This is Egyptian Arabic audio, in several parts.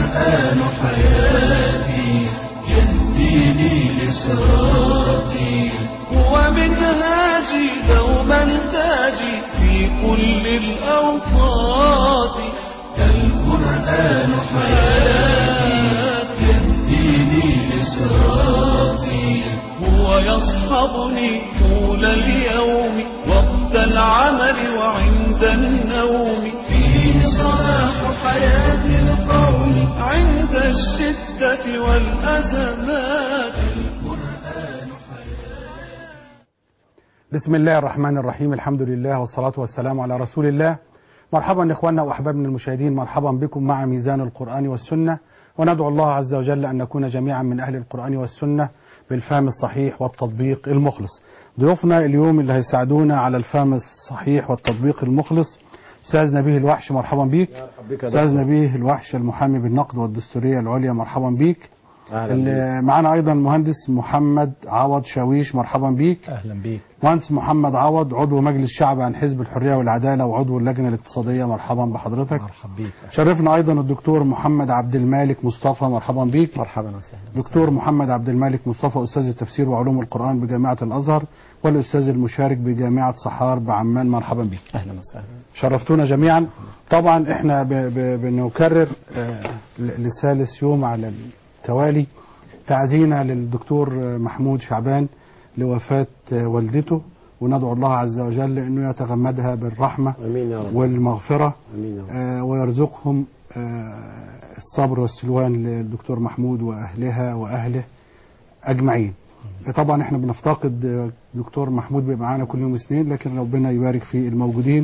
القرآن حياتي يهديني لصراطي هو منهاجي دوما تاجي في كل الأوقات القرآن حياتي يهديني لصراطي هو يصحبني طول اليوم وقت العمل وعند النوم فيه صلاح حياة القوم عند الشدة والأزمات القرآن بسم الله الرحمن الرحيم الحمد لله والصلاة والسلام على رسول الله مرحبا إخواننا وأحبابنا المشاهدين مرحبا بكم مع ميزان القرآن والسنة وندعو الله عز وجل أن نكون جميعا من أهل القرآن والسنة بالفهم الصحيح والتطبيق المخلص ضيوفنا اليوم اللي هيساعدونا على الفهم الصحيح والتطبيق المخلص أستاذ نبيه الوحش مرحبا بيك أستاذ نبيه الوحش المحامي بالنقد والدستورية العليا مرحبا بيك اللي معانا أيضا المهندس محمد عوض شاويش مرحبا بيك اهلا بيك مهندس محمد عوض عضو مجلس الشعب عن حزب الحرية والعدالة وعضو اللجنة الاقتصادية مرحبا بحضرتك مرحبا بيك شرفنا أيضا الدكتور محمد عبد المالك مصطفى مرحبا بيك مرحبا وسهلا دكتور محمد عبد المالك مصطفى أستاذ التفسير وعلوم القرآن بجامعة الأزهر والأستاذ المشارك بجامعة صحار بعمان مرحبا بك اهلا وسهلا شرفتونا جميعا طبعا احنا ب ب بنكرر آه، ل- لثالث يوم على التوالي تعزينا للدكتور آه، محمود شعبان لوفاة آه، والدته وندعو الله عز وجل انه يتغمدها بالرحمة امين يا رب والمغفرة امين يا رب آه، ويرزقهم آه، الصبر والسلوان للدكتور محمود واهلها واهله اجمعين طبعا احنا بنفتقد آه، دكتور محمود بيبقى معانا كل يوم اثنين لكن ربنا يبارك في الموجودين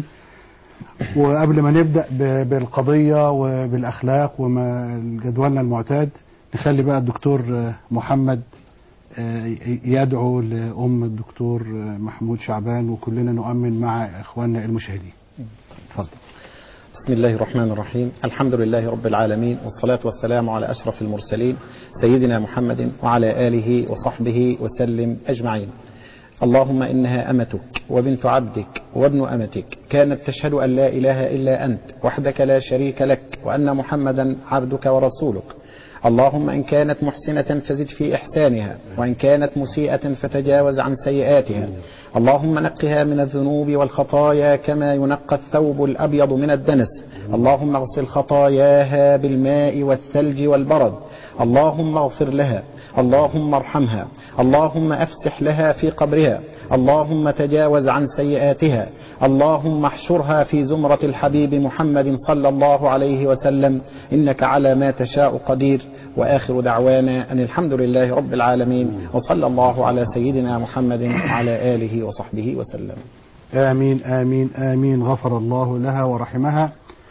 وقبل ما نبدا ب- بالقضيه وبالاخلاق وما جدولنا المعتاد نخلي بقى الدكتور آه، محمد آه، ي- يدعو لام الدكتور آه، محمود شعبان وكلنا نؤمن مع اخواننا المشاهدين تفضل بسم الله الرحمن الرحيم الحمد لله رب العالمين والصلاة والسلام على أشرف المرسلين سيدنا محمد وعلى آله وصحبه وسلم أجمعين اللهم إنها أمتك وبنت عبدك وابن أمتك كانت تشهد أن لا إله إلا أنت وحدك لا شريك لك وأن محمدا عبدك ورسولك اللهم إن كانت محسنة فزد في إحسانها وإن كانت مسيئة فتجاوز عن سيئاتها اللهم نقها من الذنوب والخطايا كما ينقى الثوب الأبيض من الدنس اللهم اغسل خطاياها بالماء والثلج والبرد اللهم اغفر لها اللهم ارحمها اللهم افسح لها في قبرها اللهم تجاوز عن سيئاتها اللهم احشرها في زمرة الحبيب محمد صلى الله عليه وسلم إنك على ما تشاء قدير وآخر دعوانا أن الحمد لله رب العالمين وصلى الله على سيدنا محمد وعلى آله وصحبه وسلم آمين آمين آمين غفر الله لها ورحمها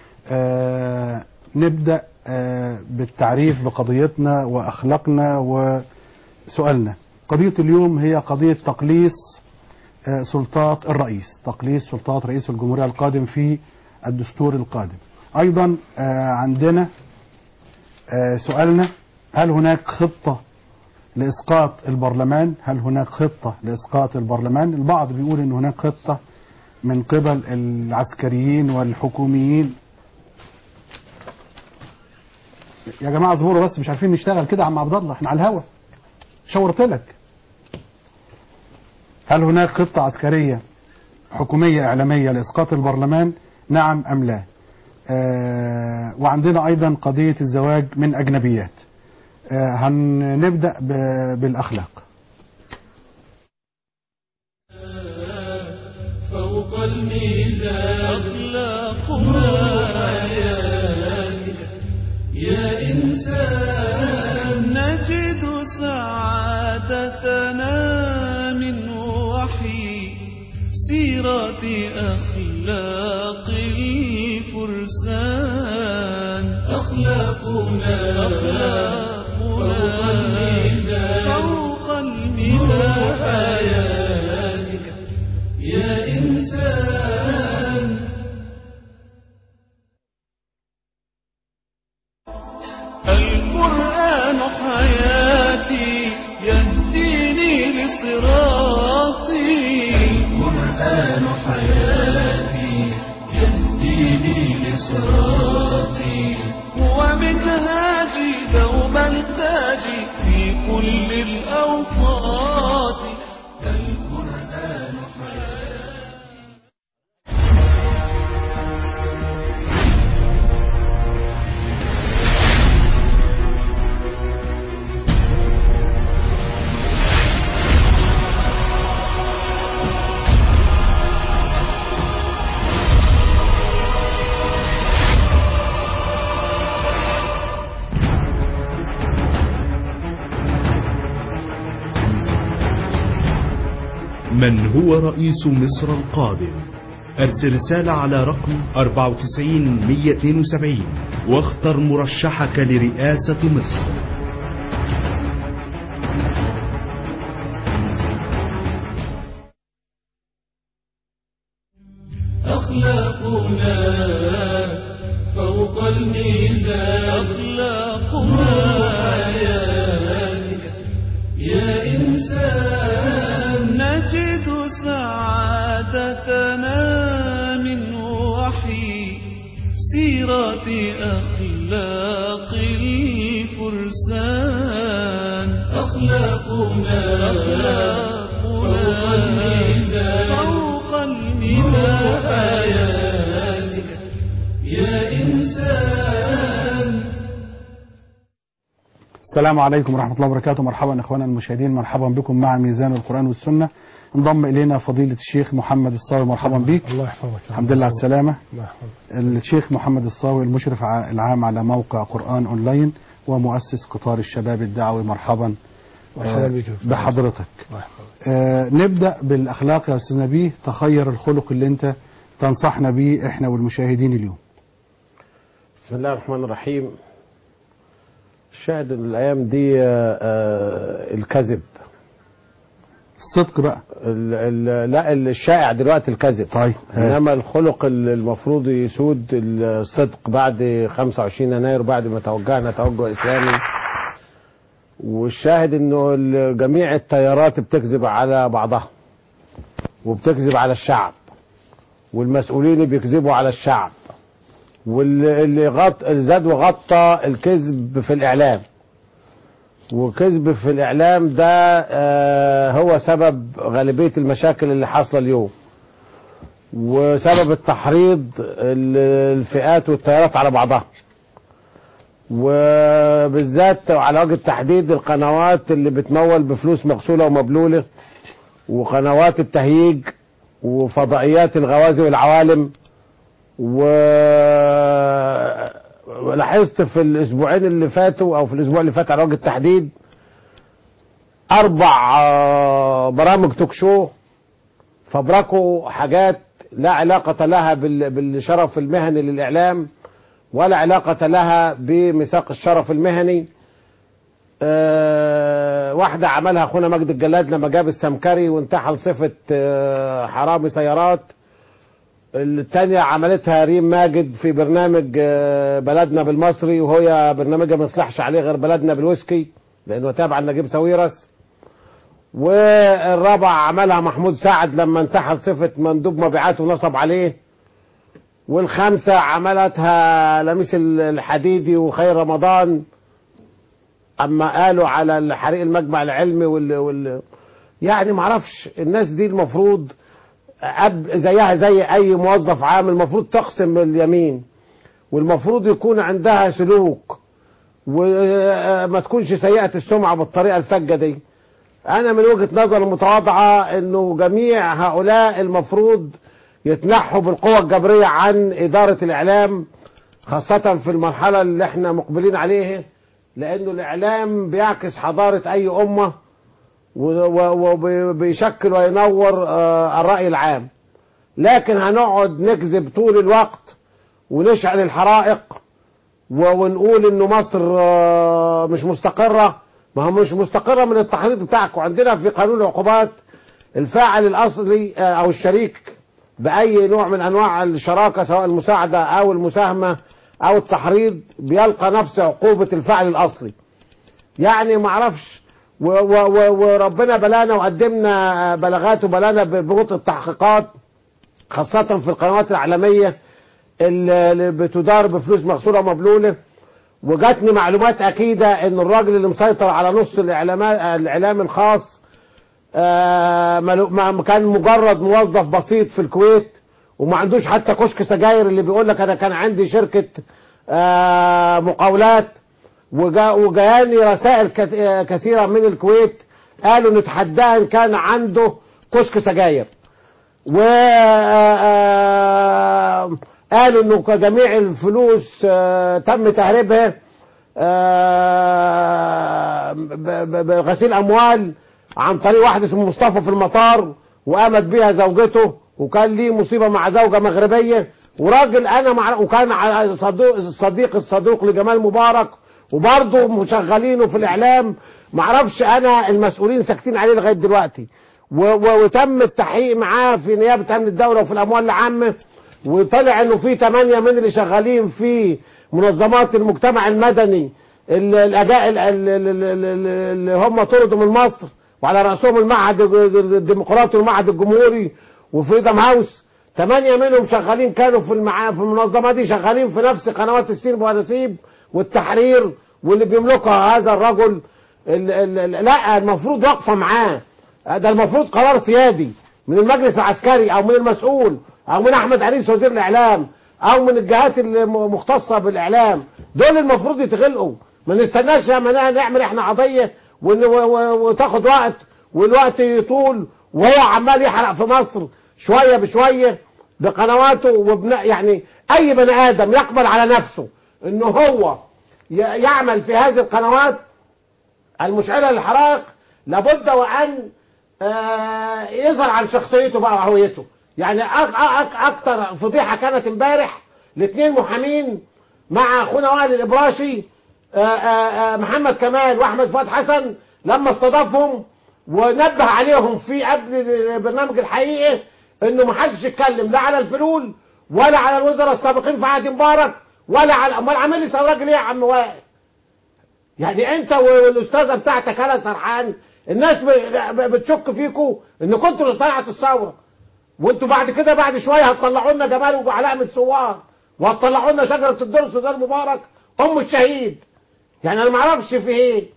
آه نبدأ آه بالتعريف بقضيتنا وأخلاقنا وسؤالنا قضية اليوم هي قضية تقليص آه سلطات الرئيس تقليص سلطات رئيس الجمهورية القادم في الدستور القادم أيضا آه عندنا آه سؤالنا هل هناك خطة لإسقاط البرلمان هل هناك خطة لإسقاط البرلمان البعض بيقول أن هناك خطة من قبل العسكريين والحكوميين يا جماعة اصبروا بس مش عارفين نشتغل كده يا عم عبد الله احنا على الهوا شاورت لك هل هناك خطة عسكرية حكومية إعلامية لإسقاط البرلمان نعم أم لا آه وعندنا أيضا قضية الزواج من أجنبيات آه هنبدأ ب- بالأخلاق فوق الميزان أخلاقنا حياتك يا إنسان نجد سعادتنا من وحي سيرة أخلاق الفرسان أخلاقنا أخلاقنا فوق الميزان فوق الميزان حياتك يا إنسان القرآن حياتي يهديني لصراطي القرآن حياتي يهديني لصراطي هو منهاجي منهاجي دوما تاجي في كل الأوقات القرآن من هو رئيس مصر القادم ارسل رسالة على رقم 94 172 واختر مرشحك لرئاسة مصر أخلاقنا فوق الميزان أخلاقنا حياتك يا إنسان نجد سعادتنا من وحي سيرة أخلاق الفرسان أخلاقنا فوق الميزان فوق الميزان حياتك يا إنسان السلام عليكم ورحمة الله وبركاته مرحبا إخوانا المشاهدين مرحبا بكم مع ميزان القرآن والسنة انضم إلينا فضيلة الشيخ محمد الصاوي مرحبا بك الله يحفظك الحمد لله على السلامة الله يحفظك الشيخ محمد الصاوي المشرف ع- العام على موقع قرآن أونلاين ومؤسس قطار الشباب الدعوي مرحبا مرحبا آه، بك يا أستاذ. بحضرتك الله يحفظك آه، نبدأ بالأخلاق يا أستاذ نبيه تخير الخلق اللي أنت تنصحنا بيه إحنا والمشاهدين اليوم بسم الله الرحمن الرحيم الشاهد الايام دي آه، آه، الكذب الصدق بقى ال ال لا الشائع دلوقتي الكذب طيب آه، انما الخلق اللي المفروض يسود الصدق بعد 25 يناير بعد ما توجهنا توجه اسلامي والشاهد انه ال- جميع التيارات بتكذب على بعضها وبتكذب على الشعب والمسؤولين بيكذبوا على الشعب واللي غط زاد وغطى الكذب في الاعلام وكذب في الاعلام ده آه، هو سبب غالبيه المشاكل اللي حاصله اليوم وسبب التحريض ال- الفئات والتيارات على بعضها وبالذات على وجه التحديد القنوات اللي بتمول بفلوس مغسوله ومبلوله وقنوات التهييج وفضائيات الغوازي والعوالم و لاحظت في الاسبوعين اللي فاتوا او في الاسبوع اللي فات على وجه التحديد اربع آه، برامج توك شو فبركوا حاجات لا علاقة لها بال- بالشرف المهني للإعلام ولا علاقة لها بميثاق الشرف المهني آه، واحدة عملها أخونا مجد الجلاد لما جاب السمكري وانتحل صفة آه، حرامي سيارات التانية عملتها ريم ماجد في برنامج آه، بلدنا بالمصري وهي برنامجها ما يصلحش عليه غير بلدنا بالويسكي لأنه تابع لنجيب ساويرس والرابع عملها محمود سعد لما انتحل صفة مندوب مبيعات ونصب عليه والخامسة عملتها لميس الحديدي وخير رمضان أما قالوا على الحريق المجمع العلمي وال, وال... يعني معرفش الناس دي المفروض أب زيها زي أي موظف عام المفروض تقسم اليمين والمفروض يكون عندها سلوك وما تكونش سيئة السمعة بالطريقة الفجة دي انا من وجهة نظر المتواضعة انه جميع هؤلاء المفروض يتنحوا بالقوة الجبرية عن ادارة الاعلام خاصة في المرحلة اللي احنا مقبلين عليها لانه الاعلام بيعكس حضارة اي امة وبيشكل وينور آه، الرأي العام لكن هنقعد نكذب طول الوقت ونشعل الحرائق و- ونقول انه مصر آه، مش مستقرة ما هو مش مستقرة من التحريض بتاعك وعندنا في قانون العقوبات الفاعل الاصلي آه، او الشريك باي نوع من انواع الشراكة سواء المساعدة او المساهمة او التحريض بيلقى نفس عقوبة الفاعل الاصلي يعني ما اعرفش و- و- و- وربنا بلانا وقدمنا بلاغات وبلانا ببطء التحقيقات خاصة في القنوات الإعلامية اللي بتدار بفلوس مغسولة ومبلولة وجاتني معلومات اكيده ان الراجل اللي مسيطر على نص الاعلام الاعلام الخاص آه، ملو- ما كان مجرد موظف بسيط في الكويت وما عندوش حتى كشك سجاير اللي بيقول لك انا كان عندي شركه آه، مقاولات وجا وجاني رسائل كت- آه، كثيره من الكويت قالوا نتحداه ان كان عنده كشك سجاير و آه، قالوا انه جميع الفلوس آه، تم تهريبها آه، ب- ب- بغسيل اموال عن طريق واحد اسمه مصطفى في المطار وقامت بيها زوجته وكان ليه مصيبه مع زوجه مغربيه وراجل انا مع وكان على صديق الصديق الصدوق لجمال مبارك وبرضه مشغلينه في الاعلام معرفش انا المسؤولين ساكتين عليه لغايه دلوقتي و- و- وتم التحقيق معاه في نيابه امن الدوله وفي الاموال العامه وطلع انه في ثمانيه من اللي شغالين في منظمات المجتمع المدني ال- الأجا- ال- ال- ال- ال- ال- اللي هم طردوا من مصر وعلى راسهم المعهد الديمقراطي والمعهد الجمهوري وفريدم هاوس ثمانية منهم شغالين كانوا في المع... في المنظمة دي شغالين في نفس قنوات السين والنسيب والتحرير واللي بيملكها هذا الرجل ال... ال... ال... لا المفروض واقفة معاه ده المفروض قرار سيادي من المجلس العسكري او من المسؤول او من احمد انيس وزير الاعلام او من الجهات المختصة بالاعلام دول المفروض يتغلقوا ما نستناش لما نعمل احنا قضية ون- و- و- وتاخد وقت والوقت يطول وهو عمال يحرق في مصر شوية بشوية بقنواته وبن يعني اي بني ادم يقبل على نفسه انه هو ي- يعمل في هذه القنوات المشعلة للحرائق لابد وان آه، يظهر عن شخصيته بقى وهويته يعني أك أك اكتر فضيحة كانت امبارح لاثنين محامين مع اخونا وائل الابراشي آه، آه، آه، محمد كمال واحمد فؤاد حسن لما استضافهم ونبه عليهم في قبل البرنامج الحقيقي انه ما حدش يتكلم لا على الفلول ولا على الوزراء السابقين في عهد مبارك ولا على امال عامل لي راجل ايه يا عم وائل يعني انت والاستاذه بتاعتك هلا سرحان الناس ب- ب- بتشك فيكم ان كنتوا اللي طلعت الثوره وانتوا بعد كده بعد شويه هتطلعوا لنا جمال وعلاء من الثوار وهتطلعوا لنا شجره الدرس وده مبارك ام الشهيد يعني انا ما اعرفش في ايه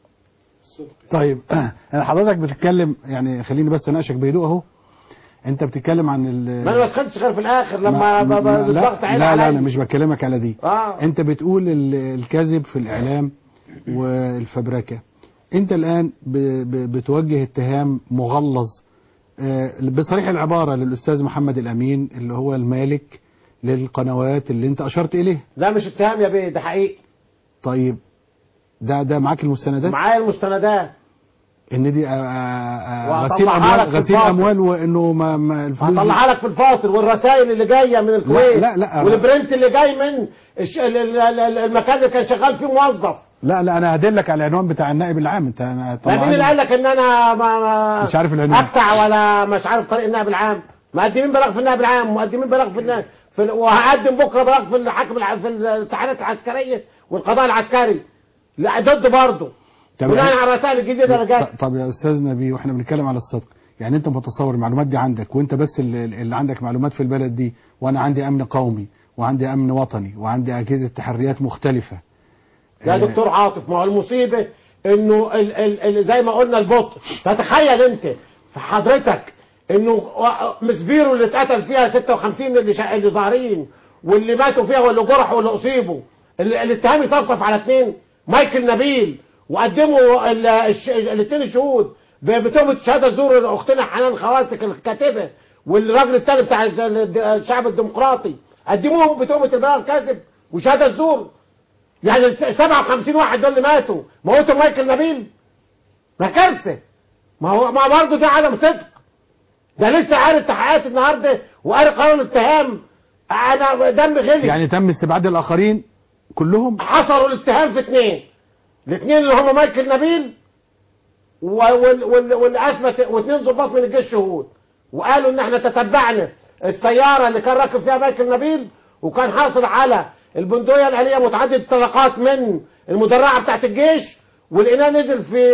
طيب انا حضرتك بتتكلم يعني خليني بس اناقشك بهدوء اهو انت بتتكلم عن ال ما انا ما سخنتش غير في الاخر لما ما- ب- ب- ما- الضغط لا, عين لا, لا عليا انا مش بكلمك على دي اه انت بتقول ال- الكذب في الاعلام والفبركه انت الان ب ب بتوجه اتهام مغلظ آه، بصريح العباره للاستاذ محمد الامين اللي هو المالك للقنوات اللي انت اشرت اليه لا مش اتهام يا بيه ده حقيقي طيب ده ده معاك المستندات معايا المستندات ان دي آه، آه، آه، وهطلعها غسيل لك اموال في غسيل الفاصل. اموال وانه ما, ما الفلوس دي- هطلعها لك في الفاصل والرسائل اللي جايه من الكويت لا، لا. والبرنت اللي جاي من الش... ال- ال- ال- المكان اللي كان شغال فيه موظف لا لا انا هدلك على العنوان بتاع النائب العام انت انا ما طلعها مين اللي لي. قال لك ان انا ما ما مش عارف العنوان. اقطع ولا مش عارف طريق النائب العام مقدمين بلاغ في النائب العام مقدمين بلاغ في النائب في ال... وهقدم بكره بلاغ في الحاكم الع... في الامتحانات العسكريه والقضاء العسكري لا ضد برضه طب بناء يعني- على الرسائل الجديده اللي جت ط- طب يا استاذ نبي واحنا بنتكلم على الصدق يعني انت متصور المعلومات دي عندك وانت بس اللي, اللي عندك معلومات في البلد دي وانا عندي امن قومي وعندي امن وطني وعندي اجهزه تحريات مختلفه يا آه، دكتور عاطف ما هو المصيبه انه ال ال ال زي ما قلنا البطء تتخيل انت في حضرتك انه و- مسبيرو اللي اتقتل فيها 56 اللي شا... اللي ظاهرين واللي ماتوا فيها واللي جرحوا واللي اصيبوا ال- الاتهام يصفصف على اثنين مايكل نبيل وقدموا ال- الش- الاثنين الشهود ب- بتهمه شهاده زور اختنا حنان خواسك الكاتبه والراجل الثاني بتاع الز- الد- الشعب الديمقراطي قدموهم بتهمه البلاغ الكاذب وشهاده زور يعني ال 57 واحد دول اللي ماتوا موتوا مايكل نبيل ما كارثه ما هو ما برضه ده عدم صدق ده لسه قاري التحقيقات النهارده وقاري قرار الاتهام انا دم غلي يعني تم استبعاد الاخرين كلهم حصروا الاتهام في اثنين الاثنين اللي هم مايكل نبيل و- وال- وال- واللي اثبت واثنين ضباط من الجيش شهود وقالوا ان احنا تتبعنا السياره اللي كان راكب فيها مايكل نبيل وكان حاصل على البندقيه الاليه متعدده الطلقات من المدرعه بتاعت الجيش ولقيناه نزل في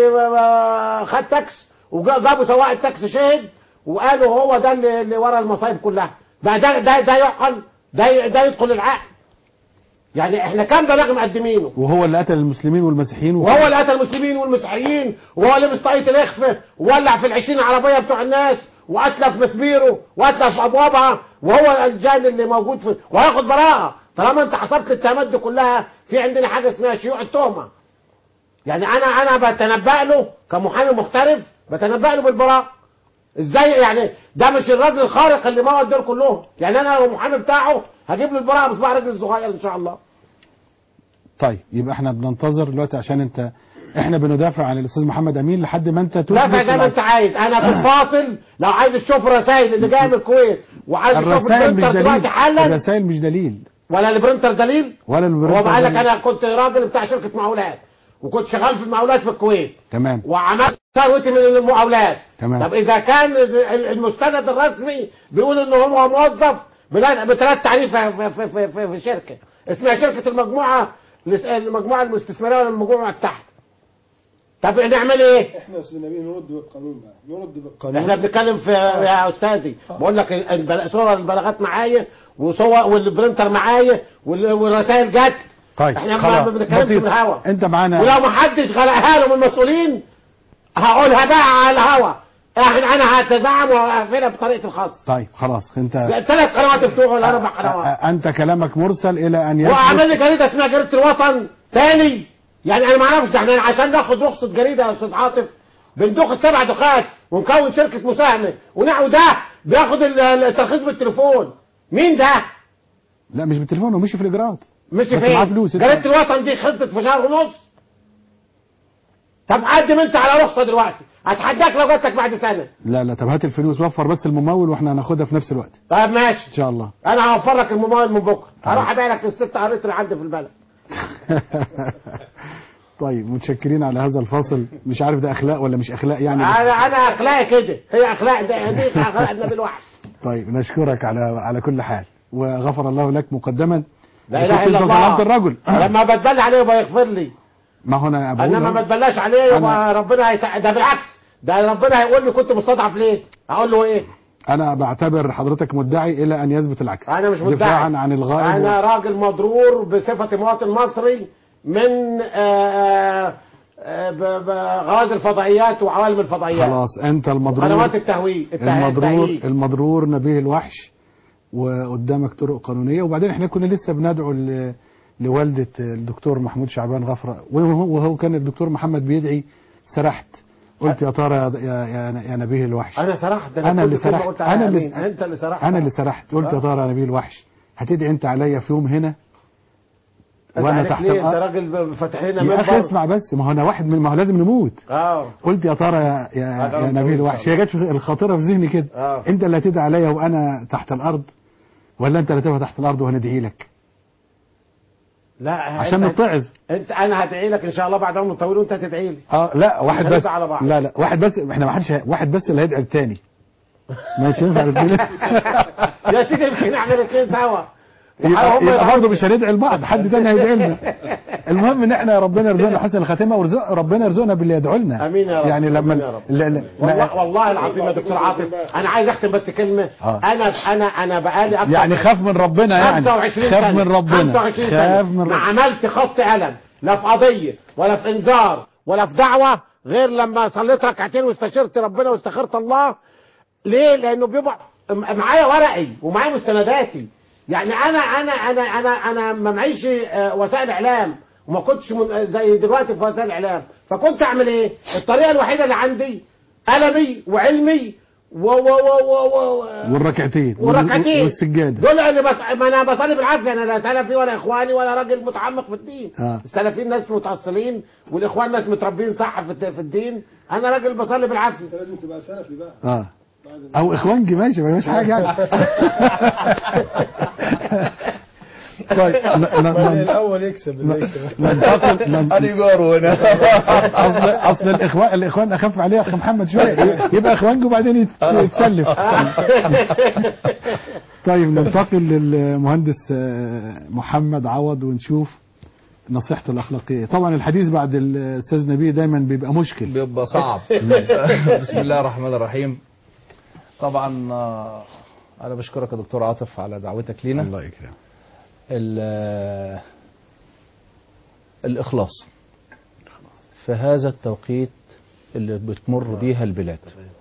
خد تاكس وجابوا سواق التاكس شهد وقالوا هو ده اللي, اللي ورا المصايب كلها ده ده ده, ده يعقل ده ده يدخل العقل يعني احنا كام بلاغ مقدمينه وهو اللي قتل المسلمين والمسيحيين وهو اللي قتل المسلمين والمسيحيين وهو اللي مسطقية الاخفة وولع في العشرين عربية بتوع الناس واتلف مسبيره واتلف ابوابها وهو الجان اللي موجود في وهياخد براءة طالما انت حسبت الاتهامات دي كلها في عندنا حاجة اسمها شيوع التهمة يعني انا انا بتنبأ له كمحامي محترف بتنبأ له بالبراءة ازاي يعني ده مش الراجل الخارق اللي موت دول كلهم يعني انا لو المحامي بتاعه هجيب له البراءة بصباع رجل الصغير ان شاء الله طيب يبقى احنا بننتظر دلوقتي عشان انت احنا بندافع عن الاستاذ محمد امين لحد ما انت لا تثبت زي ما انت عايز انا في الفاصل لو عايز تشوف الرسائل اللي جايه من الكويت وعايز تشوف الرسائل مش البرنتر دلوقتي دليل حالا الرسائل مش دليل ولا البرنتر دليل ولا هو البرنتر بقول لك دليل. انا كنت راجل بتاع شركه مقاولات وكنت شغال في المقاولات في الكويت تمام وعملت ثروتي من المقاولات تمام. طب اذا كان المستند الرسمي بيقول ان هو موظف بلا- بثلاث تعريف في, في, في, في, في شركه اسمها شركه المجموعه المجموعه الاستثماريه ولا المجموعه تحت طب نعمل ايه؟ احنا يا استاذ نبيل نرد بالقانون بقى نرد بالقانون احنا بنتكلم في يا استاذي بقول لك البل- صور البلاغات معايا وصور والبرنتر معايا وال- والرسائل جت طيب احنا ما خلاص ما بنتكلمش بسيط. من الهوا انت معانا ولو ما حدش غلقها له من المسؤولين هقولها بقى على الهوا احنا انا هتزعم وهقفلها بطريقتي الخاصه طيب خلاص انت ثلاث قنوات بتوع ولا اربع أ- قنوات أ- انت كلامك مرسل الى ان واعمل يثبت لي جريده اسمها جريده الوطن تاني يعني انا ما اعرفش ده احنا عشان ناخد رخصه جريده يا استاذ عاطف بندخ السبع دخات ونكون شركه مساهمه ونحو ده بياخد ال- الترخيص بالتليفون مين ده؟ لا مش بالتليفون ومشي في الاجراءات مش بس معاه فين؟ فلوس انت- جريده الوطن دي خلصت في شهر ونص طب قدم انت على رخصه دلوقتي هتحداك لو جاتك بعد سنه لا لا طب هات الفلوس وفر بس الممول واحنا هناخدها في نفس الوقت طب ماشي ان شاء الله انا هوفر لك الموبايل من بكره طيب. هروح ابيع لك الست قريت اللي عندي في البلد طيب متشكرين على هذا الفاصل مش عارف ده اخلاق ولا مش اخلاق يعني انا انا اخلاقي كده هي اخلاق ده دي اخلاق النبي الوحش طيب نشكرك على على كل حال وغفر الله لك مقدما لا اله كنت الا انت الله ظلمت الرجل لما بتبلى عليه يبقى يغفر لي ما هو انا بقول انما ما أهو. تبلاش عليه يبقى أنا- ربنا هيساعد ده بالعكس ده ربنا هيقول لي كنت مستضعف ليه هقول له ايه انا بعتبر حضرتك مدعي الى ان يثبت العكس انا مش مدعي دفاعا عن الغائب انا راجل مضرور بصفتي مواطن مصري من آه، آه، ب- بغاز الفضائيات وعوالم الفضائيات خلاص انت المضرور قنوات التهويل الته- المضرور التهييج. المضرور نبيه الوحش وقدامك طرق قانونيه وبعدين احنا كنا لسه بندعو ل- لوالده الدكتور محمود شعبان غفره وهو وهو كان الدكتور محمد بيدعي سرحت قلت يا ترى يا يا, يا نبيه الوحش انا سرحت ده انا كل اللي كلمة سرحت قلتها انا يا اللي أمين. انت اللي سرحت انا اللي سرحت قلت يا آه. ترى يا نبيه الوحش هتدعي انت عليا في يوم هنا وانا وانا تحت ليه انت الارض راجل فاتح لنا يا اخي منبر اسمع بس ما هو انا واحد من ما هو لازم نموت اه قلت يا ترى يا, يا, هذا يا ربنا نبيل إن الوحش شاء هي جت في الخاطره في ذهني كده آه. انت اللي هتدعي عليا وانا تحت الارض ولا انت اللي هتبقى تحت الارض وهندعي لك لا عشان أنت- نتعظ انت انا هدعي لك ان شاء الله بعد عمر طويل وانت هتدعي لي اه لا واحد مش بس هنزعل على بعض. لا لا واحد بس احنا ما حدش واحد بس اللي هيدعي الثاني مش ينفع الاثنين يا سيدي يمكن نعمل الاثنين سوا يبقى, هم يبقى يبقى- برضه مش هندعي لبعض حد تاني هيدعي لنا المهم ان احنا ربنا يرزقنا حسن الخاتمه ورزق ربنا يرزقنا باللي يدعو لنا امين يا رب يعني لما آمين يا رب. لا لا والله والله العظيم يا دكتور عاطف انا عايز اختم بس كلمه آه. انا انا انا بقالي اكتر يعني من خاف من ربنا يعني 25 خاف سنة من ربنا 25 خاف سنة من ما ربنا عملت خط قلم لا في قضية ولا في انذار ولا في دعوة غير لما صليت ركعتين واستشرت ربنا واستخرت الله ليه؟ لأنه بيبقى م- معايا ورقي ومعايا مستنداتي يعني أنا أنا أنا أنا أنا ما معيش آه، وسائل إعلام وما كنتش من زي دلوقتي في وسائل الإعلام فكنت أعمل إيه؟ الطريقة الوحيدة اللي عندي قلمي وعلمي و و و و, و والركعتين والركعتين والسجاده دول اللي بس ما انا بصلي بالعافيه انا لا سلفي ولا اخواني ولا راجل متعمق في الدين آه. السلفيين ناس متأصلين والاخوان ناس متربيين صح في الد- في الدين انا راجل بصلي بالعافيه انت لازم تبقى سلفي بقى اه او اخوانجي ماشي ما فيش حاجه يعني طيب ن- ن- ن- الاول يكسب اللي يكسب ننتقل نن- انا جاره هنا اصل اصل الاخوان الاخوان اخف عليه اخ محمد شويه يبقى اخوانجي وبعدين يت- يتسلف طيب ننتقل للمهندس آه، محمد عوض ونشوف نصيحته الاخلاقيه طبعا الحديث بعد الاستاذ نبيه دايما بيبقى مشكل بيبقى صعب بسم الله الرحمن الرحيم طبعا آه، انا بشكرك يا دكتور عاطف على دعوتك لينا الله يكرمك ال- الإخلاص في هذا التوقيت اللي بتمر بيها البلاد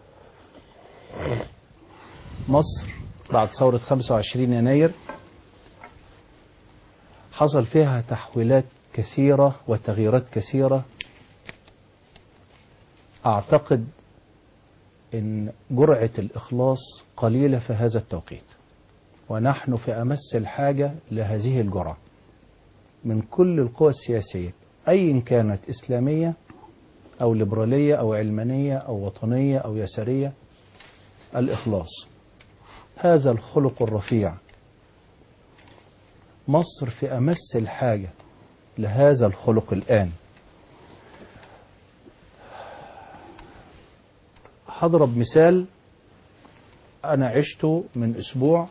مصر بعد ثورة 25 يناير حصل فيها تحويلات كثيرة وتغييرات كثيرة أعتقد أن جرعة الإخلاص قليلة في هذا التوقيت ونحن في أمس الحاجة لهذه الجرعة من كل القوى السياسية أي كانت إسلامية أو ليبرالية أو علمانية أو وطنية أو يسارية الإخلاص هذا الخلق الرفيع مصر في أمس الحاجة لهذا الخلق الآن هضرب مثال أنا عشته من أسبوع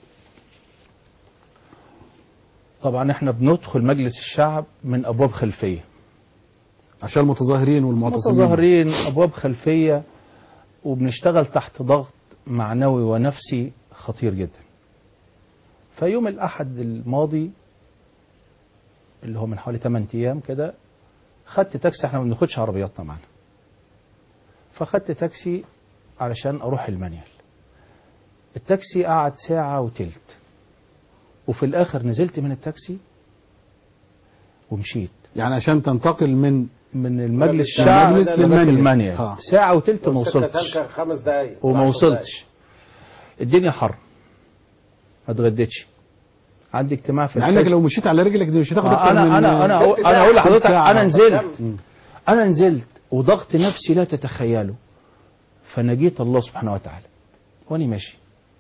طبعا احنا بندخل مجلس الشعب من أبواب خلفية عشان المتظاهرين والمعتصمين متظاهرين أبواب خلفية وبنشتغل تحت ضغط معنوي ونفسي خطير جدا فيوم الأحد الماضي اللي هو من حوالي 8 أيام كده خدت تاكسي احنا ما بناخدش عربياتنا معانا فخدت تاكسي علشان أروح المانيال التاكسي قعد ساعة وتلت وفي الآخر نزلت من التاكسي ومشيت يعني عشان تنتقل من من المجلس الشعب المجلس لغاية للمانيال. المانيال آه. ساعة وتلت ما وصلتش كان خمس دقايق وما عشر وصلتش الدنيا حر ما اتغديتش عندي اجتماع في مع انك الحزب. لو مشيت على رجلك دي مش هتاخد آه، اكتر انا من انا انا أقول- تلت انا اقول ساعة. لحضرتك ساعة. انا نزلت مم. انا نزلت وضغط نفسي لا تتخيله فنجيت الله سبحانه وتعالى واني ماشي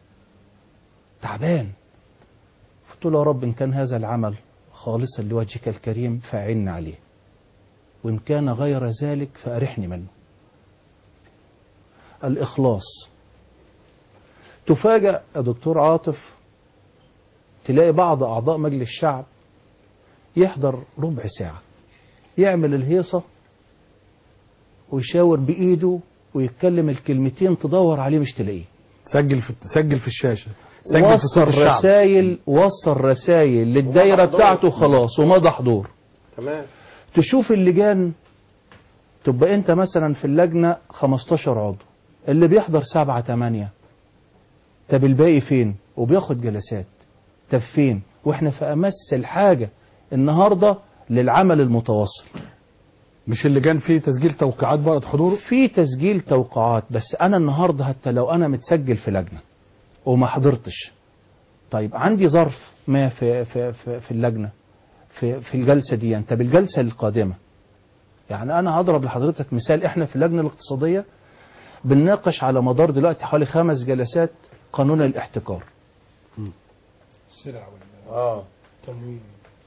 تعبان قلت له يا رب ان كان هذا العمل خالصا لوجهك الكريم فاعنا عليه وان كان غير ذلك فارحني منه الاخلاص تفاجأ يا دكتور عاطف تلاقي بعض اعضاء مجلس الشعب يحضر ربع ساعه يعمل الهيصة ويشاور بإيده ويتكلم الكلمتين تدور عليه مش تلاقيه سجل في سجل في الشاشه سجل في وصل صوت الشعب رسائل وصل رسائل للدايرة ومضى حضور. بتاعته خلاص ومضى حضور تمام تشوف اللجان تبقى انت مثلا في اللجنة 15 عضو اللي بيحضر سبعة تمانية طب الباقي فين وبياخد جلسات طب فين واحنا في امس الحاجة النهاردة للعمل المتواصل مش اللي كان فيه تسجيل توقيعات بقى حضور في تسجيل توقعات بس انا النهارده حتى لو انا متسجل في لجنه وما حضرتش طيب عندي ظرف ما في في في, في اللجنه في في الجلسه دي انت بالجلسه القادمه يعني انا هضرب لحضرتك مثال احنا في اللجنه الاقتصاديه بنناقش على مدار دلوقتي حوالي خمس جلسات قانون الاحتكار السلع اه والتموين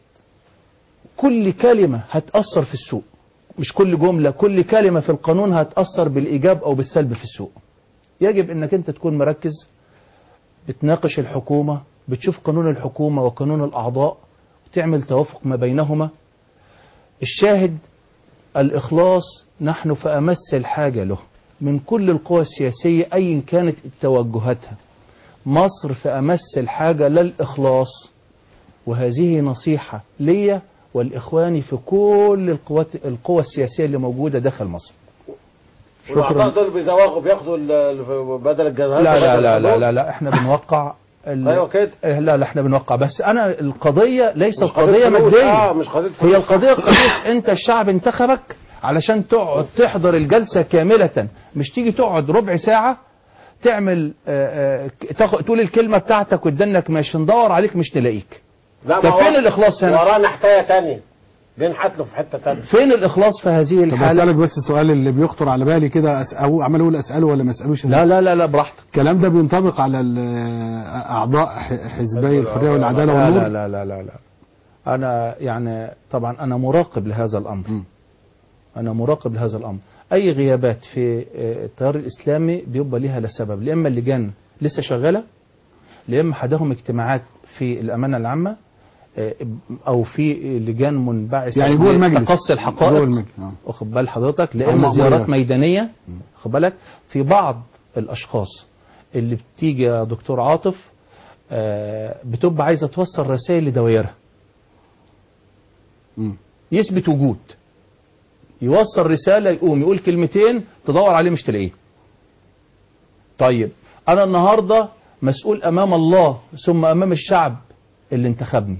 كل كلمة هتأثر في السوق مش كل جملة كل كلمة في القانون هتأثر بالإيجاب أو بالسلب في السوق يجب أنك أنت تكون مركز بتناقش الحكومة بتشوف قانون الحكومة وقانون الأعضاء وتعمل توافق ما بينهما الشاهد الإخلاص نحن في أمس الحاجة له من كل القوى السياسية أيا كانت توجهاتها مصر في أمس الحاجة للإخلاص وهذه نصيحة ليا والإخواني في كل القوات القوى السياسية اللي موجودة داخل مصر والاعضاء دول بيزوغوا بياخدوا ال- ال- بدل الجزاءات لا لا بدل لا لا الحضور. لا, لا احنا بنوقع ال- ايوه كده إيه، لا لا احنا بنوقع بس انا القضية ليست مش قضية فلوس. مادية اه مش قضيه هي فلوس. القضية قضية انت الشعب انتخبك علشان تقعد تحضر الجلسة كاملة مش تيجي تقعد ربع ساعة تعمل آه، آه، تاخد تقول الكلمة بتاعتك وتدنك ماشي ندور عليك مش تلاقيك لا طب ما هو فين الإخلاص هنا؟ ورانا حكايه تانية بنحت له في حته تانية فين الإخلاص في هذه طب الحالة اسالك بس السؤال اللي بيخطر على بالي كده أس... او عمال اقول اساله ولا ما اسالوش لا لا لا لا براحتك الكلام ده بينطبق على ال- اعضاء ح- حزبي الحريه والعداله لا والنور لا لا لا لا لا أنا يعني طبعا أنا مراقب لهذا الأمر م. أنا مراقب لهذا الأمر أي غيابات في آه، التيار الإسلامي بيبقى ليها لسبب يا إما اللجان لسه شغالة يا إما حدهم اجتماعات في الأمانة العامة آه، أو في لجان منبعثة يعني جوه المجلس لتقصي الحقائق جوه المجلس آه. واخد بال حضرتك أو لا اما مأموريات. زيارات ميدانيه واخد بالك في بعض الاشخاص اللي بتيجي يا دكتور عاطف آه، بتبقى عايزه توصل رسائل لدوائرها مم. يثبت وجود يوصل رسالة يقوم يقول كلمتين تدور عليه مش تلاقيه طيب أنا النهاردة مسؤول أمام الله ثم أمام الشعب اللي انتخبني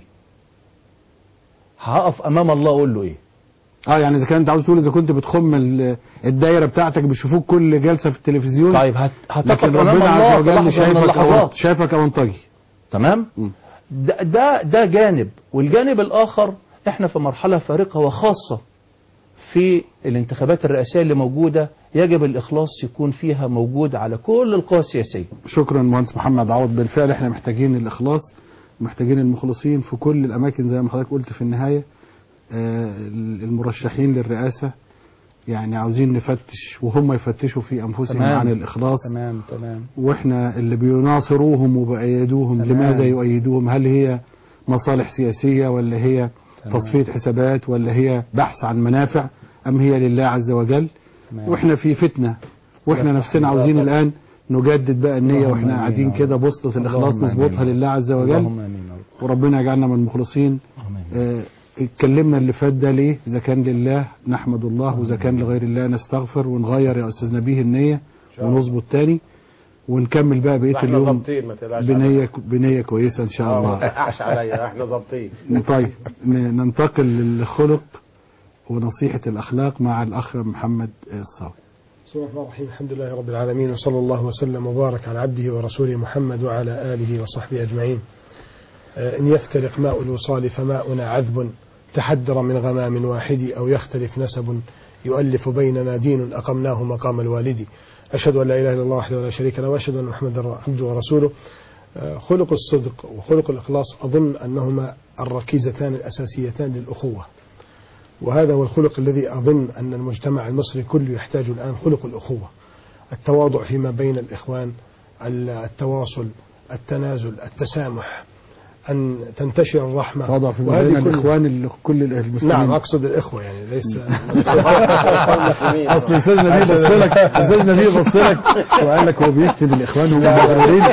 هقف أمام الله أقول له إيه اه يعني اذا كنت عاوز تقول اذا كنت بتخم ال- الدايره بتاعتك بيشوفوك كل جلسه في التلفزيون طيب هت- هتقف لكن أمام ربنا الله عز في وجل لحظة من شايفك اللحظات. أو شايفك اونطجي تمام مم. ده, ده ده جانب والجانب الآخر احنا في مرحلة فارقة وخاصة في الانتخابات الرئاسية اللي موجودة يجب الإخلاص يكون فيها موجود على كل القوى السياسية شكرا مهندس محمد عوض بالفعل احنا محتاجين الاخلاص محتاجين المخلصين في كل الاماكن زي ما حضرتك قلت في النهايه آه، المرشحين للرئاسه يعني عاوزين نفتش وهم يفتشوا في انفسهم تمام. عن الاخلاص تمام تمام واحنا اللي بيناصروهم وبأيدوهم تمام. لماذا يؤيدوهم هل هي مصالح سياسية ولا هي تمام. تصفية حسابات ولا هي بحث عن منافع أم هي لله عز وجل تمام. واحنا في فتنة واحنا نفسنا عاوزين الآن نجدد بقى النية اللهم واحنا آمين قاعدين يا كده رب. بوصلة الإخلاص اللهم نظبطها آمين. لله عز وجل اللهم آمين يا رب. وربنا يجعلنا من المخلصين اللهم آمين. آه، اتكلمنا اللي فات ده ليه إذا كان لله نحمد الله وإذا كان لغير الله نستغفر ونغير يا أستاذ نبيه النية ونظبط تاني ونكمل بقى بقية احنا اليوم ظابطين ما تقلقش بنية بنية كويسة إن شاء اه ما الله تقعش عليا احنا ظابطين طيب ن- ننتقل للخلق ونصيحة الأخلاق مع الأخ محمد الصاوي بسم الله الرحمن الرحيم الحمد لله رب العالمين وصلى الله وسلم وبارك على عبده ورسوله محمد وعلى آله وصحبه أجمعين آه، إن يفترق ماء الوصال فماؤنا عذب تحدر من غمام واحد أو يختلف نسب يؤلف بيننا دين أقمناه مقام الوالد أشهد أن لا إله إلا الله وحده لا شريك له وأشهد أن محمدا عبده ورسوله آه، خلق الصدق وخلق الإخلاص أظن أنهما الركيزتان الأساسيتان للأخوة وهذا هو الخلق الذي أظن أن المجتمع المصري كله يحتاج الآن خلق الأخوة التواضع فيما بين الإخوان ال- التواصل التنازل التسامح أن تنتشر الرحمة تواضع في وهذه بين كل- الإخوان اللي كل المسلمين نعم أقصد الإخوة يعني ليس أصل أستاذ نبيل بص لك أستاذ نبيل بص لك وقال لك هو بيشتم الإخوان هم مغرورين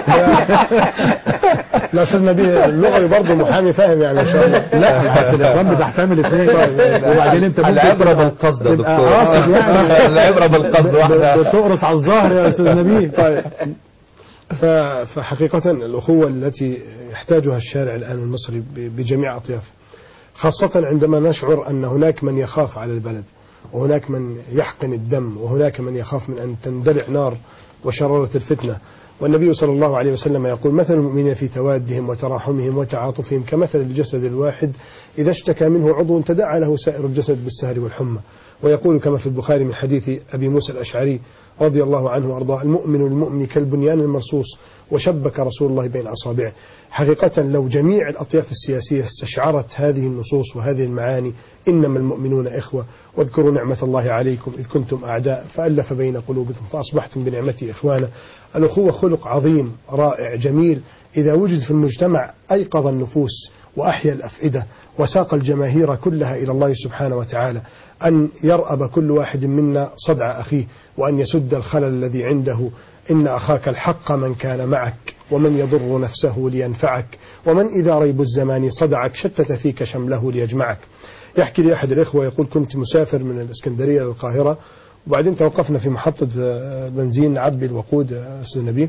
لا أستاذ نبيل اللغوي برضه محامي فاهم يعني إن شاء الله لا حتى الإخوان بتحتمل اثنين وبعدين أنت ممكن العبرة تبقى- بالقصد يا تبقى دكتور. قاصد يعني العبرة بالقصد ب- ب- واحدة. بتقرص على الظهر يا أستاذ نبيل طيب ف- فحقيقة الأخوة التي يحتاجها الشارع الآن المصري ب- بجميع أطيافه خاصة عندما نشعر أن هناك من يخاف على البلد وهناك من يحقن الدم وهناك من يخاف من أن تندلع نار وشرارة الفتنة والنبي صلى الله عليه وسلم يقول مثل المؤمنين في توادهم وتراحمهم وتعاطفهم كمثل الجسد الواحد إذا اشتكى منه عضو تداعى له سائر الجسد بالسهر والحمى ويقول كما في البخاري من حديث أبي موسى الأشعري رضي الله عنه وأرضاه المؤمن المؤمن كالبنيان المرصوص وشبك رسول الله بين أصابعه حقيقة لو جميع الأطياف السياسية استشعرت هذه النصوص وهذه المعاني إنما المؤمنون إخوة واذكروا نعمة الله عليكم إذ كنتم أعداء فألف بين قلوبكم فأصبحتم بنعمته إخوانا الأخوة خلق عظيم رائع جميل إذا وجد في المجتمع أيقظ النفوس وأحيا الأفئدة وساق الجماهير كلها إلى الله سبحانه وتعالى أن يرأب كل واحد منا صدع أخيه وأن يسد الخلل الذي عنده إن أخاك الحق من كان معك ومن يضر نفسه لينفعك ومن إذا ريب الزمان صدعك شتت فيك شمله ليجمعك يحكي لي أحد الإخوة يقول كنت مسافر من الإسكندرية للقاهرة وبعدين توقفنا في محطة آه، بنزين نعبي الوقود آه، أستاذ نبيل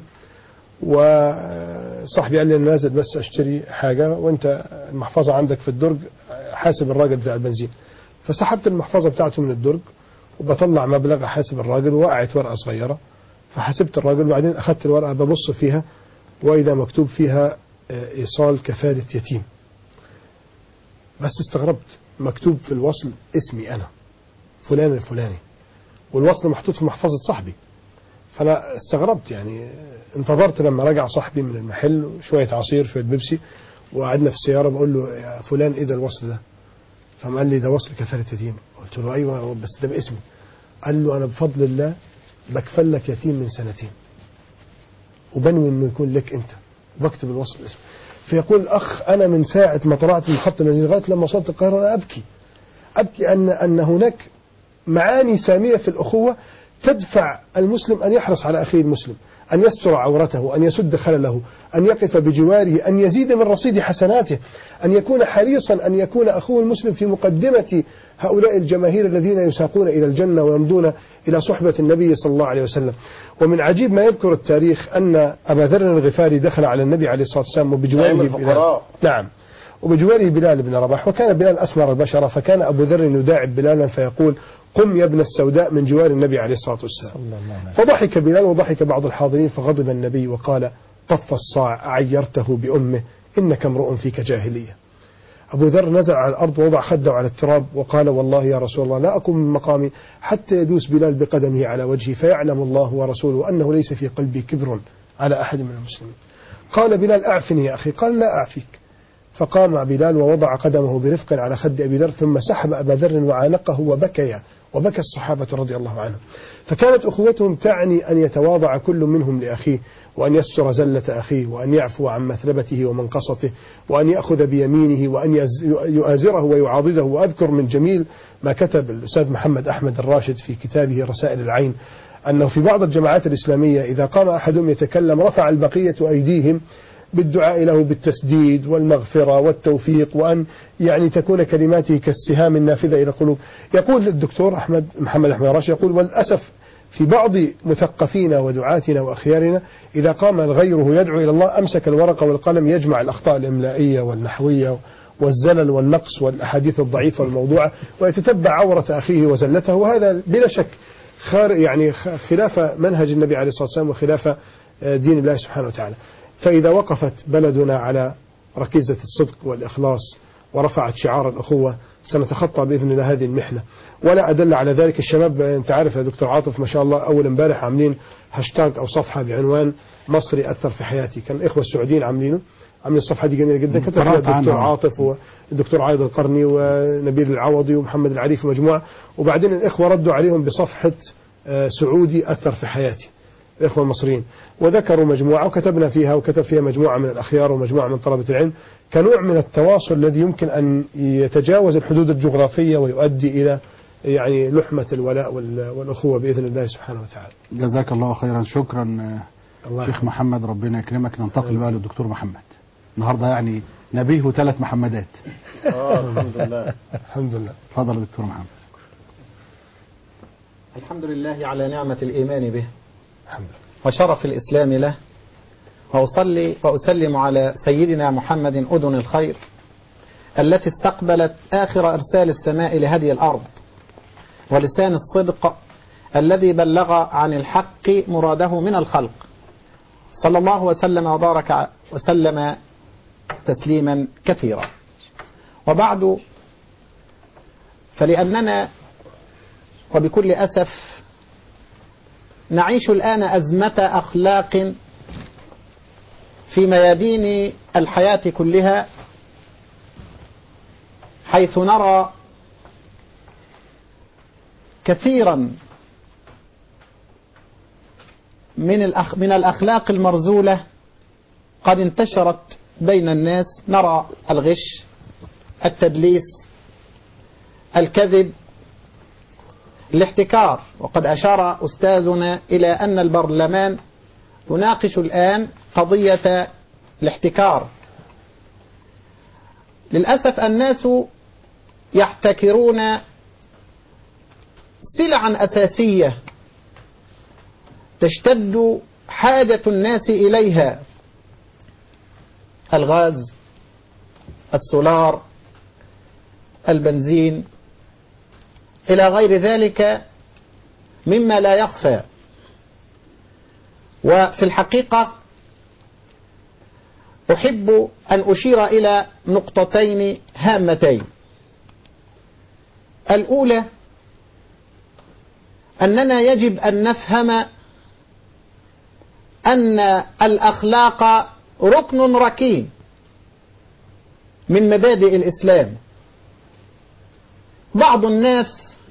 وصاحبي قال لي انا نازل بس اشتري حاجه وانت المحفظه عندك في الدرج حاسب الراجل بتاع البنزين فسحبت المحفظه بتاعته من الدرج وبطلع مبلغ احاسب الراجل وقعت ورقه صغيره فحسبت الراجل وبعدين اخذت الورقه ببص فيها واذا مكتوب فيها آه، ايصال كفاله يتيم بس استغربت مكتوب في الوصل اسمي انا فلان الفلاني والوصل محطوط في محفظه صاحبي فانا استغربت يعني انتظرت لما رجع صاحبي من المحل شويه عصير شويه بيبسي وقعدنا في السياره بقول له يا فلان ايه ده الوصل ده؟ فقام قال لي ده وصل كفاله يتيم قلت له ايوه بس ده باسمي قال له انا بفضل الله بكفل لك يتيم من سنتين وبنوي انه يكون لك انت وبكتب الوصل اسمه فيقول الاخ انا من ساعه ما طلعت من خط البنزين لغايه لما وصلت القاهره انا ابكي ابكي ان ان هناك معاني ساميه في الاخوه تدفع المسلم ان يحرص على اخيه المسلم أن يستر عورته أن يسد خلله أن يقف بجواره أن يزيد من رصيد حسناته أن يكون حريصا أن يكون أخوه المسلم في مقدمة هؤلاء الجماهير الذين يساقون إلى الجنة ويمضون إلى صحبة النبي صلى الله عليه وسلم ومن عجيب ما يذكر التاريخ أن أبا ذر الغفاري دخل على النبي عليه الصلاة والسلام وبجواره نعم بلال الفقراء. نعم وبجواره بلال بن رباح وكان بلال أسمر البشرة فكان أبو ذر يداعب بلالا فيقول قم يا ابن السوداء من جوار النبي عليه الصلاة والسلام فضحك بلال وضحك بعض الحاضرين فغضب النبي وقال طف الصاع عيرته بأمه إنك امرؤ فيك جاهلية أبو ذر نزل على الأرض ووضع خده على التراب وقال والله يا رسول الله لا أقوم من مقامي حتى يدوس بلال بقدمه على وجهي فيعلم الله ورسوله أنه ليس في قلبي كبر على أحد من المسلمين قال بلال أعفني يا أخي قال لا أعفيك فقام بلال ووضع قدمه برفق على خد أبي ذر ثم سحب أبا ذر وعانقه وبكيا وبكى الصحابة رضي الله عنهم فكانت أخوتهم تعني أن يتواضع كل منهم لأخيه وأن يستر زلة أخيه وأن يعفو عن مثلبته ومنقصته وأن يأخذ بيمينه وأن يز- يؤازره ويعاضده وأذكر من جميل ما كتب الأستاذ محمد أحمد الراشد في كتابه رسائل العين أنه في بعض الجماعات الإسلامية إذا قام أحدهم يتكلم رفع البقية أيديهم بالدعاء له بالتسديد والمغفرة والتوفيق وأن يعني تكون كلماته كالسهام النافذة إلى القلوب يقول الدكتور أحمد محمد أحمد راشد يقول والأسف في بعض مثقفينا ودعاتنا وأخيارنا إذا قام غيره يدعو إلى الله أمسك الورقة والقلم يجمع الأخطاء الإملائية والنحوية والزلل والنقص والأحاديث الضعيفة والموضوعة ويتتبع عورة أخيه وزلته وهذا بلا شك خار يعني خ- خلاف منهج النبي عليه الصلاة والسلام وخلاف آه، دين الله سبحانه وتعالى فإذا وقفت بلدنا على ركيزة الصدق والإخلاص ورفعت شعار الأخوة سنتخطى بإذن الله هذه المحنة ولا أدل على ذلك الشباب آه، أنت عارف يا دكتور عاطف ما شاء الله أول امبارح عاملين هاشتاج أو صفحة بعنوان مصري أثر في حياتي كان الإخوة السعوديين عاملينه عاملين الصفحة دي جميلة جدا كتب فيها قرأت عنها. الدكتور عاطف والدكتور عايض القرني ونبيل العوضي ومحمد العريفي ومجموعة وبعدين الإخوة ردوا عليهم بصفحة آه، سعودي أثر في حياتي الإخوة المصريين وذكروا مجموعة وكتبنا فيها وكتب فيها مجموعة من الأخيار ومجموعة من طلبة العلم كنوع من التواصل الذي يمكن أن يتجاوز الحدود الجغرافية ويؤدي إلى يعني لحمة الولاء وال- والأخوة بإذن الله سبحانه وتعالى جزاك الله خيرا شكرا آه، الله شيخ محمد ربنا يكرمك ننتقل بقى للدكتور محمد النهارده يعني نبيه ثلاث محمدات آه الحمد لله الحمد لله اتفضل يا دكتور محمد الحمد لله على نعمة الإيمان به الحمد لله وشرف الإسلام له وأصلي وأسلم على سيدنا محمد أذن الخير التي استقبلت آخر إرسال السماء لهدي الأرض ولسان الصدق الذي بلغ عن الحق مراده من الخلق صلى الله وسلم وبارك وسلم تسليما كثيرا وبعد فلأننا وبكل أسف نعيش الآن أزمة أخلاق في ميادين الحياة كلها حيث نرى كثيرا من الأخ من الأخلاق المرزولة قد انتشرت بين الناس نرى الغش التدليس الكذب الاحتكار وقد أشار أستاذنا إلى أن البرلمان يناقش الآن قضية الاحتكار للأسف الناس يحتكرون سلعا أساسية تشتد حاجة الناس إليها الغاز السولار البنزين إلى غير ذلك مما لا يخفى وفي الحقيقة أحب أن أشير إلى نقطتين هامتين الأولى أننا يجب أن نفهم أن الأخلاق ركن ركين من مبادئ الإسلام بعض الناس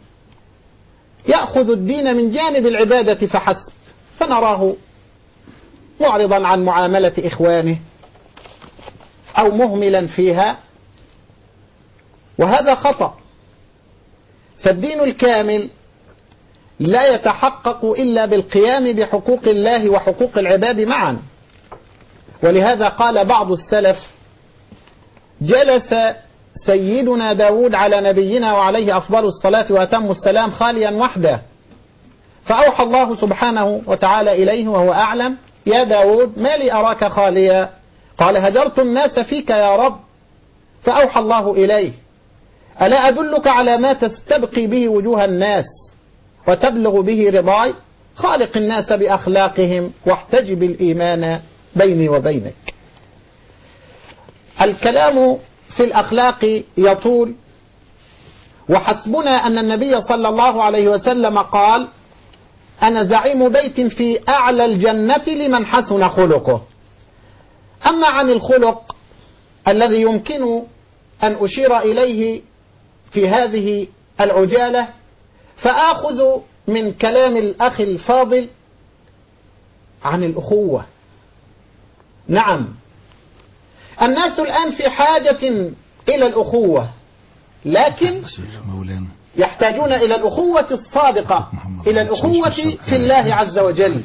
يأخذ الدين من جانب العبادة فحسب فنراه معرضا عن معاملة إخوانه أو مهملا فيها وهذا خطأ فالدين الكامل لا يتحقق إلا بالقيام بحقوق الله وحقوق العباد معا ولهذا قال بعض السلف جلس سيدنا داود على نبينا وعليه أفضل الصلاة وأتم السلام خاليا وحده فأوحى الله سبحانه وتعالى إليه وهو أعلم يا داود ما لي أراك خاليا قال هجرت الناس فيك يا رب فأوحى الله إليه ألا أدلك على ما تستبقي به وجوه الناس وتبلغ به رضاي خالق الناس بأخلاقهم واحتجب الإيمان بيني وبينك الكلام في الأخلاق يطول وحسبنا أن النبي صلى الله عليه وسلم قال أنا زعيم بيت في أعلى الجنة لمن حسن خلقه أما عن الخلق الذي يمكن أن أشير إليه في هذه العجالة فآخذ من كلام الأخ الفاضل عن الأخوة نعم الناس الآن في حاجة إلى الأخوة لكن مولانا يحتاجون إلى الأخوة الصادقة إلى الأخوة في الله عز وجل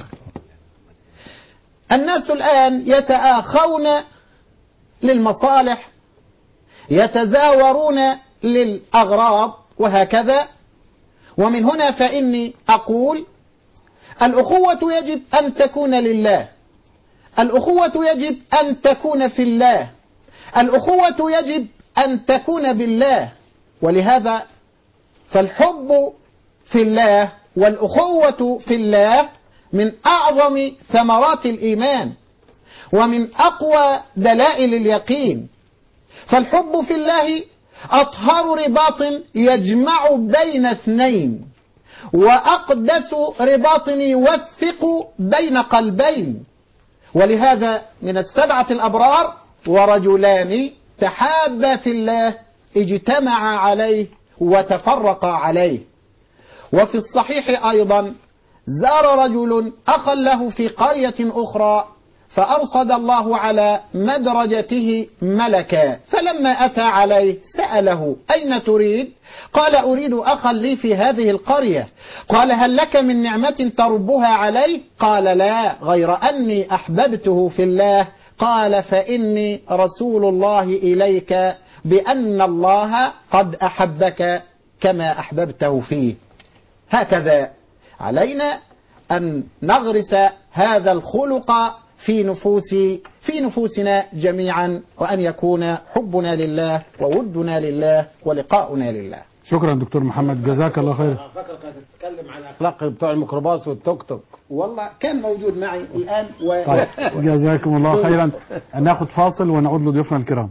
الناس الآن يتآخون للمصالح يتزاورون للأغراض وهكذا ومن هنا فإني أقول الأخوة يجب أن تكون لله الأخوة يجب أن تكون في الله الأخوة يجب أن تكون بالله ولهذا فالحب في الله والأخوة في الله من أعظم ثمرات الإيمان ومن أقوى دلائل اليقين فالحب في الله أطهر رباط يجمع بين اثنين وأقدس رباط يوثق بين قلبين ولهذا من السبعة الأبرار ورجلان تحابا في الله اجتمعا عليه وتفرقا عليه وفي الصحيح أيضا زار رجل أخا له في قرية أخرى فأرصد الله على مدرجته ملكا فلما أتى عليه سأله أين تريد قال أريد أخا لي في هذه القرية قال هل لك من نعمة تربها عليه قال لا غير أني أحببته في الله قال فإني رسول الله إليك بأن الله قد أحبك كما أحببته فيه هكذا علينا أن نغرس هذا الخلق في نفوس في نفوسنا جميعا وأن يكون حبنا لله وودنا لله ولقاؤنا لله شكرا دكتور محمد جزاك الله خير فاكر كانت تتكلم عن اخلاق بتوع الميكروباص والتوك توك والله كان موجود معي الآن و... طيب جزاكم الله خيرا ناخد فاصل ونعود لضيوفنا الكرام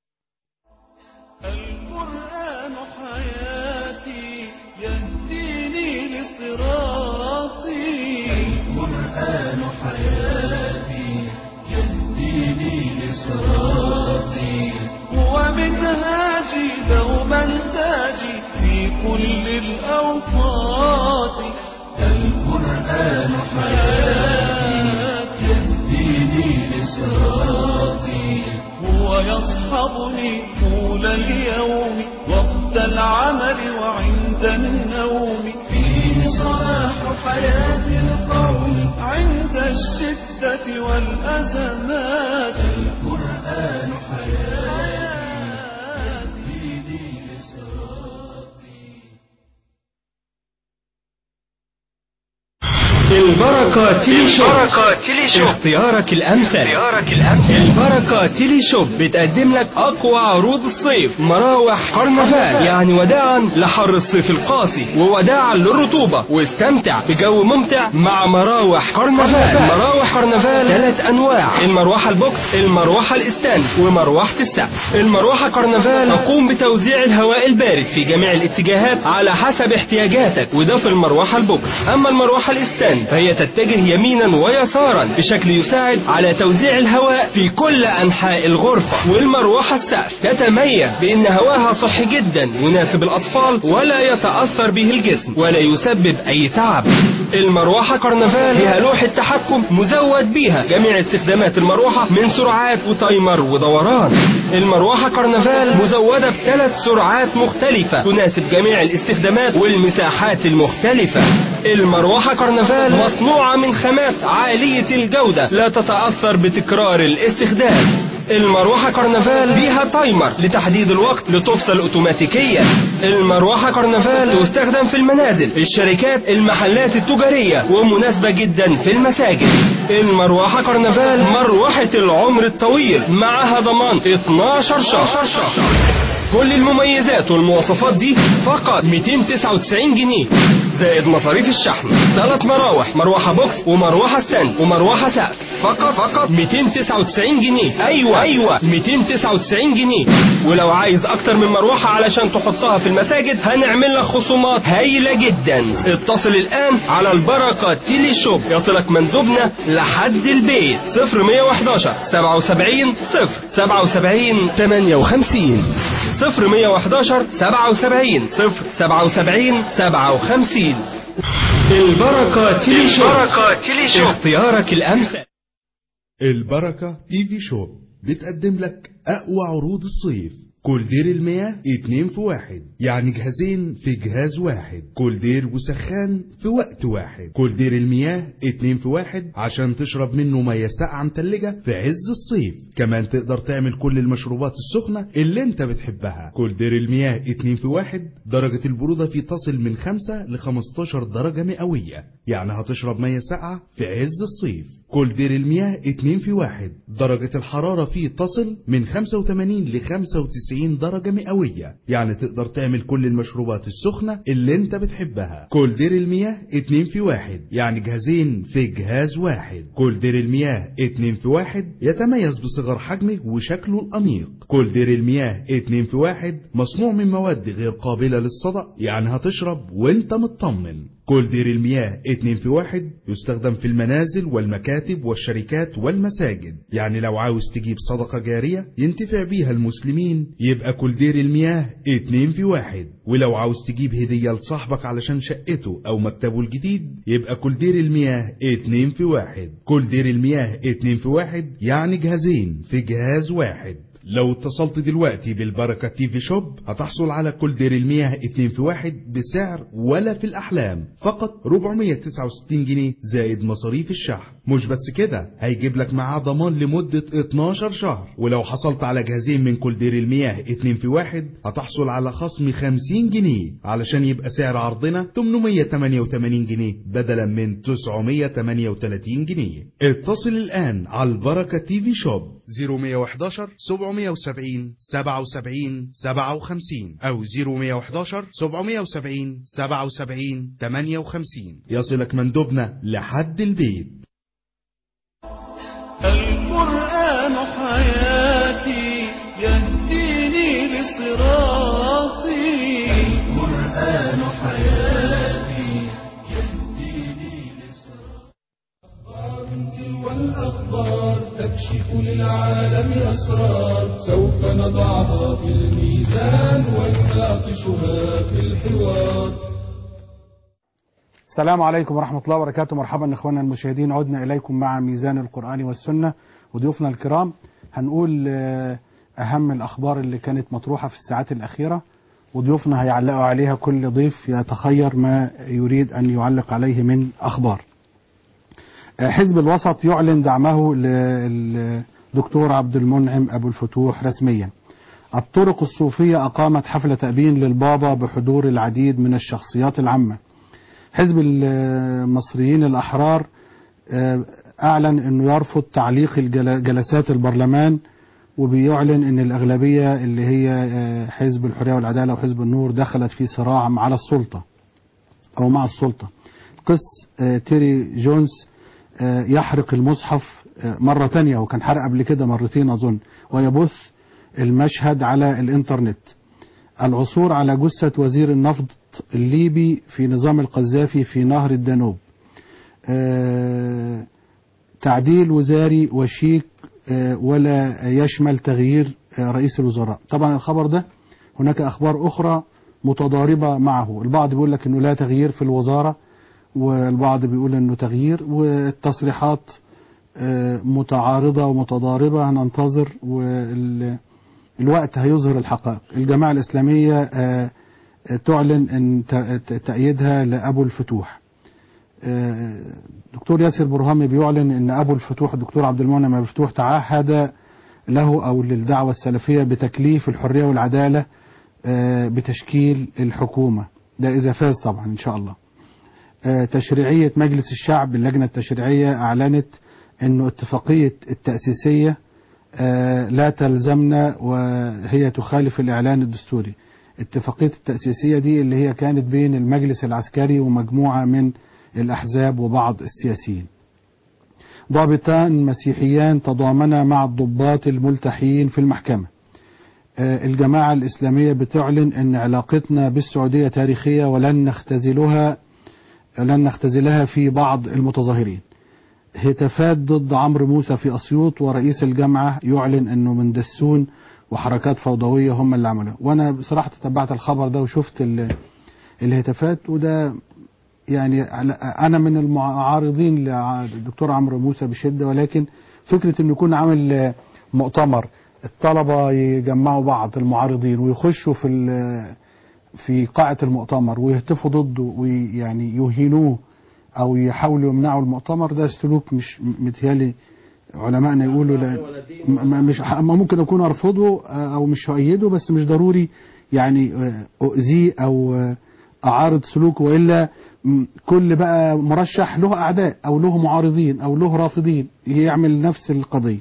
القرآن حياتي يهديني لصراطي القرآن حياتي يهديني لصراطي هو منهاجي دوما تاجي في كل الأوقات القرآن حياتي يهديني لصراطي هو يصحبني طول اليوم وقت العمل وعند النوم فيه صلاح حياة القوم عند الشدة والأزمات القرآن حياتي يهديني لصراطي البركة تيلي شوب اختيارك الأمثل البركة تيلي شوب بتقدم لك أقوى عروض الصيف مراوح كرنفال يعني وداعا لحر الصيف القاسي ووداعا للرطوبة واستمتع بجو ممتع مع مراوح كرنفال مراوح كرنفال ثلاث أنواع المروحة البوكس المروحة الإستان ومروحة السقف المروحة كرنفال تقوم بتوزيع الهواء البارد في جميع الاتجاهات على حسب احتياجاتك وده في المروحة البوكس أما المروحة الإستان فهي تتجه يمينا ويسارا بشكل يساعد على توزيع الهواء في كل أنحاء الغرفة والمروحة السقف تتميز بأن هواها صحي جدا يناسب الأطفال ولا يتأثر به الجسم ولا يسبب أي تعب المروحة كرنفال فيها لوحة تحكم مزود بيها جميع استخدامات المروحة من سرعات وتايمر ودوران المروحة كرنفال مزودة بثلاث سرعات مختلفة تناسب جميع الاستخدامات والمساحات المختلفة المروحة كرنفال مصنوعة من خامات عالية الجودة لا تتأثر بتكرار الاستخدام المروحة كرنفال بيها تايمر لتحديد الوقت لتفصل اوتوماتيكيا المروحة كرنفال تستخدم في المنازل الشركات المحلات التجارية ومناسبة جدا في المساجد المروحة كرنفال مروحة العمر الطويل معها ضمان 12 شهر كل المميزات والمواصفات دي فقط 299 جنيه زائد مصاريف الشحن ثلاث مراوح مروحة بوكس ومروحة ستاند ومروحة سقف فقط فقط 299 جنيه ايوه ايوه 299 جنيه ولو عايز اكتر من مروحة علشان تحطها في المساجد هنعمل لك خصومات هايلة جدا اتصل الان على البركة تيلي شوب يصلك مندوبنا لحد البيت 0111 77 0 77 58 0111 77 0 77 57 البركة تيلي شوب البركة تيلي شوب اختيارك الأمثل البركة تي في شوب بتقدم لك أقوى عروض الصيف كولدير المياه اتنين في واحد يعني جهازين في جهاز واحد كولدير وسخان في وقت واحد كولدير المياه اتنين في واحد عشان تشرب منه مياه ساقعة متلجة في عز الصيف كمان تقدر تعمل كل المشروبات السخنة اللي انت بتحبها كولدير المياه اتنين في واحد درجة البرودة فيه تصل من خمسة ل 15 درجة مئوية يعني هتشرب مياه ساقعة في عز الصيف كولدير المياه اتنين في واحد درجة الحرارة فيه تصل من 85 ل 95 درجة مئوية يعني تقدر تعمل كل المشروبات السخنة اللي انت بتحبها كولدير المياه اتنين في واحد يعني جهازين في جهاز واحد كولدير المياه اتنين في واحد يتميز بصغر حجمه وشكله الأنيق كولدير المياه اتنين في واحد مصنوع من مواد غير قابلة للصدأ يعني هتشرب وانت مطمن كولدير المياه اتنين في واحد يستخدم في المنازل والمكاتب والشركات والمساجد يعني لو عاوز تجيب صدقة جارية ينتفع بيها المسلمين يبقى كولدير المياه اتنين في واحد ولو عاوز تجيب هدية لصاحبك علشان شقته او مكتبه الجديد يبقى كولدير المياه اتنين في واحد كولدير المياه اتنين في واحد يعني جهازين في جهاز واحد لو اتصلت دلوقتي بالبركة تي في شوب هتحصل على كل دير المياه اتنين في واحد بسعر ولا في الأحلام فقط 469 جنيه زائد مصاريف الشحن مش بس كده هيجيب لك معاه ضمان لمدة 12 شهر ولو حصلت على جهازين من كل دير المياه اتنين في واحد هتحصل على خصم 50 جنيه علشان يبقى سعر عرضنا 888 جنيه بدلا من 938 جنيه اتصل الآن على البركة تي في شوب 0111 770 77 57 أو 0111 770 77 58 يصلك مندوبنا لحد البيت القرآن حياتي يهديني لصراطي القرآن حياتي يهديني لصراطي والأخبار تكشف للعالم أسرار سوف نضعها في الميزان ونناقشها في الحوار السلام عليكم ورحمة الله وبركاته مرحبا إخواننا المشاهدين عدنا إليكم مع ميزان القرآن والسنة وضيوفنا الكرام هنقول آه، أهم الأخبار اللي كانت مطروحة في الساعات الأخيرة وضيوفنا هيعلقوا عليها كل ضيف يتخير ما يريد أن يعلق عليه من أخبار آه، حزب الوسط يعلن دعمه للدكتور عبد المنعم أبو الفتوح رسميا الطرق الصوفية أقامت حفلة تأبين للبابا بحضور العديد من الشخصيات العامة حزب المصريين الأحرار آه، أعلن أنه يرفض تعليق الجل- جلسات البرلمان وبيعلن أن الأغلبية اللي هي آه، حزب الحرية والعدالة وحزب النور دخلت في صراع على السلطة أو مع السلطة قس آه، تيري جونز آه، يحرق المصحف آه، مرة تانية وكان حرق قبل كده مرتين أظن ويبث المشهد على الإنترنت العثور على جثة وزير النفط الليبي في نظام القذافي في نهر الدانوب آه، تعديل وزاري وشيك آه، ولا يشمل تغيير آه، رئيس الوزراء طبعا الخبر ده هناك أخبار أخرى متضاربة معه البعض بيقول لك أنه لا تغيير في الوزارة والبعض بيقول أنه تغيير والتصريحات آه، متعارضة ومتضاربة هننتظر والوقت هيظهر الحقائق الجماعة الإسلامية آه، تعلن أن ت- ت- تأييدها لأبو الفتوح آه، دكتور ياسر برهامي بيعلن ان ابو الفتوح الدكتور عبد المنعم ابو الفتوح تعهد له او للدعوه السلفيه بتكليف الحريه والعداله آه، بتشكيل الحكومه ده اذا فاز طبعا ان شاء الله آه، تشريعيه مجلس الشعب اللجنه التشريعيه اعلنت انه اتفاقيه التاسيسيه آه، لا تلزمنا وهي تخالف الاعلان الدستوري اتفاقيه التاسيسيه دي اللي هي كانت بين المجلس العسكري ومجموعه من الاحزاب وبعض السياسيين ضابطان مسيحيان تضامنا مع الضباط الملتحيين في المحكمة آه، الجماعة الإسلامية بتعلن أن علاقتنا بالسعودية تاريخية ولن نختزلها لن نختزلها في بعض المتظاهرين هتافات ضد عمرو موسى في أسيوط ورئيس الجامعة يعلن أنه من دسون وحركات فوضوية هم اللي عملوها وأنا بصراحة تتبعت الخبر ده وشفت ال- الهتافات وده يعني على- انا من المعارضين للدكتور عمرو موسى بشده ولكن فكره انه يكون عامل آه، مؤتمر الطلبه يجمعوا بعض المعارضين ويخشوا في ال- في قاعه المؤتمر ويهتفوا ضده ويعني يهينوه او يحاولوا يمنعوا المؤتمر ده سلوك مش متهيالي علمائنا يقولوا لا م- م- مش ح- ممكن اكون ارفضه آه، او مش هؤيده بس مش ضروري يعني آه، اؤذيه او آه، اعارض سلوكه والا م- كل بقى مرشح له اعداء او له معارضين او له رافضين يعمل نفس القضيه.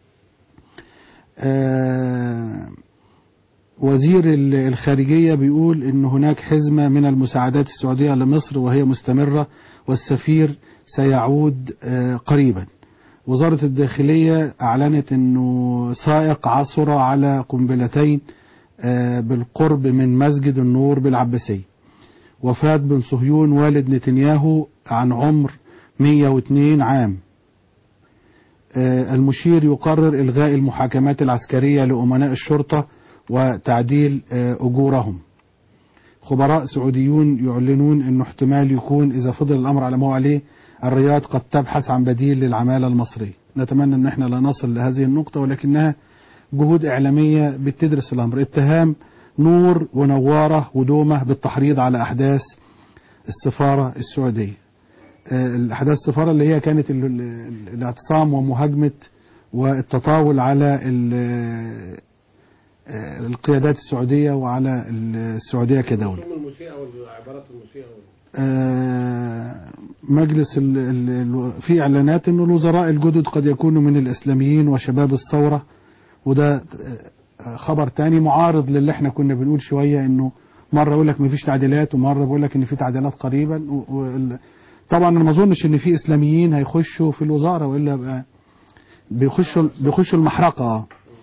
آه، وزير ال- الخارجيه بيقول ان هناك حزمه من المساعدات السعوديه لمصر وهي مستمره والسفير سيعود آه، قريبا. وزاره الداخليه اعلنت انه سائق عثر على قنبلتين آه، بالقرب من مسجد النور بالعباسيه. وفاة بن صهيون والد نتنياهو عن عمر 102 عام آه، المشير يقرر إلغاء المحاكمات العسكرية لأمناء الشرطة وتعديل آه، أجورهم خبراء سعوديون يعلنون أنه احتمال يكون إذا فضل الأمر على ما هو عليه الرياض قد تبحث عن بديل للعمالة المصرية نتمنى أن احنا لا نصل لهذه النقطة ولكنها جهود إعلامية بتدرس الأمر اتهام نور ونوارة ودومة بالتحريض على أحداث السفارة السعودية آه، الأحداث السفارة اللي هي كانت ال- ال- الاعتصام ومهاجمة والتطاول على ال- آه، القيادات السعودية وعلى السعودية كدولة المسيئة والعبارات المسيئة آه، مجلس ال ال ال في اعلانات انه الوزراء الجدد قد يكونوا من الاسلاميين وشباب الثوره وده آه، خبر تاني معارض للي احنا كنا بنقول شويه انه مره يقول لك مفيش تعديلات ومره بيقول لك ان في تعديلات قريبا و- وال- طبعا انا ما اظنش ان في اسلاميين هيخشوا في الوزاره والا بقى بيخشوا بيخشوا المحرقه آه.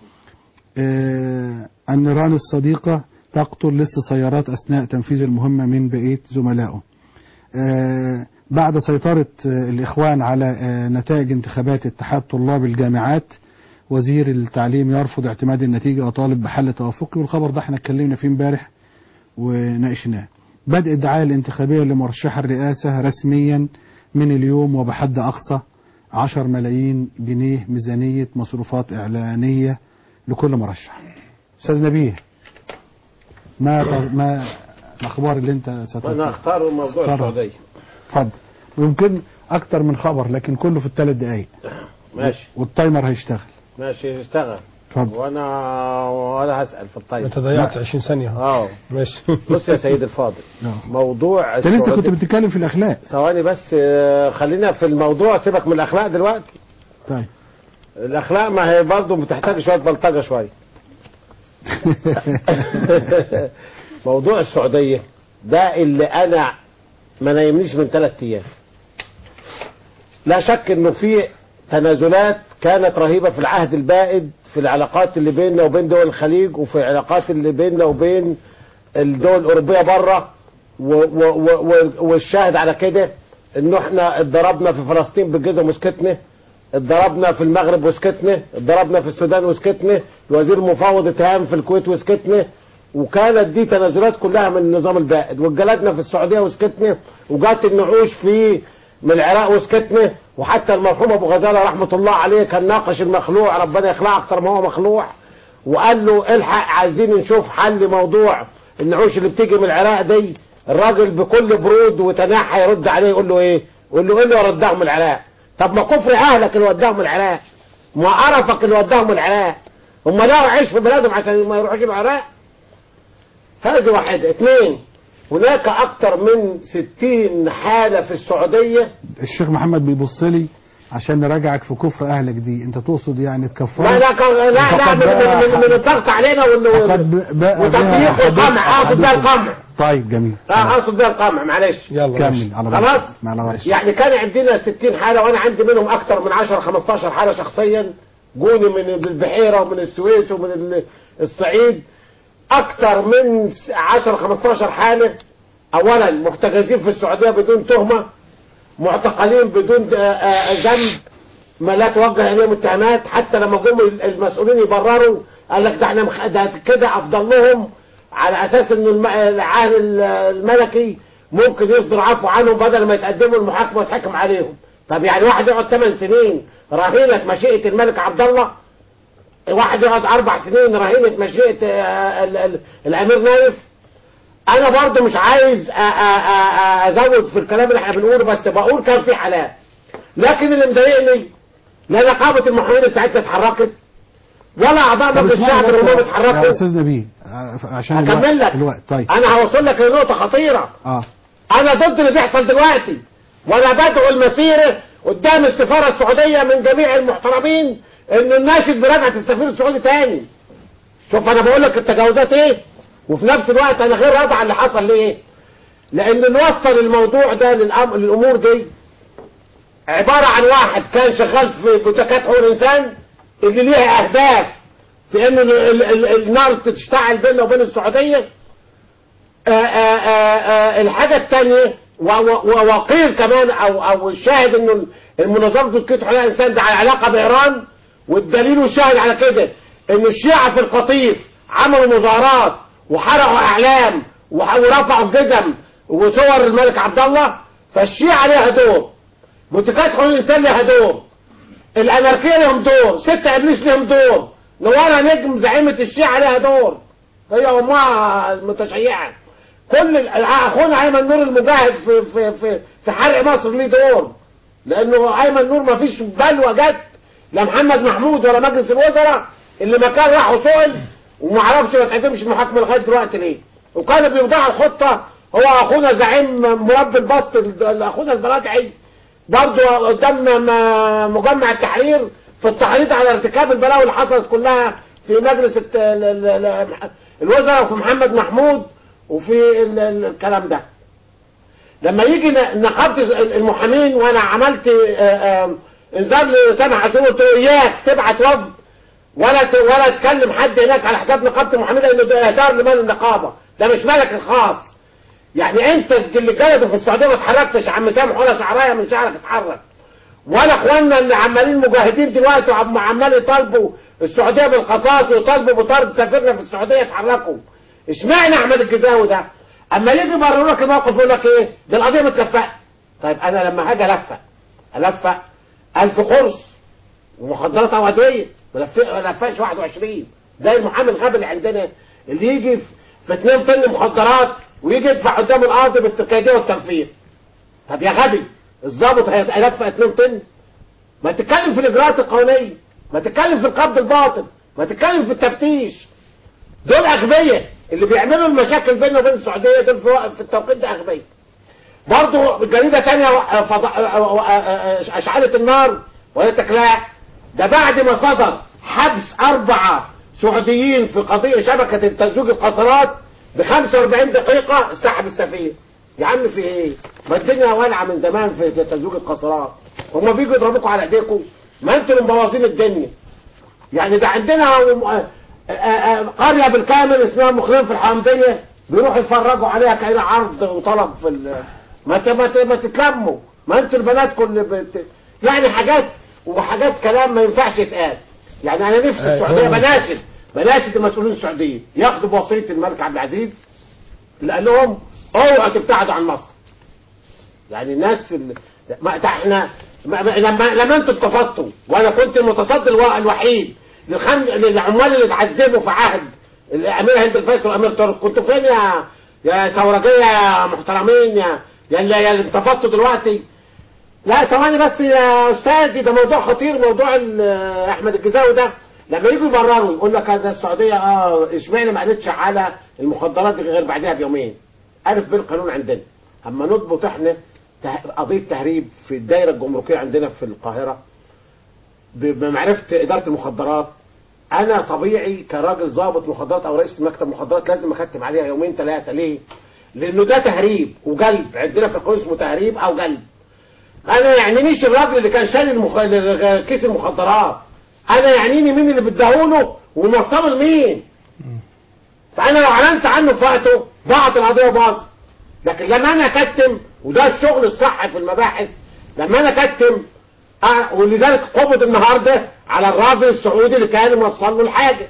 آه، النيران الصديقه تقتل لص سيارات اثناء تنفيذ المهمه من بقيه زملائه آه، بعد سيطرة آه، الإخوان على آه، نتائج انتخابات اتحاد طلاب الجامعات وزير التعليم يرفض اعتماد النتيجة وطالب بحل توافقي والخبر ده احنا اتكلمنا فيه امبارح وناقشناه بدء الدعاية الانتخابية لمرشح الرئاسة رسميا من اليوم وبحد أقصى 10 ملايين جنيه ميزانية مصروفات إعلانية لكل مرشح أستاذ نبيه ما ما الأخبار اللي أنت انا ستذكرها اختار موضوع اختاره. السعودية اتفضل ويمكن اكتر من خبر لكن كله في الثلاث دقايق ماشي والتايمر هيشتغل ماشي اشتغل اتفضل وانا وانا هسأل في الطيب انت ضيعت 20 ثانية اه ماشي بص يا سيد الفاضل آه. موضوع انت لسه كنت السعودية- بتتكلم في الاخلاق ثواني بس آه، خلينا في الموضوع سيبك من الاخلاق دلوقتي طيب الاخلاق ما هي برضه بتحتاج شويه بلطجه شويه موضوع السعوديه ده اللي انا ما نايمنيش من ثلاث ايام لا شك انه في تنازلات كانت رهيبه في العهد البائد في العلاقات اللي بيننا وبين دول الخليج وفي العلاقات اللي بيننا وبين الدول الاوروبيه بره و- و- و- و- والشاهد على كده انه احنا اتضربنا في فلسطين بالجزم وسكتنا اتضربنا في المغرب وسكتنا اتضربنا في السودان وسكتنا الوزير المفاوض اتهام في الكويت وسكتنا وكانت دي تنازلات كلها من النظام البائد واتجلدنا في السعوديه وسكتنا وجات النعوش في من العراق وسكتنا وحتى المرحوم ابو غزاله رحمه الله عليه كان ناقش المخلوع ربنا يخلعه اكتر ما هو مخلوع وقال له الحق عايزين نشوف حل موضوع النعوش اللي بتيجي من العراق دي الراجل بكل برود وتنحى يرد عليه يقول له ايه واللي يقول له ردهم العراق طب ما كفر اهلك اللي وداهم العراق ما قرفك اللي وداهم العراق هم لا يعيش في بلادهم عشان ما يروحوش العراق هذه واحدة اثنين هناك اكثر من ستين حالة في السعودية الشيخ محمد بيبص لي عشان نراجعك في كفر اهلك دي انت تقصد يعني تكفر لا لا لا لا من, من, من, من الضغط علينا وال- فقد بقى وتضييق بها والقمع اقصد بها أحدكم. القمع طيب جميل اه اقصد بها القمع معلش يلا كمل على خلاص بركة. على بركة. يعني كان عندنا 60 حالة وانا عندي منهم اكثر من 10 15 حالة شخصيا جوني من البحيرة ومن السويس ومن ال- الصعيد اكثر من 10 15 حالة اولا محتجزين في السعودية بدون تهمة معتقلين بدون آه، آه، ذنب ما لا توجه اليهم اتهامات حتى لما جم المسؤولين يبرروا قال لك ده احنا مخ- ده كده افضل لهم على اساس ان الم- العهد الملكي ممكن يصدر عفو عنهم بدل ما يتقدموا المحاكمه ويتحكم عليهم طب يعني واحد يقعد 8 سنين رهينة مشيئة الملك عبد الله واحد يقعد اربع سنين رهينة مشيئة آه، ال- ال- الامير نايف انا برضو مش عايز أ- أ- أ- ازود في الكلام اللي احنا بنقوله بس بقول كان في حالات لكن اللي مضايقني لا نقابة المحامين بتاعتنا اتحركت ولا اعضاء طب مجلس اسمعني الشعب بس الرومان يا اتحركوا استاذ نبيل آه، عشان الوقت- هكمل لك الوقت طيب انا هوصل لك لنقطة خطيرة اه انا ضد اللي بيحصل دلوقتي وانا بدعو المسيرة قدام السفارة السعودية من جميع المحترمين ان الناشد برجعة السفير السعودي تاني شوف انا بقول لك التجاوزات ايه وفي نفس الوقت انا غير راضي على اللي حصل ليه لان نوصل الموضوع ده للأم... للامور دي عبارة عن واحد كان شغال في بوتكات حقوق الانسان اللي ليها اهداف في ان ال... ال... ال... النار تشتعل بيننا وبين السعودية آآ آآ آآ الحاجة الثانية وقيل كمان او او الشاهد انه المنظمة تسكيت حقوق الانسان ده على علاقة بايران والدليل والشاهد على كده ان الشيعة في القطيف عملوا مظاهرات وحرقوا اعلام وح- ورفعوا الجزم وصور الملك عبد الله فالشيعة ليها دور بوتيكات حقوق الانسان ليها دور الاناركية لهم دور ستة ابليس لهم دور نوارة نجم زعيمة الشيعة ليها دور هي امها المتشيعة كل ال- اخونا ايمن نور المجاهد في في في في حرق مصر ليه دور لانه ايمن نور ما فيش بلوى جت لا محمد محمود ولا مجلس الوزراء اللي مكان راح وسئل وما عرفش ما تعتمش المحاكمه لغايه دلوقتي ليه وكان بيوضع الخطه هو اخونا زعيم مربي البط ال- اخونا البلاتعي برضه قدام م- مجمع التحرير في التحريض على ارتكاب البلاوي اللي حصلت كلها في مجلس الت- ال- ال- ال- الوزراء وفي محمد محمود وفي ال- ال- الكلام ده لما يجي ن- نقابة المحامين وانا عملت آه، آه، انذار لسامح عاشور قلت له اياك تبعت وفد ولا ت- ولا تكلم حد هناك على حساب نقابة المحامين لانه ده اهدار لمال النقابة ده مش ملك الخاص يعني انت اللي جلده في السعودية ما اتحركتش يا عم سامح ولا شعرايه من شعرك اتحرك ولا اخواننا اللي عمالين مجاهدين دلوقتي وعم- عمال يطالبوا السعودية بالقصاص ويطالبوا بطرد سفيرنا في السعودية اتحركوا اشمعنى احمد الجزاوي ده اما يجي يبرر لك الموقف يقول لك ايه ده القضيه متلفقه طيب انا لما هاجي الفق الفق 1000 قرص ومخدرات او ادويه ما لف- ما لفقش 21 زي المحامي الغبي اللي عندنا اللي يجي في 2 طن مخدرات ويجي يدفع قدام القاضي بالتكايديه والتنفيذ طب يا غبي الضابط هيلفق 2 طن ما تتكلم في الاجراءات القانونيه ما تتكلم في القبض الباطن ما تتكلم في التفتيش دول اغبياء اللي بيعملوا المشاكل بيننا وبين السعوديه دول في وق- في التوقيت ده اغبياء برضه جريده تانية فض- اشعلت النار وقالت لك لا ده بعد ما صدر حبس اربعه سعوديين في قضيه شبكه تزويج القاصرات ب 45 دقيقه سحب السفير يا عم في ايه؟ ما الدنيا والعه من زمان في في تزويج القاصرات هما بيجوا يضربوكوا على ايديكم ما انتوا اللي مبوظين الدنيا يعني ده عندنا آه، آه، آه، قرية بالكامل اسمها مخرين في الحمدية بيروحوا يتفرجوا عليها كأنها عرض وطلب في ال... ما ت- ما ت- ما تتلموا ما انتوا البنات كل بت... يعني حاجات وحاجات كلام ما ينفعش يتقال يعني انا نفسي آه، السعودية هو- بناشد بناشد المسؤولين السعوديين ياخدوا بوصية الملك عبد العزيز اللي قال لهم اوعوا تبتعدوا عن مصر يعني الناس اللي ما احنا ما ما- لما لما انتوا اتفقتوا وانا كنت المتصدر الوا- الوحيد للخم... للعمال اللي اتعذبوا في عهد الامير هند الفيصل والامير ترك كنتوا فين يا يا ثورجيه يا محترمين يا يا اللي, يا اللي انتفضتوا دلوقتي لا ثواني بس يا استاذي ده موضوع خطير موضوع ال- احمد الجزاوي ده لما يجوا يبرروا يقول لك ده السعوديه اه اشمعنى ما قالتش على المخدرات دي غير بعدها بيومين عارف بالقانون عندنا اما نضبط احنا ته- قضيه تهريب في الدائره الجمركيه عندنا في القاهره ب- بمعرفه اداره المخدرات انا طبيعي كراجل ضابط مخدرات او رئيس مكتب مخدرات لازم اكتب عليها يومين ثلاثه ليه؟ لانه ده تهريب وجلب عندنا في القانون اسمه تهريب او جلب انا يعنينيش الراجل اللي كان شايل المخ... كيس المخدرات انا يعنيني مين اللي بديهوله وموصله لمين فانا لو اعلنت عنه في وقته ضاعت القضيه باظت لكن لما انا اكتم وده الشغل الصح في المباحث لما انا اكتم أه ولذلك قبض النهارده على الراجل السعودي اللي كان موصل له الحاجه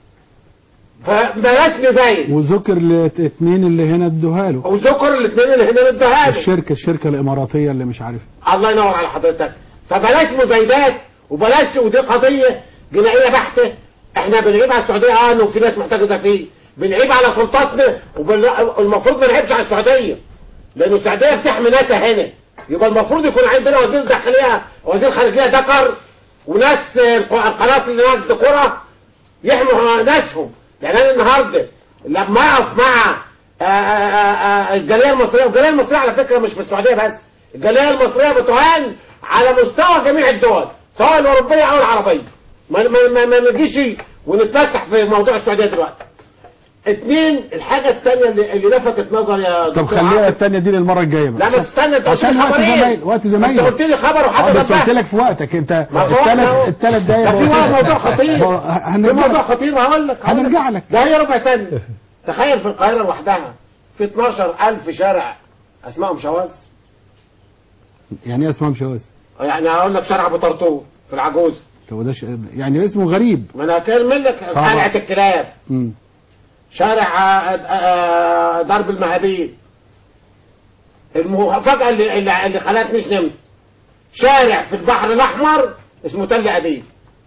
فبلاش نزايد وذكر الاثنين اللي هنا ادوها له وذكر الاثنين اللي هنا اداها له الشركه الشركه الاماراتيه اللي مش عارف الله ينور على حضرتك فبلاش مزايدات وبلاش ودي قضيه جنائيه بحته احنا بنعيب على السعوديه اه انه في ناس محتاجه ده فيه بنعيب على سلطاتنا والمفروض ما نعيبش على السعوديه لان السعوديه بتحمي ناسها هنا يبقى المفروض يكون عندنا وزير داخليه وزير خارجيه ذكر وناس آه، القناص اللي هناك ذكوره يحموا ناسهم يعني انا النهارده لما اقف مع آه، آه، آه، الجاليه المصريه والجاليه المصريه على فكره مش في السعوديه بس الجاليه المصريه بتهان على مستوى جميع الدول سواء الاوروبيه او العربيه ما ما ما, ما نجيش ونتفسح في موضوع السعوديه دلوقتي اثنين الحاجه الثانيه اللي, اللي لفتت نظر يا طب دكتور خليها عاطف، الثانيه دي للمره الجايه بقى لا ما تستنى انت قلت عشان لي وقت خبرين. زمايل وقت زمايل انت قلت لي خبر اه وحاجه بس قلت نبهت. لك في وقتك انت ما هو وقت الثلاث اهو. الثلاث دقايق ده في بقول لك. موضوع خطير هو في هنرجع موضوع لك. خطير هقول لك هقول هنرجع لك. ده هي ربع سنة تخيل في القاهرة لوحدها في 12000 شارع اسمائهم شواذ يعني ايه اسمها مشواذ يعني هقول لك شارع ابو طرطور في العجوز طب وده ش- يعني اسمه غريب ما انا هكلم لك شارع الكلاب مم. شارع آه، آه، درب المهابيل المفاجأة اللي اللي, اللي خلتنيش نمت شارع في البحر الأحمر اسمه تل أبيب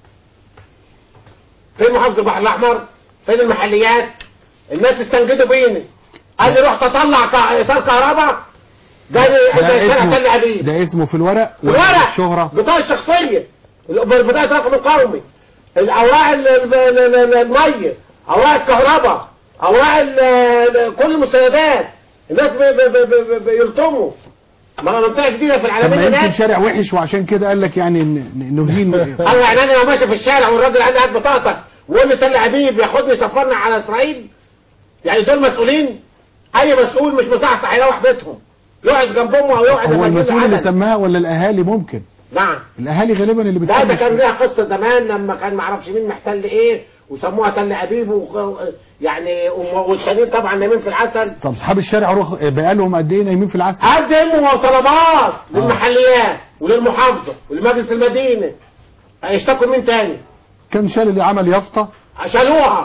فين محافظة البحر الأحمر؟ فين المحليات؟ الناس استنجدوا بيني قال لي رحت اطلع كا- ايصال كهرباء جالي ده شارع تل اسمه أبيب ده اسمه في الورق في الورق الشهرة بطاقة الشخصية بطاقة رقم القومي الأوراق ال- ال- ال- ال- المية أوراق الكهرباء أوراق ال- ال- كل المستندات الناس بي- بي- بي- بي- بي- بيلطموا ما منطقة جديدة في طب العالمين ما يمكن هناك شارع وحش وعشان كده قال لك يعني ن- ن- نهين أنا يعني أنا لو ماشي في الشارع والراجل عنده هات بطاقتك ويقول لي تل أبيب ياخدني يسفرني على إسرائيل يعني دول مسؤولين أي مسؤول مش مصحصح يروح بيتهم يقعد جنب أمه أو يقعد هو جنب المسؤول اللي عدد. سماها ولا الاهالي ممكن نعم الاهالي غالبا اللي لا ده بتسمي كان ليها قصة زمان لما كان معرفش مين محتل ايه وسموها تل ابيب وخ- يعني وم- والتانيين طبعا نايمين في العسل طب اصحاب الشارع روح بقالهم قد ايه نايمين في العسل قدموا طلبات للمحليات وللمحافظة ولمجلس المدينة هيشتكوا مين تاني كان شال اللي عمل يافطه شالوها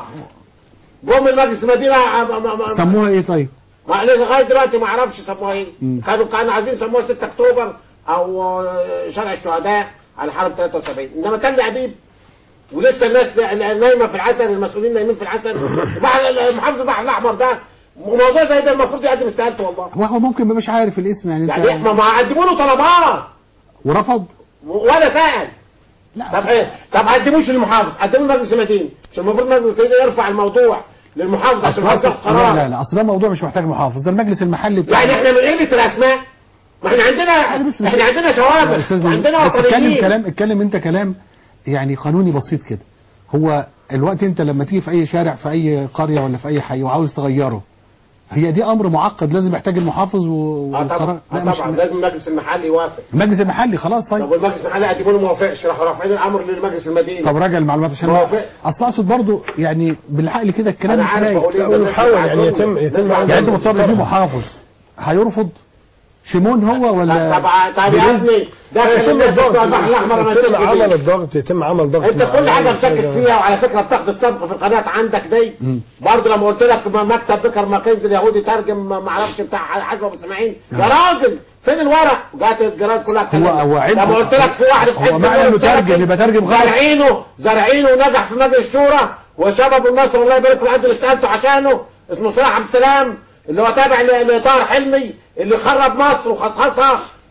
جم المجلس المدينة ما- ما- ما- سموها ايه طيب ما لغايه دلوقتي ما اعرفش سموها ايه مم. كانوا كانوا عايزين يسموها 6 اكتوبر او آه، شارع الشهداء على حرب 73 انما تل ابيب ولسه الناس نايمه في العسل المسؤولين نايمين في العسل وبحر محافظ البحر الاحمر ده موضوع زي ده المفروض يقدم استقالته والله هو هو ممكن ما مش عارف الاسم يعني يعني انت ما ما قدموا له طلبات ورفض ولا سال لا طب ايه طب ما قدموش للمحافظ قدموا لمجلس المدينه عشان المفروض مجلس المدينه يرفع الموضوع للمحافظ عشان أصل- ياخد لا لا قرار لا اصل ده موضوع مش محتاج محافظ ده المجلس المحلي بتاع يعني احنا من قله الاسماء ما احنا عندنا بس مش- احنا عندنا يا شوابح أستاذ وعندنا بس اتكلم وطنيين كلام اتكلم انت كلام يعني قانوني بسيط كده هو الوقت انت لما تيجي في اي شارع في اي قريه ولا في اي حي وعاوز تغيره هي دي امر معقد لازم يحتاج المحافظ و- اه والقرار طبعا لا اه مش طبعا لازم المجلس المحلي يوافق المجلس المحلي خلاص طب طيب والمجلس المحلي قدموا له ما وافقش راحوا رافعين الامر للمجلس المدينه طب راجع المعلومات عشان موافق. اصل اقصد برضو يعني بالعقل كده الكلام انا مش عارف رايق. بقول ايه لا، ده الناس ويحاول يعني بتعذبني. يتم- يتم الناس عمل- يعني انت بتعذبني. متصور فيه محافظ هيرفض شيمون هو ولا طب طب يا بيرز؟ ابني دخل يتم الناس الضغط بتوع البحر الاحمر أنا يتم شايف عمل كده. الضغط يتم عمل ضغط انت مع- كل حاجه مشكك فيها وعلى فكره بتاخد السبق في القناه عندك دي مم. برضه لما قلت لك م- مكتب بكر ماكنزي اليهودي ترجم ما اعرفش بتاع حسب ابو اسماعيل يا راجل فين الورق؟ جات الجرايد كلها اتكلمت. هو عيب- لما قلت لك في واحد في هو حزب معنى الله انه ترجم ترجم، يبقى ترجم غلط. زارعينه زارعينه ونجح في مجلس الشورى وشباب النصر الله يبارك له اللي استقالته عشانه اسمه صلاح عبد السلام اللي هو تابع ل- لطاهر حلمي اللي خرب مصر وخصخصها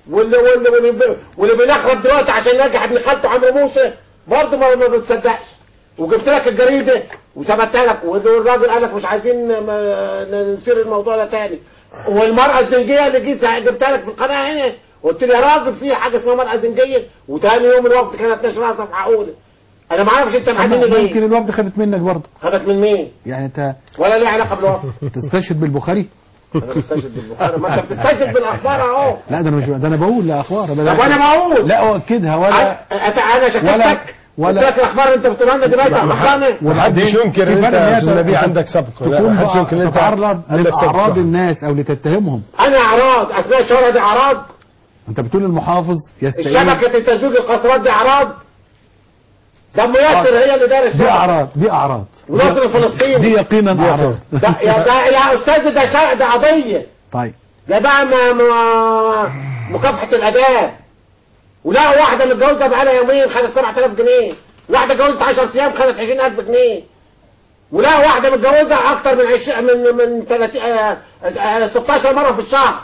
واللي واللي واللي, واللي بينخرب دلوقتي عشان ينجح ابن خالته عمرو موسى برضه ما ما بتصدقش وجبت لك الجريده وثبتها لك والراجل قال لك مش عايزين ما نثير الموضوع ده تاني والمرأة الزنجية اللي جيت جبتها لك في القناة هنا قلت لي يا راجل في حاجة اسمها مرأة زنجية وتاني يوم الوقت كانت نشرها صفحة أولى أنا ما أعرفش أنت محددني ممكن ليه الوفد خدت منك برضه خدت من مين يعني انت ولا ليه علاقة بالوقت تستشهد بالبخاري أنا بستشهد بالبخاري ما أنت بتستشهد بالأخبار أهو لا ده انا مش ده انا بقول لا اخبار ده طب وأنا بقول لا اؤكدها ولا أنا- أنا شككتك ولا- قلت لك الأخبار اللي أنت بتقولها لنا دلوقتي أخبارنا محدش ينكر ان في انت فرق إن هي يا استاذ نبيه تت- عندك سبق لا تكون محدش ينكر ان انت تتعرض عندك سبق لاعراض صح. الناس او لتتهمهم أنا أعراض أثناء الشهرة دي أعراض انت بتقول المحافظ يستعين شبكة التزويج القصرات دي أعراض ده ميسر هي اللي دار دي الشبكة اعراض دي اعراض ونصر الفلسطيني دي يقينا اعراض ده يا ده يا استاذ ده شرع ده قضيه طيب ده بقى ما ما مكافحه الاداب ولا واحده متجوزه بقى لها يومين خدت 7000 جنيه واحده اتجوزت 10 ايام خدت 20000 جنيه ولا واحده متجوزه اكتر من 20 من من 30 آه، آه، 16 مره في الشهر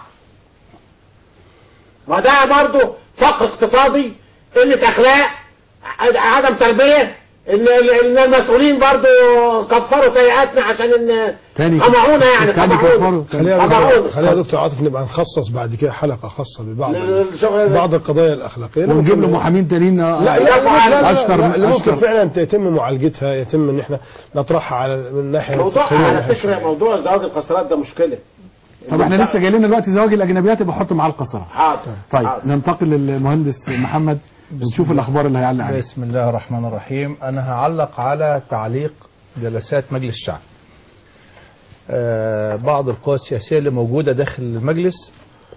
ما ده برضه فقر اقتصادي قله اخلاق عد- عدم تربيه ان ان المسؤولين برضه كفروا سيئاتنا عشان ان تاني قمعونا يعني تاني قمعونا كفروا. خلينا يا قمعونا دكتور- خلينا يا دكتور عاطف نبقى نخصص بعد كده حلقه خاصه ببعض للشغل ده. بعض القضايا الاخلاقيه ونجيب له محامين تانيين لا لا لا, لا, لا, اشطر لا اللي ممكن اشطر فعلا يتم معالجتها يتم ان احنا نطرحها على من الناحيه موضوع الفقهية على والناحية فكره موضوع زواج القصرات ده مشكله طب احنا لسه جاي لنا دلوقتي زواج الاجنبيات يبقى حط معاه القصرة حاضر طيب حاضر. ننتقل للمهندس محمد ونشوف الاخبار اللي هيعلق عليها بسم الله الرحمن الرحيم أنا هعلق على تعليق جلسات مجلس الشعب آه، بعض القوى السياسية اللي موجودة داخل المجلس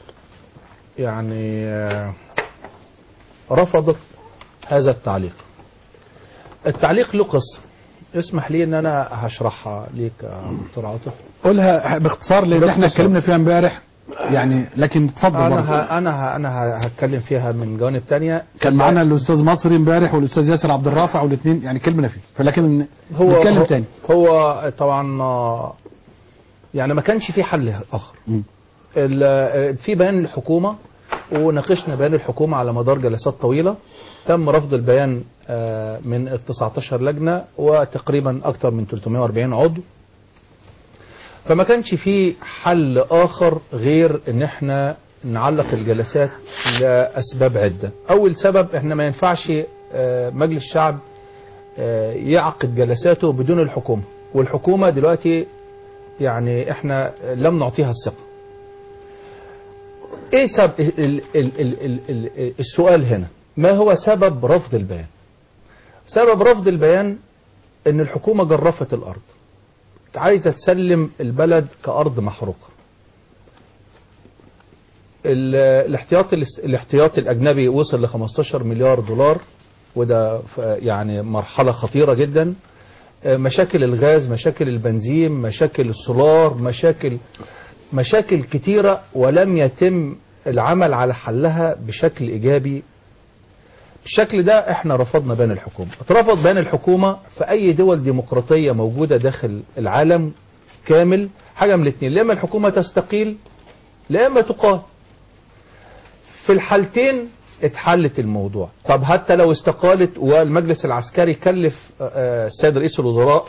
يعني آه، رفضت هذا التعليق التعليق له قصة اسمح لي ان انا هشرحها ليك يا دكتور عاطف قولها باختصار لان احنا اتكلمنا فيها امبارح يعني لكن اتفضل انا برضه ه... انا ه... انا ه... هتكلم فيها من جوانب تانية كان معانا الاستاذ مصري امبارح والاستاذ ياسر عبد الرافع والاثنين يعني اتكلمنا فيه فلكن هو نتكلم هو, تاني هو طبعا آه، يعني ما كانش في حل اخر مم. ال- آه، في بيان الحكومه وناقشنا بيان الحكومه على مدار جلسات طويله تم رفض البيان آه، من ال 19 لجنه وتقريبا اكثر من 340 عضو فما كانش في حل اخر غير ان احنا نعلق الجلسات لاسباب عده اول سبب احنا ما ينفعش آه، مجلس الشعب آه، يعقد جلساته بدون الحكومة والحكومة دلوقتي يعني احنا لم نعطيها الثقة ايه سبب ال ال ال ال ال ال السؤال هنا ما هو سبب رفض البيان سبب رفض البيان ان الحكومة جرفت الارض عايزة تسلم البلد كأرض محروقة ال- الاحتياط الاحتياط الاجنبي وصل ل 15 مليار دولار وده ف- يعني مرحلة خطيرة جدا آه، مشاكل الغاز مشاكل البنزين مشاكل السولار مشاكل مشاكل كتيرة ولم يتم العمل على حلها بشكل إيجابي بالشكل ده احنا رفضنا بيان الحكومة اترفض بيان الحكومة في أي دول ديمقراطية موجودة داخل العالم كامل حاجة من الاثنين لا اما الحكومة تستقيل لا اما تقال في الحالتين اتحلت الموضوع طب حتى لو استقالت والمجلس العسكري كلف آه، آه، السيد رئيس الوزراء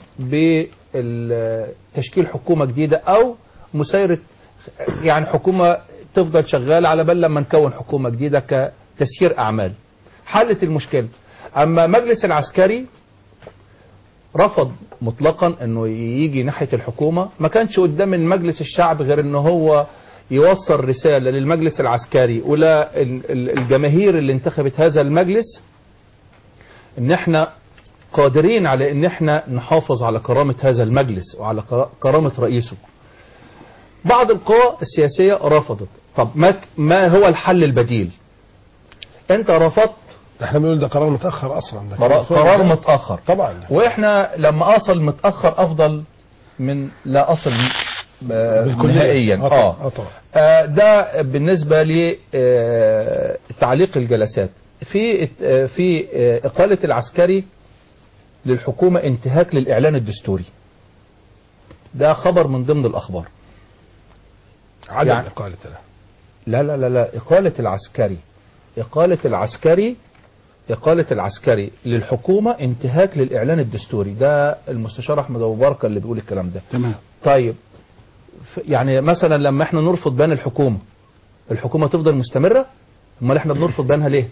بتشكيل حكومة جديدة او مسيرة يعني حكومة تفضل شغالة على بال لما نكون حكومة جديدة كتسيير اعمال حلت المشكلة اما مجلس العسكري رفض مطلقا انه يجي ناحية الحكومة ما كانش قدام المجلس الشعب غير انه هو يوصل رسالة للمجلس العسكري وللجماهير اللي انتخبت هذا المجلس ان احنا قادرين على ان احنا نحافظ على كرامة هذا المجلس وعلى كرا- كرامة رئيسه بعض القوى السياسية رفضت طب ما, ما هو الحل البديل انت رفضت احنا بنقول ده قرار متاخر اصلا ده قرار- قرار متأخر طبعا واحنا لما اصل متاخر افضل من لا اصل آه، بالكلية. نهائيا آه طبعا. اه آه طبعا. آه، ده بالنسبه لتعليق الجلسات في آه، في آه، اقاله العسكري للحكومه انتهاك للاعلان الدستوري ده خبر من ضمن الاخبار عدم يعني- اقاله له لا لا لا لا إقالة العسكري إقالة العسكري إقالة العسكري للحكومة انتهاك للإعلان الدستوري ده المستشار أحمد أبو بركة اللي بيقول الكلام ده تمام طيب ف- يعني مثلا لما احنا نرفض بان الحكومة الحكومة تفضل مستمرة امال احنا بنرفض بانها ليه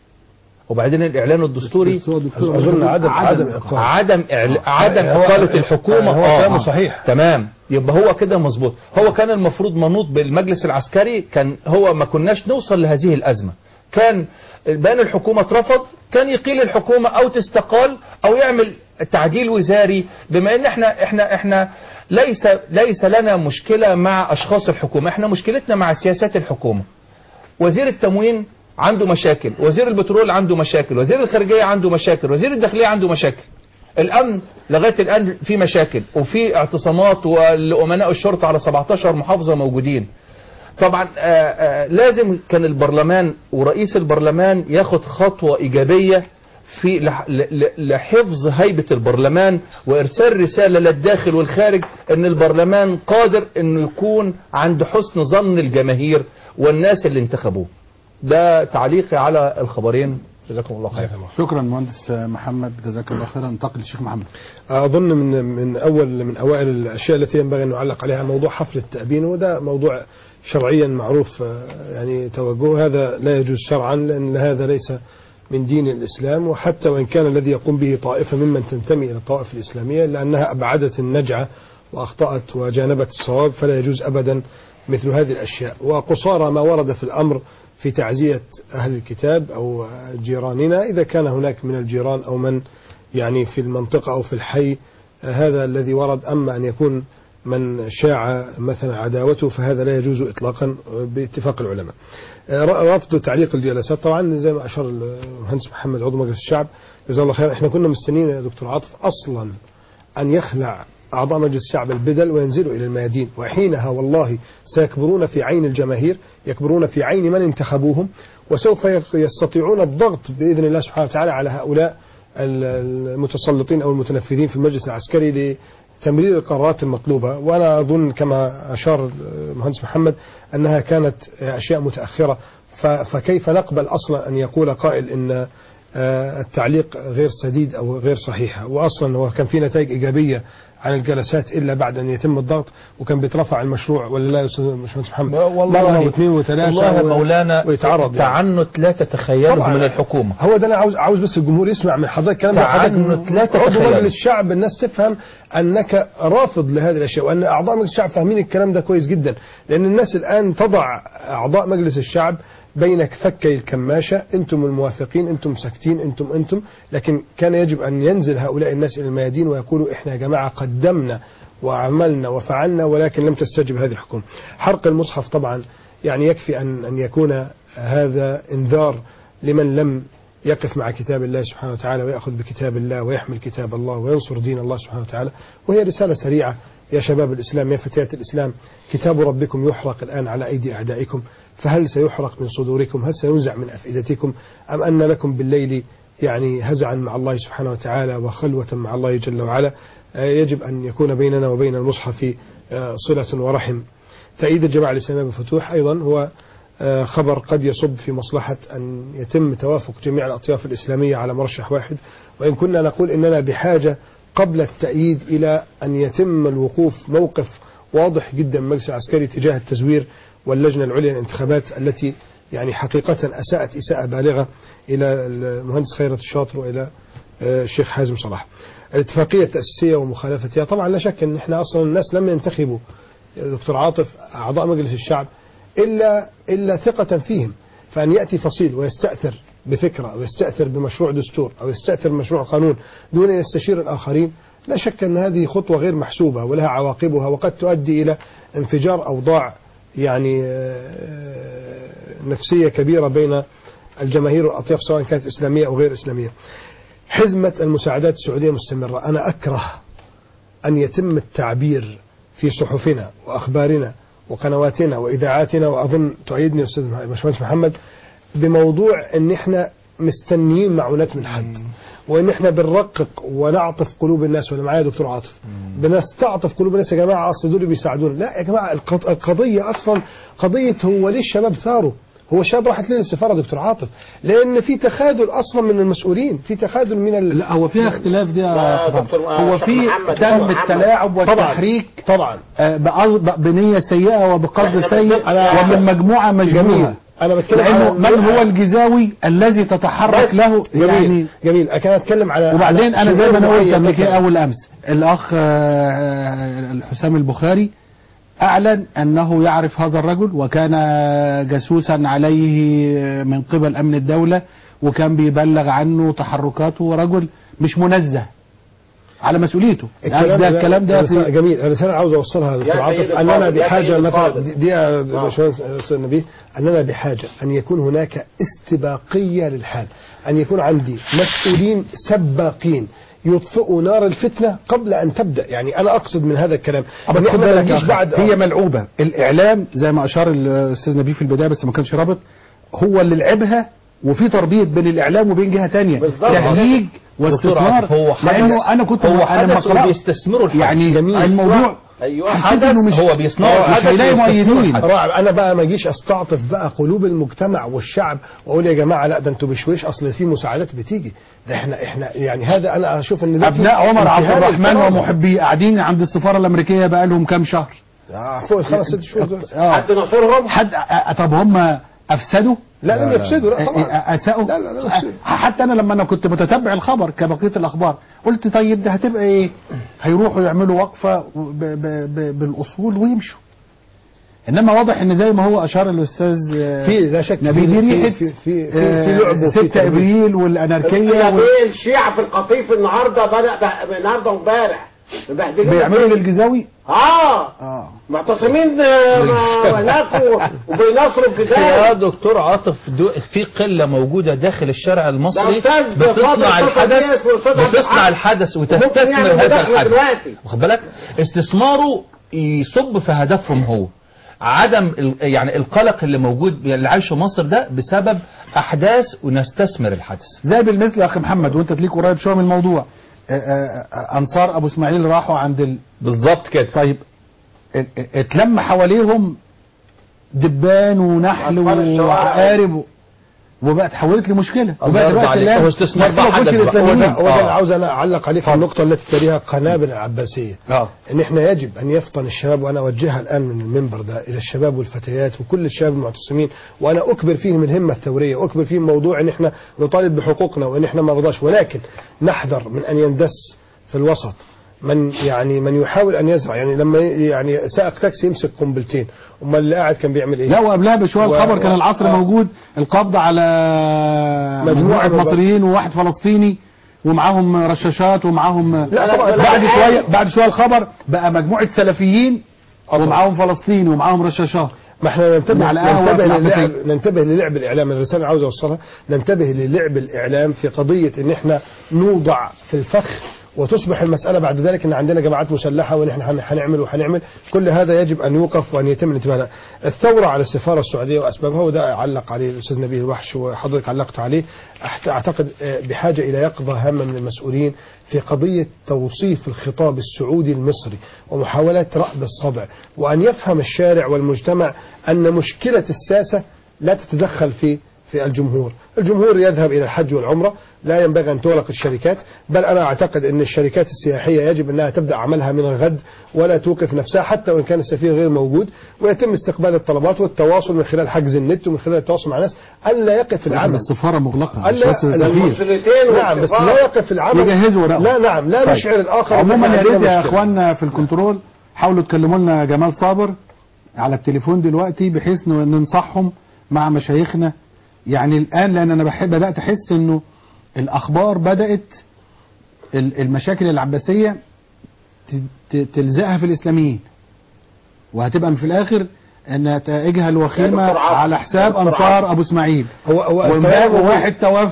وبعدين الإعلان الدستوري أظن عدم عدم إقامة عدم إعل... عدم هو- إقالة الحكومة هو كلامه صحيح. تمام يبقى هو كده مظبوط هو كان المفروض منوط بالمجلس العسكري كان هو ما كناش نوصل لهذه الأزمة كان بان الحكومة اترفض كان يقيل الحكومة أو تستقال أو يعمل تعديل وزاري بما ان احنا احنا احنا ليس ليس لنا مشكلة مع أشخاص الحكومة احنا مشكلتنا مع سياسات الحكومة وزير التموين عنده مشاكل وزير البترول عنده مشاكل وزير الخارجية عنده مشاكل وزير الداخلية عنده مشاكل الأمن لغاية الآن في مشاكل وفي اعتصامات ولأمناء الشرطة على 17 محافظة موجودين طبعا آه، آه، لازم كان البرلمان ورئيس البرلمان ياخد خطوة إيجابية في لح- ل- ل- لحفظ هيبة البرلمان وإرسال رسالة للداخل والخارج أن البرلمان قادر أنه يكون عند حسن ظن الجماهير والناس اللي انتخبوه ده تعليقي على الخبرين جزاكم الله خير شكرا مهندس محمد جزاك الله خيرا انتقل للشيخ محمد أظن من من أول من أوائل الأشياء التي ينبغي أن نعلق عليها موضوع حفل التأبين وده موضوع شرعيا معروف آه، يعني توجهه هذا لا يجوز شرعا لأن هذا ليس من دين الإسلام وحتى وإن كان الذي يقوم به طائفة ممن تنتمي إلى الطوائف الإسلامية لأنها أبعدت النجعة وأخطأت وجانبت الصواب فلا يجوز أبدا مثل هذه الأشياء وقصارى ما ورد في الأمر في تعزية أهل الكتاب أو جيراننا إذا كان هناك من الجيران أو من يعني في المنطقة أو في الحي آه، هذا الذي ورد أما أن يكون من شاع مثلا عداوته فهذا لا يجوز إطلاقا آه، باتفاق العلماء آه، ر- رفض تعليق الجلسات طبعا زي ما أشار المهندس محمد عضو مجلس الشعب جزاه الله خير احنا كنا مستنيين يا دكتور عاطف أصلا أن يخلع أعضاء مجلس الشعب البدل وينزلوا إلى الميادين وحينها والله سيكبرون في عين الجماهير يكبرون في عين من انتخبوهم وسوف يق- يستطيعون الضغط بإذن الله سبحانه وتعالى على هؤلاء ال- المتسلطين أو المتنفذين في المجلس العسكري لتمرير القرارات المطلوبة وأنا أظن كما أشار المهندس محمد أنها كانت أشياء متأخرة ف- فكيف نقبل أصلا أن يقول قائل إن آه، التعليق غير سديد أو غير صحيحة وأصلا هو كان في نتائج إيجابية عن الجلسات إلا بعد أن يتم الضغط وكان بيترفع المشروع ولا لا يا أستاذ باشمهندس محمد مرة واثنين وثلاثة والله و- مولانا ويتعرض يعني. التعنت لا تتخيله طبعاً. من الحكومة هو ده انا عاوز عاوز بس الجمهور يسمع من حضرتك الكلام ده تعنت حضرتك لا عضو تتخيل. مجلس الشعب الناس تفهم انك رافض لهذه الاشياء وان اعضاء مجلس الشعب فاهمين الكلام ده كويس جدا لان الناس الان تضع اعضاء مجلس الشعب بين فكي الكماشه انتم الموافقين انتم ساكتين انتم انتم لكن كان يجب ان ينزل هؤلاء الناس الى الميادين ويقولوا احنا يا جماعه قدمنا وعملنا وفعلنا ولكن لم تستجب هذه الحكومه حرق المصحف طبعا يعني يكفي ان ان يكون هذا انذار لمن لم يقف مع كتاب الله سبحانه وتعالى ويأخذ بكتاب الله ويحمل كتاب الله وينصر دين الله سبحانه وتعالى وهي رسالة سريعة يا شباب الإسلام يا فتيات الإسلام كتاب ربكم يحرق الآن على أيدي أعدائكم فهل سيحرق من صدوركم هل سينزع من أفئدتكم أم أن لكم بالليل يعني هزعا مع الله سبحانه وتعالى وخلوة مع الله جل وعلا آه، يجب أن يكون بيننا وبين المصحف آه، صلة ورحم تأييد الجماعة الإسلامية بالفتوح أيضا هو آه، خبر قد يصب في مصلحة أن يتم توافق جميع الأطياف الإسلامية على مرشح واحد وإن كنا نقول إننا بحاجة قبل التأييد إلى أن يتم الوقوف موقف واضح جدا من المجلس العسكري تجاه التزوير واللجنة العليا للانتخابات التي يعني حقيقة أساءت إساءة بالغة إلى المهندس خيرت الشاطر وإلى آه، الشيخ حازم صلاح الاتفاقية التأسيسية ومخالفتها طبعا لا شك أن احنا أصلا الناس لم ينتخبوا يا دكتور عاطف أعضاء مجلس الشعب إلا إلا ثقة فيهم فأن يأتي فصيل ويستأثر بفكرة أو يستأثر بمشروع دستور أو يستأثر بمشروع قانون دون أن يستشير الآخرين لا شك أن هذه خطوة غير محسوبة ولها عواقبها وقد تؤدي إلى انفجار أوضاع يعني آه، نفسية كبيرة بين الجماهير والأطياف سواء كانت إسلامية أو غير إسلامية حزمة المساعدات السعودية مستمرة أنا أكره أن يتم التعبير في صحفنا وأخبارنا وقنواتنا وإذاعاتنا وأظن تؤيدني أستاذ باشمهندس محمد بموضوع أن إحنا مستنيين معونات من حد وان احنا بنرقق ونعطف قلوب الناس وانا معايا دكتور عاطف بنستعطف قلوب الناس يا جماعه اصل دول بيساعدونا لا يا جماعه الق- القضيه اصلا قضيه هو ليه الشباب ثاروا هو شاب راحت لنا السفاره دكتور عاطف لان في تخاذل اصلا من المسؤولين في تخاذل من ال... لا هو فيها اختلاف دي لا، يا أخ دكتور- محمد. هو شيخ في محمد، تم دكتور محمد. التلاعب والتحريك طبعا آه، بقصد بنية سيئة وبقصد إحنا سيء بنتكلم- أنا- ومن مجموعة مجموعة جميل انا بتكلم لأنه على من هو الجزاوي الذي تتحرك بس. له جميل يعني جميل كان اتكلم على وبعدين على انا زي ما انا شعور قلت معين قبل كده مثلاً. اول امس الاخ آه، حسام البخاري اعلن انه يعرف هذا الرجل وكان جاسوسا عليه من قبل امن الدوله وكان بيبلغ عنه تحركاته ورجل مش منزه على مسؤوليته يعني ده الكلام ده الرسالة- في جميل الرساله عاوز اوصلها يا دكتور يا عاطف سيد اننا الفاضل، يا بحاجه سيد مثلا الفاضل. دي دي يا باشمهندس استاذ نبيه اننا بحاجه ان يكون هناك استباقيه للحال ان يكون عندي مسؤولين سباقين يطفئوا نار الفتنه قبل ان تبدا يعني انا اقصد من هذا الكلام بس إن خد إحنا ما بالك يا نجيش أخي، بعد هي ملعوبه الاعلام زي ما اشار الاستاذ نبيه في البدايه بس ما كانش رابط هو اللي لعبها وفي تربيط بين الاعلام وبين جهه تانية بالظبط. تهييج واستثمار هو حدث لانه انا كنت هو انا لما حدث قرأت وبيستثمروا الحدث يعني جميل. الموضوع ايوه حسيت حدث انه مش هو بيصنعه مش حدث هيلاقي ويستثمروا مؤيدين الحدث. رائع انا بقى ما اجيش استعطف بقى قلوب المجتمع والشعب واقول يا جماعه لا ده انتوا بشويش اصل في مساعدات بتيجي ده احنا احنا يعني هذا انا اشوف ان ده في ابناء عمر عبد انتهاء الرحمن للكرامة. ومحبيه قاعدين عند السفاره الامريكيه بقى لهم كام شهر آه، فوق الخمس ست شهور دول. اه حد ناصرهم حد أ- طب هم افسدوا لا لم يفسدوا لا طبعا أ- اساءوا لا لا لا يفسدوا. حتى انا لما انا كنت متتبع الخبر كبقيه الاخبار قلت طيب ده هتبقى ايه هيروحوا يعملوا وقفه ب ب ب بالاصول ويمشوا انما واضح ان زي ما هو اشار الاستاذ آه، في لا شك نبي دي في ريحه في في في, آه، في لعب وفي 6 تربية. ابريل والاناركيه وال- النبي الشيعة في القطيف النهارده بدا ب- النهارده وامبارح مبهدلين بيعملوا للجزاوي اه اه معتصمين آه، ما- هناك و- وبيناصروا يا الجزائر دكتور عاطف دو في قلة موجودة داخل الشارع المصري ده أستاذ فاضل بتصنع فضل الحدث ناس والأستاذ عبد بتصنع الحق. الحدث ممكن وتستثمر يعمل هذا مداخلة الحدث دلوقتي. واخد بالك استثماره يصب في هدفهم هو عدم ال- يعني القلق اللي موجود اللي عايشه مصر ده بسبب احداث ونستثمر الحدث زي بالمثل يا اخي محمد وانت تليك قريب شويه من الموضوع آه، آه، آه، انصار ابو اسماعيل راحوا عند ال... بالظبط كده طيب ات- اتلم حواليهم دبان ونحل أطفال الشوارع. وعقارب و- وبقت حولت لمشكله الله وبقت يرضى دلوقتي عليك. الآن هو استثمار ما بقى تفوتش حدث بقى. هو ده الإسلاميين. هو ده آه. اللي عاوز انا اعلق عليه في النقطه التي تليها قنابل العباسيه اه ان احنا يجب ان يفطن الشباب وانا اوجهها الان من المنبر ده الى الشباب والفتيات وكل الشباب المعتصمين وانا اكبر فيهم الهمه الثوريه واكبر فيهم موضوع ان احنا نطالب بحقوقنا وان احنا ما نرضاش ولكن نحذر من ان يندس في الوسط من يعني من يحاول ان يزرع يعني لما يعني سائق تاكسي يمسك قنبلتين امال اللي قاعد كان بيعمل ايه؟ لا وقبلها بشويه و- الخبر كان و- العصر آه. موجود القبض على مجموعة مجموعه من- مصريين وواحد فلسطيني ومعاهم رشاشات ومعاهم لا طبعا بعد شويه بعد شويه الخبر بقى مجموعه سلفيين طبعا. ومعاهم فلسطيني ومعاهم رشاشات ما احنا ننتبه على قهوة ننتبه في للعب العباسية. ننتبه للعب الاعلام الرساله اللي عاوز اوصلها ننتبه للعب الاعلام في قضيه ان احنا نوضع في الفخ وتصبح المسألة بعد ذلك أن عندنا جماعات مسلحة وأن احنا هن- هنعمل وهنعمل كل هذا يجب أن يوقف وأن يتم الانتباه له. الثورة على السفارة السعودية وأسبابها وده علق عليه الأستاذ نبيه الوحش وحضرتك علقت عليه أحت- أعتقد آه، بحاجة إلى يقظة هامة من المسؤولين في قضية توصيف الخطاب السعودي المصري ومحاولة رأب الصدع وأن يفهم الشارع والمجتمع أن مشكلة الساسة لا تتدخل في في الجمهور الجمهور يذهب إلى الحج والعمرة لا ينبغي أن تغلق الشركات بل أنا أعتقد أن الشركات السياحية يجب أنها تبدأ عملها من الغد ولا توقف نفسها حتى وإن كان السفير غير موجود ويتم استقبال الطلبات والتواصل من خلال حجز النت ومن خلال التواصل مع الناس ألا يقف العمل السفاره مغلقه مش ألا بس السفير المرسلتين نعم بس والسفارة. لا يقف العمل يجهزوا ورقهم. لا نعم لا طيب. نشعر الآخر عموما بأن يا عندنا ريت يا مشكلة. اخواننا في الكنترول حاولوا تكلموا لنا جمال صابر على التليفون دلوقتي بحيث ن- ننصحهم مع مشايخنا يعني الان لان انا بحب بدات احس انه الاخبار بدات ال- المشاكل العباسيه ت- ت- تلزقها في الاسلاميين وهتبقى في الاخر ان نتائجها يا الوخيمه دكتور عاطف. على حساب يا دكتور انصار عاطف. ابو اسماعيل هو هو وامبارح الكلام- واحد توفى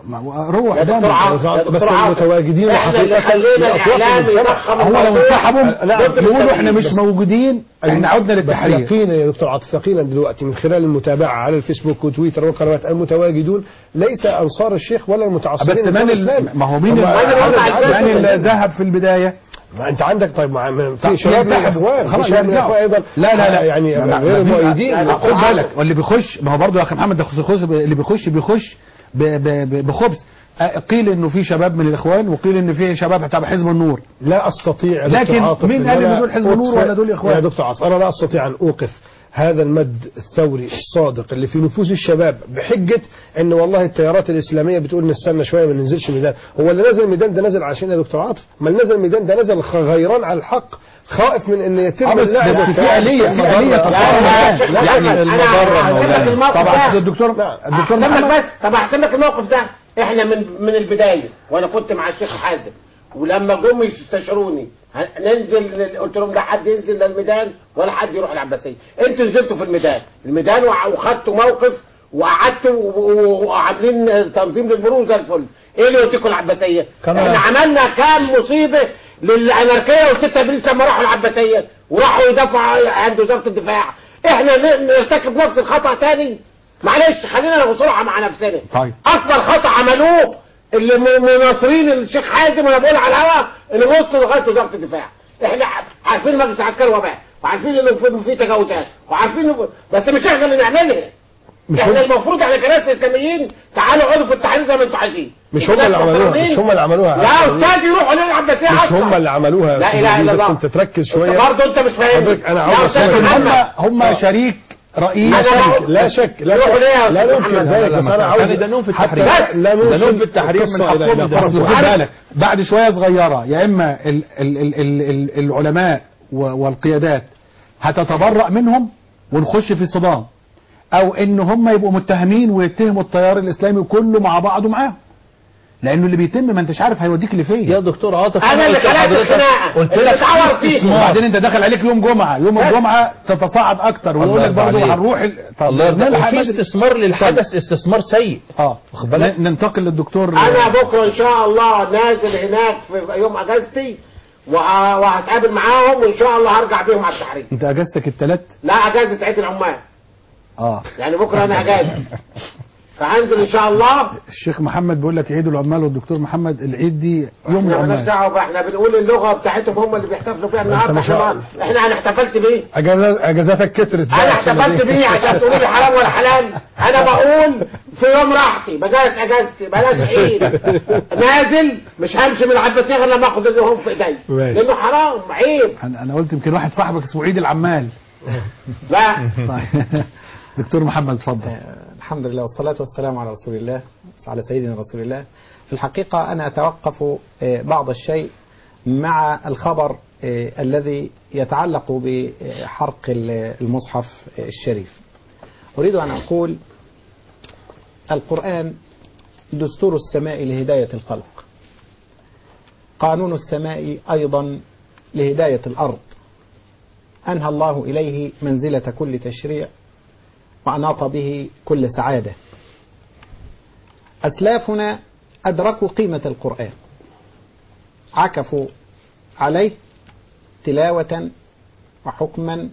ما- روح يا ده دكتور عاطف يا بس دكتور عاطف. المتواجدين احنا اللي حقيقة خلينا الأطراف الاعلام المجتمع. يضخم هو لو الموضوع انسحبوا نعم. ضد يقولوا احنا مش التغيير. موجودين احنا عدنا بس للتحرير يقينا يا دكتور عاطف يقينا دلوقتي من خلال المتابعه على الفيسبوك وتويتر والقنوات المتواجدون ليس انصار الشيخ ولا المتعصبين بس من للدين ال... الإسلامي. ما هو مين هم- اللي أنا بقول على من الجانب اللي ذهب في البدايه ما انت عندك طيب مع ما- طب في شباب من يذهب. الاخوان خلاص في شباب من يرجعوا. الاخوان ايضا لا لا لا يعني ما- ما- غير ما- مؤيدين يعني خد بالك واللي بيخش ما هو برضه يا اخي محمد ده خصوص اللي بيخش بيخش ب- ب- ب- بخبز آه، قيل انه في شباب من الاخوان وقيل ان في شباب تبع حزب النور لا استطيع يا لكن دكتور عاطف مين إن قال أنا إن دول حزب النور أطفئ- ولا دول إخوان؟ يا دكتور عاطف انا لا استطيع ان اوقف هذا المد الثوري الصادق اللي في نفوس الشباب بحجه ان والله التيارات الاسلاميه بتقول نستنى شويه ما ننزلش الميدان هو اللي نزل الميدان ده نزل عشان يا دكتور عاطف ما اللي نزل الميدان ده نزل خ- غيران على الحق خائف من ان يتم آه، بس- اللعب بس في والتلاعب آلية- في بالمضرة. آلية لا تصور لا الآن. لا يعني يعني المضرة انا هحسب لك الموقف طبعا ده الدكتور الدكتور احسن لك محمد بس طب احسن لك الموقف ده احنا من من البدايه وانا كنت مع الشيخ حازم ولما جم يستشيروني ه- ننزل قلت لهم لا حد ينزل للميدان ولا حد يروح العباسيه انتوا نزلتوا في الميدان الميدان وع- وخدتوا موقف وقعدتوا و- و- وعاملين تنظيم للمرور زي الفل ايه اللي قلت لكم العباسيه كمان. احنا عملنا كام مصيبه للاناركيه والست ابريل لما راحوا العباسيه وراحوا يدافعوا عند وزاره الدفاع احنا ن- نرتكب نفس الخطا تاني معلش خلينا بسرعه مع نفسنا طيب. اكبر خطا عملوه اللي م- مناصرين الشيخ حازم وانا بقول على الهوا ان وصلوا لغايه وزاره الدفاع احنا ع- عارفين مجلس عسكري وباء وعارفين انه في- في تجاوزات وعارفين إنه- بس مش احنا اللي نعملها احنا المفروض احنا كناس اسلاميين تعالوا اقعدوا في التحرير زي ما انتوا عايزين مش هم اللي عملوها مش هم اللي عملوها يا استاذ يروحوا للعباسيه مش أصلاً. هم اللي عملوها يا لا أستاذ اله الا بس الله انت تركز شويه انت برضه انت مش فاهم حضرتك أنا يا عاوز استاذ أسأل. هم محمد هم شريك رئيس أنا شركة. بقول- لا شك لا يروحوا شك ليه يا لا أستاذ ننكر محمد؟ ذلك لا، بس ما انا كان عاوز يدنون في حتى التحرير. لا- لا يدنون نوصل في التحرير من القصة إلى- حقهم إلى يدنون. فرض خد واحد. بالك بعد شويه صغيره يا اما ال ال ال ال ال العلماء و- والقيادات هتتبرأ منهم ونخش في صدام او ان هم يبقوا متهمين ويتهموا التيار الاسلامي كله مع بعضه معاهم لانه اللي بيتم ما انتش عارف هيوديك لفين يا دكتور عاطف انا اللي قلت خلقت لحضرتك- الخناقه قلت اللي لك بتعور فيه وبعدين انت داخل عليك يوم جمعه يوم بس. الجمعه تتصاعد اكتر ويقول الله لك برضه يرضى عليك. هنروح ال... طب الله يرضى نلحق وفي بس- استثمار للحدث استثمار سيء اه واخد بالك؟ ن- ننتقل للدكتور انا بكره ان شاء الله نازل هناك في يوم اجازتي وه- وهتقابل معاهم وان شاء الله هرجع بيهم على التحرير انت اجازتك الثلاث لا اجازه عيد العمال اه يعني بكره انا اجازه فهنزل ان شاء الله الشيخ محمد بيقول لك عيد العمال والدكتور محمد العيد دي يوم احنا مالناش العمال دعوه بقى، احنا بنقول اللغه بتاعتهم هم اللي بيحتفلوا بيها النهارده ما شاء احنا الله. ما- احنا انا احتفلت بيه اجازات اجازاتك كترت بقى انا عشان احتفلت دي. بيه عشان تقولي لي حرام ولا حلال انا بقول في يوم راحتي بلاش اجازتي بلاش عيد نازل مش همشي من العباسيه غير لما اخد اللي هم في ايدي ماشي. لانه حرام عيب انا أنا قلت يمكن واحد صاحبك اسمه عيد العمال لا طيب دكتور محمد اتفضل الحمد لله والصلاة والسلام على رسول الله على سيدنا رسول الله في الحقيقة أنا أتوقف آه، بعض الشيء مع الخبر آه، الذي يتعلق بحرق ال- المصحف آه، الشريف أريد أن أقول القرآن دستور السماء لهداية الخلق قانون السماء أيضا لهداية الأرض أنهى الله إليه منزلة كل تشريع وأناط به كل سعادة أسلافنا أدركوا قيمة القرآن عكفوا عليه تلاوة وحكما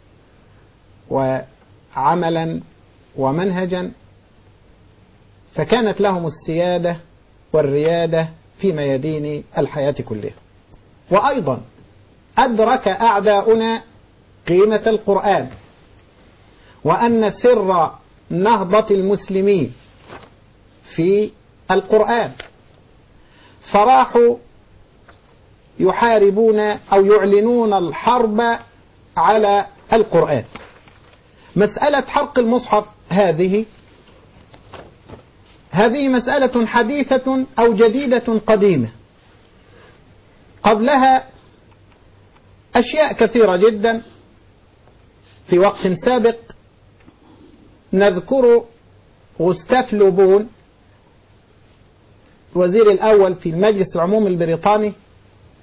وعملا ومنهجا فكانت لهم السيادة والريادة في ميادين الحياة كلها وأيضا أدرك أعداؤنا قيمة القرآن وأن سر نهضة المسلمين في القرآن فراحوا يحاربون أو يعلنون الحرب على القرآن مسألة حرق المصحف هذه هذه مسألة حديثة أو جديدة قديمة قبلها أشياء كثيرة جدا في وقت سابق نذكر غوستاف لوبون الوزير الأول في المجلس العمومي البريطاني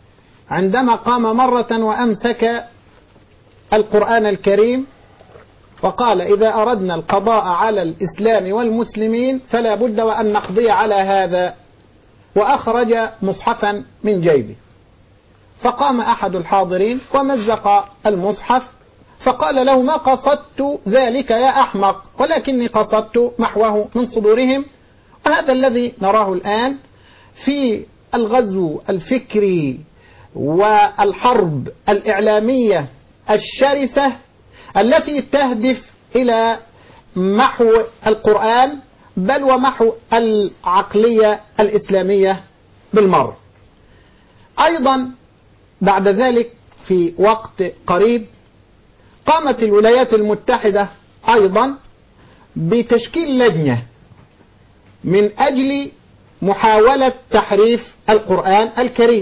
عندما قام مرة وأمسك القرآن الكريم وقال إذا أردنا القضاء على الإسلام والمسلمين فلا بد وأن نقضي على هذا وأخرج مصحفا من جيبه فقام أحد الحاضرين ومزق المصحف فقال له ما قصدت ذلك يا أحمق ولكني قصدت محوه من صدورهم وهذا الذي نراه الآن في الغزو الفكري والحرب الإعلامية الشرسة التي تهدف إلى محو القرآن بل ومحو العقلية الإسلامية بالمر أيضا بعد ذلك في وقت قريب قامت الولايات المتحدة أيضا بتشكيل لجنة من أجل محاولة تحريف القرآن الكريم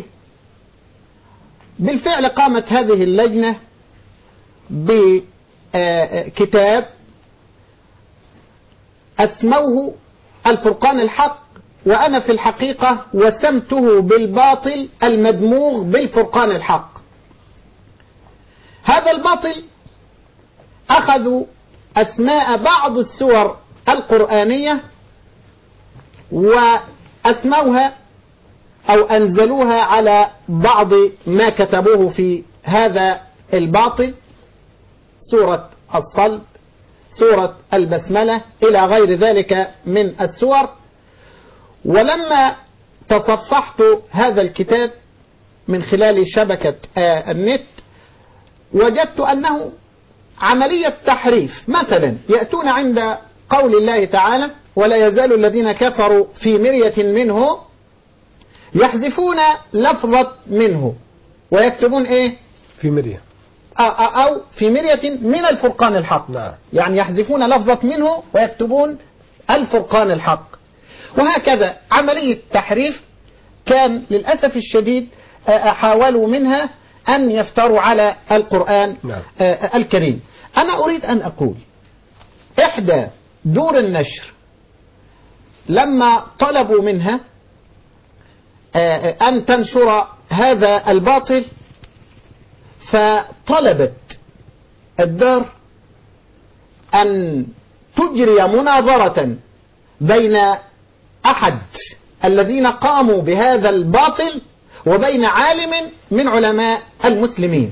بالفعل قامت هذه اللجنة بكتاب أسموه الفرقان الحق وأنا في الحقيقة وسمته بالباطل المدموغ بالفرقان الحق هذا الباطل أخذوا أسماء بعض السور القرآنية وأسموها أو أنزلوها على بعض ما كتبوه في هذا الباطل سورة الصلب سورة البسملة إلى غير ذلك من السور ولما تصفحت هذا الكتاب من خلال شبكة آه النت وجدت أنه عملية تحريف مثلا يأتون عند قول الله تعالى ولا يزال الذين كفروا في مرية منه يحذفون لفظة منه ويكتبون ايه في مريم أو في مرية من الفرقان الحق نعم. يعني يحذفون لفظة منه ويكتبون الفرقان الحق وهكذا عملية تحريف كان للأسف الشديد حاولوا منها أن يفتروا على القرآن نعم. الكريم أنا أريد أن أقول إحدى دور النشر لما طلبوا منها أن تنشر هذا الباطل فطلبت الدار أن تجري مناظرة بين أحد الذين قاموا بهذا الباطل وبين عالم من علماء المسلمين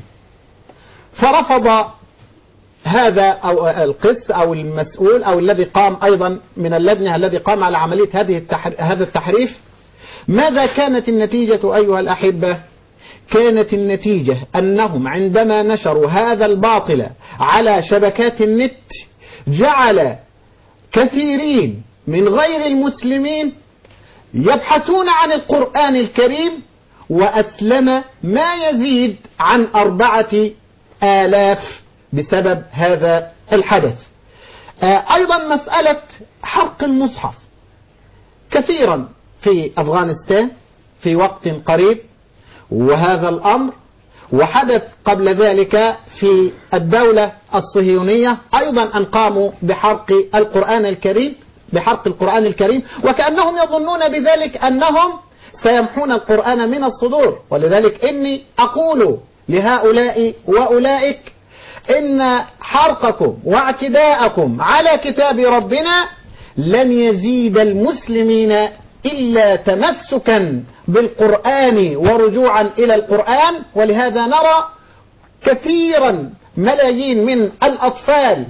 فرفض هذا أو القس أو المسؤول أو الذي قام أيضا من اللجنة الذي قام على عملية هذه التحر... هذا التحريف ماذا كانت النتيجة أيها الأحبة كانت النتيجة أنهم عندما نشروا هذا الباطل على شبكات النت جعل كثيرين من غير المسلمين يبحثون عن القرآن الكريم وأسلم ما يزيد عن أربعة آلاف بسبب هذا الحدث أيضا مسألة حرق المصحف كثيرا في أفغانستان في وقت قريب وهذا الأمر وحدث قبل ذلك في الدولة الصهيونية أيضا أن قاموا بحرق القرآن الكريم بحرق القرآن الكريم وكأنهم يظنون بذلك أنهم سيمحون القرآن من الصدور ولذلك إني أقول لهؤلاء وأولئك إن حرقكم واعتداءكم على كتاب ربنا لن يزيد المسلمين إلا تمسكا بالقرآن ورجوعا إلى القرآن ولهذا نرى كثيرا ملايين من الأطفال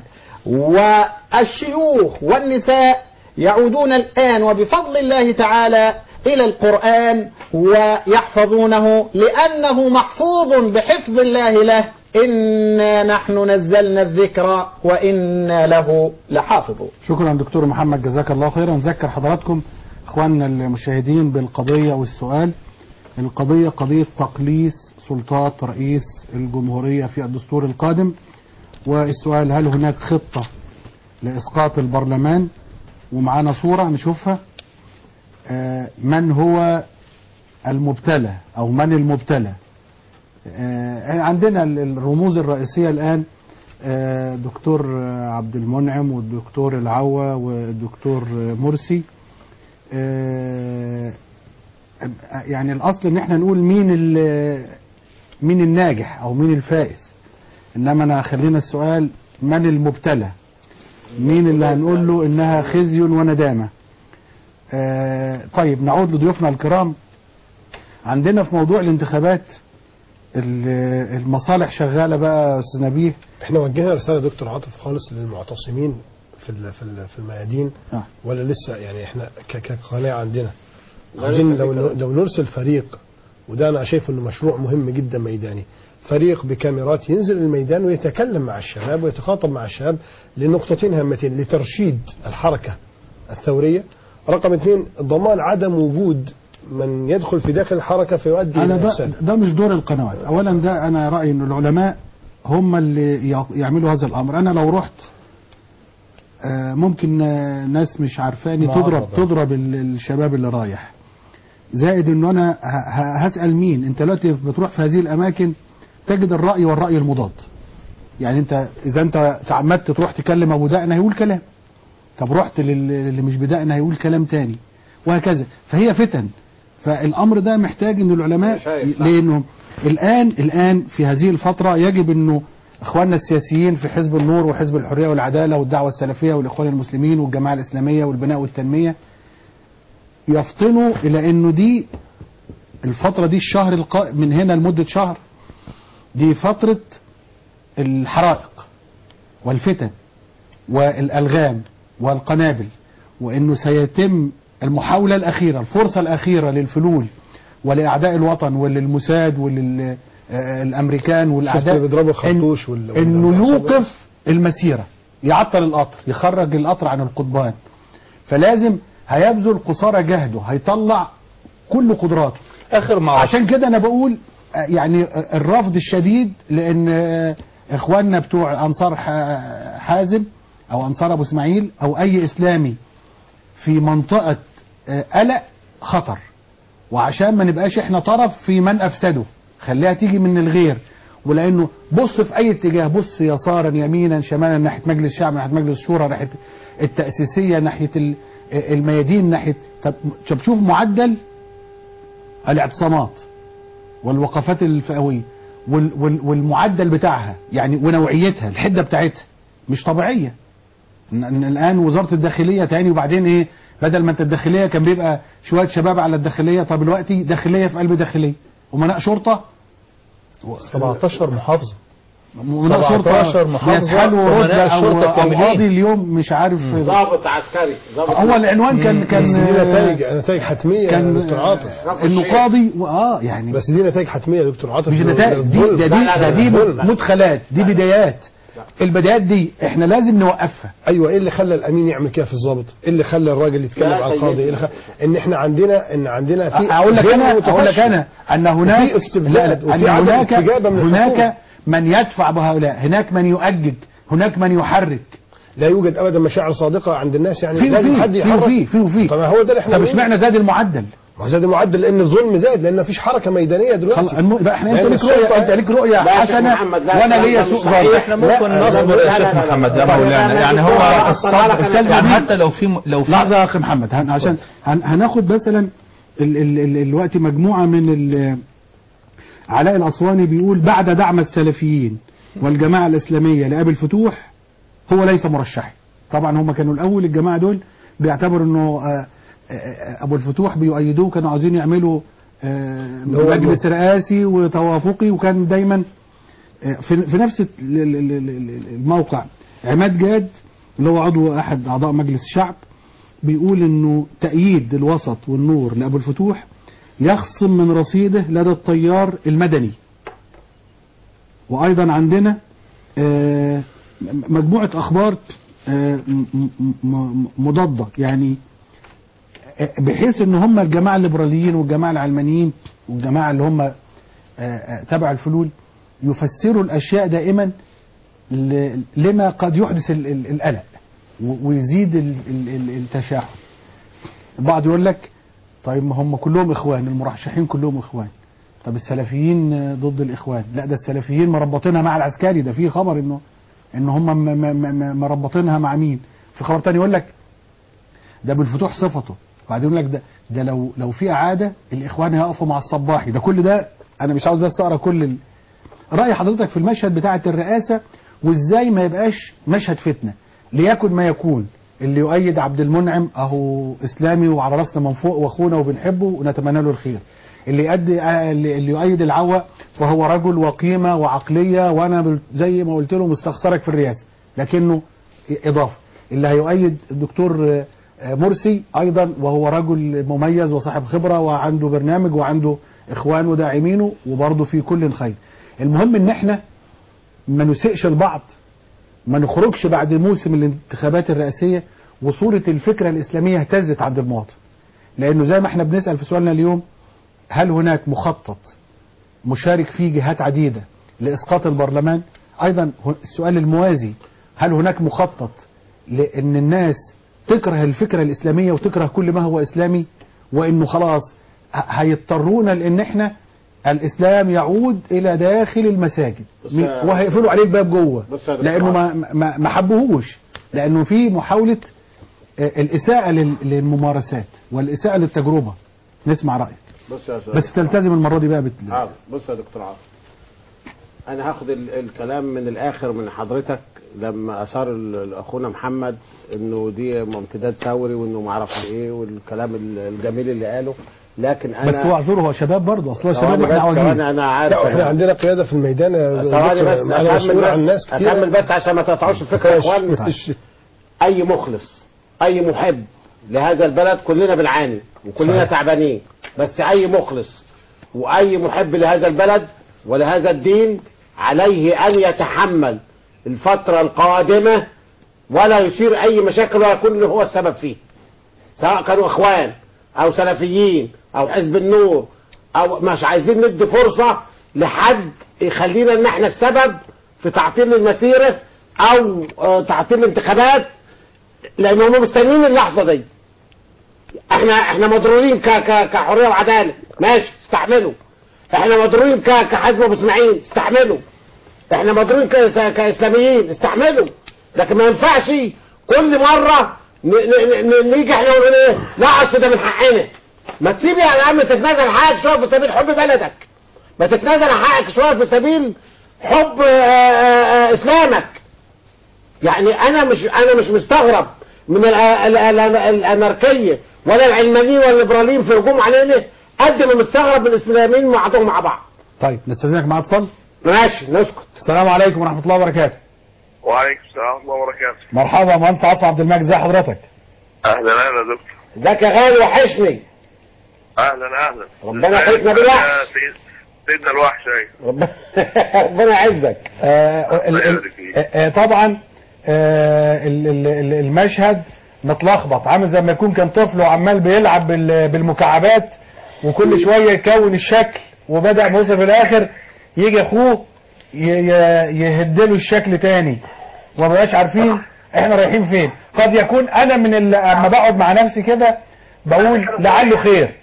والشيوخ والنساء يعودون الآن وبفضل الله تعالى إلى القرآن ويحفظونه لأنه محفوظ بحفظ الله له إنا نحن نزلنا الذكر وإنا له لحافظون شكرا دكتور محمد جزاك الله خيرا نذكر حضراتكم اخواننا المشاهدين بالقضية والسؤال القضية قضية تقليص سلطات رئيس الجمهورية في الدستور القادم والسؤال هل هناك خطة لإسقاط البرلمان ومعانا صورة نشوفها آه، من هو المبتلى أو من المبتلى آه، عندنا ال- الرموز الرئيسية الآن آه، دكتور آه، عبد المنعم والدكتور العوا والدكتور آه، مرسي آه، يعني الأصل إن احنا نقول مين ال- مين الناجح أو مين الفائز إنما أنا خلينا السؤال من المبتلى مين اللي هنقول له انها خزي وندامة آه طيب نعود لضيوفنا الكرام عندنا في موضوع الانتخابات ال- المصالح شغالة بقى يا استاذ نبيه احنا وجهنا رساله دكتور عاطف خالص للمعتصمين في ال- في ال- في الميادين آه. ولا لسه يعني احنا ك- كقناعه عندنا عاوزين لو لو نرسل فريق وده انا شايف انه مشروع مهم جدا ميداني فريق بكاميرات ينزل الميدان ويتكلم مع الشباب ويتخاطب مع الشباب لنقطتين هامتين لترشيد الحركه الثوريه رقم اثنين ضمان عدم وجود من يدخل في داخل الحركه فيؤدي انا الى ده, افساد ده مش دور القنوات اولا ده انا رايي ان العلماء هم اللي يع- يعملوا هذا الامر انا لو رحت آه، ممكن آه، ناس مش عارفاني معارضة. تضرب تضرب ال- الشباب اللي رايح زائد انه انا ه- ه- هسال مين انت دلوقتي بتروح في هذه الاماكن تجد الراي والراي المضاد يعني انت اذا انت تعمدت تروح تكلم ابو دقن هيقول كلام طب رحت لل- اللي مش بدقن هيقول كلام تاني وهكذا فهي فتن فالامر ده محتاج ان العلماء شايف، صح. لانه الان الان في هذه الفتره يجب انه اخواننا السياسيين في حزب النور وحزب الحريه والعداله والدعوه السلفيه والاخوان المسلمين والجماعه الاسلاميه والبناء والتنميه يفطنوا الى انه دي الفتره دي الشهر القائم من هنا لمده شهر دي فتره الحرائق والفتن والالغام والقنابل وانه سيتم المحاوله الاخيره الفرصه الاخيره للفلول ولاعداء الوطن وللموساد وللامريكان شفت والاعداء اللي بيضربوا إن- الخرطوش وال- وال- انه والعصابات. يوقف المسيره يعطل القطر يخرج القطر عن القضبان فلازم هيبذل قصارى جهده هيطلع كل قدراته اخر معركه عشان كده انا بقول آه، يعني آه، الرفض الشديد لان آه، اخواننا بتوع انصار ح- حازم او انصار ابو اسماعيل او اي اسلامي في منطقه آه، قلق خطر وعشان ما نبقاش احنا طرف في من افسده خليها تيجي من الغير ولانه بص في اي اتجاه بص يسارا يمينا شمالا ناحيه مجلس الشعب ناحيه مجلس الشورى ناحيه التاسيسيه ناحيه ال- الميادين ناحيه طب طب شوف معدل الاعتصامات والوقفات الفئويه وال وال والمعدل بتاعها يعني ونوعيتها الحده بتاعتها مش طبيعيه ن- ن- الان وزاره الداخليه تاني وبعدين ايه بدل ما انت الداخليه كان بيبقى شويه شباب على الداخليه طب دلوقتي داخليه في قلب داخليه امناء شرطه 17 محافظه امناء 17 شرطه محافظة يسحلوا أمناء رتبه او الشرطة أو كاملين. قاضي اليوم مش عارف ضابط عسكري ضابط هو العنوان كان كان بس دي نتائج نتائج حتميه يا كان دكتور عاطف انه قاضي اه يعني بس دي نتائج حتميه يا دكتور عاطف مش نتائج دي للظلم. ده لا، دي لا، ده لا، دي ظلم. مدخلات دي بدايات البدايات دي احنا لازم نوقفها ايوه ايه اللي خلى الامين يعمل كده في الضابط؟ ايه اللي خلى الراجل يتكلم لا، على القاضي؟ سيدي. ايه اللي خلى ان احنا عندنا ان عندنا في اقول لك ذهن انا اقول لك متفشي. انا ان هناك وفي استبداد لا لا وفي ان عدم هناك استجابة من هناك الحكومة. من يدفع بهؤلاء هناك من يؤجج هناك من يحرك لا يوجد ابدا مشاعر صادقه عند الناس يعني في لازم وفي حد في يحرك وفي في وفي طب هو ده اللي احنا طب بنقوله. اشمعنى زاد المعدل ما هو زاد المعدل لان الظلم زاد لان مفيش حركه ميدانيه خلاص دلوقتي الم- يبقى احنا انت لأن ليك رؤيه السلطة- انت ليك رؤيه لا يا شيخ حسنه محمد، لا، وانا لا، ليا لا، سوء مش صحيح. ظن احنا لا، ممكن لا، نصبر لا، يا لا، شيخ لا، لا، محمد يا لا، لا، مولانا لا، يعني لا، هو لا، لا، الصبر لا، لا، لا، يعني لا، حتى لو في لو في لحظه يا اخي محمد هن عشان هن هناخد مثلا ال ال ال الوقت مجموعه من ال علاء الاسواني بيقول بعد دعم السلفيين والجماعه الاسلاميه لابي الفتوح هو ليس مرشحي طبعا هم كانوا الاول الجماعه دول بيعتبروا انه آه، آه، ابو الفتوح بيؤيدوه كانوا عاوزين يعملوا آه، هو مجلس رئاسي وتوافقي وكان دايما آه، في في نفس ال- ال- ال- ال- الموقع عماد جاد اللي هو عضو احد اعضاء مجلس الشعب بيقول انه تأييد الوسط والنور لابو الفتوح يخصم من رصيده لدى التيار المدني وايضا عندنا آه، م- مجموعة اخبار آه، م- م- م- مضادة يعني آه، بحيث ان هم الجماعة الليبراليين والجماعة العلمانيين والجماعة اللي هم آه، آه، تبع الفلول يفسروا الاشياء دائما ل- لما قد يحدث ال- ال- القلق و- ويزيد ال- ال- ال- التشاحن البعض يقول لك طيب ما هم كلهم اخوان المرشحين كلهم اخوان طب السلفيين آه، ضد الاخوان لا ده السلفيين مربطينها مع العسكري ده في خبر انه ان هم م- م- م- مربطينها مع مين في خبر تاني يقول لك ده بالفتوح صفته بعدين يقول لك ده ده لو لو في اعاده الاخوان هيقفوا مع الصباحي ده كل ده انا مش عاوز بس اقرا كل ال... راي حضرتك في المشهد بتاعه الرئاسه وازاي ما يبقاش مشهد فتنه ليكن ما يكون اللي يؤيد عبد المنعم اهو اسلامي وعلى راسنا من فوق واخونا وبنحبه ونتمنى له الخير اللي يؤدي آه، اللي اللي يؤيد العوا فهو رجل وقيمه وعقليه وانا بال- زي ما قلت له مستخسرك في الرئاسه لكنه اضافه اللي هيؤيد الدكتور آه، آه، مرسي ايضا وهو رجل مميز وصاحب خبره وعنده برنامج وعنده اخوان وداعمينه وبرضه في كل خير المهم ان احنا ما نسيئش لبعض ما نخرجش بعد موسم الانتخابات الرئاسيه وصوره الفكره الاسلاميه اهتزت عند المواطن لانه زي ما احنا بنسال في سؤالنا اليوم هل هناك مخطط مشارك فيه جهات عديده لاسقاط البرلمان ايضا ه- السؤال الموازي هل هناك مخطط لان الناس تكره الفكره الاسلاميه وتكره كل ما هو اسلامي وانه خلاص ه- هيضطرونا لان احنا الاسلام يعود الى داخل المساجد بس- مي- وهيقفلوا عليه الباب جوه بص يا دكتور لانه ما ما ما حبوهوش لانه في محاوله آه، الاساءه لل- للممارسات والاساءه للتجربه نسمع رايك بص يا أستاذ بس تلتزم المره دي بقى بت... عارف بص يا دكتور عاطف انا هاخد ال- الكلام من الاخر من حضرتك لما اثار ال- اخونا محمد انه دي امتداد ثوري وانه ما اعرفش ايه والكلام ال- الجميل اللي قاله لكن انا بس هو اعذره هو شباب برضه اصل هو شباب ثواني واحنا بس عواجيز ثواني انا عارف لا احنا عندنا قياده في الميدان يا ثواني دكتور. بس انا اكمل مسؤول عن بس ناس كتير اكمل بس عشان ما تقطعوش الفكره يا اخوان اي مخلص اي محب لهذا البلد كلنا بنعاني وكلنا صحيح. تعبانين بس اي مخلص واي محب لهذا البلد ولهذا الدين عليه ان يتحمل الفتره القادمه ولا يثير اي مشاكل ولا يكون هو السبب فيه سواء كانوا اخوان او سلفيين او حزب النور او مش عايزين ندي فرصه لحد يخلينا ان احنا السبب في تعطيل المسيره او آه، تعطيل الانتخابات لان هم مستنيين اللحظه دي احنا احنا مضرورين ك ك كحريه وعداله ماشي استحملوا احنا مضرورين ك كحزب ابو اسماعيل استحملوا احنا مضرورين ك- كاسلاميين استحملوا لكن ما ينفعش كل مره ن- ن- ن- نيجي احنا ونقول ايه لا اصل ده من حقنا ما تسيب يا عم تتنازل عن حقك شويه في سبيل حب بلدك ما تتنازل عن حقك شويه في سبيل حب آه، آه، آه، اسلامك يعني انا مش انا مش مستغرب من ال- ال- ال- الاناركيه ولا العلمانيين ولا الليبراليين في هجوم علينا قد ما مستغرب من الاسلاميين بعضهم مع بعض طيب نستاذنك معاه اتصال ماشي نسكت السلام عليكم ورحمه الله وبركاته وعليكم السلام ورحمة الله وبركاته مرحبا مهندس عاصم عبد المجيد ازي حضرتك أهلا أهلا يا دكتور ازيك يا غالي وحشني أهلا أهلا ربنا يحفظنا بالوحش. يا سيد- سيدنا الوحش أيوة ربنا ربنا يعزك آه ال- ال- يبارك فيك. آه، آه، طبعا آه ال- ال- ال- المشهد متلخبط عامل زي ما يكون كان طفل وعمال بيلعب بال- بالمكعبات وكل شويه يكون الشكل وبدا ما وصل في الاخر يجي اخوه يهدله الشكل تاني وما بقاش عارفين احنا رايحين فين قد يكون انا من ال- اما بقعد مع نفسي كده بقول لعله خير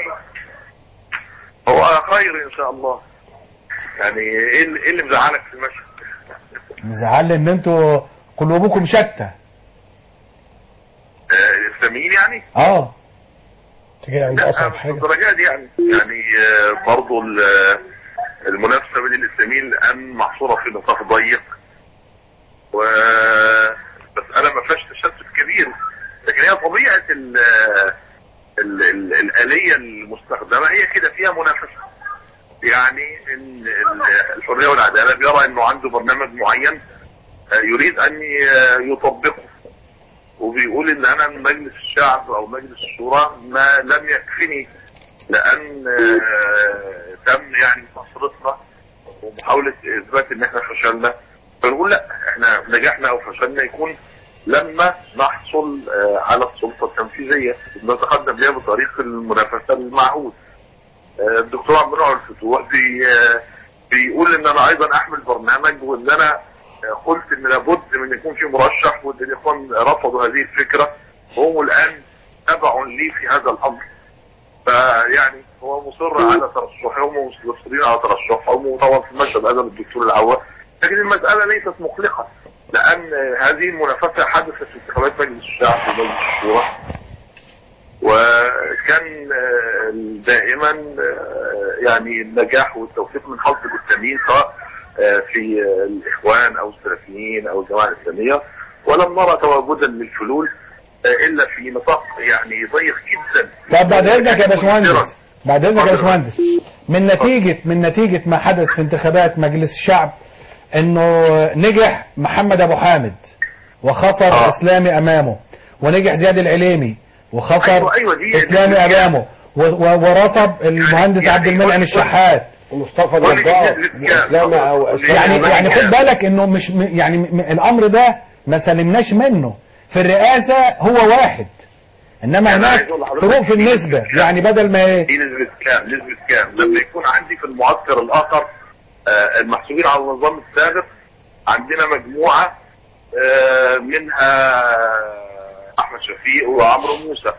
هو خير إن شاء الله يعني إيه اللي, إيه اللي مزعلك في المشهد مزعل ان انتوا قلوبكم شتى آه، الإسلاميين يعني اه جاي عند لا اصعب مش حاجه الدرجات دي يعني يعني آه، برضو ال- المنافسة بين الإسلاميين الآن محصورة في نطاق ضيق و بس أنا ما فيهاش تشتت كبير لكن هي طبيعة ال ال ال الآلية المستخدمة هي كده فيها منافسة يعني إن ال- الحرية والعدالة بيرى إنه عنده برنامج معين آه، يريد أن ي- يطبقه وبيقول ان انا من مجلس الشعب او مجلس الشورى ما لم يكفني لان آه، تم يعني تصريفنا ومحاولة اثبات ان احنا فشلنا فنقول لا احنا نجحنا او فشلنا يكون لما نحصل آه، على السلطة التنفيذية نتقدم بها بطريق المنافسة المعهود آه، الدكتور عبد المنعم الفتوح بي آه، بيقول ان انا ايضا احمل برنامج وان انا آه، قلت ان لابد من يكون في مرشح وان الاخوان رفضوا هذه الفكره وهم الان تبع لي في هذا الامر فيعني هو مصر على ترشحه هم مصرين على ترشحه وطبعا في المشهد ادم الدكتور العوا لكن المساله ليست مقلقه لان آه، هذه المنافسه حدثت في انتخابات مجلس الشعب ومجلس الشورى وكان آه، دائما آه، يعني النجاح والتوفيق من حظ الاسلاميين سواء آه، في آه، الاخوان او السلفيين او الجماعه الاسلاميه ولم نرى تواجدا للفلول آه، الا في نطاق يعني ضيق جدا طب بعد اذنك يا باشمهندس مثيراً. بعد اذنك يا اتفضل. باشمهندس من نتيجة من نتيجة ما حدث في انتخابات مجلس الشعب انه نجح محمد ابو حامد وخسر آه. اسلامي امامه ونجح زياد العليمي وخسر أيوة، أيوة، دي- اسلامي دي- امامه و- و- ورصب المهندس يعني عبد المنعم كل- الشحات مصطفى قول لي نجار نسبة كام؟ اسلامي او قول لي يعني نسبة يعني كام؟ خد بالك انه مش م- يعني م- الامر ده ما سلمناش منه في الرئاسة هو واحد انما أنا هناك عايز أقول لحضرتك فروق في دي النسبة نسبة يعني بدل ما ايه دي نسبة كام نسبة كام لما يكون عندي في المعسكر الآخر آه، المحسوبين على النظام السابق عندنا مجموعة آه، منها أحمد شفيق وعمرو موسى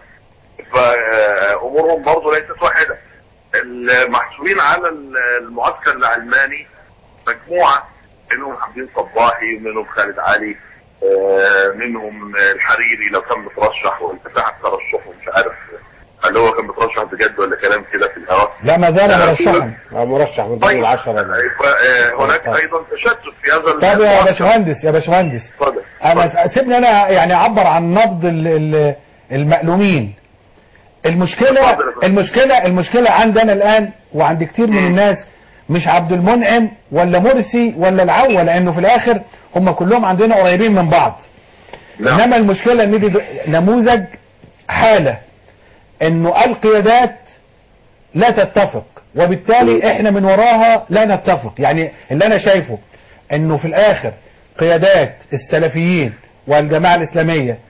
فأمورهم برضه ليست واحدة المحسوبين على المعسكر العلماني مجموعة منهم حمدين صباحي ومنهم خالد علي آه، منهم الحريري لو كان مترشح وانتفع ترشحه مش عارف هل هو كان مترشح بجد ولا كلام كده في الهواء لا ما زال مرشحا آه، مرشح من ضمن طيب العشرة آه، آه، هناك ايضا تشتت في هذا طب يا المعسكر. باشمهندس يا باشمهندس اتفضل انا سيبني انا يعني اعبر عن نبض ال- ال- المألومين المشكلة اتفضل يا فندم. المشكلة المشكلة عندنا الآن وعند كتير من الناس مش عبد المنعم ولا مرسي ولا العوة لأنه في الآخر هم كلهم عندنا قريبين من بعض نعم. إنما المشكلة إن دي نموذج حالة إنه القيادات لا تتفق وبالتالي إحنا من وراها لا نتفق يعني اللي أنا شايفه إنه في الآخر قيادات السلفيين والجماعة الإسلامية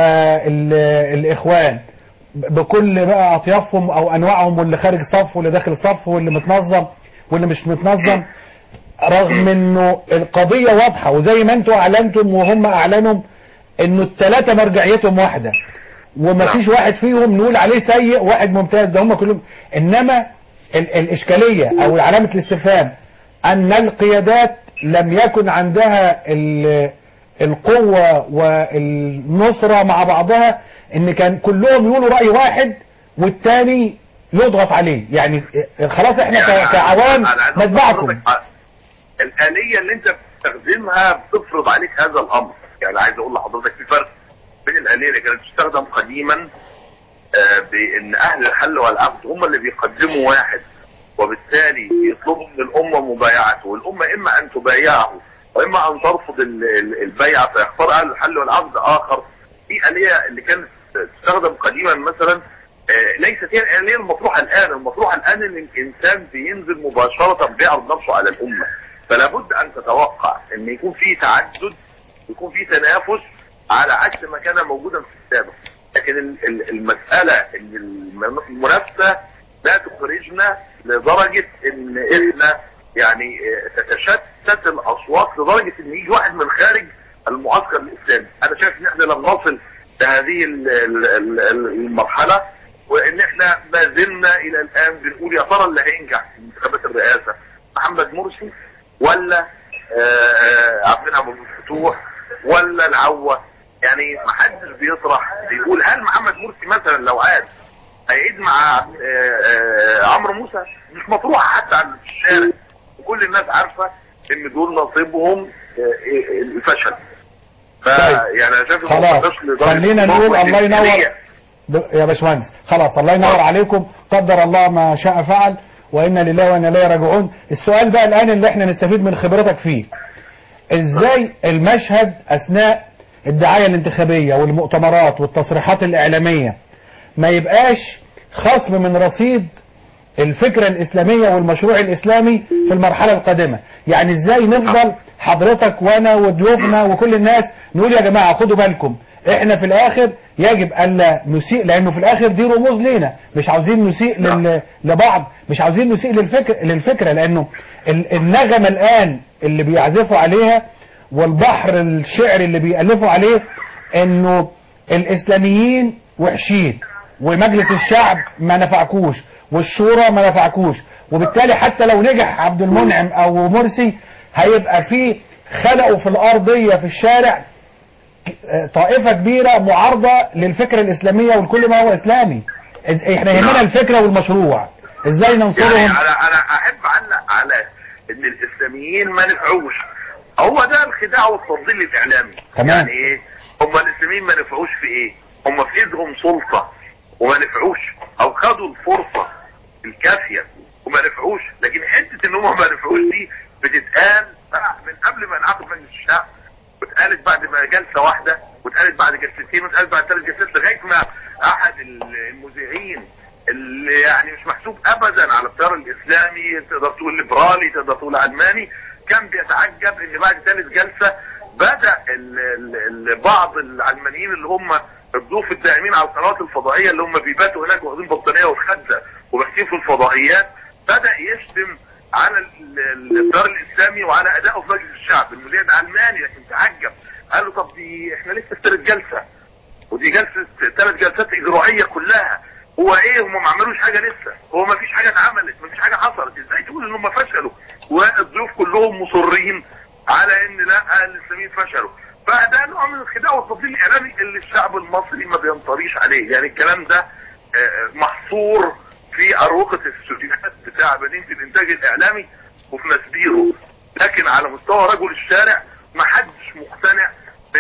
والإخوان بكل بقى اطيافهم او انواعهم واللي خارج صف واللي داخل صف واللي متنظم واللي مش متنظم رغم انه القضية واضحة وزي ما انتوا اعلنتم وهم اعلنوا انه الثلاثة مرجعيتهم واحدة وما فيش واحد فيهم نقول عليه سيء واحد ممتاز ده هم كلهم انما ال الاشكالية او علامة الاستفهام ان القيادات لم يكن عندها ال القوة والنصرة مع بعضها ان كان كلهم يقولوا رأي واحد والتاني يضغط عليه يعني خلاص احنا يعني ك- كعوام أنا عايز أقول نتبعكم لحضرتك، الآلية اللي انت بتستخدمها بتفرض عليك هذا الأمر يعني عايز أقول لحضرتك في فرق بين الآلية اللي كانت تستخدم قديما آه، بأن أهل الحل والعقد هم اللي بيقدموا واحد وبالتالي يطلبوا من الأمة مبايعته والأمة إما أن تبايعه وإما أن ترفض ال- ال- البيعة فيختار أهل الحل والعقد آخر في آلية اللي كانت تستخدم قديما مثلا آه، ليست هي الآلية المطروحة الآن المطروحة الآن أن الإنسان بينزل مباشرة بيعرض نفسه على الأمة فلا بد أن تتوقع أن يكون في تعدد يكون في تنافس على عكس ما كان موجودا في السابق لكن ال- ال- المسألة ان الم- المنافسة لا تخرجنا لدرجة ان احنا يعني آه، تتشتت الاصوات لدرجة ان يجي واحد من خارج المعسكر الاسلامي انا شايف ان احنا لم نصل لهذه ال- ال- ال- ال- المرحلة وان احنا ما زلنا الى الان بنقول يا ترى اللي هينجح في انتخابات الرئاسة محمد مرسي ولا آه، آه، عبد المنعم أبو الفتوح ولا العوة يعني ما حدش بيطرح بيقول هل محمد مرسي مثلا لو عاد هيعيد مع آه، آه، عمرو موسى مش مطروحه حتى على الشارع وكل الناس عارفه ان دول نصيبهم آه، آه، الفشل ف يعني انا شايف خلاص الموضوع ده لدرجة خلينا نقول موقف الله ينور الإنسانية. ب- يا باشمهندس خلاص الله ينور عليكم قدر الله ما شاء فعل وإنا لله وإنا إليه راجعون السؤال بقى الآن اللي احنا نستفيد من خبرتك فيه ازاي المشهد أثناء الدعاية الانتخابية والمؤتمرات والتصريحات الإعلامية ما يبقاش خصم من رصيد الفكرة الإسلامية والمشروع الإسلامي في المرحلة القادمة يعني إزاي نفضل حضرتك وأنا وضيوفنا وكل الناس نقول يا جماعة خدوا بالكم إحنا في الآخر يجب ألا نسيء لأنه في الآخر دي رموز لينا مش عاوزين نسيء لل... لبعض مش عاوزين نسيء للفكر... للفكرة لأنه ال- النغمة الآن اللي بيعزفوا عليها والبحر الشعر اللي بيألفوا عليه إنه الإسلاميين وحشين ومجلس الشعب ما نفعكوش والشورى ما نفعكوش وبالتالي حتى لو نجح عبد المنعم او مرسي هيبقى في خلقوا في الارضية في الشارع طائفة كبيرة معارضة للفكرة الاسلامية ولكل ما هو اسلامي إز- احنا يهمنا الفكرة والمشروع ازاي يعني ننصرهم انا انا احب اعلق على ان الاسلاميين ما نفعوش هو ده الخداع والتضليل الاعلامي تمام. يعني ايه هم الاسلاميين ما نفعوش في ايه هم في ايدهم سلطة وما نفعوش او خدوا الفرصة الكافية وما نفعوش لكن حتة ان هم ما نفعوش دي بتتقال بقى من قبل ما انعقد مجلس الشعب واتقالت بعد ما جلسة واحدة واتقالت بعد جلستين واتقالت بعد ثلاث جلسات لغاية ما احد المذيعين اللي يعني مش محسوب ابدا على التيار الاسلامي تقدر تقول ليبرالي تقدر تقول علماني كان بيتعجب ان بعد ثالث جلسة بدأ ال ال ال بعض العلمانيين اللي هم الضيوف الدائمين على القنوات الفضائية اللي هم بيباتوا هناك واخدين بطانية والخدة وباحثين في الفضائيات بدأ يشتم على ال- ال- التيار الاسلامي وعلى ادائه في مجلس الشعب المذيع ده علماني لكن تعجب قال له طب دي احنا لسه في ثالث جلسة ودي جلسة ثلاث جلسات اجرائية كلها هو ايه هم ما عملوش حاجة لسه هو ما فيش حاجة اتعملت ما فيش حاجة حصلت ازاي تقول ان هم فشلوا والضيوف كلهم مصرين على ان لا الاسلاميين فشلوا فده نوع من الخداع والتضليل الاعلامي اللي الشعب المصري ما بينطريش عليه يعني الكلام ده آه، محصور في اروقة الاستوديوهات بتاع مدينة الانتاج الاعلامي وفي مسبيرو لكن على مستوى رجل الشارع ما حدش مقتنع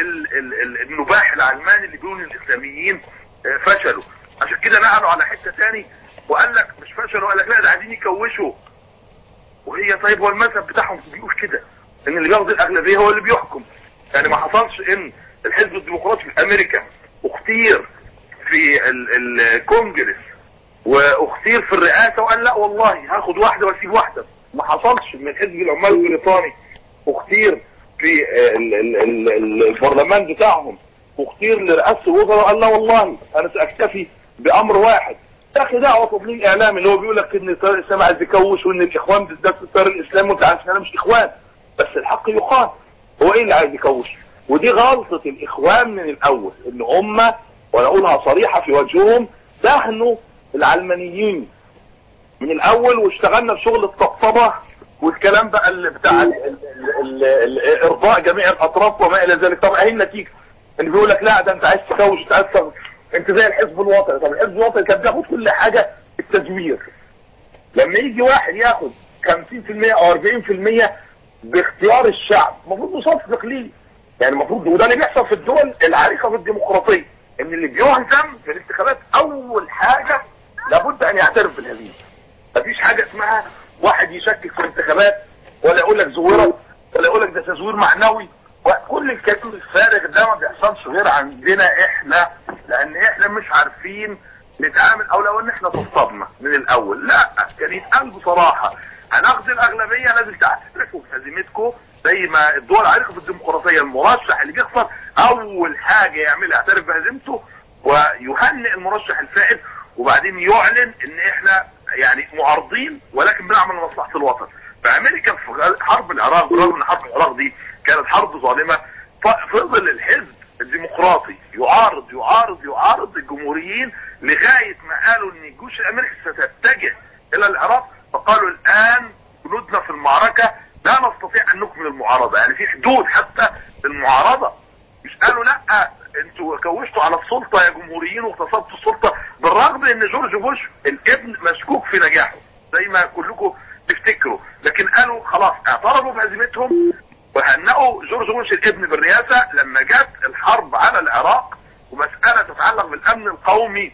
بالنباح العلماني اللي بيقول إن الاسلاميين آه، فشلوا عشان كده نقلوا على حتة تاني وقال لك مش فشلوا قال لك لا ده عايزين يكوشوا وهي طيب هو المذهب بتاعهم بيقول كده ان اللي بياخد الاغلبيه هو اللي بيحكم يعني ما حصلش ان الحزب الديمقراطي في امريكا اختير في ال- الكونجرس واختير في الرئاسه وقال لا والله هاخد واحده واسيب واحده ما حصلش من حزب العمال البريطاني اختير في ال- ال- ال- ال- البرلمان بتاعهم واختير لرئاسه الوزراء وقال لا والله انا ساكتفي بامر واحد ده خداع وتضليل اعلامي اللي هو بيقول لك ان التيار الاسلامي عايز يكوش وان الاخوان بالذات التيار الاسلامي وانت عارف إن انا مش اخوان بس الحق يقال هو ايه اللي عايز يكوش ودي غلطة الاخوان من الاول ان هم وانا اقولها صريحة في وجههم دهنوا العلمانيين من الاول واشتغلنا في شغل الطبطبة والكلام بقى اللي بتاع ال- ال- ال- ال- ارضاء جميع الاطراف وما الى ذلك طب اهي النتيجة اللي بيقول لك لا ده انت عايز تكوش انت عايز تكوش. انت زي الحزب الوطني طب الحزب الوطني كان بياخد كل حاجة التزوير لما يجي واحد ياخد 50% او 40% باختيار الشعب المفروض يصفق ليه يعني المفروض وده اللي بيحصل في الدول العريقه في الديمقراطيه ان اللي بيهزم في الانتخابات اول حاجه لابد ان يعترف بالهزيمه مفيش حاجه اسمها واحد يشكك في الانتخابات ولا يقول لك زورت ولا يقول لك ده تزوير معنوي وكل الكلام الفارغ ده ما بيحصلش غير عندنا احنا لان احنا مش عارفين نتعامل او لو ان احنا تصطدمنا من الاول لا كان يتقال بصراحه هناخد الاغلبيه لازم تعترفوا بهزيمتكم زي ما الدول العريقه في الديمقراطيه المرشح اللي بيخسر اول حاجه يعملها يعترف بهزيمته ويهنئ المرشح الفائز وبعدين يعلن ان احنا يعني معارضين ولكن بنعمل لمصلحه الوطن فامريكا في حرب العراق برغم ان حرب العراق دي كانت حرب ظالمه ف- فضل الحزب الديمقراطي يعارض يعارض يعارض الجمهوريين لغايه ما قالوا ان الجيوش الامريكي ستتجه الى العراق فقالوا الان جنودنا في المعركه لا نستطيع ان نكمل المعارضه يعني في حدود حتى للمعارضه مش قالوا لا انتوا كوشتوا على السلطه يا جمهوريين واغتصبتوا السلطه بالرغم ان جورج بوش الابن مشكوك في نجاحه زي ما كلكم تفتكروا لكن قالوا خلاص اعترفوا بهزيمتهم وهنأوا جورج بوش الابن بالرئاسه لما جت الحرب على العراق ومساله تتعلق بالامن القومي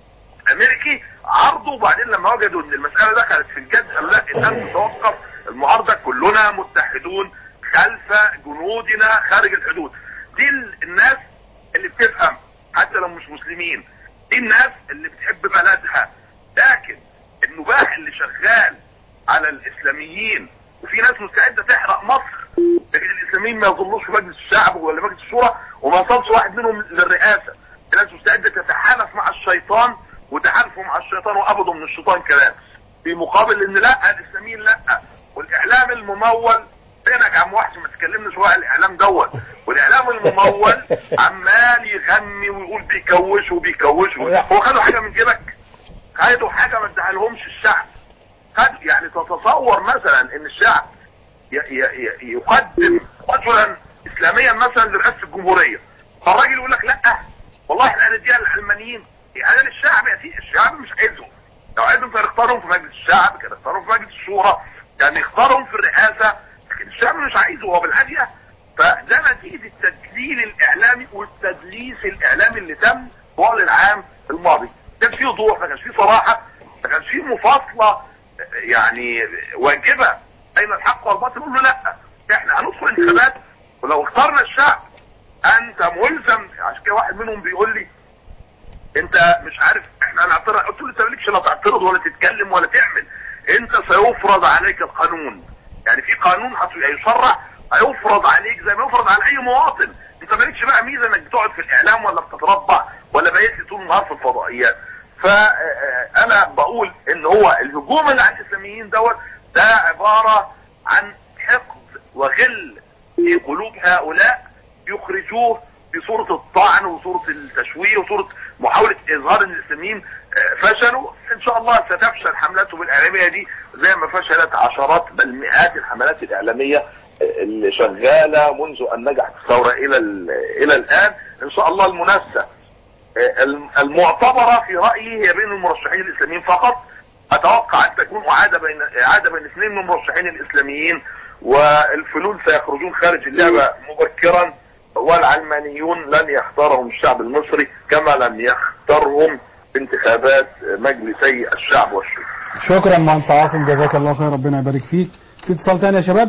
امريكي عرضوا وبعدين لما وجدوا ان المساله دخلت في الجد قالوا لا الان تتوقف المعارضه كلنا متحدون خلف جنودنا خارج الحدود دي ال- الناس اللي بتفهم حتى لو مش مسلمين دي الناس اللي بتحب بلدها لكن النباح اللي شغال على الاسلاميين وفي ناس مستعده تحرق مصر لكن الاسلاميين ما يظلوش في مجلس الشعب ولا مجلس الشورى وما وصلش واحد منهم للرئاسه في ناس مستعده تتحالف مع الشيطان وتحالفوا مع الشيطان وقبضوا من الشيطان كلام في مقابل ان لا الاسلاميين لا والاعلام الممول فينك يا عم وحش ما تكلمنا شويه عن الاعلام دوت والاعلام الممول عمال يغني ويقول بيكوش وبيكوش هو خدوا حاجه من جيبك خدوا حاجه ما ادهالهمش الشعب خد يعني تتصور مثلا ان الشعب ي- ي- ي- يقدم رجلا اسلاميا مثلا لرئاسه الجمهوريه فالراجل يقول لك لا والله احنا هنديها للعلمانيين يعني للشعب يا سيدي الشعب مش عايزهم لو عايزهم كان اختارهم في مجلس الشعب كان اختارهم في مجلس الشورى يعني يختارهم في الرئاسه لكن الشعب مش عايزه هو بالعافيه فده نتيجه التدليل الاعلامي والتدليس الاعلامي اللي تم طوال العام الماضي كان فيه وضوح ما كانش فيه صراحه ما كانش فيه مفاصله يعني واجبه اين الحق والباطل نقول له لا احنا هندخل انتخابات ولو اخترنا الشعب انت ملزم عشان كده واحد منهم بيقول لي انت مش عارف احنا هنعترض قلت له انت مالكش لا تعترض ولا تتكلم ولا تعمل انت سيفرض عليك القانون يعني في قانون هيشرع هيفرض عليك زي ما يفرض على اي مواطن انت مالكش بقى ميزه انك بتقعد في الاعلام ولا بتتربع ولا بقيت طول النهار في الفضائيات فانا بقول ان هو الهجوم اللي على الاسلاميين دوت ده عباره عن حقد وغل في قلوب هؤلاء يخرجوه بصورة الطعن وصورة التشويه وصورة محاولة إظهار أن الإسلاميين فشلوا إن شاء الله ستفشل حملاتهم الإعلامية دي زي ما فشلت عشرات بل مئات الحملات الإعلامية اللي شغالة منذ أن نجحت الثورة إلى إلى الآن إن شاء الله المنافسة المعتبرة في رأيي هي بين المرشحين الإسلاميين فقط أتوقع أن تكون إعادة بين إعادة بين اثنين من المرشحين الإسلاميين والفلول سيخرجون خارج اللعبة مبكرا والعلمانيون لن يختارهم الشعب المصري كما لم يختارهم في انتخابات مجلسي الشعب والشورى شكرا مهندس عاصم جزاك الله خير ربنا يبارك فيك في اتصال تاني يا شباب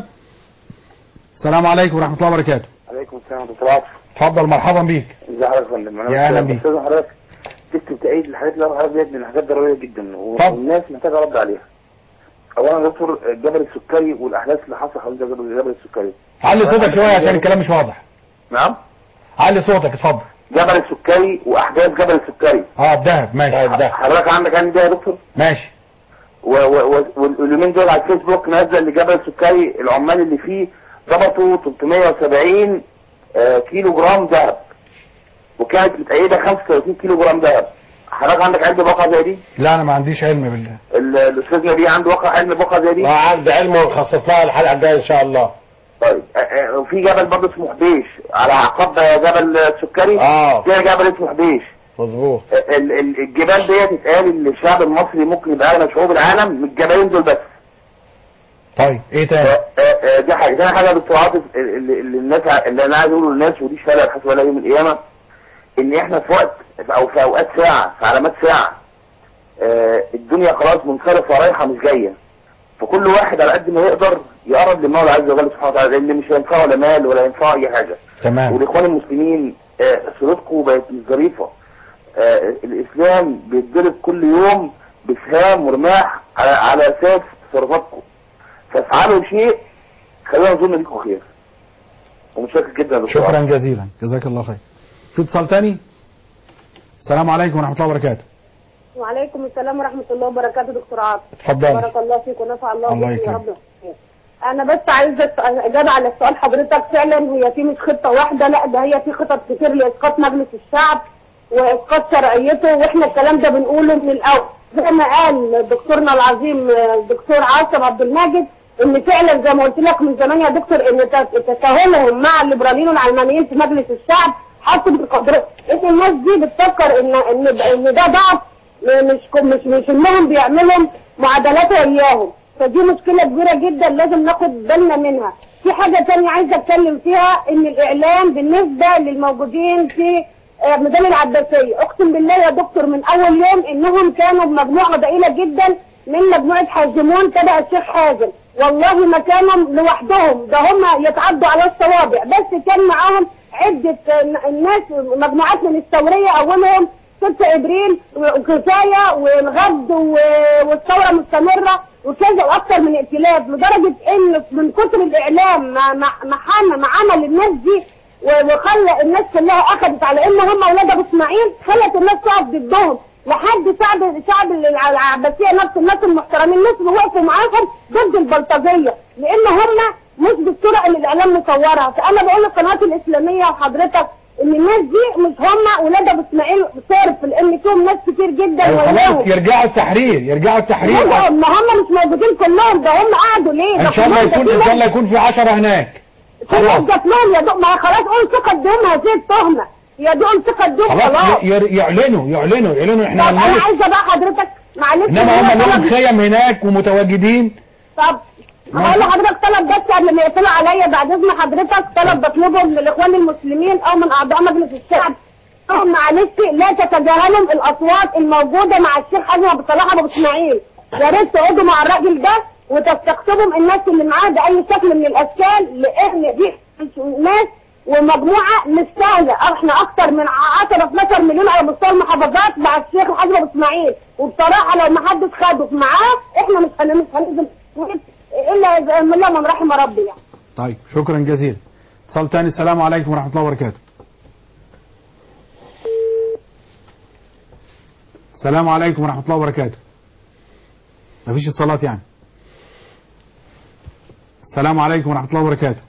السلام عليكم ورحمه الله وبركاته عليكم السلام ورحمه الله اتفضل مرحبا بيك ازي حضرتك يا فندم يا أهلا بيك. استاذ حضرتك جبت تأييد الحاجات اللي انا ديت من حاجات ضروريه جدا طب. والناس محتاجه رد عليها اولا يا دكتور جبل السكري والاحداث اللي حصل حوالين جبل جبل السكري علي صوتك شويه عشان الكلام مش واضح نعم علي صوتك اتفضل جبل السكري واحداث جبل السكري اه الدهب ماشي الدهب حضرتك عندك عندي ده يا دكتور ماشي و- و- و- واليومين دول على الفيسبوك نزل لجبل السكري العمال اللي فيه ضبطوا 370 آه، كيلو جرام ذهب وكانت متأيدة 35 كيلو جرام ذهب حضرتك عندك علم بواقع زي دي؟ لا انا ما عنديش علم بالله ال- الاستاذ نبيه عنده واقع علم بواقع زي دي؟ اه عندي علم ونخصص لها الحلقه الجايه ان شاء الله طيب آه، آه، وفي جبل برضه اسمه حبيش على عقاب جبل السكري اه في جبل اسمه حبيش مظبوط ال- ال- الجبال ديت اتقال ان الشعب المصري ممكن يبقى اغنى شعوب العالم من الجبلين دول بس طيب ايه تاني آه، آه، دي حاجه تاني حاجه يا دكتور عاطف اللي, اللي الناس ع- اللي انا عايز اقوله للناس ودي شهاده الحسب ولا يوم القيامه ان احنا في وقت او في اوقات ساعه في علامات ساعه آه، الدنيا خلاص منصرفه رايحه مش جايه فكل واحد على قد ما يقدر يقرب للمولى عز وجل سبحانه وتعالى لان مش هينفعه لا مال ولا ينفعه اي حاجه تمام والاخوان المسلمين آه، صورتكم بقت مش ظريفه آه، الاسلام بيتضرب كل يوم بسهام ورماح على, على اساس تصرفاتكم فافعلوا شيء خلينا نظن بيكم خير ومتشكر جدا يا دكتور شكرا جزيلا جزاك الله خير في اتصال تاني السلام عليكم ورحمه الله وبركاته وعليكم السلام ورحمة الله وبركاته دكتور عاطف اتفضلي. بارك الله فيك ونفع الله, الله بك يا يكرمك. رب انا بس عايزه اجابه على السؤال حضرتك فعلا هي في مش خطه واحده لا ده هي في خطط كتير لاسقاط مجلس الشعب واسقاط شرعيته واحنا الكلام ده بنقوله من الاول زي ما قال دكتورنا العظيم الدكتور عاصم عبد الماجد ان فعلا زي ما قلت لك من زمان يا دكتور ان ت- تساهلهم مع الليبراليين والعلمانيين في مجلس الشعب حطوا بقدر ان الناس دي بتفكر ان ان ان ده ضعف مش مش مش انهم بيعملوا معادلات وياهم فدي مشكلة كبيرة جدا لازم ناخد بالنا منها في حاجة تانية عايزة اتكلم فيها ان الاعلام بالنسبة للموجودين في آه، ميدان العباسية اقسم بالله يا دكتور من اول يوم انهم كانوا بمجموعة ضئيلة جدا من مجموعة حازمون تبع الشيخ حازم والله ما كانوا لوحدهم ده هم يتعدوا على الصوابع بس كان معاهم عدة آه، الناس مجموعات من الثورية اولهم 6 ابريل وكفايه والغد و- والثوره مستمره وكذا واكثر من ائتلاف لدرجه ان من كتر الاعلام مع مع مع عمل- مع عمل الناس دي و- وخلى الناس كلها اخذت على ان هم اولاد ابو اسماعيل خلت الناس تقف ضدهم لحد شعب شعب الع- العباسيه نفس الناس المحترمين الناس اللي وقفوا معاهم ضد البلطجيه لان هم مش بالصوره اللي الاعلام مصورها فانا بقول للقنوات الاسلاميه وحضرتك ان الناس دي مش هم ولاد ابو اسماعيل صرف لان فيهم ناس كتير جدا أيوة خلاص وياهم يرجعوا التحرير يرجعوا التحرير لا، ما هم مش موجودين كلهم ده هم قعدوا ليه ده ان شاء الله كلهم يكون ده ان في شاء الله ناس- يكون في 10 هناك في ناس جات لهم يا دوب ما خلاص قول ثقه اديهم هذه التهمه يا دوب ثقه اديهم خلاص خلاص ي- ير- يعلنوا يعلنوا يعلنوا طب احنا انا ملناش عايزه بقى حضرتك معلش انما هم أنا لهم طلب- خيم هناك ومتواجدين طب هقول لحضرتك طلب بس قبل ما يقفلوا عليا بعد اذن حضرتك طلب بطلبه من الاخوان المسلمين او من اعضاء مجلس الشعب أو معلش لا تتجاهلوا الاصوات الموجوده مع الشيخ حازم ابو صلاح ابو اسماعيل يا ريت تقعدوا مع الراجل ده وتستقطبوا الناس اللي معاه باي شكل من الاشكال لان دي ناس ومجموعه مش سهله احنا اكتر من 10 12 مليون على مستوى المحافظات مع الشيخ الحاج ابو اسماعيل وبصراحه لو ما حدش خده معاه احنا مش هن- مش هننزل الا اذا من الله من رحم ربي يعني طيب شكرا جزيلا اتصال تاني السلام عليكم ورحمة الله وبركاته السلام عليكم ورحمة الله وبركاته مفيش اتصالات يعني السلام عليكم ورحمة الله وبركاته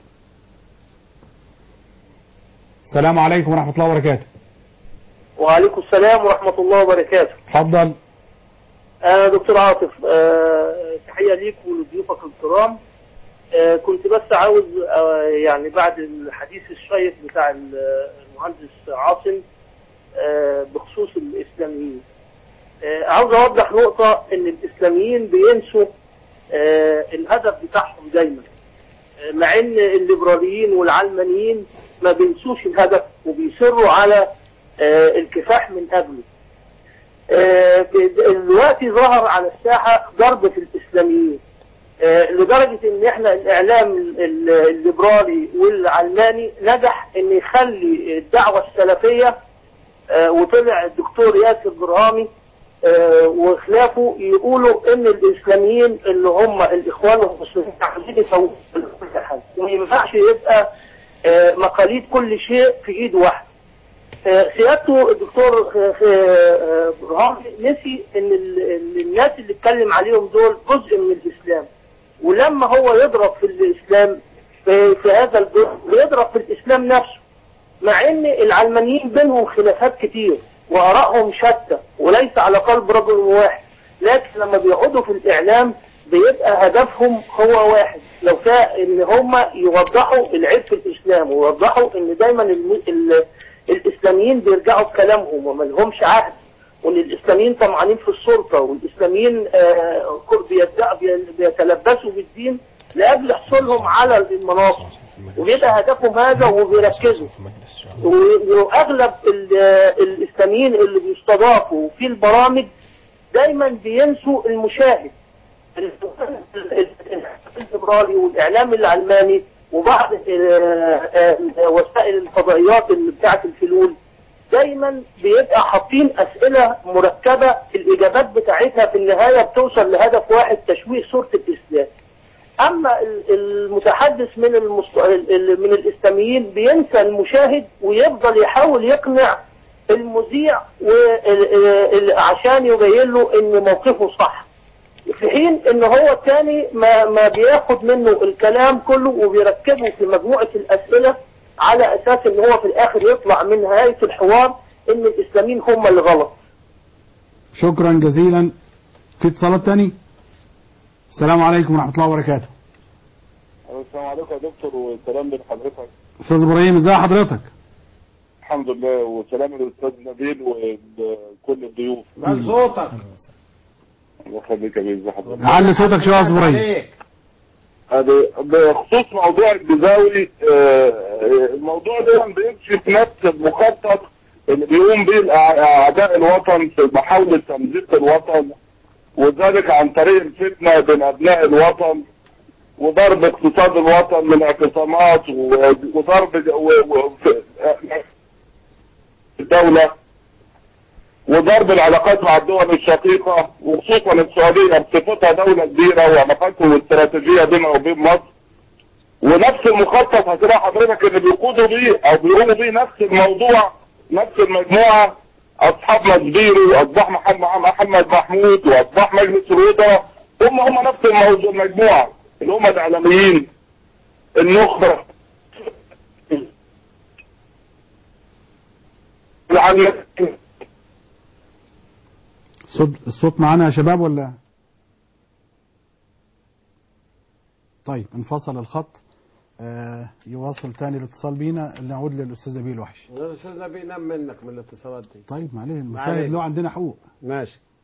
السلام عليكم ورحمة الله وبركاته وعليكم السلام ورحمة الله وبركاته اتفضل أنا دكتور عاطف آه، تحية ليك ولضيوفك الكرام آه، كنت بس عاوز آه، يعني بعد الحديث الشيق بتاع ال- المهندس عاصم آه، بخصوص الإسلاميين آه، عاوز أوضح نقطة إن الإسلاميين بينسوا آه، الهدف بتاعهم دايما آه، مع إن الليبراليين والعلمانيين ما بينسوش الهدف وبيصروا على آه، الكفاح من أجله آه، دلوقتي ظهر على الساحة ضرب في الإسلاميين آه، لدرجة ان احنا الاعلام ال- ال- الليبرالي والعلماني نجح ان يخلي الدعوة السلفية آه، وطلع الدكتور ياسر برهامي آه، وخلافه يقولوا ان الاسلاميين اللي هم الاخوان المسلمين عايزين يسووا كل حاجه وما ينفعش يبقى آه، مقاليد كل شيء في ايد واحد آه، سيادته الدكتور آه، آه، برهامي نسي ان ال- ال- الناس اللي اتكلم عليهم دول جزء من الاسلام ولما هو يضرب في الاسلام في, في هذا الجزء بيضرب في الاسلام نفسه مع ان العلمانيين بينهم خلافات كتير وارائهم شتى وليس على قلب رجل واحد لكن لما بيقعدوا في الاعلام بيبقى هدفهم هو واحد لو كان ان هم يوضحوا العيب في الاسلام ويوضحوا ان دايما الم... ال... الاسلاميين بيرجعوا بكلامهم وما لهمش عهد وان الاسلاميين طمعانين في السلطه والاسلاميين آه، بيدعوا- بي- بيتلبسوا بالدين لاجل حصولهم على المناصب وبيبقى هدفهم هذا وبيركزوا و- واغلب ال- الاسلاميين اللي بيستضافوا في البرامج دايما بينسوا المشاهد ال- ال- الليبرالي والاعلام العلماني وبعض آه، آه، وسائل الفضائيات اللي بتاعت الفلول دايما بيبقى حاطين اسئله مركبه الاجابات بتاعتها في النهايه بتوصل لهدف واحد تشويه صوره الاسلام اما ال- المتحدث من المست... ال- من الاسلاميين بينسى المشاهد ويفضل يحاول يقنع المذيع و... ال- ال- عشان يبين له ان موقفه صح في حين ان هو الثاني ما, ما بياخد منه الكلام كله وبيركبه في مجموعة الاسئلة على اساس ان هو في الاخر يطلع من نهاية الحوار ان الاسلاميين هم اللي غلط شكرا جزيلا في اتصالات تاني السلام عليكم ورحمة الله وبركاته السلام عليكم يا دكتور وسلام لحضرتك استاذ ابراهيم ازي حضرتك الحمد لله وسلام للاستاذ نبيل وكل الضيوف مال صوتك الله يخليك يا بيه ازي حضرتك علي صوتك شويه يا استاذ ابراهيم هذا بخصوص موضوع الجزاوي آه، آه، الموضوع ده بيمشي في نفس المخطط اللي بيقوم به الأع- اعداء الوطن في محاولة تمزيق الوطن وذلك عن طريق الفتنة بين ابناء الوطن وضرب اقتصاد الوطن من اعتصامات و- وضرب ج- و- و- في- الدولة وضرب العلاقات مع الدول الشقيقة وخصوصا السعودية بصفتها دولة كبيرة وعلاقاتهم الاستراتيجية بينها وبين مصر ونفس المخطط هتلاقي حضرتك اللي بيقودوا بيه او بيقوموا بيه نفس الموضوع نفس المجموعة اصحاب مسبيري واصباح محمد محمد محمود واصباح مجلس الوزراء هم هم نفس الموضوع المجموعة اللي هم الاعلاميين النخبة العلمانيين الصوت الصوت معانا يا شباب ولا طيب انفصل الخط آه يواصل تاني الاتصال بينا نعود للاستاذ نبيل وحش الاستاذ نبيل نام منك من الاتصالات دي طيب معلش معلش. المشاهد له عندنا حقوق ماشي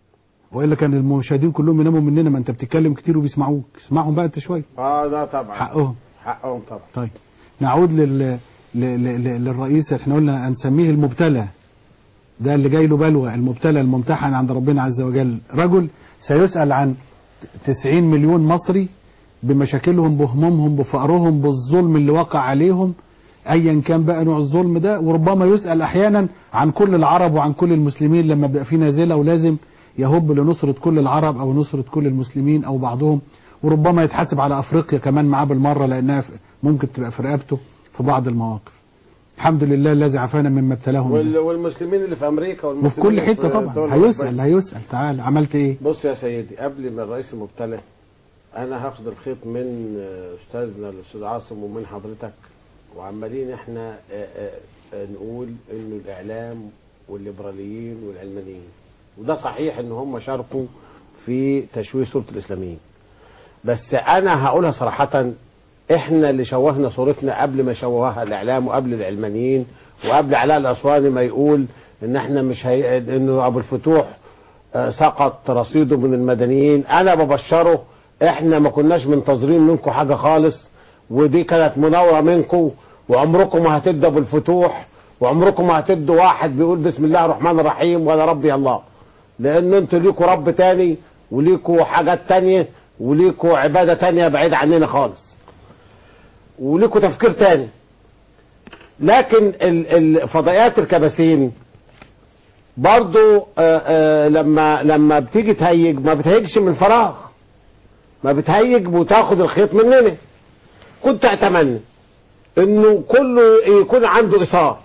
والا كان المشاهدين كلهم يناموا مننا ما انت بتتكلم كتير وبيسمعوك اسمعهم بقى انت شويه اه ده طبعا حقهم حقهم طبعا طيب نعود لل... ل... ل... ل... للرئيس احنا قلنا هنسميه المبتلى ده اللي جاي له بلوى المبتلى الممتحن عند ربنا عز وجل رجل سيسأل عن 90 مليون مصري بمشاكلهم بهمومهم بفقرهم بالظلم اللي وقع عليهم ايا كان بقى نوع الظلم ده وربما يسأل احيانا عن كل العرب وعن كل المسلمين لما بيبقى في نازلة ولازم يهب لنصرة كل العرب او نصرة كل المسلمين او بعضهم وربما يتحاسب على افريقيا كمان معاه بالمرة لانها ف- ممكن تبقى في رقبته في بعض المواقف الحمد لله الذي عافانا مما ابتلاهم به. وال- والمسلمين اللي في امريكا وفي والمسلمين كل اللي حتة في طبعا الدول هيسأل الأوروبية. هيسأل تعال عملت ايه بص يا سيدي قبل ما الرئيس المبتلى انا هاخد الخيط من آه، استاذنا الاستاذ عاصم ومن حضرتك وعمالين احنا آه، آه، آه، نقول انه الاعلام والليبراليين والعلمانيين وده صحيح ان هم شاركوا في تشويه صوره الاسلاميين بس انا هقولها صراحه احنا اللي شوهنا صورتنا قبل ما شوهها الاعلام وقبل العلمانيين وقبل علاء الاسواني ما يقول ان احنا مش هي... انه ابو الفتوح آه، سقط رصيده من المدنيين انا ببشره احنا ما كناش منتظرين منكم حاجه خالص ودي كانت مناوره منكم وعمركم ما هتدوا ابو الفتوح وعمركم ما هتدوا واحد بيقول بسم الله الرحمن الرحيم ولا ربي الله لان انتوا ليكوا رب تاني وليكوا حاجات تانية وليكوا عباده تانية بعيد عننا خالص وليكوا تفكير تاني لكن ال- الفضائيات الكباسين برضو آه، آه، لما لما بتيجي تهيج ما بتهيجش من فراغ ما بتهيج وتاخد الخيط مننا كنت اتمنى انه كله يكون عنده اثار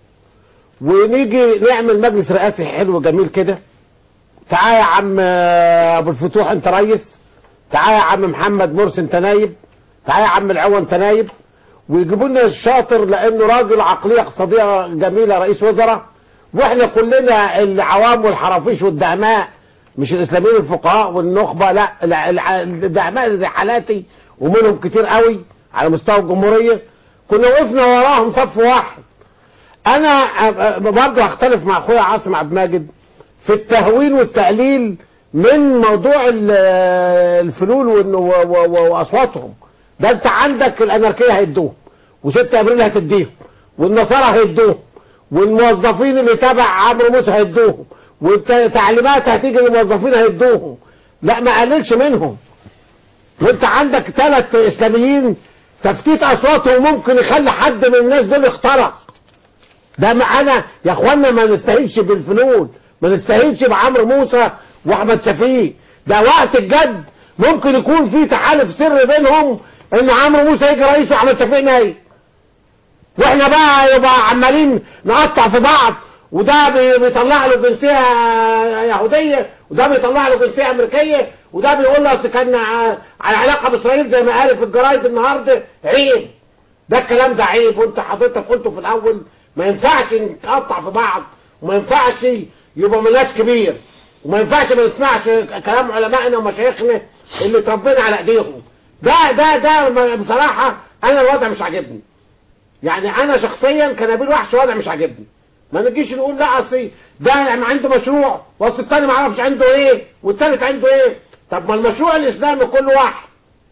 ونيجي نعمل مجلس رئاسي حلو جميل كده تعالى يا عم آه، ابو الفتوح انت ريس تعالى يا عم محمد مرسي انت نايب تعالى يا عم العوا انت نايب ويجيبوا لنا الشاطر لانه راجل عقليه اقتصاديه جميله رئيس وزراء واحنا كلنا العوام والحرافيش والدعماء مش الاسلاميين الفقهاء والنخبه لا الع- الع- الدعماء زي حالاتي ومنهم كتير قوي على مستوى الجمهوريه كنا وقفنا وراهم صف واحد انا أ- أ- برضه هختلف مع اخويا عاصم عبد الماجد في التهوين والتقليل من موضوع ال- الفلول وإن- و- و- و- واصواتهم ده انت عندك الاناركيه هيدوهم و6 ابريل هتديهم والنصارى هيدوهم والموظفين اللي تبع عمرو موسى هيدوهم والتعليمات هتيجي للموظفين هيدوهم لا ما قللش منهم وانت عندك ثلاث اسلاميين تفتيت اصواتهم ممكن يخلي حد من الناس دول يخترق ده ما انا يا اخوانا ما نستهينش بالفلول ما نستهينش بعمرو موسى واحمد شفيق ده وقت الجد ممكن يكون في تحالف سر بينهم ان عمرو موسى يجي رئيس واحمد شفيق نايم واحنا بقى يبقى عمالين نقطع في بعض وده بي- بيطلع له جنسيه يهوديه وده بيطلع له جنسيه امريكيه وده بيقول له اصل كان ع- على علاقه باسرائيل زي ما قال في الجرايد النهارده عيب ده الكلام ده عيب وانت حضرتك قلته في الاول ما ينفعش نتقطع في بعض وما ينفعش يبقى ملاش كبير وما ينفعش ما نسمعش كلام علمائنا ومشايخنا اللي اتربينا على ايديهم ده ده ده ما- بصراحه انا الوضع مش عاجبني يعني انا شخصيا كنبيل وحش وضع مش عاجبني ما نجيش نقول لا اصل ده عنده مشروع واصل التاني ما اعرفش عنده ايه والتالت عنده ايه طب ما المشروع الاسلامي كله واحد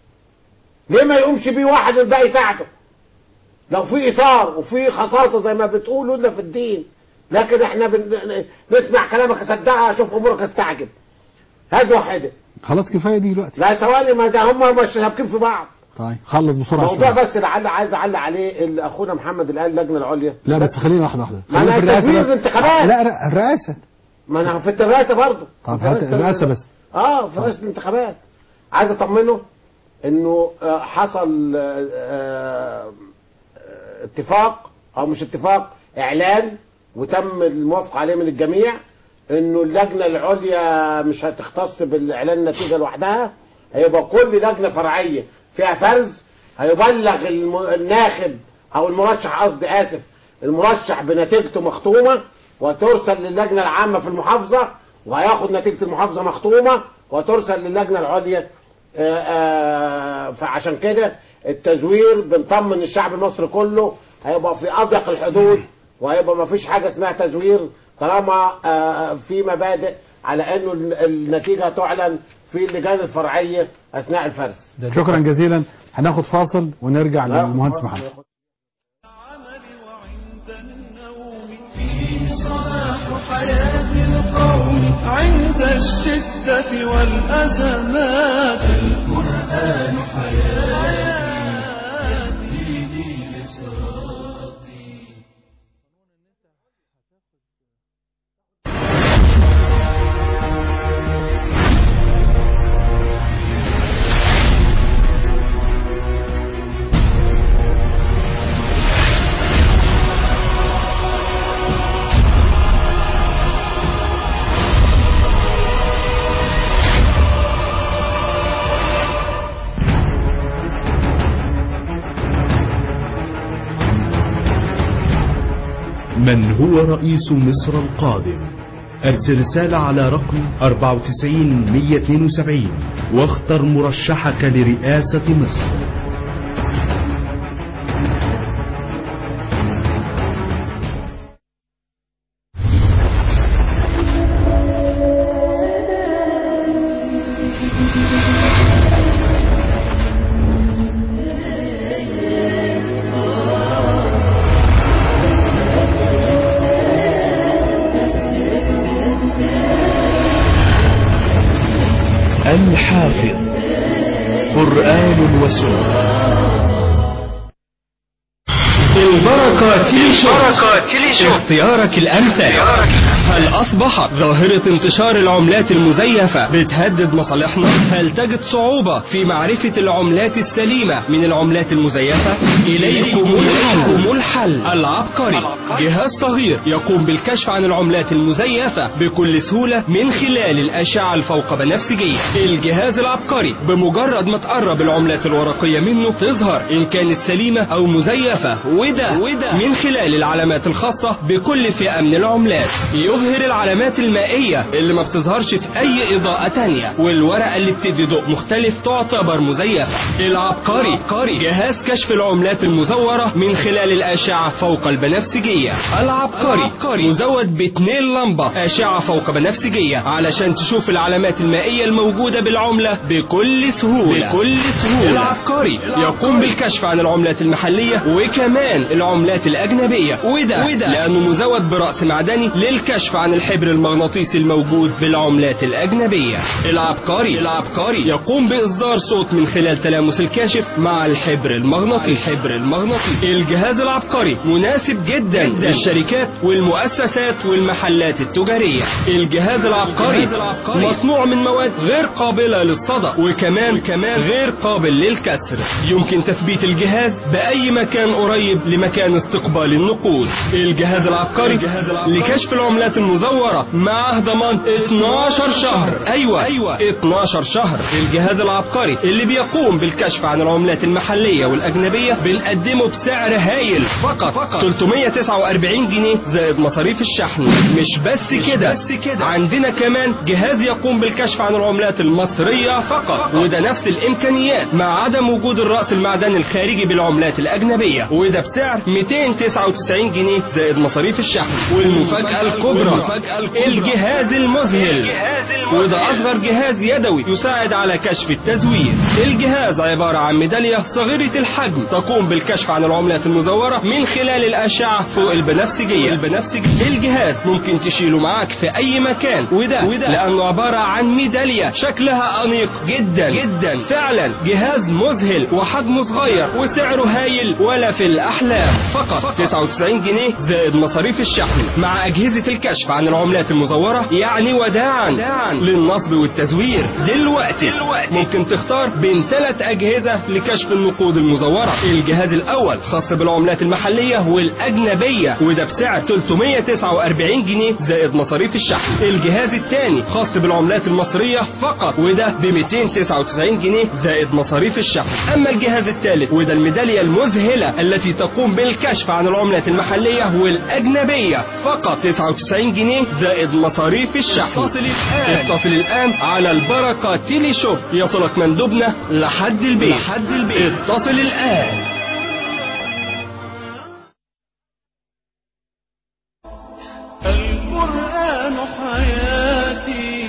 ليه ما يقومش بيه واحد والباقي يساعده لو في اثار وفي خصاصه زي ما بتقولوا لنا في الدين لكن احنا بن... نسمع كلامك اصدقها اشوف امورك استعجب هذه واحده خلاص كفايه دي دلوقتي لا ثواني ما ده هم مش شابكين في بعض طيب خلص بسرعه موضوع شوية. بس لعل عايز اعلق عليه اللي اخونا محمد اللي قال اللجنه العليا لا بس خلينا واحده واحده ما أنا خلينا في الرئاسة تفويض بس. انتخابات. لا لا الرئاسه ما انا في الرئاسه برضه طب هات الرئاسه بس اه في رئاسه الانتخابات عايز اطمنه انه آه، حصل آه، آه، اتفاق او مش اتفاق اعلان وتم الموافقه عليه من الجميع انه اللجنه العليا مش هتختص بالاعلان النتيجه لوحدها هيبقى كل لجنه فرعيه فيها فرز هيبلغ الم- الناخب او المرشح قصدي اسف المرشح بنتيجته مختومه وترسل للجنه العامه في المحافظه وهياخد نتيجه المحافظه مختومه وترسل للجنه العليا آه، آه، فعشان كده التزوير بنطمن الشعب المصري كله هيبقى في اضيق الحدود وهيبقى ما فيش حاجه اسمها تزوير طالما آه، في مبادئ على انه ال- النتيجه تعلن في اللجان الفرعيه اثناء الفرز شكرا جزيلا هناخد فاصل ونرجع للمهندس محمد صلاح حياة القوم عند الشدة والأزمات القرآن حياتي يهديني لصراطي من هو رئيس مصر القادم ارسل رسالة على رقم 94 172 واختر مرشحك لرئاسة مصر الحافظ قرآن وسنة البركة تيلي شو اختيارك الأمثل هل أصبحت ظاهرة انتشار العملات المزيفة بتهدد مصالحنا؟ هل تجد صعوبة في معرفة العملات السليمة من العملات المزيفة؟ إليكم الحل الحل العبقري جهاز صغير يقوم بالكشف عن العملات المزيفة بكل سهولة من خلال الأشعة الفوق بنفسجية الجهاز العبقري بمجرد ما تقرب العملات الورقية منه تظهر إن كانت سليمة أو مزيفة وده وده من خلال العلامات الخاصة بكل فئة من العملات يظهر العلامات المائية اللي ما بتظهرش في أي إضاءة تانية والورقة اللي بتدي ضوء مختلف تعتبر مزيفة العبقري قاري جهاز كشف العملات المزورة من خلال الأشعة فوق البنفسجية العبقري مزود باتنين لمبة أشعة فوق بنفسجية علشان تشوف العلامات المائية الموجودة بالعملة بكل سهولة بكل سهولة العبقري يقوم بالكشف عن العملات المحلية وكمان العملات الأجنبية وده, وده لأنه مزود برأس معدني للكشف عن الحبر المغناطيسي الموجود بالعملات الأجنبية العبقري العبقري يقوم بإصدار صوت من خلال تلامس الكاشف مع الحبر المغناطيسي الحبر المغناطيسي الجهاز العبقري مناسب جدا للشركات والمؤسسات والمحلات التجارية الجهاز العبقري مصنوع من مواد غير قابلة للصدى وكمان كمان غير قابل للكسر يمكن تثبيت الجهاز بأي مكان قريب لمكان استقبال النقود الجهاز العبقري لكشف العملات المزورة معه ضمان 12 شهر أيوة أيوة 12 شهر الجهاز العبقري اللي بيقوم بالكشف عن العملات المحلية والأجنبية بنقدمه بسعر هايل فقط فقط 349 جنيه زائد مصاريف الشحن مش بس كده بس كده عندنا كمان جهاز يقوم بالكشف عن العملات المصرية فقط وده نفس الإمكانيات مع عدم وجود الرأس المعدني الخارجي بالعملات الأجنبية وده بسعر 299 جنيه زائد مصاريف الشحن والمفاجأة الكبرى الجهاز المذهل وده أصغر جهاز يدوي يساعد على كشف التزوير الجهاز عبارة عن ميدالية صغيرة الحجم تقوم بالكشف عن العملات المزورة من خلال الأشعة فوق البنفسجية البنفسجية الجهاز ممكن تشيله معاك في أي مكان وده, وده لأنه عبارة عن ميدالية شكلها أنيق جدا جدا فعلا جهاز مذهل وحجمه صغير وسعره هايل ولا في الأحلام فقط 99 جنيه زائد مصاريف الشحن مع أجهزة الكشف عن العملات المزورة يعني وداعا للنصب والتزوير دلوقتي ممكن تختار بين ثلاث أجهزة لكشف النقود المزورة الجهاز الأول خاص بالعملات المحلية والأجنبية وده بسعر 349 جنيه زائد مصاريف الشحن الجهاز الثاني خاص بالعملات المصرية فقط وده ب 299 جنيه زائد مصاريف الشحن أما الجهاز الثالث وده الميدالية المذهلة التي تقوم بالكشف عن العملات المحلية والأجنبية فقط 99 جنيه زائد مصاريف الشحن اتصل الآن اتصل الآن على البركة تيلي شوب يصلك مندوبنا لحد البيت لحد البيت اتصل الآن القرآن حياتي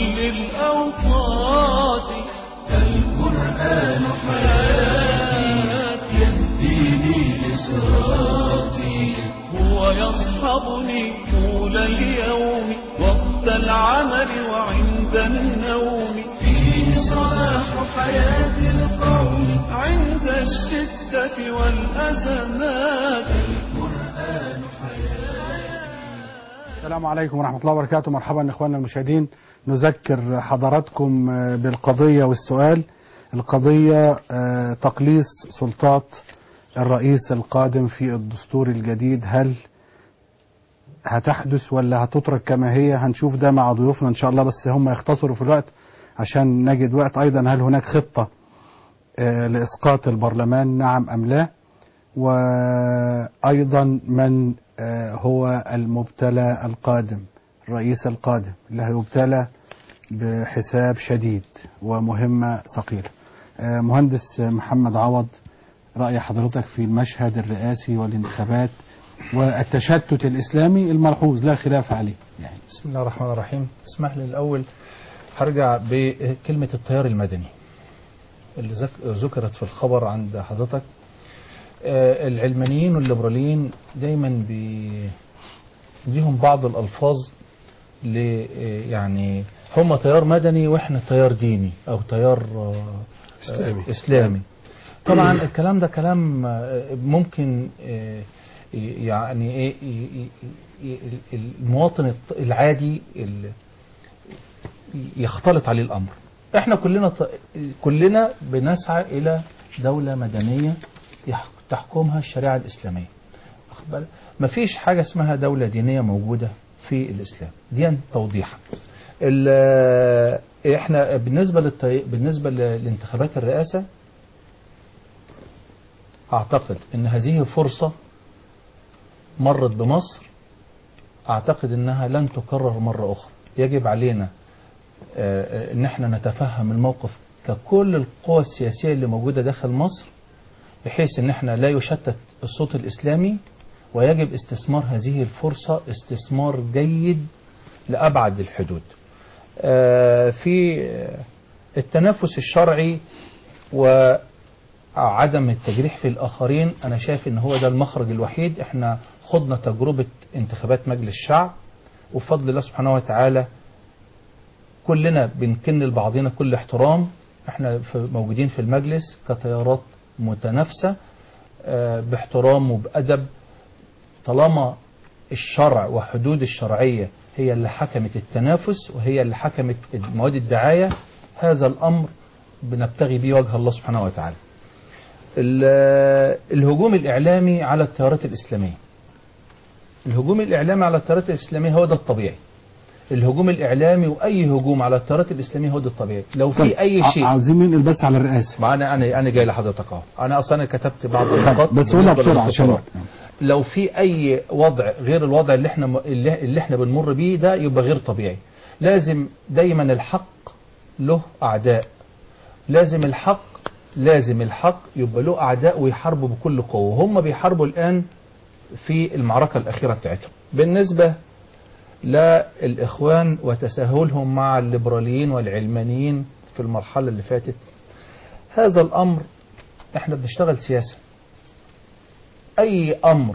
كل الأوقات القرآن حياتي يهديني لصراطي هو يصحبني طول اليوم وقت العمل وعند النوم فيه صلاح حياة القوم عند الشدة والأزمات القرآن السلام عليكم ورحمة الله وبركاته مرحبا إخواننا المشاهدين نذكر حضراتكم آه، بالقضية والسؤال القضية آه، تقليص سلطات الرئيس القادم في الدستور الجديد هل هتحدث ولا هتترك كما هي هنشوف ده مع ضيوفنا إن شاء الله بس هم يختصروا في الوقت عشان نجد وقت أيضا هل هناك خطة آه، لإسقاط البرلمان نعم أم لا وأيضا من آه، هو المبتلى القادم الرئيس القادم اللي هيبتلى بحساب شديد ومهمة ثقيلة آه، مهندس محمد عوض رأي حضرتك في المشهد الرئاسي والانتخابات والتشتت الإسلامي الملحوظ لا خلاف عليه يعني بسم الله الرحمن الرحيم اسمح لي الأول هرجع بكلمة التيار المدني اللي ذك- ذكرت في الخبر عند حضرتك آه، العلمانيين والليبراليين دايما بي ليهم بعض الألفاظ ل آه، يعني هم تيار مدني واحنا تيار ديني او تيار آه، إسلامي. آه، اسلامي طبعا الكلام ده كلام آه، ممكن آه، يعني ايه ي- ي- ي- المواطن الط- العادي ال- يختلط عليه الامر احنا كلنا ط- كلنا بنسعى الى دولة مدنية يح- تحكمها الشريعة الإسلامية واخد بالك؟ مفيش حاجة اسمها دولة دينية موجودة في الإسلام دي توضيحا ال- احنا بالنسبة للطي... بالنسبة لانتخابات الرئاسة اعتقد ان هذه فرصة مرت بمصر اعتقد انها لن تكرر مرة اخرى يجب علينا آه، ان احنا نتفهم الموقف ككل القوى السياسية اللي موجودة داخل مصر بحيث ان احنا لا يشتت الصوت الاسلامي ويجب استثمار هذه الفرصة استثمار جيد لأبعد الحدود آه، في آه، التنافس الشرعي وعدم التجريح في الآخرين أنا شايف إن هو ده المخرج الوحيد إحنا خضنا تجربة انتخابات مجلس الشعب وبفضل الله سبحانه وتعالى كلنا بنكن لبعضنا كل احترام احنا في- موجودين في المجلس كتيارات متنافسة آه، باحترام وبأدب طالما الشرع وحدود الشرعية هي اللي حكمت التنافس وهي اللي حكمت مواد الدعاية هذا الأمر بنبتغي به وجه الله سبحانه وتعالى ال- الهجوم الإعلامي على التيارات الإسلامية الهجوم الإعلامي على التيارات الإسلامية هو ده الطبيعي الهجوم الإعلامي وأي هجوم على التيارات الإسلامية هو ده الطبيعي لو في أي ع- شيء عاوزين ننقل بس على الرئاسة ما انا انا انا جاي لحضرتك اهو انا اصلا كتبت بعض النقاط بس قولها بالنسبة بسرعة عشان للاختصارات. لو في اي وضع غير الوضع اللي احنا م- اللي, اللي احنا بنمر بيه ده يبقى غير طبيعي لازم دايما الحق له اعداء لازم الحق لازم الحق يبقى له اعداء ويحاربوا بكل قوه هم بيحاربوا الان في المعركه الاخيره بتاعتهم بالنسبه للاخوان وتساهلهم مع الليبراليين والعلمانيين في المرحله اللي فاتت هذا الامر احنا بنشتغل سياسه اي امر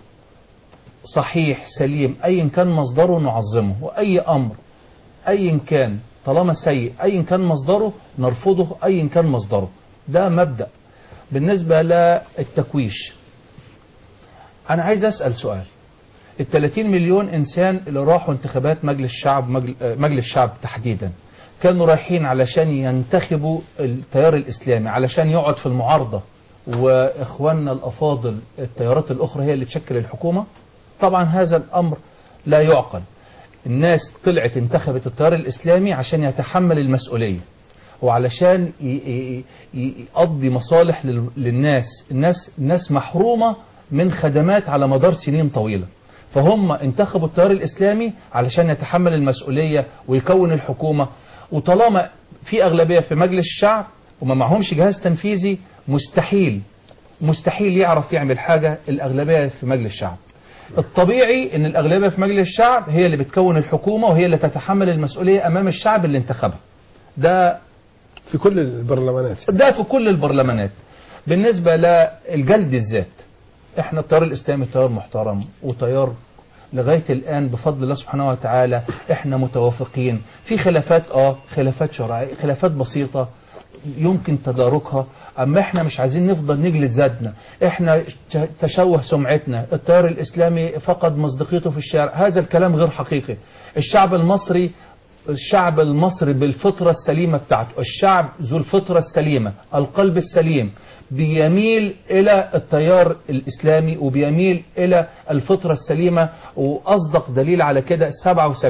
صحيح سليم ايا كان مصدره نعظمه واي امر ايا كان طالما سيء ايا كان مصدره نرفضه ايا كان مصدره ده مبدا بالنسبه للتكويش انا عايز اسال سؤال ال 30 مليون انسان اللي راحوا انتخابات مجلس الشعب مجل- آه، مجلس الشعب تحديدا كانوا رايحين علشان ينتخبوا التيار الاسلامي علشان يقعد في المعارضه واخواننا الافاضل التيارات الاخرى هي اللي تشكل الحكومه طبعا هذا الامر لا يعقل الناس طلعت انتخبت التيار الاسلامي عشان يتحمل المسؤوليه وعلشان ي- ي- ي- يقضي مصالح لل- للناس الناس الناس محرومه من خدمات على مدار سنين طويله فهم انتخبوا التيار الاسلامي علشان يتحمل المسؤوليه ويكون الحكومه وطالما في اغلبيه في مجلس الشعب وما معهمش جهاز تنفيذي مستحيل مستحيل يعرف يعمل حاجه الاغلبيه في مجلس الشعب الطبيعي ان الاغلبيه في مجلس الشعب هي اللي بتكون الحكومه وهي اللي تتحمل المسؤوليه امام الشعب اللي انتخبها ده في كل البرلمانات ده في كل البرلمانات بالنسبه للجلد الذات احنا التيار الاسلامي تيار محترم وتيار لغايه الان بفضل الله سبحانه وتعالى احنا متوافقين في خلافات اه خلافات شرعيه خلافات بسيطه يمكن تداركها اما احنا مش عايزين نفضل نجلد ذاتنا احنا ت- تشوه سمعتنا التيار الاسلامي فقد مصداقيته في الشارع هذا الكلام غير حقيقي الشعب المصري الشعب المصري بالفطرة السليمة بتاعته الشعب ذو الفطرة السليمة القلب السليم بيميل إلى التيار الإسلامي وبيميل إلى الفطرة السليمة وأصدق دليل على كده 77%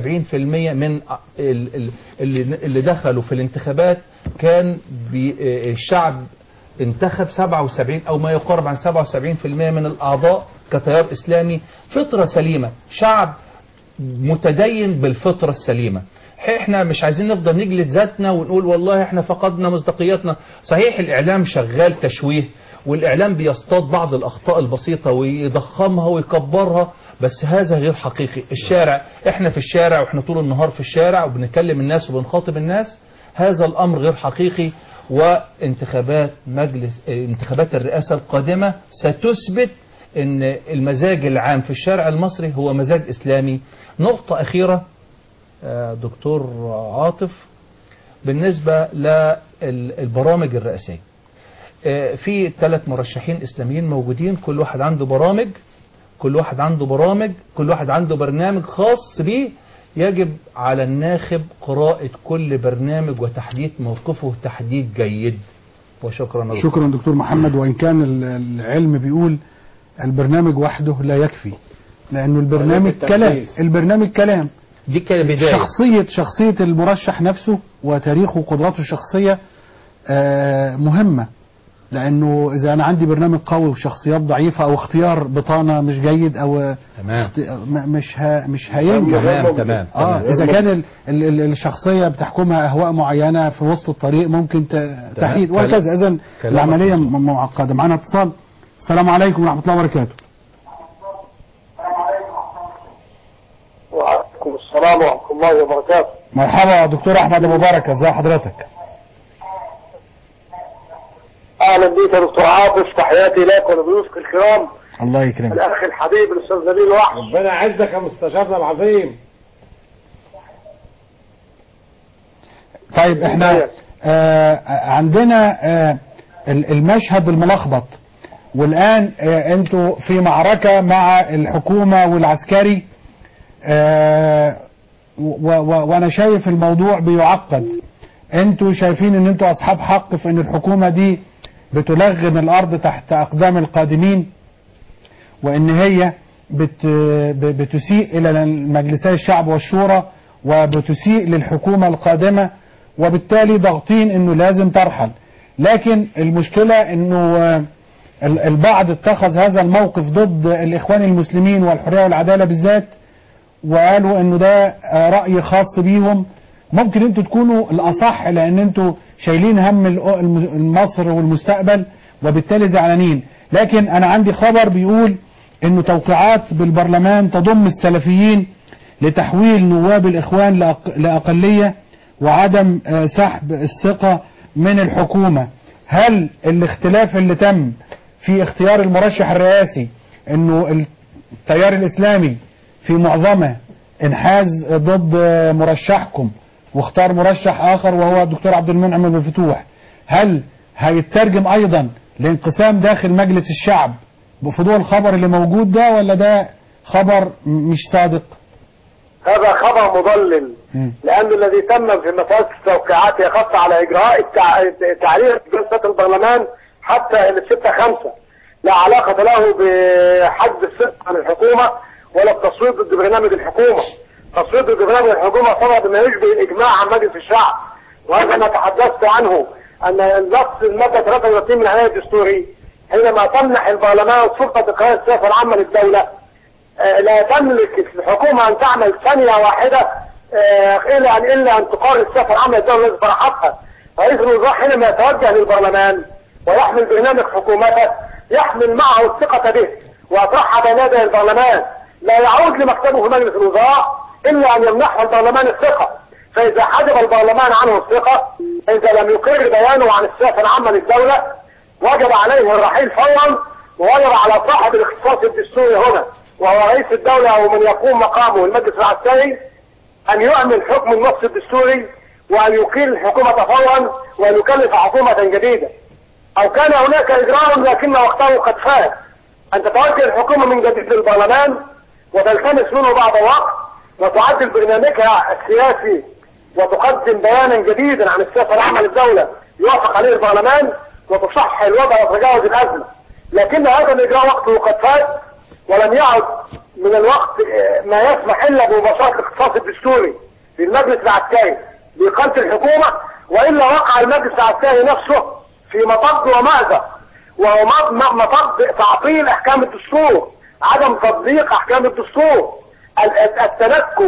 من ال- ال- اللي اللي دخلوا في الانتخابات كان بي- الشعب انتخب 77 أو ما يقارب عن 77% من الأعضاء كتيار إسلامي فطرة سليمة شعب متدين بالفطرة السليمة احنا مش عايزين نفضل نجلد ذاتنا ونقول والله احنا فقدنا مصداقيتنا صحيح الاعلام شغال تشويه والاعلام بيصطاد بعض الاخطاء البسيطة ويضخمها ويكبرها بس هذا غير حقيقي الشارع احنا في الشارع واحنا طول النهار في الشارع وبنكلم الناس وبنخاطب الناس هذا الامر غير حقيقي وانتخابات مجلس اه، انتخابات الرئاسة القادمة ستثبت ان المزاج العام في الشارع المصري هو مزاج اسلامي نقطة اخيرة آه، دكتور عاطف بالنسبة للبرامج الرئاسية آه، في ثلاث مرشحين اسلاميين موجودين كل واحد عنده برامج كل واحد عنده برامج كل واحد عنده برنامج خاص به يجب على الناخب قراءة كل برنامج وتحديد موقفه تحديد جيد وشكرا يا دكتور. شكرا دكتور محمد وإن كان ال- العلم بيقول البرنامج وحده لا يكفي لأنه البرنامج التنفيذ. كلام البرنامج كلام دي كده بداية شخصية شخصية المرشح نفسه وتاريخه وقدراته الشخصية آه، مهمة لأنه إذا أنا عندي برنامج قوي وشخصيات ضعيفة أو اختيار بطانة مش جيد أو تمام اخت- م- مش ها مش هينجح تمام تمام اه تمام. اذا كان ال ال ال الشخصيه بتحكمها اهواء معينه في وسط الطريق ممكن ت- تحيد كلام- وهكذا اذا كلام العمليه م- معقده معانا اتصال السلام عليكم ورحمه الله وبركاته وعليكم السلام ورحمة الله وبركاته مرحبا يا دكتور احمد ابو بركه ازي حضرتك أهلا بك يا دكتور عاطف تحياتي لك ولضيوفك الكرام الله يكرمك الأخ الحبيب الأستاذ نبيل وحش ربنا يعزك يا مستشارنا العظيم طيب احنا آه عندنا آه ال- المشهد الملخبط والان آه انتوا في معركة مع الحكومة والعسكري آه و و وانا شايف الموضوع بيعقد انتوا شايفين ان انتوا اصحاب حق في ان الحكومة دي بتلغم الارض تحت اقدام القادمين وان هي بت ب- بتسيء الى مجلسي الشعب والشورى وبتسيء للحكومة القادمة وبالتالي ضاغطين انه لازم ترحل لكن المشكلة انه آه، ال- البعض اتخذ هذا الموقف ضد الاخوان المسلمين والحرية والعدالة بالذات وقالوا انه ده آه، رأي خاص بيهم ممكن انتوا تكونوا الاصح لان انتوا شايلين هم ال- الم- مصر والمستقبل وبالتالي زعلانين لكن انا عندي خبر بيقول انه توقيعات بالبرلمان تضم السلفيين لتحويل نواب الاخوان لأق- لاقلية وعدم آه، سحب الثقة من الحكومة هل الاختلاف اللي تم في اختيار المرشح الرئاسي انه التيار الاسلامي في معظمه انحاز ضد مرشحكم واختار مرشح اخر وهو الدكتور عبد المنعم بن فتوح هل هيترجم ايضا لانقسام داخل مجلس الشعب بفضول الخبر اللي موجود ده ولا ده خبر م- مش صادق هذا خبر مضلل لأن الذي تم في مسألة التوقيعات هي خاصة على إجراء التع- تعليق جلسة البرلمان حتى الستة خمسة لا علاقة له بحجز الصدق عن الحكومة ولا التصويت ضد برنامج الحكومة تصويت ضد برنامج الحكومة طبعا بما يشبه الإجماع عن مجلس الشعب وهذا ما تحدثت عنه أن نص المادة 33 من العناية الدستوري حينما تمنح البرلمان سلطة إقرار السياسة العامة للدولة آه، لا تملك الحكومة أن تعمل ثانية واحدة آه، إلا أن إلا أن تقرر السياسة العامة للدولة التي طرحتها رئيس الوزراء حينما يتوجه للبرلمان ويحمل برنامج حكومته يحمل معه الثقة به ويطرحها بين يدي البرلمان لا يعود لمكتبه في مجلس الوزراء الا ان يمنحه البرلمان الثقة فاذا حجب البرلمان عنه الثقة اذا لم يقر بيانه عن السياسة العامة للدولة وجب عليه الرحيل فورا ووجب على صاحب الاختصاص الدستوري هنا وهو رئيس الدولة او من يقوم مقامه المجلس العسكري ان يعمل حكم النص الدستوري وان يقيل الحكومة فورا وان يكلف حكومة جديدة او كان هناك اجراء لكن وقته قد فات ان تتوجه الحكومة من جديد للبرلمان وتلتمس منه بعض الوقت وتعدل برنامجها السياسي وتقدم بيانا جديدا عن السياسة العامة للدولة يوافق عليه البرلمان وتصحح الوضع وتتجاوز الأزمة لكن هذا الإجراء وقته قد فات ولم يعد من الوقت ما يسمح إلا بمباشرة الاختصاص الدستوري للمجلس العسكري بإقامة الحكومة وإلا وقع المجلس العسكري نفسه في مطب ومأزق وهو مطب تعطيل أحكام الدستور عدم تطبيق أحكام الدستور التنكب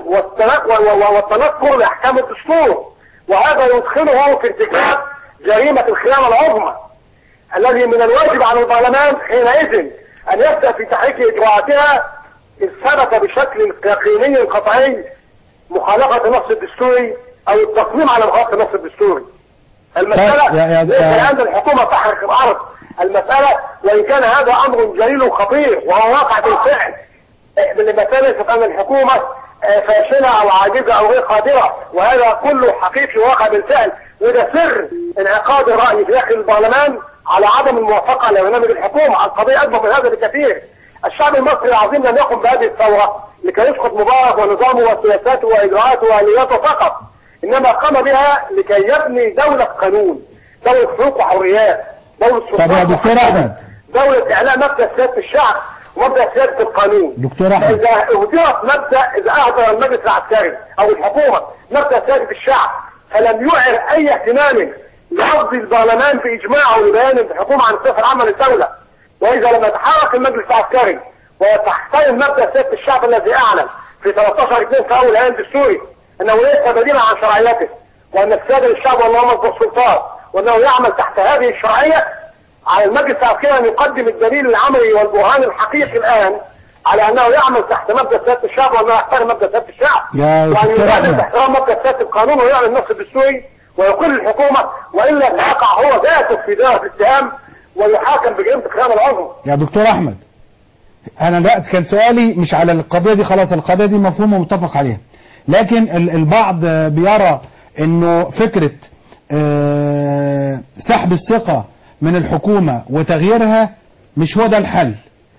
والتنكر لأحكام الدستور وهذا يدخله في ارتكاب جريمة الخيانة العظمى الذي من الواجب على البرلمان حينئذ أن يبدأ في تحريك إجراءاتها إذ ثبت بشكل يقيني قطعي مخالفة النص الدستوري أو التصميم على مخالفة النص الدستوري المسألة ليس عند الحكومة تحرك الأرض المسألة وإن كان هذا أمر جليل وخطير وهو واقع بالفعل المسألة ليست أن الحكومة فاشلة أو عاجزة أو غير قادرة وهذا كله حقيقي واقع بالفعل وده سر انعقاد الرأي في داخل البرلمان على عدم الموافقة لبرنامج الحكومة القضية أكبر من هذا بكثير الشعب المصري العظيم لم يقم بهذه الثورة لكي يسقط مبارك ونظامه وسياساته وإجراءاته وآلياته فقط إنما قام بها لكي يبني دولة قانون دولة حقوق وحريات دولة طب يا دكتور أحمد دولة إعلاء مبدأ سيادة الشعب ومبدأ سيادة القانون دكتور أحمد إذا اهدرت مبدأ إذا أهدر المجلس العسكري أو الحكومة مبدأ سيادة الشعب فلم يعر أي اهتمام لحفظ البرلمان بإجماعه لبيان الحكومة عن السياسة العامة للدولة وإذا لم يتحرك المجلس العسكري وتحترم مبدأ سيادة الشعب الذي أعلن في 13 2 في أول أيام دستوري أنه ليس بديلا عن شرعيته وأن السيادة للشعب والله مصدر السلطان وأنه يعمل تحت هذه الشرعية على المجلس العسكري أن يقدم الدليل العملي والبرهان الحقيقي الآن على أنه يعمل تحت مبدأ سيادة الشعب وأنه يحترم مبدأ سيادة الشعب يا وأن دكتور يعلن أحمد احترام مبدأ سيادة القانون ويعلن النص الدستوري ويقول الحكومة وإلا سيقع هو ذاته في دائرة الاتهام ويحاكم بجريمة الخيانة العظمى يا دكتور أحمد أنا لا كان سؤالي مش على القضية دي خلاص القضية دي مفهومة ومتفق عليها لكن ال- البعض آه، بيرى انه فكرة آه، سحب الثقة من الحكومة وتغييرها مش هو ده الحل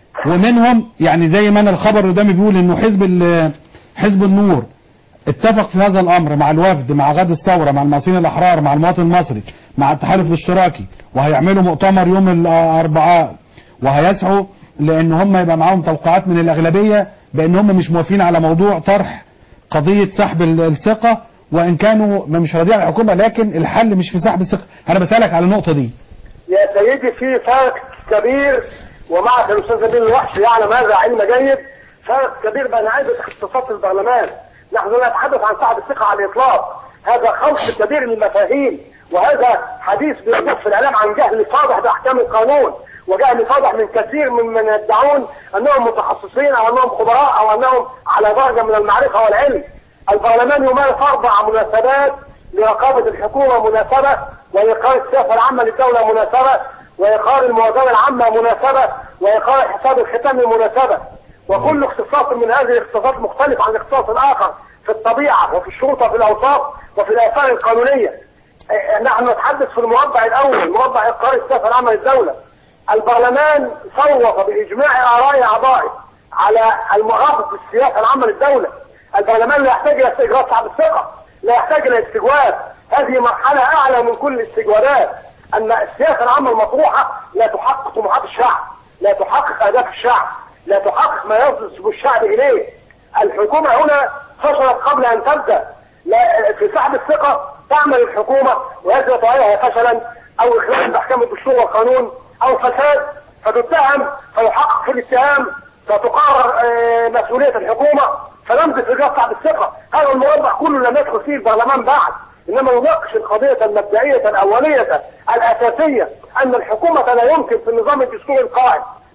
ومنهم يعني زي ما انا الخبر قدامي بيقول انه حزب ال- حزب النور اتفق في هذا الامر مع الوفد مع غد الثوره مع المصريين الاحرار مع المواطن المصري مع التحالف الاشتراكي وهيعملوا مؤتمر يوم الاربعاء وهيسعوا لان هم يبقى معاهم توقعات من الاغلبيه بان هم مش موافقين على موضوع طرح قضيه سحب ال- الثقه وان كانوا مش راضيين عن الحكومه لكن الحل مش في سحب الثقه انا بسالك على النقطه دي يا سيدي في فرق كبير ومعك الاستاذ نبيل الوحش يعلم هذا علم جيد فرق كبير بين عدة اختصاصات البرلمان نحن لا نتحدث عن صاحب الثقة على الإطلاق هذا خلط كبير للمفاهيم وهذا حديث بيدور في الإعلام عن جهل فاضح بأحكام القانون وجهل فاضح من كثير من من يدعون أنهم متخصصين أو أنهم خبراء أو أنهم على درجة من المعرفة والعلم البرلمان يمارس أربع مناسبات لرقابة الحكومة مناسبة وإقرار السياسة العامة للدولة مناسبة وإقرار الموازنة العامة مناسبة وإقرار الحساب الختامي مناسبة وكل اختصاص من هذه الاختصاصات مختلف عن الاختصاص الآخر في الطبيعة وفي الشروط وفي الأوصاف وفي الآثار القانونية اه، نحن نتحدث في المربع الأول مربع إقرار السياسة العامة للدولة البرلمان صوت بإجماع آراء أعضائه على المرافق بالسياسة العامة للدولة البرلمان لا يحتاج إلى استجواب شعب الثقة لا يحتاج إلى استجواب هذه مرحلة أعلى من كل الاستجوابات أن السياسة العامة المطروحة لا تحقق طموحات الشعب لا تحقق أهداف الشعب لا تحقق ما ينسب الشعب إليه الحكومة هنا فشلت قبل أن تبدأ لا في سحب الثقة تعمل الحكومة ويثبت عليها فشلا أو إخلال بأحكام الدستور والقانون أو فساد فتتهم فيحقق في الاتهام فتقرر آه، مسؤولية الحكومة فنمضي في إجراء صعب الثقة هذا المربع كله لم يدخل فيه البرلمان بعد إنما يناقش القضية المبدئية الأولية الأساسية أن الحكومة لا يمكن في النظام الدستوري القائم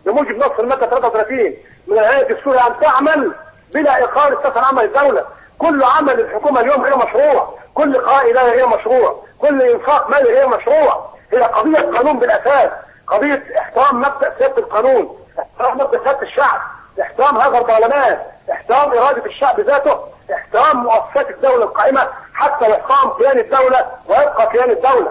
بموجب نص الماده 33 من الهيئه الدستوريه ان تعمل بلا اقرار استثناء عمل الدوله كل عمل الحكومه اليوم غير مشروع كل قضاء اداري غير مشروع كل انفاق مالي غير مشروع هي قضيه قانون بالاساس قضيه احترام مبدا سياده القانون احترام مبدا سياده الشعب احترام هذا البرلمان احترام اراده الشعب ذاته احترام مؤسسات الدوله القائمه حتى يحترم كيان الدوله ويبقى كيان الدوله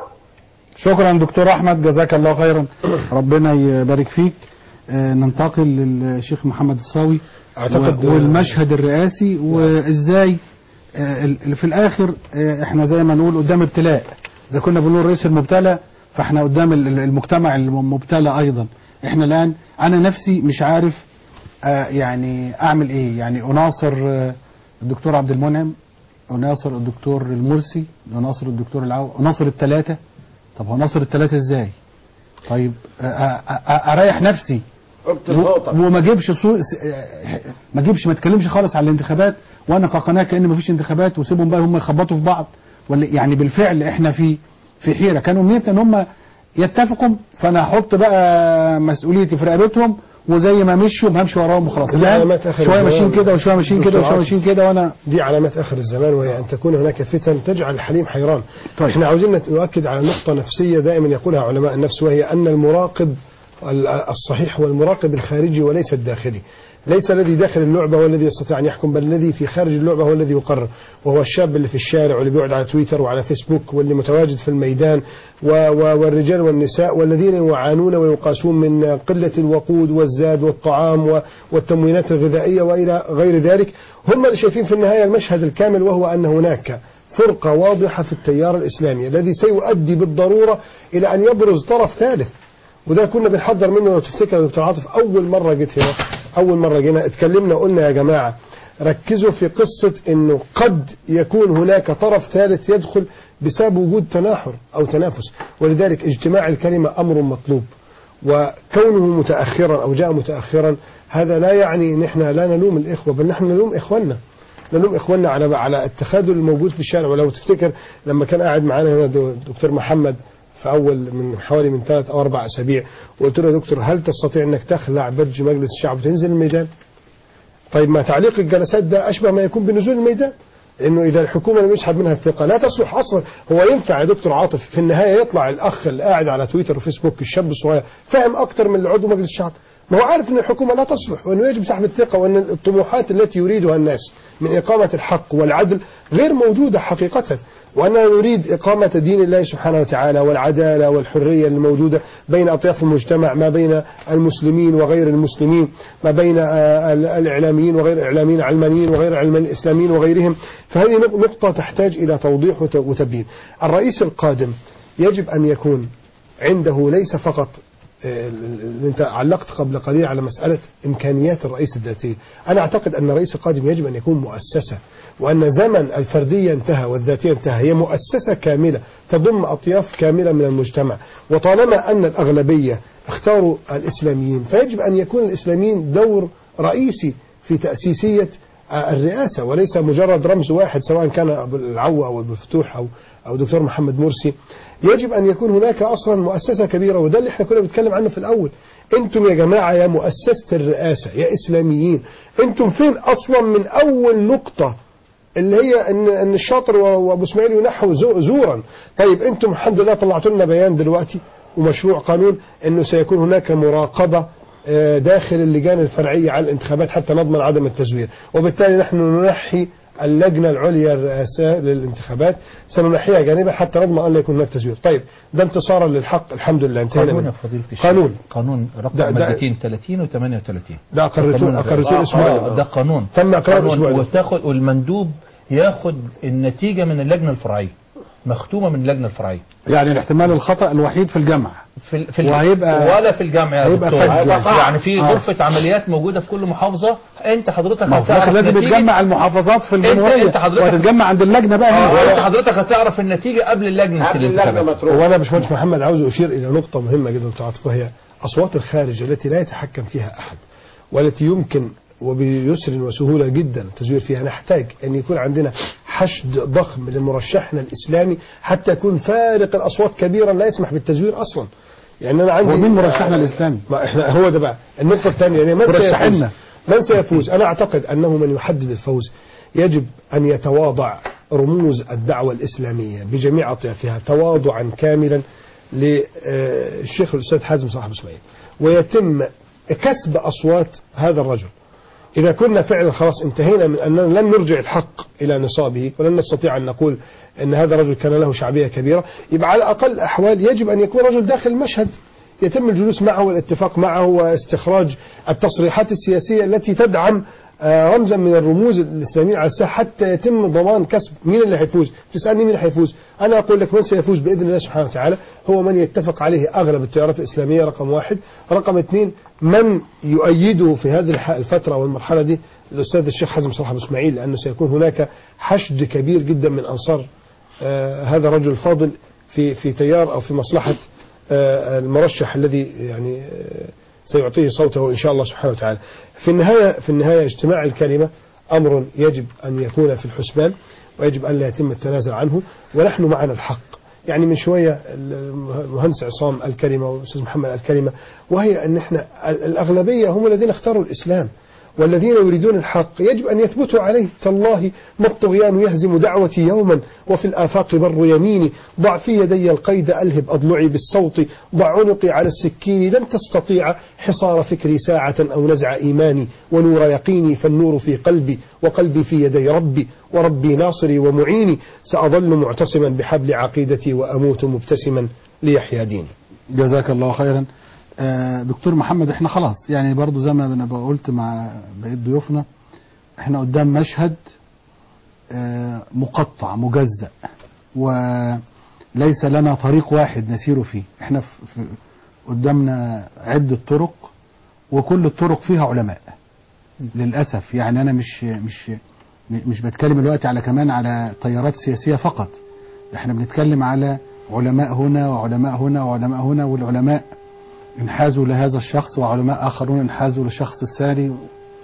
شكرا دكتور احمد جزاك الله خيرا ربنا يبارك فيك آه، ننتقل للشيخ محمد الصاوي أعتقد- و- والمشهد الرئاسي وازاي آه، ال- في الاخر آه، احنا زي ما نقول قدام ابتلاء اذا كنا بنقول رئيس المبتلى فاحنا قدام ال- ال- المجتمع المبتلى ايضا احنا الان انا نفسي مش عارف آه، يعني اعمل ايه يعني اناصر آه، الدكتور عبد المنعم اناصر الدكتور المرسي اناصر الدكتور العو اناصر الثلاثه طب هو ناصر الثلاثه ازاي طيب آه، آه، آه، اريح نفسي و- وما اجيبش صو... س- آه، ما اجيبش ما اتكلمش خالص على الانتخابات وانا كقناه كان ما فيش انتخابات وسيبهم بقى هم يخبطوا في بعض ولا يعني بالفعل احنا في في حيره كان امنيتنا ان هم يتفقوا فانا هحط بقى مسؤوليتي في رقبتهم وزي ما مشوا همشي وراهم وخلاص دي الآن علامات آخر شويه الزمان. ماشيين كده وشويه ماشيين كده دكتور وشويه عاطف. ماشيين كده وانا دي علامات اخر الزمان وهي ان تكون هناك فتن تجعل الحليم حيران طيب. احنا عاوزين نؤكد على نقطه نفسيه دائما يقولها علماء النفس وهي ان المراقب ال- الصحيح هو المراقب الخارجي وليس الداخلي ليس الذي داخل اللعبة هو الذي يستطيع أن يحكم بل الذي في خارج اللعبة هو الذي يقرر وهو الشاب اللي في الشارع واللي بيقعد على تويتر وعلى فيسبوك واللي متواجد في الميدان و و والرجال والنساء والذين يعانون ويقاسون من قلة الوقود والزاد والطعام و- والتموينات الغذائية وإلى غير ذلك هم اللي شايفين في النهاية المشهد الكامل وهو أن هناك فرقة واضحة في التيار الإسلامي الذي سيؤدي بالضرورة إلى أن يبرز طرف ثالث وده كنا بنحضر منه لو تفتكر يا دكتور عاطف اول مره جيت هنا اول مره جينا اتكلمنا قلنا يا جماعه ركزوا في قصه انه قد يكون هناك طرف ثالث يدخل بسبب وجود تناحر او تنافس ولذلك اجتماع الكلمه امر مطلوب وكونه متاخرا او جاء متاخرا هذا لا يعني ان احنا لا نلوم الاخوه بل نحن نلوم اخواننا نلوم اخواننا على على التخاذل الموجود في الشارع ولو تفتكر لما كان قاعد معانا هنا دو- دكتور محمد في اول من حوالي من ثلاث او اربع اسابيع وقلت له يا دكتور هل تستطيع انك تخلع بدج مجلس الشعب وتنزل الميدان؟ طيب ما تعليق الجلسات ده اشبه ما يكون بنزول الميدان انه اذا الحكومه لم يسحب منها الثقه لا تصلح اصلا هو ينفع يا دكتور عاطف في النهايه يطلع الاخ اللي قاعد على تويتر وفيسبوك الشاب الصغير فاهم اكتر من اللي عضو مجلس الشعب ما هو عارف ان الحكومه لا تصلح وانه يجب سحب الثقه وان الطموحات التي يريدها الناس من اقامه الحق والعدل غير موجوده حقيقه وأننا نريد إقامة دين الله سبحانه وتعالى والعدالة والحرية الموجودة بين أطياف المجتمع ما بين المسلمين وغير المسلمين ما بين آه، ال- الإعلاميين وغير الإعلاميين علمانيين وغير علمانيين إسلاميين وغيرهم فهذه نق- نقطة تحتاج إلى توضيح وت- وتبيين الرئيس القادم يجب أن يكون عنده ليس فقط آه، ال- ال- انت علقت قبل قليل على مسألة إمكانيات الرئيس الذاتية أنا أعتقد أن الرئيس القادم يجب أن يكون مؤسسة وأن زمن الفردية انتهى والذاتية انتهى هي مؤسسة كاملة تضم أطياف كاملة من المجتمع وطالما أن الأغلبية اختاروا الإسلاميين فيجب أن يكون الإسلاميين دور رئيسي في تأسيسية الرئاسة وليس مجرد رمز واحد سواء كان أبو العو أو أبو الفتوح أو أو دكتور محمد مرسي يجب أن يكون هناك أصلا مؤسسة كبيرة وده اللي احنا كنا بنتكلم عنه في الأول انتم يا جماعة يا مؤسسة الرئاسة يا إسلاميين انتم فين أصلا من أول نقطة اللي هي ان ان الشاطر و- وابو اسماعيل ينحوا زو- زورا طيب انتم الحمد لله طلعتوا لنا بيان دلوقتي ومشروع قانون انه سيكون هناك مراقبه آه، داخل اللجان الفرعيه على الانتخابات حتى نضمن عدم التزوير وبالتالي نحن ننحي اللجنه العليا الرئاسيه للانتخابات سننحيها جانبا حتى نضمن ان لا يكون هناك تزوير طيب ده انتصارا للحق الحمد لله انتهينا قانون يا منه فضيلة الشيخ قانون قانون رقم ده- ده- مادتين 30 و 38 ده أقرتوه- أقرتوه الأسبوع اللي- ده قانون تم إقراره قانون الأسبوع اللي- وتاخد والمندوب ياخد النتيجة من اللجنة الفرعية مختومة من اللجنة الفرعية يعني الاحتمال الخطأ الوحيد في الجمع في في وهيبقى ولا في الجامعة يا هيبقى دكتور. فج يعني. يعني في آه. غرفة عمليات موجودة في كل محافظة انت حضرتك ما هو في الآخر هتعرف لازم نتيجة يتجمع المحافظات في انت الجمهورية انت حضرتك وهتتجمع عند اللجنة بقى اه هنا انت حضرتك هتعرف النتيجة قبل اللجنة الانتخابات هو انا باشمهندس محمد عاوز اشير الى نقطه مهمه جدا دكتور عاطف وهي اصوات الخارج التي لا يتحكم فيها احد والتي يمكن وبيسر وسهوله جدا التزوير فيها نحتاج ان يكون عندنا حشد ضخم لمرشحنا الاسلامي حتى يكون فارق الاصوات كبيرا لا يسمح بالتزوير اصلا يعني انا عندي هو مين مرشحنا الإسلامي؟ ما احنا هو ده بقى النقطه الثانيه يعني من مرشح سيفوز لنا. من سيفوز انا اعتقد انه من يحدد الفوز يجب ان يتواضع رموز الدعوه الاسلاميه بجميع اطيافها تواضعا كاملا للشيخ الاستاذ حازم صاحب اسماعيل ويتم كسب اصوات هذا الرجل إذا كنا فعلا خلاص انتهينا من أننا لن نرجع الحق إلى نصابه ولن نستطيع أن نقول أن هذا الرجل كان له شعبية كبيرة يبقى على أقل الأحوال يجب أن يكون رجل داخل المشهد يتم الجلوس معه والاتفاق معه واستخراج التصريحات السياسية التي تدعم آه، رمزا من الرموز الإسلامية على الساحة حتى يتم ضمان كسب مين اللي هيفوز تسألني مين اللي هيفوز أنا أقول لك من سيفوز بإذن الله سبحانه وتعالى هو من يتفق عليه أغلب التيارات الإسلامية رقم واحد رقم اثنين من يؤيده في هذه الح- الفترة والمرحلة دي الأستاذ الشيخ حزم صلاح أبو إسماعيل لأنه سيكون هناك حشد كبير جدا من أنصار آه، هذا الرجل الفاضل في في تيار أو في مصلحة آه، المرشح الذي يعني آه، سيعطيه صوته إن شاء الله سبحانه وتعالى في النهاية في النهاية اجتماع الكلمة أمر يجب أن يكون في الحسبان ويجب أن لا يتم التنازل عنه ونحن معنا الحق يعني من شوية المهندس عصام الكلمة والأستاذ محمد الكلمة وهي أن احنا الأغلبية هم الذين اختاروا الإسلام والذين يريدون الحق يجب أن يثبتوا عليه تالله ما الطغيان يهزم دعوتي يوما وفي الآفاق بر يميني ضع في يدي القيد ألهب أضلعي بالصوت ضع عنقي على السكين لن تستطيع حصار فكري ساعة أو نزع إيماني ونور يقيني فالنور في قلبي وقلبي في يدي ربي وربي ناصري ومعيني سأظل معتصما بحبل عقيدتي وأموت مبتسما ليحيا ديني جزاك الله خيرا آه، دكتور محمد احنا خلاص يعني برضو زي ما انا قلت مع بقية ضيوفنا احنا قدام مشهد آه، مقطع مجزأ وليس لنا طريق واحد نسير فيه احنا في في قدامنا عدة طرق وكل الطرق فيها علماء للأسف يعني أنا مش مش مش بتكلم دلوقتي على كمان على تيارات سياسية فقط احنا بنتكلم على علماء هنا وعلماء هنا وعلماء هنا والعلماء انحازوا لهذا الشخص وعلماء آخرون انحازوا للشخص الثاني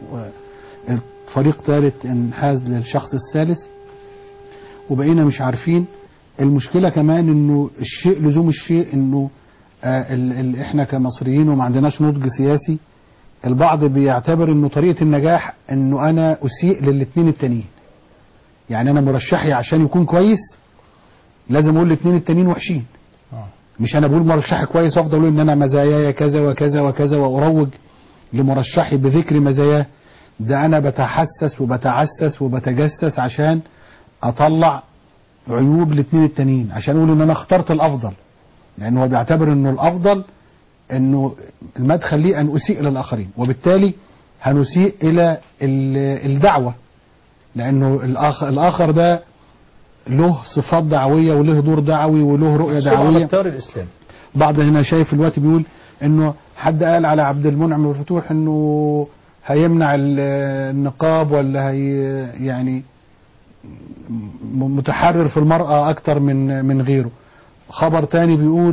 وفريق ثالث انحاز للشخص الثالث وبقينا مش عارفين المشكلة كمان انه الشيء لزوم الشيء انه آه ال ال احنا كمصريين وما عندناش نضج سياسي البعض بيعتبر انه طريقة النجاح انه انا اسيء للاثنين التانيين يعني انا مرشحي عشان يكون كويس لازم اقول الاثنين التانيين وحشين مش انا بقول مرشحي كويس وافضل اقول ان انا مزاياي كذا وكذا وكذا واروج لمرشحي بذكر مزاياه ده انا بتحسس وبتعسس وبتجسس عشان اطلع عيوب الاثنين التانيين عشان اقول ان انا اخترت الافضل لان هو بيعتبر انه الافضل انه المدخل ليه ان اسيء للاخرين وبالتالي هنسيء الى ال- الدعوه لانه الاخر الاخر ده له صفات دعويه وله دور دعوي وله رؤيه دعويه التيار الإسلامي بعض هنا شايف الوقت بيقول انه حد قال على عبد المنعم والفتوح انه هيمنع ال- النقاب ولا هي يعني م- متحرر في المرأة أكتر من من غيره خبر تاني بيقول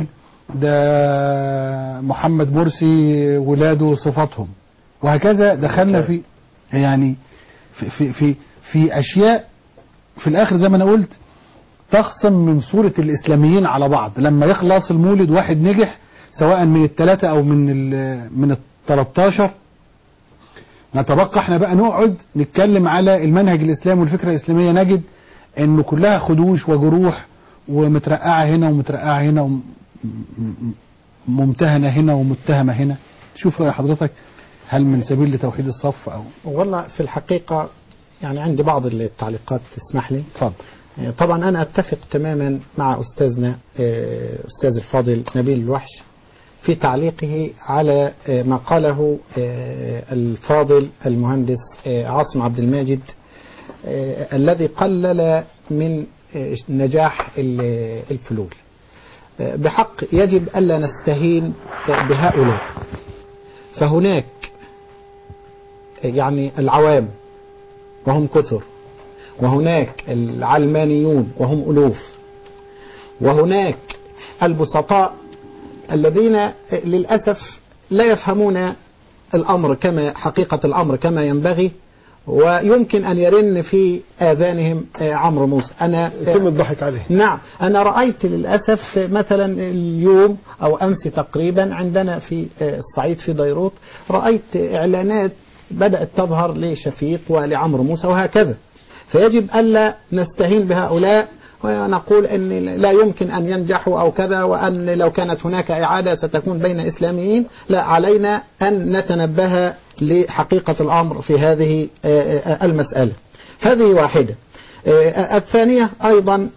ده محمد مرسي ولاده صفاتهم وهكذا دخلنا في يعني في في في, في أشياء في الآخر زي ما أنا قلت تخصم من صورة الإسلاميين على بعض لما يخلص المولد واحد نجح سواء من الثلاثة أو من ال من ال 13 نتبقى احنا بقى نقعد نتكلم على المنهج الإسلامي والفكرة الإسلامية نجد إنه كلها خدوش وجروح ومترقعة هنا ومترقعة هنا وممتهنة هنا ومتهمة هنا شوف رأي حضرتك هل من سبيل لتوحيد الصف أو والله في الحقيقة يعني عندي بعض التعليقات تسمح لي اتفضل طبعا أنا أتفق تماما مع أستاذنا آه، أستاذ الفاضل نبيل الوحش في تعليقه على آه، ما قاله آه، الفاضل المهندس آه، عاصم عبد الماجد آه، الذي قلل من آه، نجاح ال- الفلول آه، بحق يجب ألا نستهين آه، بهؤلاء فهناك آه، يعني العوام وهم كثر وهناك العلمانيون وهم ألوف وهناك البسطاء الذين للأسف لا يفهمون الأمر كما حقيقة الأمر كما ينبغي ويمكن أن يرن في آذانهم آه، عمرو موسى أنا يتم الضحك عليه نعم أنا رأيت للأسف مثلا اليوم أو أمس تقريبا عندنا في الصعيد في بيروت رأيت إعلانات بدأت تظهر لشفيق ولعمرو موسى وهكذا فيجب ألا نستهين بهؤلاء ونقول أن لا يمكن أن ينجحوا أو كذا وأن لو كانت هناك إعادة ستكون بين إسلاميين لا علينا أن نتنبه لحقيقة الأمر في هذه آه، آه، المسألة هذه واحدة آه، الثانية أيضا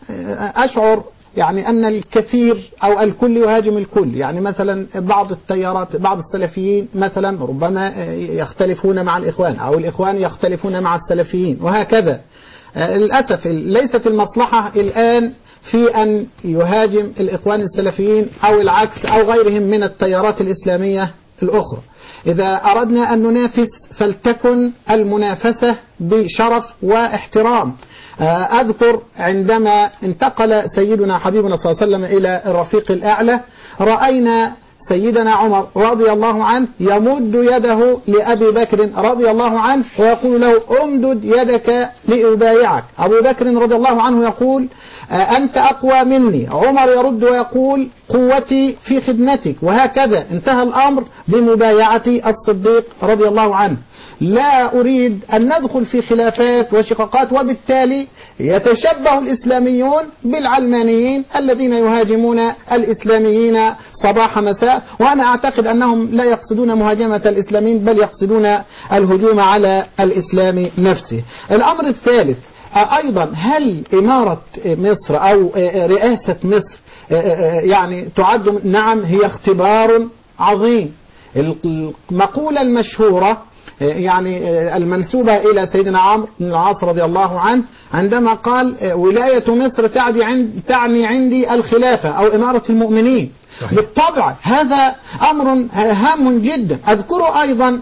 أشعر يعني أن الكثير أو الكل يهاجم الكل يعني مثلا بعض التيارات بعض السلفيين مثلا ربما يختلفون مع الإخوان أو الإخوان يختلفون مع السلفيين وهكذا آه، للأسف ليست المصلحة الآن في أن يهاجم الإخوان السلفيين أو العكس أو غيرهم من التيارات الإسلامية الأخرى إذا أردنا أن ننافس فلتكن المنافسة بشرف واحترام آه، أذكر عندما انتقل سيدنا حبيبنا صلى الله عليه وسلم إلى الرفيق الأعلى رأينا سيدنا عمر رضي الله عنه يمد يده لأبي بكر رضي الله عنه ويقول له امدد يدك لأبايعك أبو بكر رضي الله عنه يقول آه، أنت أقوى مني عمر يرد ويقول قوتي في خدمتك وهكذا انتهى الأمر بمبايعة الصديق رضي الله عنه لا أريد أن ندخل في خلافات وشقاقات وبالتالي يتشبه الإسلاميون بالعلمانيين الذين يهاجمون الإسلاميين صباح مساء وأنا أعتقد أنهم لا يقصدون مهاجمة الإسلاميين بل يقصدون الهجوم على الإسلام نفسه الأمر الثالث أيضا هل إمارة مصر أو رئاسة مصر يعني تعد نعم هي اختبار عظيم المقولة المشهورة يعني المنسوبة إلى سيدنا عمرو بن العاص رضي الله عنه عندما قال ولاية مصر تعدي عند تعني عندي الخلافة أو إمارة المؤمنين صحيح. بالطبع هذا أمر هام جدا أذكر أيضا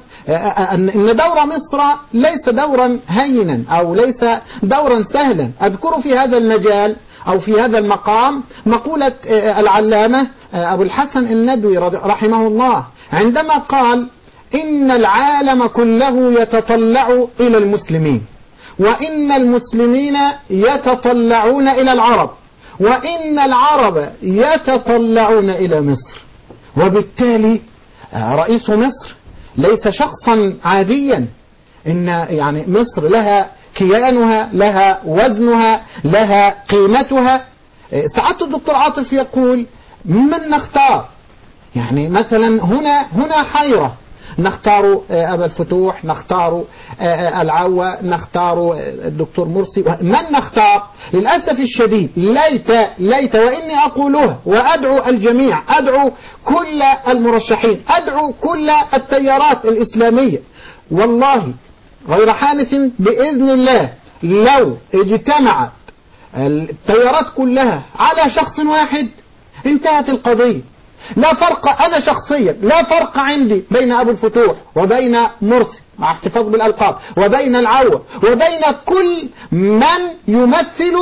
أن دور مصر ليس دورا هينا أو ليس دورا سهلا أذكر في هذا المجال أو في هذا المقام مقولة العلامة أبو الحسن الندوي رحمه الله عندما قال إن العالم كله يتطلع إلى المسلمين وإن المسلمين يتطلعون إلى العرب وإن العرب يتطلعون إلى مصر وبالتالي رئيس مصر ليس شخصا عاديا إن يعني مصر لها كيانها لها وزنها لها قيمتها سعادة الدكتور عاطف يقول من نختار يعني مثلا هنا هنا حيرة نختار أبا الفتوح نختار العوة نختار الدكتور مرسي من نختار للأسف الشديد ليت ليت وإني أقولها وأدعو الجميع أدعو كل المرشحين أدعو كل التيارات الإسلامية والله غير حانث بإذن الله لو اجتمعت التيارات كلها على شخص واحد انتهت القضية لا فرق أنا شخصيا لا فرق عندي بين أبو الفتوح وبين مرسي مع احتفاظ بالألقاب وبين العوة وبين كل من يمثل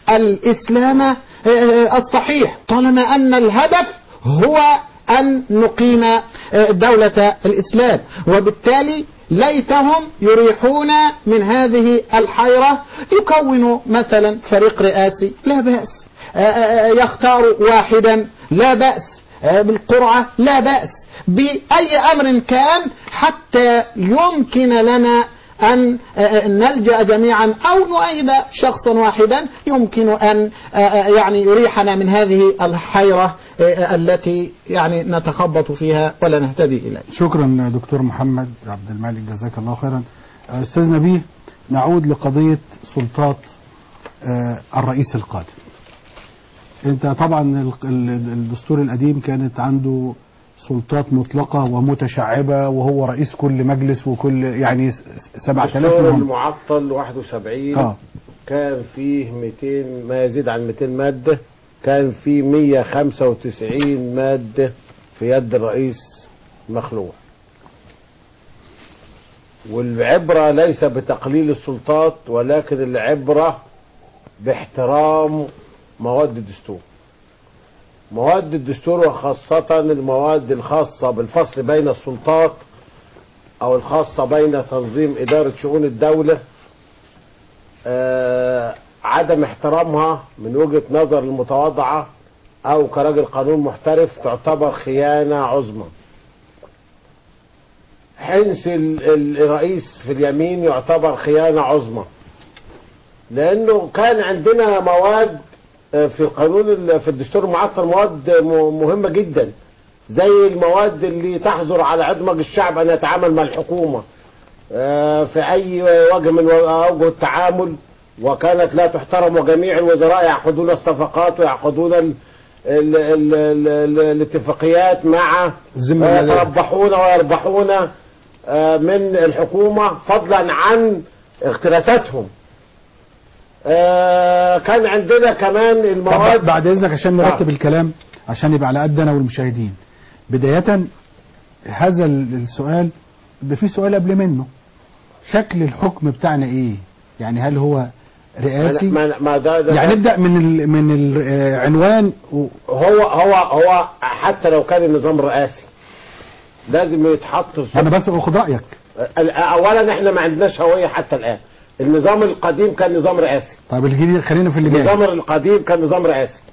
الإسلام الصحيح طالما أن الهدف هو أن نقيم دولة الإسلام وبالتالي ليتهم يريحون من هذه الحيرة يكونوا مثلا فريق رئاسي لا بأس يختار واحدا لا بأس بالقرعة لا بأس بأي أمر كان حتى يمكن لنا أن نلجأ جميعا أو نؤيد شخصا واحدا يمكن أن يعني يريحنا من هذه الحيرة التي يعني نتخبط فيها ولا نهتدي إليه شكرا دكتور محمد عبد المالك جزاك الله خيرا أستاذ نبيه نعود لقضية سلطات الرئيس القادم انت طبعا الدستور القديم كانت عنده سلطات مطلقة ومتشعبة وهو رئيس كل مجلس وكل يعني 7000 الدستور منهم المعطل 71 آه. كان فيه 200 ما يزيد عن 200 مادة كان فيه 195 مادة في يد الرئيس مخلوع والعبرة ليس بتقليل السلطات ولكن العبرة باحترام مواد الدستور مواد الدستور وخاصة المواد الخاصة بالفصل بين السلطات أو الخاصة بين تنظيم إدارة شؤون الدولة آه، عدم احترامها من وجهة نظر المتواضعة أو كراجل قانون محترف تعتبر خيانة عظمى حنس ال- ال- الرئيس في اليمين يعتبر خيانة عظمى لأنه كان عندنا مواد آه، في قانون ال- في الدستور المعطل مواد م- مهمة جدا زي المواد اللي تحظر على عدمج الشعب أن يتعامل مع الحكومة آه، في أي وجه من أوجه التعامل وكانت لا تحترم وجميع الوزراء يعقدون الصفقات ويعقدون ال ال ال ال ال الاتفاقيات مع الذمة المالية. يتربحون ويربحون آه، من الحكومة فضلا عن اختلاساتهم آه، كان عندنا كمان طب المواد بعد اذنك عشان نرتب آه. الكلام عشان يبقى على قدنا والمشاهدين بداية هذا ال- السؤال ده في سؤال قبل منه شكل الحكم بتاعنا ايه يعني هل هو رئاسي ما ما ده ده يعني ده- نبدأ من ال من العنوان و... هو هو هو حتى لو كان النظام رئاسي لازم يتحط في انا بس باخد رأيك اولا احنا ما عندناش هويه حتى الان النظام القديم كان نظام رئاسي طيب الجديد خلينا في اللي جاي النظام القديم كان نظام رئاسي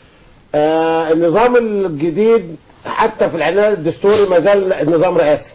آه النظام الجديد حتى في العنوان الدستوري ما زال النظام رئاسي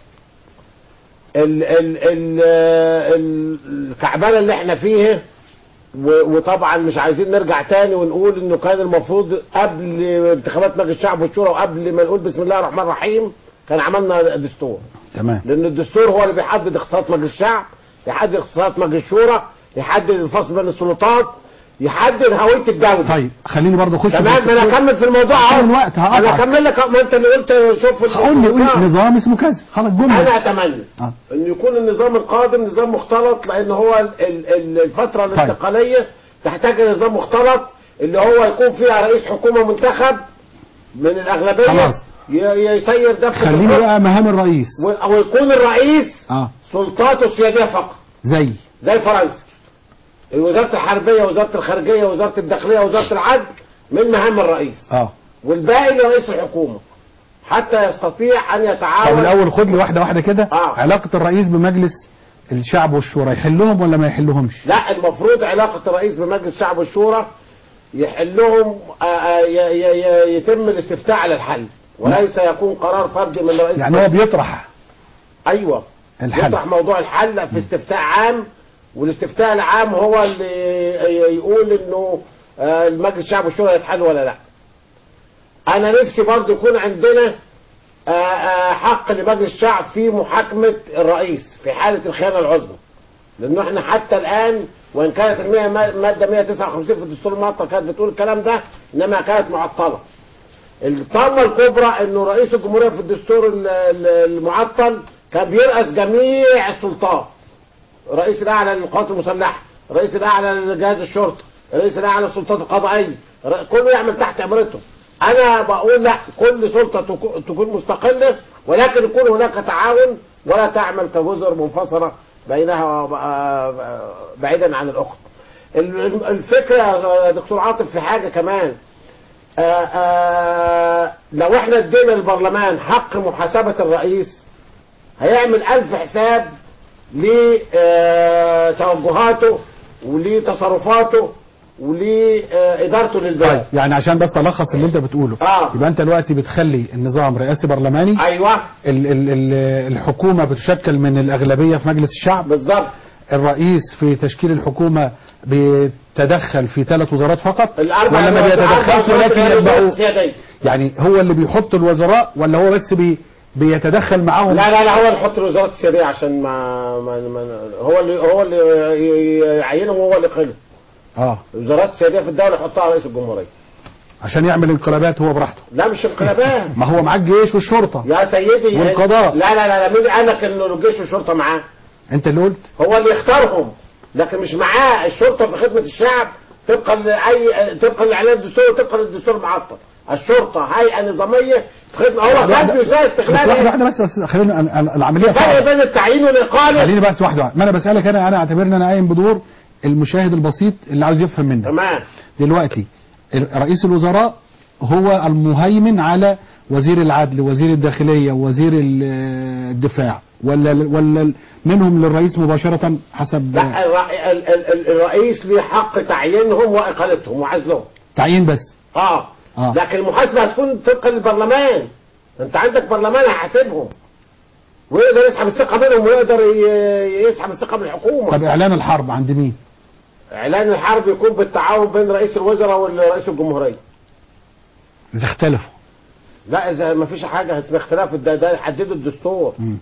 ال ال ال آه، ال- الكعبانه اللي احنا فيها و- وطبعا مش عايزين نرجع تاني ونقول انه كان المفروض قبل انتخابات مجلس الشعب والشورى وقبل ما نقول بسم الله الرحمن الرحيم كان عملنا دستور تمام لان الدستور هو اللي بيحدد اختصاصات مجلس الشعب يحدد اختصاصات مجلس الشورى يحدد الفصل بين السلطات يحدد هويه الدوله طيب خليني برضه اخش تمام في- ما انا اكمل في الموضوع عشان اهو الوقت انا هقطعك اكمل لك ما انت اللي قلت شوف قول لي قول لي النظام. نظام اسمه كذا خلاص جملة انا اتمنى آه. ان يكون النظام القادم نظام مختلط لان هو ال- ال- ال- الفتره طيب. الانتقاليه تحتاج إلى نظام مختلط اللي هو يكون فيها رئيس حكومه منتخب من الاغلبيه خلاص. ي- يسير دفه خليني الحكم. بقى مهام الرئيس و- ويكون الرئيس اه سلطاته السياديه فقط زي زي فرنسا وزاره الحربيه وزاره الخارجيه وزاره الداخليه وزاره العدل من مهام الرئيس اه والباقي لرئيس الحكومه حتى يستطيع ان طب يتعاون الاول خد لي واحده واحده كده آه. علاقه الرئيس بمجلس الشعب والشورى يحلهم ولا ما يحلهمش لا المفروض علاقة الرئيس بمجلس الشعب والشورى يحلهم آه، آه، ي- ي- ي- يتم الاستفتاء على الحل وليس يكون قرار فردي من رئيس يعني هو بيطرح ايوه الحل. يطرح موضوع الحل في استفتاء عام والاستفتاء العام هو اللي ي- يقول انه آه، المجلس الشعب والشورى يتحل ولا لا انا نفسي برضو يكون عندنا آه، آه، حق لمجلس الشعب في محاكمة الرئيس في حالة الخيانة العظمى لانه احنا حتى الان وان كانت المية مادة 159 في الدستور المعطل كانت بتقول الكلام ده انما كانت معطلة الطامة الكبرى انه رئيس الجمهورية في الدستور ال- ال- المعطل كان بيرأس جميع السلطات الرئيس الاعلى للقوات المسلحة الرئيس الاعلى لجهاز الشرطة الرئيس الاعلى للسلطات القضائية ر- كله يعمل تحت امرته انا بقول لا كل سلطة تكو- تكون مستقلة ولكن يكون هناك تعاون ولا تعمل كجزر منفصلة بينها وب- آه، بعيدا عن الاخرى ال- الفكرة يا دكتور عاطف في حاجة كمان آه، آه، لو احنا ادينا للبرلمان حق محاسبة الرئيس هيعمل ألف حساب لتوجهاته ولتصرفاته ولإدارته للبلد يعني عشان بس الخص اللي انت بتقوله آه. يبقى انت دلوقتي بتخلي النظام رئاسي برلماني ايوه ال ال ال الحكومه بتشكل من الاغلبيه في مجلس الشعب بالظبط الرئيس في تشكيل الحكومه بيتدخل في ثلاث وزارات فقط الأربع ولا ما بيتدخلش ولكن يتبعوا السيادية يعني هو اللي بيحط الوزراء ولا هو بس بي بيتدخل معاهم لا لا لا هو اللي يحط الوزارات السيادية عشان ما, ما, ما هو اللي هو اللي ي- يعينهم وهو اللي يقيلهم اه الوزارات السيادية في الدولة يحطها رئيس الجمهورية عشان يعمل انقلابات هو براحته لا مش انقلابات ما هو معاه الجيش والشرطه يا سيدي والقضاء. لا لا لا لا مين قال لك انه الجيش والشرطة معاه انت اللي قلت هو اللي يختارهم لكن مش معاه الشرطة في خدمة الشعب طبقا لأي طبقا لإعلان الدستور وطبقا للدستور المعطل الشرطة هيئة نظامية في خدمة هو واحدة- كان زي استغلال واحده إيه؟ واحده بس بس خلينا أنا- أنا- العمليه فرق صعبه بين التعيين والإقالة خليني بس واحده واحده ما انا بسالك انا انا اعتبرني انا قايم بدور المشاهد البسيط اللي عاوز يفهم منك تمام دلوقتي ال- رئيس الوزراء هو المهيمن على وزير العدل ووزير الداخليه ووزير ال- الدفاع ولا ولا منهم للرئيس مباشره حسب لا الرئ- ال- ال- ال- الرئيس ليه حق تعيينهم واقالتهم وعزلهم تعيين بس اه آه. لكن المحاسبه هتكون طبقا للبرلمان انت عندك برلمان هيحاسبهم ويقدر يسحب الثقه منهم ويقدر ي- يسحب الثقه من الحكومه طب اعلان الحرب عند مين؟ اعلان الحرب يكون بالتعاون بين رئيس الوزراء ورئيس الجمهوريه اختلفوا لا اذا ما فيش حاجه اسمها اختلاف ده ده يحدده الدستور مم.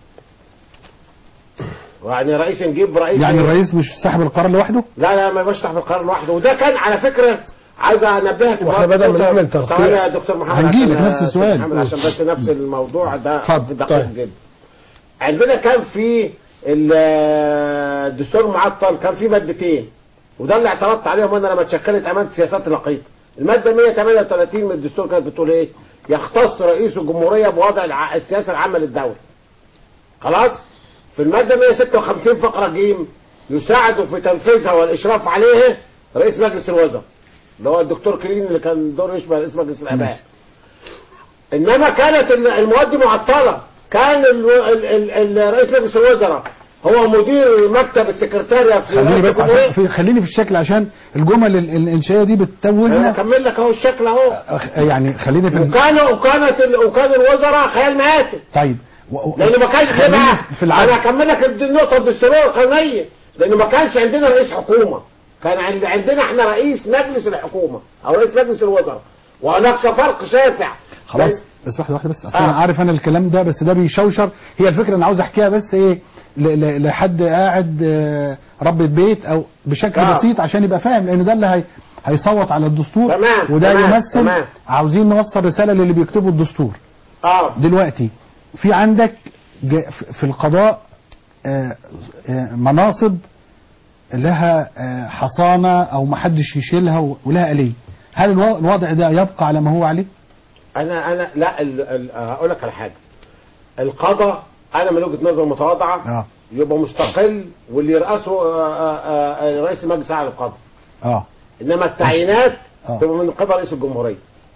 يعني رئيس نجيب رئيس يعني الرئيس مش صاحب القرار لوحده؟ لا لا ما يبقاش تحت القرار لوحده وده كان على فكره عايز انبهك واحنا بدل ما نعمل تغطية- ثواني يا دكتور محمد هنجيلك عشان- نفس عشان السؤال. محمد عشان بس نفس الموضوع ده اتفضل. دقيق طيب. جدا عندنا كان في ال- الدستور المعطل كان في مادتين وده اللي اعترضت عليهم انا لما اتشكلت امانه سياسات اللقيط الماده 138 من الدستور كانت بتقول ايه يختص رئيس الجمهوريه بوضع الع- السياسه العامه للدوله خلاص في الماده 156 فقره ج يساعد في تنفيذها والاشراف عليه رئيس مجلس الوزراء اللي هو الدكتور كريم اللي كان دوره يشبه رئيس مجلس الاباء انما كانت ال- المواد دي معطله كان ال- ال- ال- ال- رئيس مجلس الوزراء هو مدير مكتب السكرتارية في خليني رئاسة بس الجمهورية. عشان في خليني في الشكل عشان الجمل ال- الانشائيه دي انا بتتوهنا اكمل لك اهو الشكل اهو أخ- يعني خليني في ال- وكان وكانت ال- وكان الوزراء خيال مآتة طيب و- و- لان ما كانش خليني بقى في العدل انا هكمل لك الد- النقطه الدستوريه القانونيه لان ما كانش عندنا رئيس حكومه كان عند عندنا احنا رئيس مجلس الحكومه او رئيس مجلس الوزراء وهناك فرق شاسع خلاص بس واحده واحده بس اصل آه. انا عارف انا الكلام ده بس ده بيشوشر هي الفكره انا عاوز احكيها بس ايه ل- ل- لحد قاعد آه، ربة بيت او بشكل آه. بسيط عشان يبقى فاهم لان ده اللي هي هيصوت على الدستور تمام، وده تمام، يمثل تمام. عاوزين نوصل رساله للي بيكتبوا الدستور اه دلوقتي في عندك ج- في القضاء آه، آه، مناصب لها آه، حصانه او محدش يشيلها و- ولها اليه هل الو- الوضع ده يبقى على ما هو عليه؟ انا انا لا ال- ال- هقول لك على حاجه القضاء انا من وجهه نظر متواضعه اه يبقى مستقل واللي يرأسه آه، آه، آه، رئيس المجلس الاعلى للقضاء اه انما التعيينات آه. تبقى من قبل رئيس الجمهوريه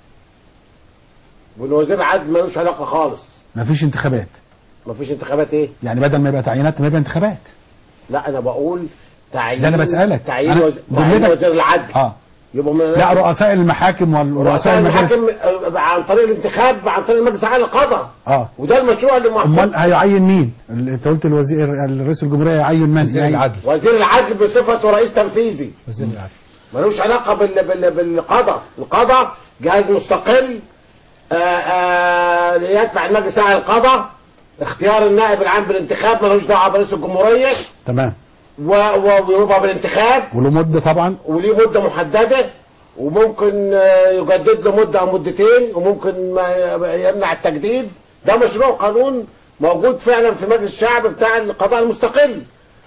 والوزير العدل ملوش علاقه خالص مفيش انتخابات مفيش انتخابات ايه يعني بدل ما يبقى تعيينات ما يبقى انتخابات لا انا بقول تعيين ده أنا بسألك. تعيين, أنا- وز... تعيين جملتك- وزير العدل اه يبقى من... لا رؤساء المحاكم والرؤساء رؤساء المجالس المحاكم آه، عن طريق الانتخاب عن طريق المجلس الاعلى للقضاء اه وده المشروع اللي محطوط امال هيعين مين؟ ال- انت قلت الوزير رئيس الجمهوريه يعين من؟ وزير يعين- العدل وزير العدل بصفته رئيس تنفيذي وزير العدل ملوش علاقه بال... بال... بالقضاء القضاء جهاز مستقل آه، آه، يتبع المجلس الاعلى للقضاء اختيار النائب العام بالانتخاب ملوش دعوه برئيس الجمهوريه تمام و... و... ويبقى بالانتخاب وله مده طبعا وليه مده محدده وممكن آه، يجدد له مده او مدتين وممكن ما يمنع التجديد ده مشروع قانون موجود فعلا في مجلس الشعب بتاع القضاء المستقل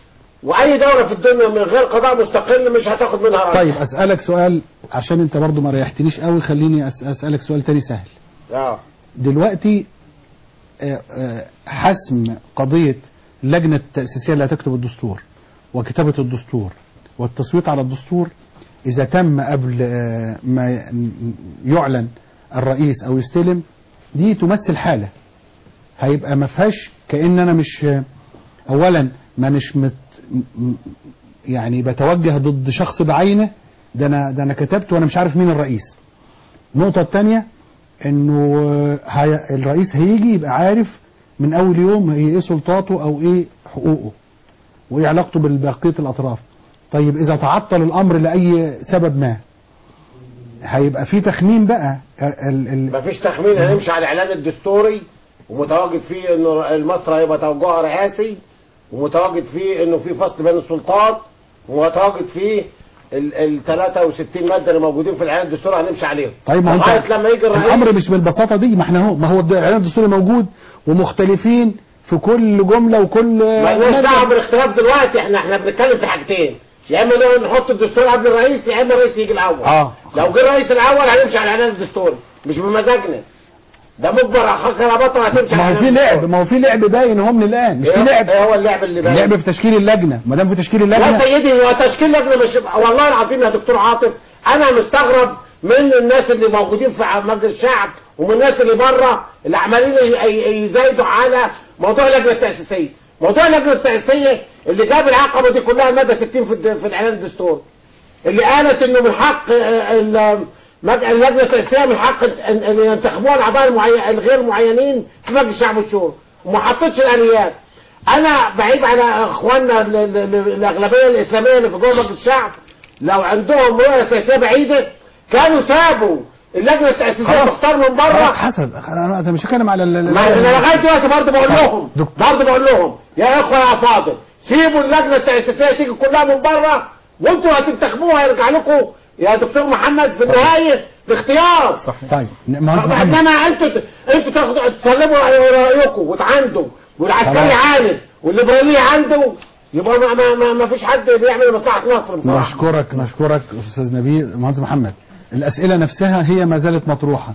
واي دوله في الدنيا من غير قضاء مستقل مش هتاخد منها رأي طيب اسالك سؤال عشان انت برضو ما ريحتنيش قوي خليني أس- اسالك سؤال تاني سهل اه دلوقتي آه، آه، حسم قضيه اللجنه التاسيسيه اللي هتكتب الدستور وكتابه الدستور والتصويت على الدستور اذا تم قبل آه، ما ي- يعلن الرئيس او يستلم دي تمثل حاله هيبقى ما فيهاش كان انا مش آه، اولا ما مش مت م- م- يعني بتوجه ضد شخص بعينه ده انا ده انا كتبت وانا مش عارف مين الرئيس النقطه الثانيه انه آه، هي الرئيس هيجي يبقى عارف من اول يوم هي ايه سلطاته او ايه حقوقه وايه علاقته ببقيه الاطراف طيب اذا تعطل الامر لاي سبب ما هيبقى في تخمين بقى ال ال مفيش تخمين هنمشي على الاعلان الدستوري ومتواجد فيه انه مصر هيبقى توجهها رئاسي ومتواجد فيه انه في فصل بين السلطات ومتواجد فيه ال ال 63 ماده اللي موجودين في الاعلان الدستوري هنمشي عليهم طيب ما هو لغايه انت لما يجي الرئيس الامر مش بالبساطه دي ما احنا هو ما هو الاعلان الدستوري موجود ومختلفين في كل جمله وكل مالناش مادة. دعوه بالاختلاف دلوقتي احنا احنا بنتكلم في حاجتين يا اما نقول نحط الدستور قبل الرئيس يا اما الرئيس يجي الاول اه لو جه الرئيس الاول هنمشي على الاعلان الدستوري مش بمزاجنا ده مجبر اخاك يا بطل هتمشي ما على هو في الإعلان لعب الدستوري. ما هو في لعب باين اهو من الان مش في ايه لعب ايه هو اللعب اللي باين لعب في تشكيل اللجنه ما دام في تشكيل يا اللجنه سيدي هو تشكيل لجنه مش والله العظيم يا دكتور عاطف انا مستغرب من الناس اللي موجودين في مجلس الشعب ومن الناس اللي بره اللي عمالين ي- ي- يزايدوا على موضوع اللجنه التاسيسيه موضوع اللجنه التاسيسيه اللي جاب العقبه دي كلها الماده 60 في الد- في الاعلان الدستوري اللي قالت انه من حق آه، ال- مج- اللجنه التاسيسيه من حق ان إن ينتخبوها الاعضاء المعي- الغير معينين في مجلس الشعب والشورى وما حطتش الاليات انا بعيب على اخواننا ال- ال- ال- الاغلبيه الاسلاميه اللي في جوه مجلس الشعب لو عندهم رؤيه سياسيه بعيده كانوا سابوا اللجنه التاسيسيه خلاص. تختار من خلاص بره حسب انا أنا مش هتكلم على ال- ال- ما انا لغايه دلوقتي برضه بقول لهم برضه بقول لهم يا اخوه يا افاضل سيبوا اللجنه التاسيسيه تيجي كلها من بره وانتوا هتنتخبوها يرجع لكم يا دكتور محمد في النهايه باختيار طيب مهندس طب محمد انما انتوا انتوا تاخدوا تسلموا رايكم وتعاندوا والعسكري خلاص. عاند والليبراليه عنده يبقى ما, ما, ما, ما فيش حد بيعمل مصلحه مصر بصراحه نشكرك نشكرك استاذ نبيل مهندس محمد الاسئله نفسها هي ما زالت مطروحه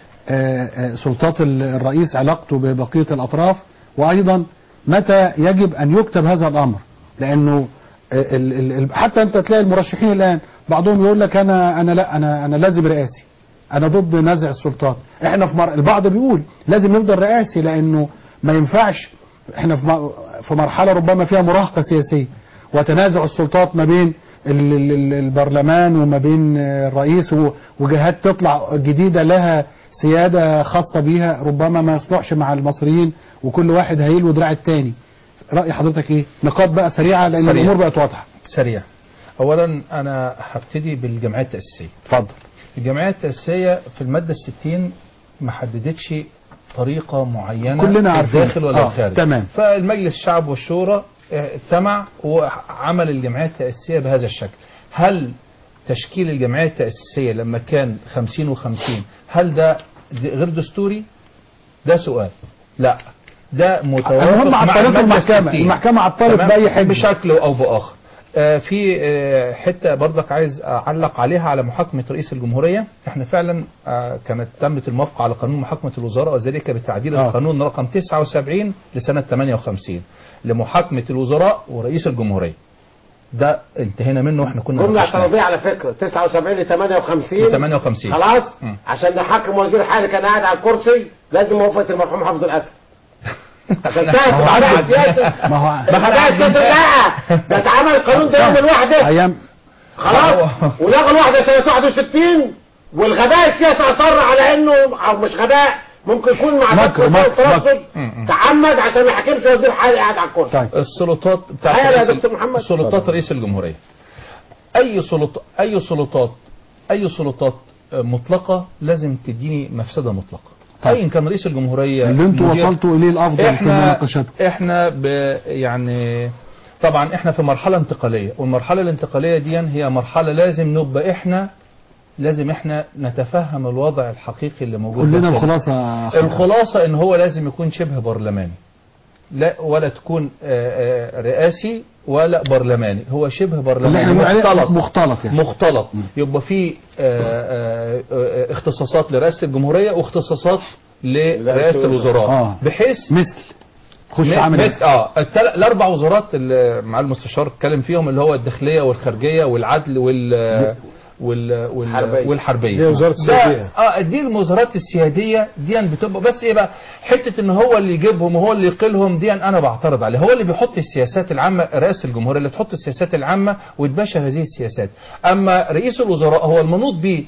آه، آه، سلطات ال- الرئيس علاقته ببقيه الاطراف وايضا متى يجب ان يكتب هذا الامر لانه آه، ال- ال- ال- حتى انت تلاقي المرشحين الان بعضهم يقول لك انا انا لا انا انا لازم رئاسي انا ضد نزع السلطات احنا في مر... البعض بيقول لازم يفضل رئاسي لانه ما ينفعش احنا في م- في مرحله ربما فيها مراهقه سياسيه وتنازع السلطات ما بين ال- ال- ال- البرلمان وما بين آه، الرئيس و- وجهات تطلع جديده لها سياده خاصه بيها ربما ما يصلحش مع المصريين وكل واحد هيلوي دراع التاني راي حضرتك ايه نقاط بقى سريعه لان سريع. الامور بقت واضحه سريع اولا انا هبتدي بالجمعيه التاسيسيه اتفضل الجمعيه التاسيسيه في الماده الستين ما حددتش طريقه معينه كلنا عارفين. الداخل ولا آه، الخارج تمام. فالمجلس الشعب والشورى اه، اجتمع وعمل الجمعيه التاسيسيه بهذا الشكل هل تشكيل الجمعيه التاسيسيه لما كان 50 و50 هل ده د- غير دستوري ده سؤال لا ده متوافق هم مع عطلته المادة المحكمة. 60. المحكمة عطلت تمام؟ بأي حجة. بشكل او باخر آه، في آه، حته برضك عايز اعلق عليها على محاكمه رئيس الجمهوريه احنا فعلا آه، كانت تمت الموافقه على قانون محاكمه الوزراء وذلك بتعديل آه. القانون رقم 79 لسنه 58 لمحاكمه الوزراء ورئيس الجمهوريه ده انتهينا منه واحنا كنا جمله ناقشناه. اعتراضيه على فكره 79 ل 58 ل 58 خلاص مم. عشان نحكم وزير حالي كان قاعد على الكرسي لازم موافقه المرحوم حافظ الاسد عشان تعرف ما هو غباء عدل. السياسي ما هو ما غباء السياسي لا ده اتعمل القانون ده يوم الوحده ايام خلاص ولغوا الوحده سنه 61 والغباء السياسي اصر على انه او مش غباء ممكن يكون مع مكر- فتوى مكر- الترصد مكر. تعمد عشان ما يحكمش وزير حالي قاعد على الكرسي طيب السلطات بتاعت تخيل يا رئيس ال- دكتور محمد. سلطات رئيس الجمهورية أي سلطة أي سلطات أي سلطات آه، مطلقة لازم تديني مفسدة مطلقة طيب. أي كان رئيس الجمهورية اللي انتوا مدير- وصلتوا اليه الافضل في احنا مناقشتكم احنا ب يعني طبعا احنا في مرحلة انتقالية والمرحلة الانتقالية دي هي مرحلة لازم نبقى احنا لازم احنا نتفهم الوضع الحقيقي اللي موجود كلنا داخلنا. الخلاصه خلاص. الخلاصة ان هو لازم يكون شبه برلماني لا ولا تكون آه، آه، رئاسي ولا برلماني هو شبه اللي برلماني احنا بنقول عليه مختلط مختلط يعني مختلط يبقى في آه، آه، آه، اختصاصات لرئاسة الجمهورية واختصاصات لرئاسة الوزراء آه. بحيث مثل خش م- عامل بس اه التل... الاربع وزارات اللي مع المستشار اتكلم فيهم اللي هو الداخليه والخارجيه والعدل وال وال وال الحربية. والحربيه دي وزارة ده- السيادية. اه دي الوزارات السياديه دي بتبقى بس ايه بقى حته ان هو اللي يجيبهم وهو اللي يقيلهم دي انا بعترض عليه هو اللي بيحط السياسات العامه رئاسه الجمهوريه اللي تحط السياسات العامه وتباشر هذه السياسات اما رئيس الوزراء هو المنوط به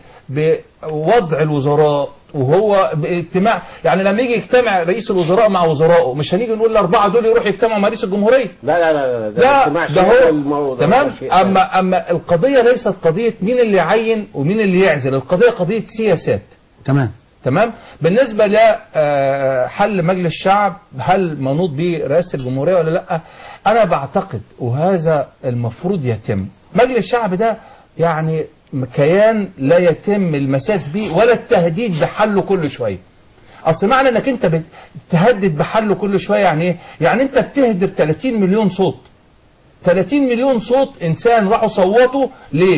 بوضع الوزراء وهو باجتماع يعني لما يجي يجتمع رئيس الوزراء مع وزرائه مش هنيجي نقول الاربعه دول يروحوا يجتمعوا مع رئيس الجمهوريه لا لا لا ده لا اجتماع ده شيء هو والموضوع تمام شيء ثاني. اما اما القضيه ليست قضيه مين اللي يعين ومين اللي يعزل القضيه قضيه سياسات تمام تمام بالنسبه لحل مجلس الشعب هل منوط به رئاسه الجمهوريه ولا لا انا بعتقد وهذا المفروض يتم مجلس الشعب ده يعني كيان لا يتم المساس به ولا التهديد بحله كل شويه اصل معنى انك انت بتهدد بحله كل شويه يعني ايه يعني انت بتهدر 30 مليون صوت 30 مليون صوت انسان راحوا صوتوا ليه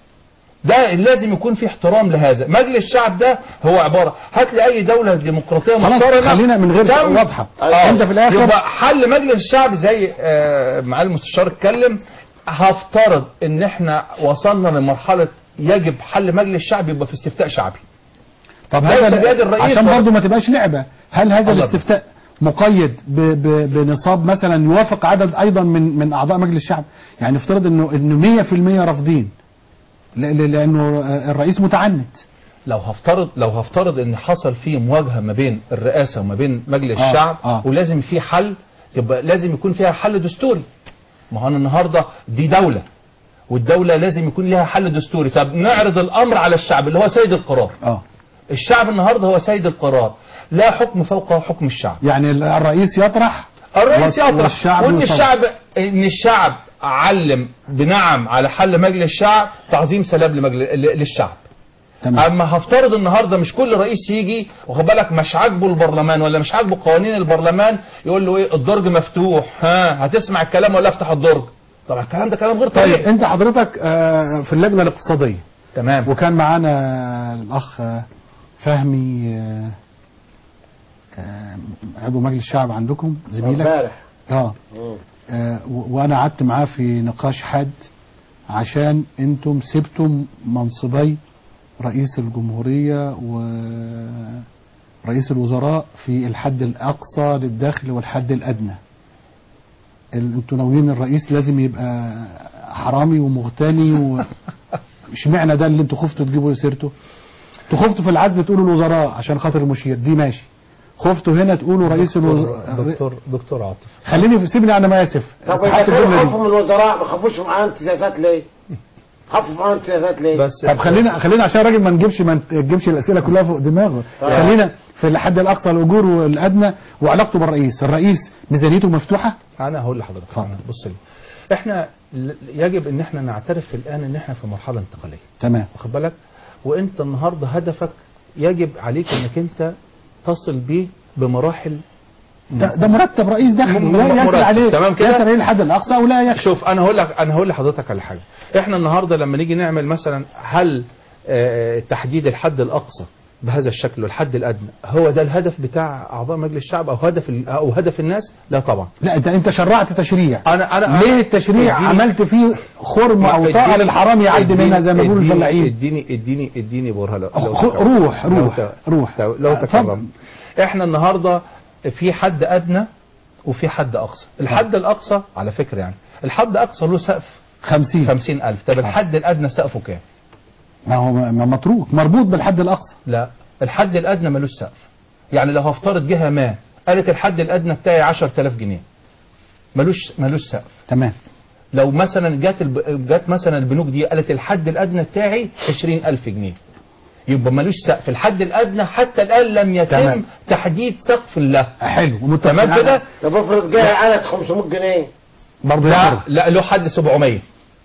ده لازم يكون في احترام لهذا مجلس الشعب ده هو عباره هات لي اي دوله ديمقراطيه خلاص محترمه خلينا من غير تم. واضحه آه. انت في الاخر يبقى حل مجلس الشعب زي آه، معالي المستشار اتكلم هفترض ان احنا وصلنا لمرحله يجب حل مجلس الشعب يبقى في استفتاء شعبي طب ليس هذا بيد الرئيس عشان ولا- برضه ما تبقاش لعبه هل هذا الله الاستفتاء مقيد ب ب بنصاب مثلا يوافق عدد ايضا من من اعضاء مجلس الشعب يعني افترض انه انه 100% رافضين ل- ل- لانه الرئيس متعنت لو هفترض لو هفترض ان حصل فيه مواجهه ما بين الرئاسه وما بين مجلس آه، الشعب آه. ولازم في حل يبقى لازم يكون فيها حل دستوري ما هو أنا النهارده دي دوله والدوله لازم يكون لها حل دستوري طب نعرض الامر على الشعب اللي هو سيد القرار اه الشعب النهارده هو سيد القرار لا حكم فوق حكم الشعب يعني الرئيس يطرح الرئيس وال- يطرح والشعب وان يصوت. الشعب ان الشعب علم بنعم على حل مجلس الشعب تعظيم سلام لمجل... ل- للشعب تمام. اما هفترض النهارده مش كل رئيس يجي واخد بالك مش عاجبه البرلمان ولا مش عاجبه قوانين البرلمان يقول له ايه الدرج مفتوح ها هتسمع الكلام ولا افتح الدرج طبعا الكلام ده كلام غير طيب طبيعي انت حضرتك آه، في اللجنه الاقتصاديه تمام وكان معانا الاخ آه، فهمي آه، آه، عضو مجلس الشعب عندكم زميلك امبارح اه آه، و- وانا قعدت معاه في نقاش حاد عشان انتم سبتم منصبي رئيس الجمهورية ورئيس الوزراء في الحد الأقصى للدخل والحد الأدنى ال- انتوا ناويين الرئيس لازم يبقى حرامي ومغتني و... اشمعنى ده اللي انتوا خفتوا تجيبوا سيرته انتوا خفتوا في العزل تقولوا الوزراء عشان خاطر المشير دي ماشي خفتوا هنا تقولوا رئيس الوزراء دكتور دكتور عاطف خليني في سيبني انا ما اسف طب اذا استحقت كانوا الجملة دي. خافوا من الوزراء ما خافوش معانا سياسات ليه؟ خافوا معانا سياسات ليه؟ بس طب خلينا خلينا عشان الراجل ما نجيبش ما نجيبش الاسئله كلها فوق دماغه طيب. خلينا في الحد الاقصى الاجور والادنى وعلاقته بالرئيس الرئيس ميزانيته مفتوحه انا هقول لحضرتك اتفضل. بص لي احنا ل- يجب ان احنا نعترف الان ان احنا في مرحله انتقاليه تمام واخد بالك وانت النهارده هدفك يجب عليك انك انت تصل بيه بمراحل ده, ده مرتب رئيس دخل م- لا م- يسر مرتب. عليه تمام كده؟ يسر عليه الحد الاقصى او لا يكفي شوف انا هقول لك انا هقول لحضرتك على حاجه احنا النهارده لما نيجي نعمل مثلا هل آه، تحديد الحد الاقصى بهذا الشكل والحد الادنى هو ده الهدف بتاع اعضاء مجلس الشعب او هدف ال- او هدف الناس لا طبعا لا انت انت شرعت تشريع انا انا ليه التشريع اديني- عملت فيه خرم او طاقه اديني- للحرام يعدي اديني- منها زي ما بيقولوا اديني- الفلاحين اديني اديني اديني برهه لو خ- لو تكرم. روح لو روح ت- روح لو, لو اتفضل. تكرم احنا النهارده في حد ادنى وفي حد اقصى الحد الاقصى على فكره يعني الحد الاقصى له سقف 50 50000 طب الحد الادنى سقفه كام ما هو ما متروك مربوط بالحد الاقصى لا الحد الادنى ملوش سقف يعني لو هفترض جهه ما قالت الحد الادنى بتاعي 10000 جنيه ملوش ملوش سقف تمام لو مثلا جت الب... جت مثلا البنوك دي قالت الحد الادنى بتاعي 20000 جنيه يبقى ملوش سقف الحد الادنى حتى الان لم يتم تمام. تحديد سقف له حلو ومتفقين تمام كده طب افرض جاي قالت 500 جنيه برضه لا يخرج لا له حد 700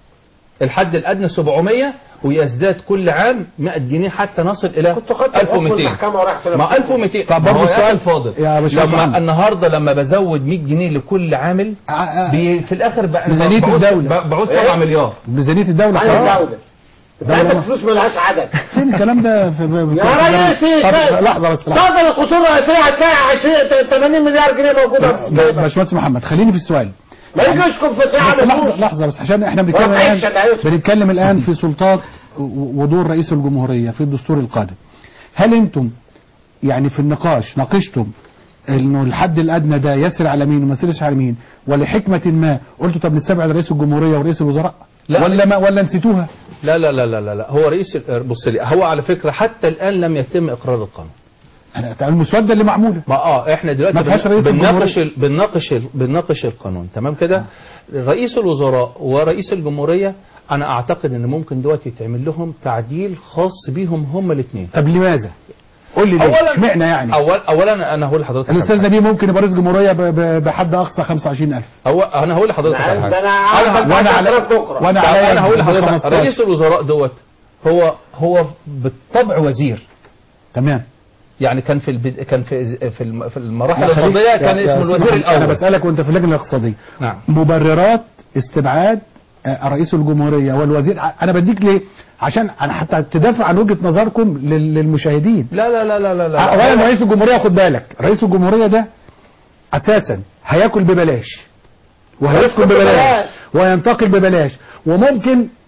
الحد الادنى 700 ويزداد كل عام 100 جنيه حتى نصل الى كنت خدت الحكم 1200 المحكمة ورحت ما 1200 طب ما هو برضه يا السؤال- أخي الفاضل يا باشمهندس لما محمد. النهارده لما بزود 100 جنيه لكل عامل آه، آه. بي في الاخر بقى ميزانية بعوز- الدولة. بعوز إيه؟ 7 مليار ميزانيه الدوله عن خلاص. الدولة انت عندك فلوس ملهاش عدد فين الكلام ده في في- يا ريسي طب لحظه بس لحظة. صدر القصور الرئيسية هتلاقي 20 80 مليار جنيه موجودة في ب- جيبك. باشمهندس محمد خليني في السؤال ما يجوزكم في ساعة بس لحظه نفوس لحظه بس عشان احنا بنتكلم ولا عيش الان ولا عيش. بنتكلم الان في سلطات و- ودور رئيس الجمهوريه في الدستور القادم هل انتم يعني في النقاش ناقشتم انه الحد الادنى ده يسر على مين وما يسرش على مين ولحكمه ما قلتوا طب نستبعد رئيس الجمهوريه ورئيس الوزراء لا. ولا ما ولا نسيتوها لا لا لا لا لا, لا. هو رئيس ال- بص لي هو على فكره حتى الان لم يتم اقرار القانون أنا- المسوده اللي معموله ما اه احنا دلوقتي ما فيهاش بن- رئيس بنناقش الجمهورية. ال- بنناقش ال- بنناقش القانون تمام كده رئيس الوزراء ورئيس الجمهوريه انا اعتقد ان ممكن دلوقتي يتعمل لهم تعديل خاص بيهم هم الاثنين طب لماذا؟ قول لي ليه اشمعنى يعني أول اولا انا هقول لحضرتك على الاستاذ حاجة. نبيه ممكن يبقى رئيس جمهوريه ب- ب- بحد اقصى 25000 هو انا هقول لحضرتك على حاجه ده انا عارف وانا على بكره وانا طب عليا انا هقول لحضرتك 15. رئيس الوزراء دوت هو هو بالطبع وزير تمام يعني كان في البد... كان في في الم- في المراحل لا، خليك- الماضيه كان يا- يا اسمه أستاذ الوزير محمد، انا الاول بسالك وانت في اللجنه الاقتصاديه نعم مبررات استبعاد آه، رئيس الجمهوريه والوزير انا بديك ليه عشان انا حتى تدافع عن وجهه نظركم لل- للمشاهدين لا لا لا لا لا, لا. اولا رئيس الجمهوريه خد بالك رئيس الجمهوريه ده اساسا هياكل ببلاش وهيسكن هيسكن ببلاش ببلاش. وينتقل ببلاش وممكن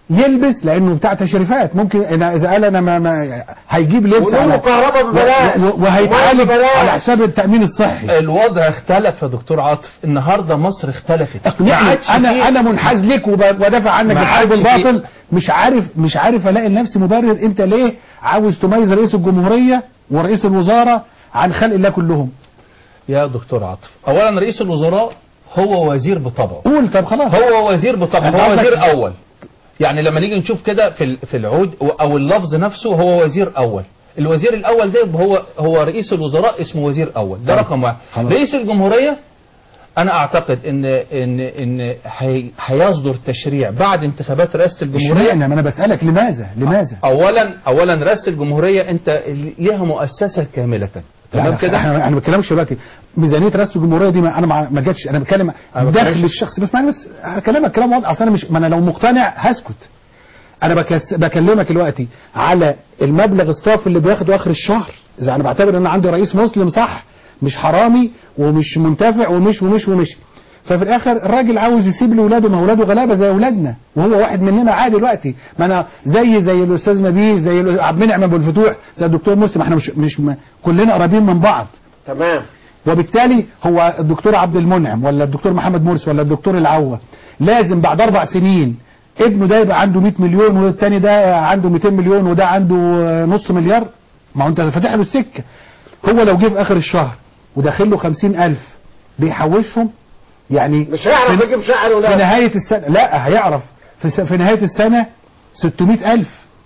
يلبس لانه بتاع تشريفات ممكن انا اذا قال انا ما, ما هيجيب لبس ونقول له على- كهرباء ببلاش. و- و- وهيتعالج ومية ببلاش. على حساب التامين الصحي الوضع اختلف يا دكتور عاطف النهارده مصر اختلفت ما اقنعني عادش انا فيه- انا منحاز لك وب- وادافع عنك ما بالحق عادش والباطل مش عارف مش عارف الاقي لنفسي مبرر انت ليه عاوز تميز رئيس الجمهوريه ورئيس الوزاره عن خلق الله كلهم يا دكتور عاطف اولا رئيس الوزراء هو وزير بطبعه قول طب خلاص هو وزير بطبعه أنت هو قصدك- وزير اول يعني لما نيجي نشوف كده في ال- في العود او اللفظ نفسه هو وزير اول الوزير الاول ده يبقى هو هو رئيس الوزراء اسمه وزير اول ده طيب. رقم واحد خلاص. رئيس الجمهوريه انا اعتقد ان ان ان هي- هيصدر تشريع بعد انتخابات رئاسه الجمهوريه اشمعنى ما انا بسالك لماذا لماذا اولا اولا رئاسه الجمهوريه انت ليها مؤسسه كامله تمام لا، كده احنا انا ما بتكلمش دلوقتي ميزانيه رئاسه الجمهوريه دي ما انا ما ما جاتش انا بتكلم أنا ما دخل بتكلمش. الشخص بس معني بس كلامك كلام واضح اصل انا مش ما انا لو مقتنع هسكت انا بكس بكلمك دلوقتي على المبلغ الصافي اللي بياخده اخر الشهر اذا انا بعتبر ان انا عندي رئيس مسلم صح مش حرامي ومش منتفع ومش ومش ومش ففي الاخر الراجل عاوز يسيب لاولاده ما اولاده غلابه زي اولادنا وهو واحد مننا عادي دلوقتي ما انا زي زي الاستاذ نبيل زي الأستاذ عبد المنعم ابو الفتوح زي الدكتور مسلم احنا مش مش م- كلنا قريبين من بعض تمام وبالتالي هو الدكتور عبد المنعم ولا الدكتور محمد مرسي ولا الدكتور العوة لازم بعد اربع سنين ابنه ده يبقى عنده 100 مليون والتاني ده عنده 200 مليون وده عنده آه، نص مليار ما هو انت فاتح له السكه هو لو جه في اخر الشهر وداخل له 50000 بيحوشهم يعني مش هيعرف في- يجيب شقه في ولا نهايه السنه لا هيعرف في, س- في نهايه السنه 600000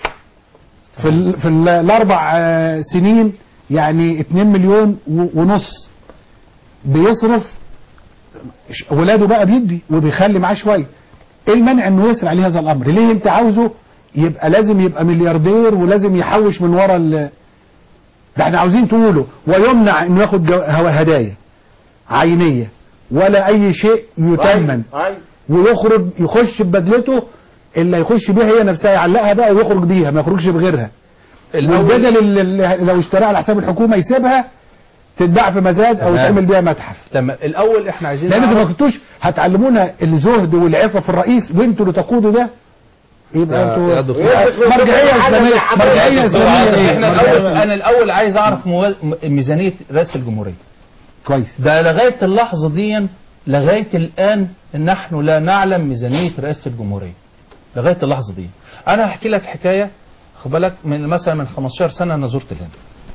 في ال في ال- الاربع آه، سنين يعني 2 مليون و- ونص بيصرف ش- ولاده بقى بيدي وبيخلي معاه شويه ايه المانع انه يسرع عليه هذا الامر ليه انت عاوزه يبقى لازم يبقى ملياردير ولازم يحوش من ورا ال ده احنا عاوزين تقوله ويمنع انه ياخد جو- هو- هدايا عينيه ولا اي شيء يتمن أيوة. ويخرج يخش ببدلته اللي يخش بيها هي نفسها يعلقها بقى ويخرج بيها ما يخرجش بغيرها والبدل اللي اللي لو اشتراها على حساب الحكومه يسيبها تتباع في مزاد او تمام. تعمل بيها متحف تمام الاول احنا عايزين لان اذا ما نعرف- كنتوش هتعلمونا الزهد والعفه في الرئيس وانتوا اللي تقودوا ده يبقى يا- يا انتوا دكتور عاطف. مرجعيه اسلاميه مرجعيه دكتور اسلاميه عاطف، ايه احنا مرجعية الاول انا الاول عايز اعرف مو... م- ميزانيه رئاسه الجمهوريه كويس ده لغايه اللحظه دي لغايه الان نحن لا نعلم ميزانيه رئاسه الجمهوريه لغايه اللحظه دي انا هحكي لك حكايه خد بالك من مثلا من 15 سنه انا زرت الهند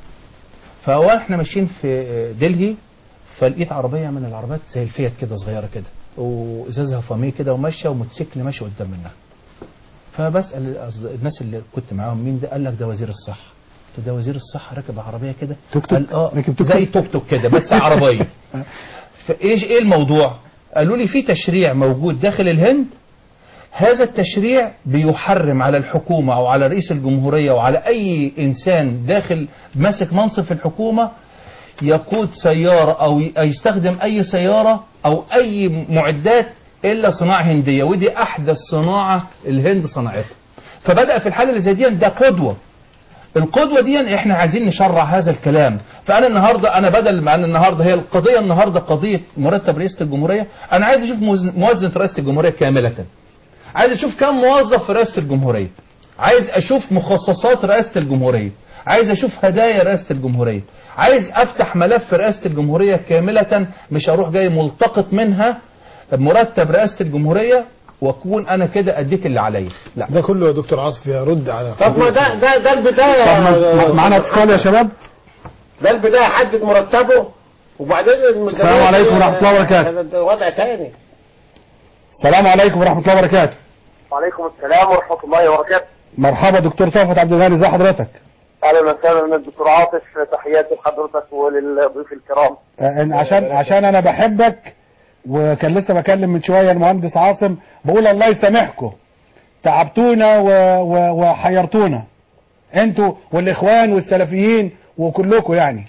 فاحنا ماشيين في دلهي فلقيت عربيه من العربيات زي الفيات كده صغيره كده وازازها فاميه كده وماشيه وموتوسيكل ماشي قدام منها فبسال الأصد- الناس اللي كنت معاهم مين ده قال لك ده وزير الصحه قلت ده وزير الصحه راكب عربيه كده توك توك؟ قال اه راكب توك زي توك؟ توك توك كده بس عربيه فايش ايه الموضوع قالوا لي في تشريع موجود داخل الهند هذا التشريع بيحرم على الحكومة أو على رئيس الجمهورية وعلى أي إنسان داخل ماسك منصب في الحكومة يقود سيارة أو ي- يستخدم أي سيارة أو أي معدات إلا صناعة هندية ودي أحدث صناعة الهند صنعتها فبدأ في الحالة اللي زي دي ده قدوة القدوة دي احنا عايزين نشرع هذا الكلام فانا النهاردة انا بدل ما انا النهاردة هي القضية النهاردة قضية مرتب رئيسة الجمهورية انا عايز اشوف موز- موازنة رئاسة الجمهورية كاملة عايز اشوف كم موظف في رئاسة الجمهورية عايز اشوف مخصصات رئاسة الجمهورية عايز اشوف هدايا رئاسة الجمهورية عايز افتح ملف رئاسة الجمهورية كاملة مش اروح جاي ملتقط منها مرتب رئاسة الجمهورية واكون انا كده اديت اللي عليا لا ده كله يا دكتور عاطف يرد على طب ما ده ده ده البدايه طب ما- معانا اتصال يا شباب ده البدايه حدد مرتبه وبعدين الميزانية السلام عليكم ورحمة الله وبركاته. ده- ده وضع تاني السلام عليكم ورحمه الله وبركاته وعليكم السلام ورحمة الله وبركاته مرحبا دكتور صفوت عبد الغني ازي حضرتك أهلا وسهلا الدكتور عاطف تحياتي لحضرتك وللضيوف الكرام آه، عشان عشان انا بحبك وكان لسه بكلم من شويه المهندس عاصم بقول الله يسامحكم تعبتونا و... و... وحيرتونا انتوا والاخوان والسلفيين وكلكم يعني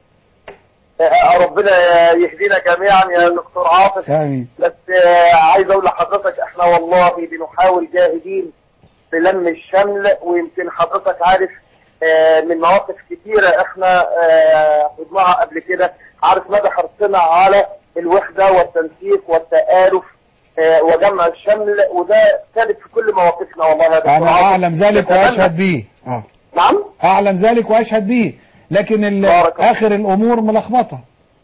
آه، ربنا يهدينا جميعا يا دكتور عاطف امين بس آه، عايز اقول لحضرتك احنا والله بنحاول جاهدين بلم الشمل ويمكن حضرتك عارف آه، من مواقف كتيرة احنا آه، خضناها قبل كده عارف مدى حرصنا على الوحدة والتنسيق والتآلف آه، وجمع الشمل وده ثابت في كل مواقفنا والله يا دكتور انا عاطف. اعلم ذلك نتمنى- واشهد به اه نعم اعلم ذلك واشهد به لكن ال- اخر الامور ملخبطه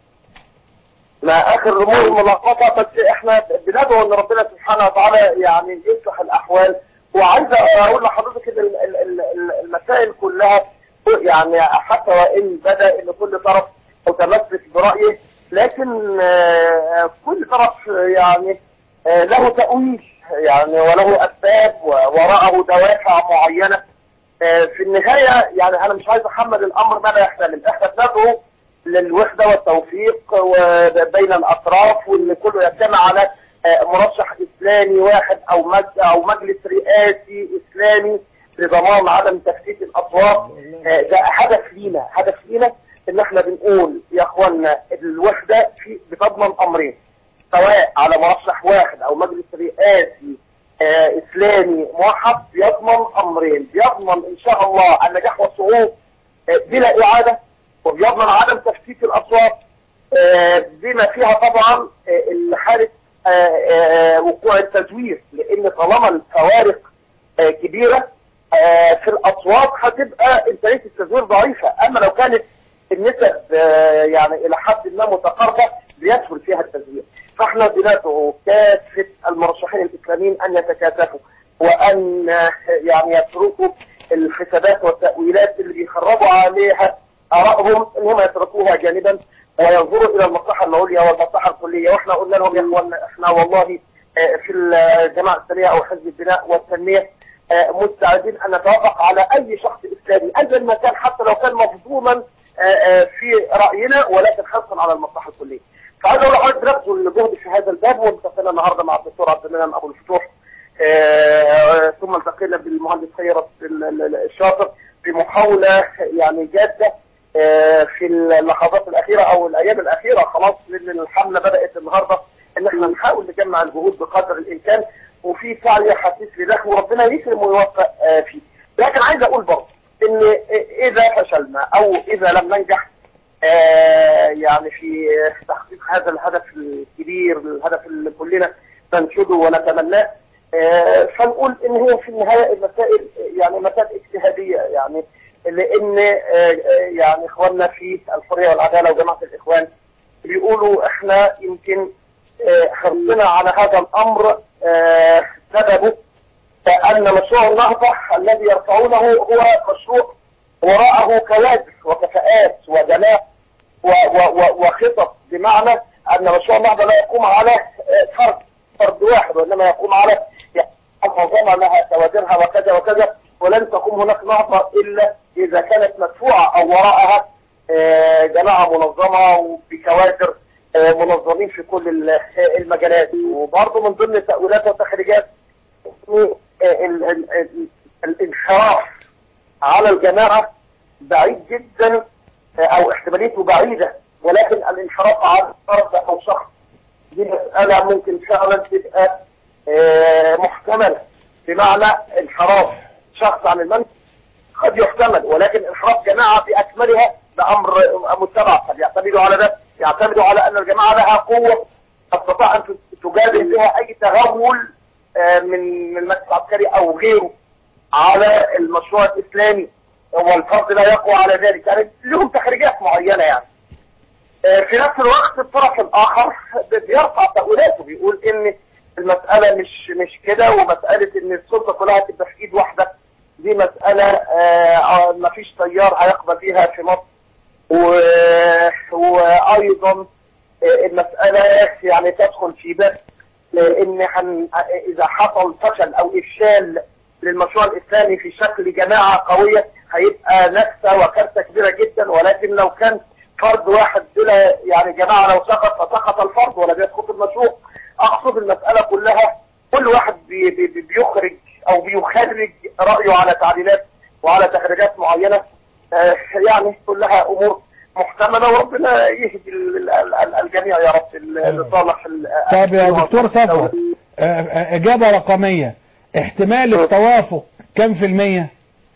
ما اخر الامور ملخبطه بس احنا بندعو ان ربنا سبحانه وتعالى يعني يصلح الاحوال وعايز اقول لحضرتك ان ال- ال- ال- ال- المسائل كلها يعني حتى وان بدا ان كل طرف متمسك برايه لكن آه، كل طرف يعني آه، له تاويل يعني وله اسباب ووراءه دوافع معينه آه، في النهايه يعني انا مش عايز احمل الامر ما لا يحتمل احنا بندعو للوحده والتوفيق وبين الاطراف وان كله يجتمع على آه، مرشح اسلامي واحد او مج- او مجلس رئاسي اسلامي لضمان عدم تفتيت الاصوات آه، ده هدف لينا هدف لينا ان احنا بنقول يا اخوانا الوحده في بتضمن امرين سواء على مرشح واحد او مجلس رئاسي آه، اسلامي موحد بيضمن امرين بيضمن ان شاء الله النجاح والصعود آه، بلا اعاده وبيضمن عدم تفتيت الاصوات آه، بما فيها طبعا آه، حاله آه، آه، وقوع التزوير لان طالما الفوارق آه، كبيره آه، في الاصوات هتبقى امكانيه التزوير ضعيفه اما لو كانت النسب آه، يعني الى حد ما متقاربه بيسهل فيها التزوير فاحنا بندعو كافه المرشحين الاسلاميين ان يتكاتفوا وان آه، يعني يتركوا الحسابات والتاويلات اللي بيخرجوا عليها ارائهم ان هم يتركوها جانبا وينظروا الى المصلحه العليا والمصلحه الكليه واحنا قلنا لهم يا اخوانا احنا والله آه، في الجماعه الاسلاميه او حزب البناء والتنميه آه، مستعدين ان نتوافق على اي شخص اسلامي ايا ما كان حتى لو كان مظلوما آه، آه، في راينا ولكن حرصا على المصلحه الكليه. فعايز اقول لحضرتك بنبذل الجهد في هذا الباب والتقينا النهارده مع الدكتور عبد المنعم ابو الفتوح آه، ثم التقينا بالمهندس خيرت ال- ال- الشاطر في محاوله يعني جاده آه، في اللحظات الاخيره او الايام الاخيره خلاص لان الحمله بدات النهارده ان احنا نحاول نجمع الجهود بقدر الامكان وفي سعي حثيث لده وربنا يكرم ويوفق آه، فيه. لكن عايز اقول برضه ان اذا فشلنا او اذا لم ننجح آه، يعني في تحقيق هذا الهدف الكبير الهدف اللي كلنا ننشده ونتمناه آه، فنقول ان هي في النهايه المسائل يعني مسائل اجتهاديه يعني لان آه، آه، يعني اخواننا في الحريه والعداله وجماعه الاخوان بيقولوا احنا يمكن آه، حرصنا على هذا الامر آه، سببه ان مشروع النهضه الذي يرفعونه هو مشروع وراءه كوادر وكفاءات ودماء و- و- و- وخطط بمعنى ان مشروع النهضه لا يقوم على آه، فرد فرد واحد وانما يقوم على يعني منظمه لها كوادرها وكذا وكذا ولن تقوم هناك نهضه الا اذا كانت مدفوعه او وراءها آه، جماعه منظمه وبكوادر آه، منظمين في كل ال- المجالات وبرضه من ضمن التاويلات والتخريجات ال- ال- ال- ال- الانحراف على الجماعة بعيد جدا او احتماليته بعيدة ولكن الانحراف على فرد او شخص دي مسألة ممكن فعلا تبقى آه، محتملة بمعنى انحراف شخص عن المنهج قد يحتمل ولكن انحراف جماعة بأكملها ده أمر متبع قد يعتمدوا على ده يعتمدوا على أن الجماعة لها قوة تستطيع أن تجادل بها أي تغول آه، من من المجلس العسكري أو غيره على المشروع الإسلامي والفرد لا يقوى على ذلك يعني لهم تخريجات معينة يعني آه، في نفس الوقت الطرف الآخر بيرفع تأويلاته بيقول إن المسألة مش مش كده ومسألة إن السلطة كلها تبقى في إيد واحدة دي مسألة آه، ما فيش تيار هيقبل بيها في مصر و- وأيضا آه، المسألة يعني تدخل في باب آه، إن حن إذا حصل فشل أو إفشال للمشروع الإسلامي في شكل جماعة قوية هيبقى نكسة وكارثة كبيرة جدا ولكن لو كان فرد واحد بلا يعني جماعة لو سقط فسقط الفرد ولا بيسقط المشروع أقصد المسألة كلها كل واحد بي بي بي- بيخرج أو بيخرج رأيه على تعديلات وعلى تخريجات معينة آه، يعني كلها أمور محتملة وربنا يهدي ال- ال- ال- الجميع يا رب ل- لصالح ال- طب يا دكتور صفوت آه، آه، إجابة رقمية احتمال التوافق كم في المية؟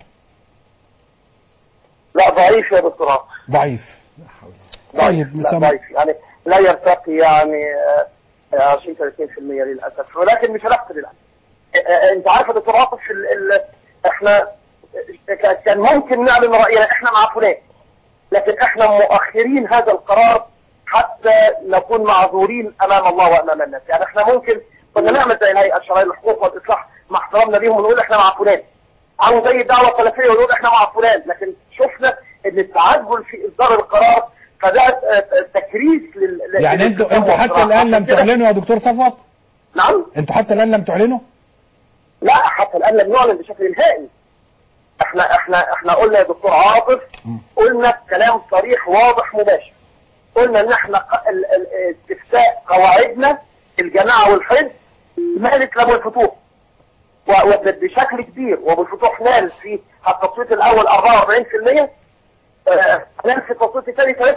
لا ضعيف يا دكتور عاطف. ضعيف ضعيف طيب لا نسمع. ضعيف يعني لا يرتقي يعني آه، آه، 20 30% للاسف ولكن مش هنفقد الامل آه، آه، انت عارف يا دكتور عاطف ال- ال- احنا آه، ك- كان ممكن نعلن راينا احنا مع فلان لكن احنا مؤخرين هذا القرار حتى نكون معذورين امام الله وامام الناس يعني احنا ممكن كنا نعمل زي الهيئه الشرعيه للحقوق والاصلاح مع احترامنا ليهم ونقول احنا مع فلان او زي الدعوه السلفيه ونقول احنا مع فلان لكن شفنا ان التعجل في اصدار القرار فده آه، تكريس لل يعني لل- انتوا انتوا حتى الان لم عشان كده- تعلنوا يا دكتور صفوت نعم انتوا حتى الان لم تعلنوا لا حتى الان لم نعلن بشكل نهائي احنا احنا احنا قلنا يا دكتور عاطف قلنا كلام صريح واضح مباشر قلنا ان احنا ق- ال- ال- استفتاء قواعدنا الجماعه والحزب ما الاسلام والفتوح و- وبشكل كبير وبالفتوح نال في التصويت الاول 44% آه، نال في التصويت الثاني 63%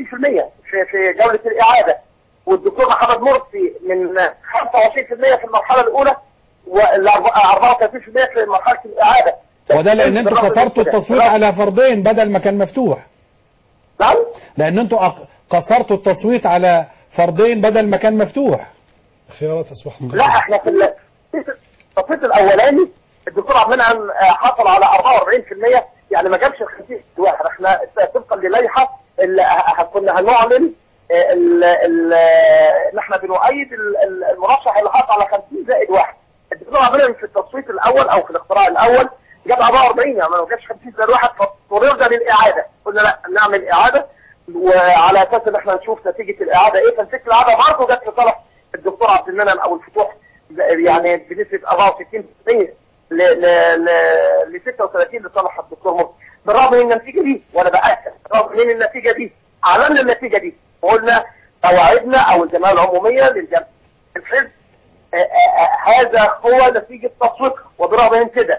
في في جوله الاعاده والدكتور محمد مرسي من 25% في المرحله الاولى وال 34% في مرحله الاعاده وده لان انتوا بالرغم من قصرتوا كده. التصويت على فردين بدل ما كان مفتوح نعم لان انتوا أق- قصرتوا التصويت على فردين بدل ما كان مفتوح خيارات اصبحت لا احنا في ال- التصويت الاولاني الدكتور عبد المنعم آه، حصل على 44% يعني ما جابش ال 50 واحد احنا طبقا للائحه اللي ه- ه- كنا هنعلن آه، ال- ال- آه، ان احنا بنؤيد ال- ال- المرشح اللي حصل على 50 زائد واحد الدكتور عبد المنعم في التصويت الاول او في الاقتراع الاول جاب 44 يعني ما جابش 50 زائد واحد فاضطررنا للاعاده قلنا لا نعمل اعاده وعلى اساس ان احنا نشوف نتيجه الاعاده ايه فنتيجه الاعاده برضه جت في صالح الدكتور عبد المنعم او الفتوح يعني بنسبه 64% ل ل ل 36 لصالح الدكتور مرسي بالرغم من النتيجه دي وانا باكد بالرغم من النتيجه دي اعلنا النتيجه دي وقلنا قواعدنا او الجمعيه العموميه للجمع الحزب آه، آه، آه، هذا هو نتيجه تصويتها وبالرغم من كده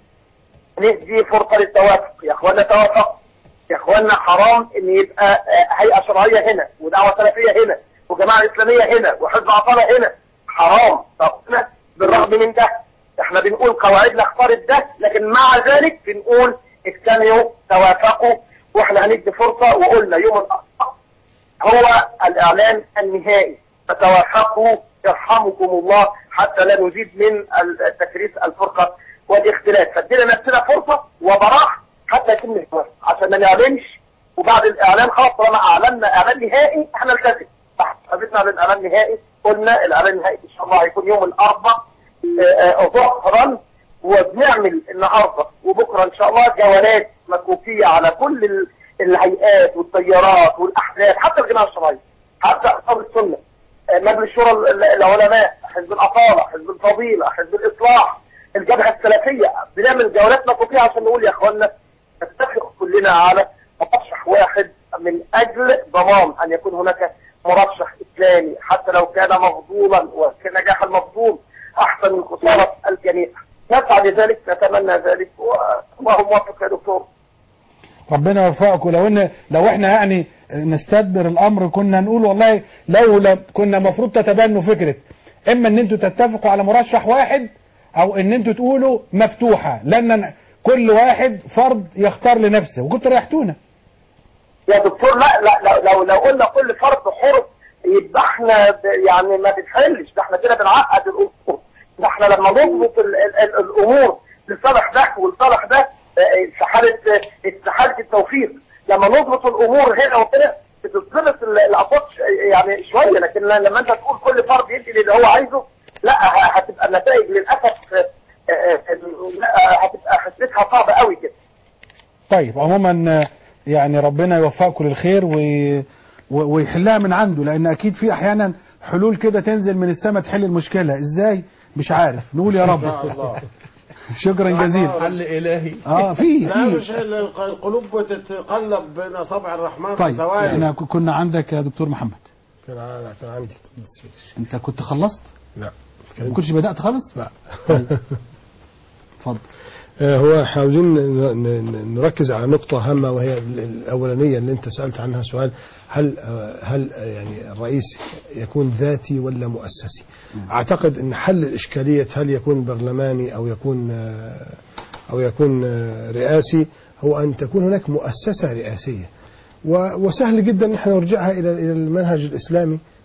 ندي فرصه للتوافق يا اخوانا توافقوا يا اخوانا حرام ان يبقى آه، هيئه شرعيه هنا ودعوه سلفيه هنا وجماعه اسلاميه هنا وحزب عطله هنا حرام طب احنا بالرغم من ده احنا بنقول قواعدنا اختارت ده لكن مع ذلك بنقول اجتمعوا توافقوا واحنا هندي فرصه وقلنا يوم الاربعاء هو الاعلان النهائي فتوافقوا يرحمكم الله حتى لا نزيد من التكريس الفرقه والاختلاف فادينا نفسنا فرصه وبراح حتى يتم الجواز عشان ما نعلنش وبعد الاعلان خلاص طالما اعلنا اعلان نهائي احنا نلتزم حدثنا بالاعلان النهائي قلنا الاعلان النهائي ان شاء الله هيكون يوم الاربعاء آه، آه، ظهرا وبنعمل النهارده وبكره ان شاء الله جولات مكوكيه على كل ال- الهيئات والتيارات والاحزاب حتى الجماعه الشرعيه حتى اصحاب السنه آه، مجلس شورى ال- ال- العلماء حزب الاصاله حزب الفضيله حزب الاصلاح الجبهه السلفيه بنعمل جولات مكوكيه عشان نقول يا اخوانا نتفق كلنا على مرشح واحد من اجل ضمان ان يكون هناك مرشح اسلامي حتى لو كان مفضولا وكنجاح المفضول احسن من خساره الجميع نسعى لذلك نتمنى ذلك والله موفق يا دكتور ربنا يوفقك ولو ان لو احنا يعني نستدبر الامر كنا نقول والله لو لم كنا المفروض تتبنوا فكره اما ان انتوا تتفقوا على مرشح واحد او ان انتوا تقولوا مفتوحه لان كل واحد فرد يختار لنفسه وكنتوا ريحتونا يا دكتور لا لا لو لو, لو قلنا كل فرد حر يبقى احنا ب- يعني ما بنحلش ده احنا كده بنعقد الامور ده احنا لما نضبط ال ال ال الامور لصالح ده ولصالح ده اه، في حاله اه، في حاله التوفيق لما نضبط الامور هنا وكده بتتظبط ال- الاصوات ش- يعني شويه لكن لما انت تقول كل فرد يدي اللي هو عايزه لا ه- هتبقى النتائج للاسف اه، اه، اه، هتبقى حسيتها صعبه قوي كده طيب عموما آه، يعني ربنا يوفقكم للخير و... و... ويحلها من عنده لان اكيد في احيانا حلول كده تنزل من السماء تحل المشكله ازاي مش عارف نقول يا رب شكرا جزيلا حل الهي اه في لا في مش ال- القلوب بتتقلب بين اصابع الرحمن في طيب ثواني احنا ك- كنا عندك يا دكتور محمد كان ع- كان عندي انت كنت خلصت لا ما كنتش بدات خالص لا اتفضل آه، هو عاوزين ن- ن- نركز على نقطة هامة وهي ال- الأولانية اللي أنت سألت عنها سؤال هل آه، هل آه، يعني الرئيس يكون ذاتي ولا مؤسسي؟ أعتقد أن حل إشكالية هل يكون برلماني أو يكون آه، أو يكون آه، رئاسي هو أن تكون هناك مؤسسة رئاسية و- وسهل جدا ان احنا نرجعها الى الى المنهج الاسلامي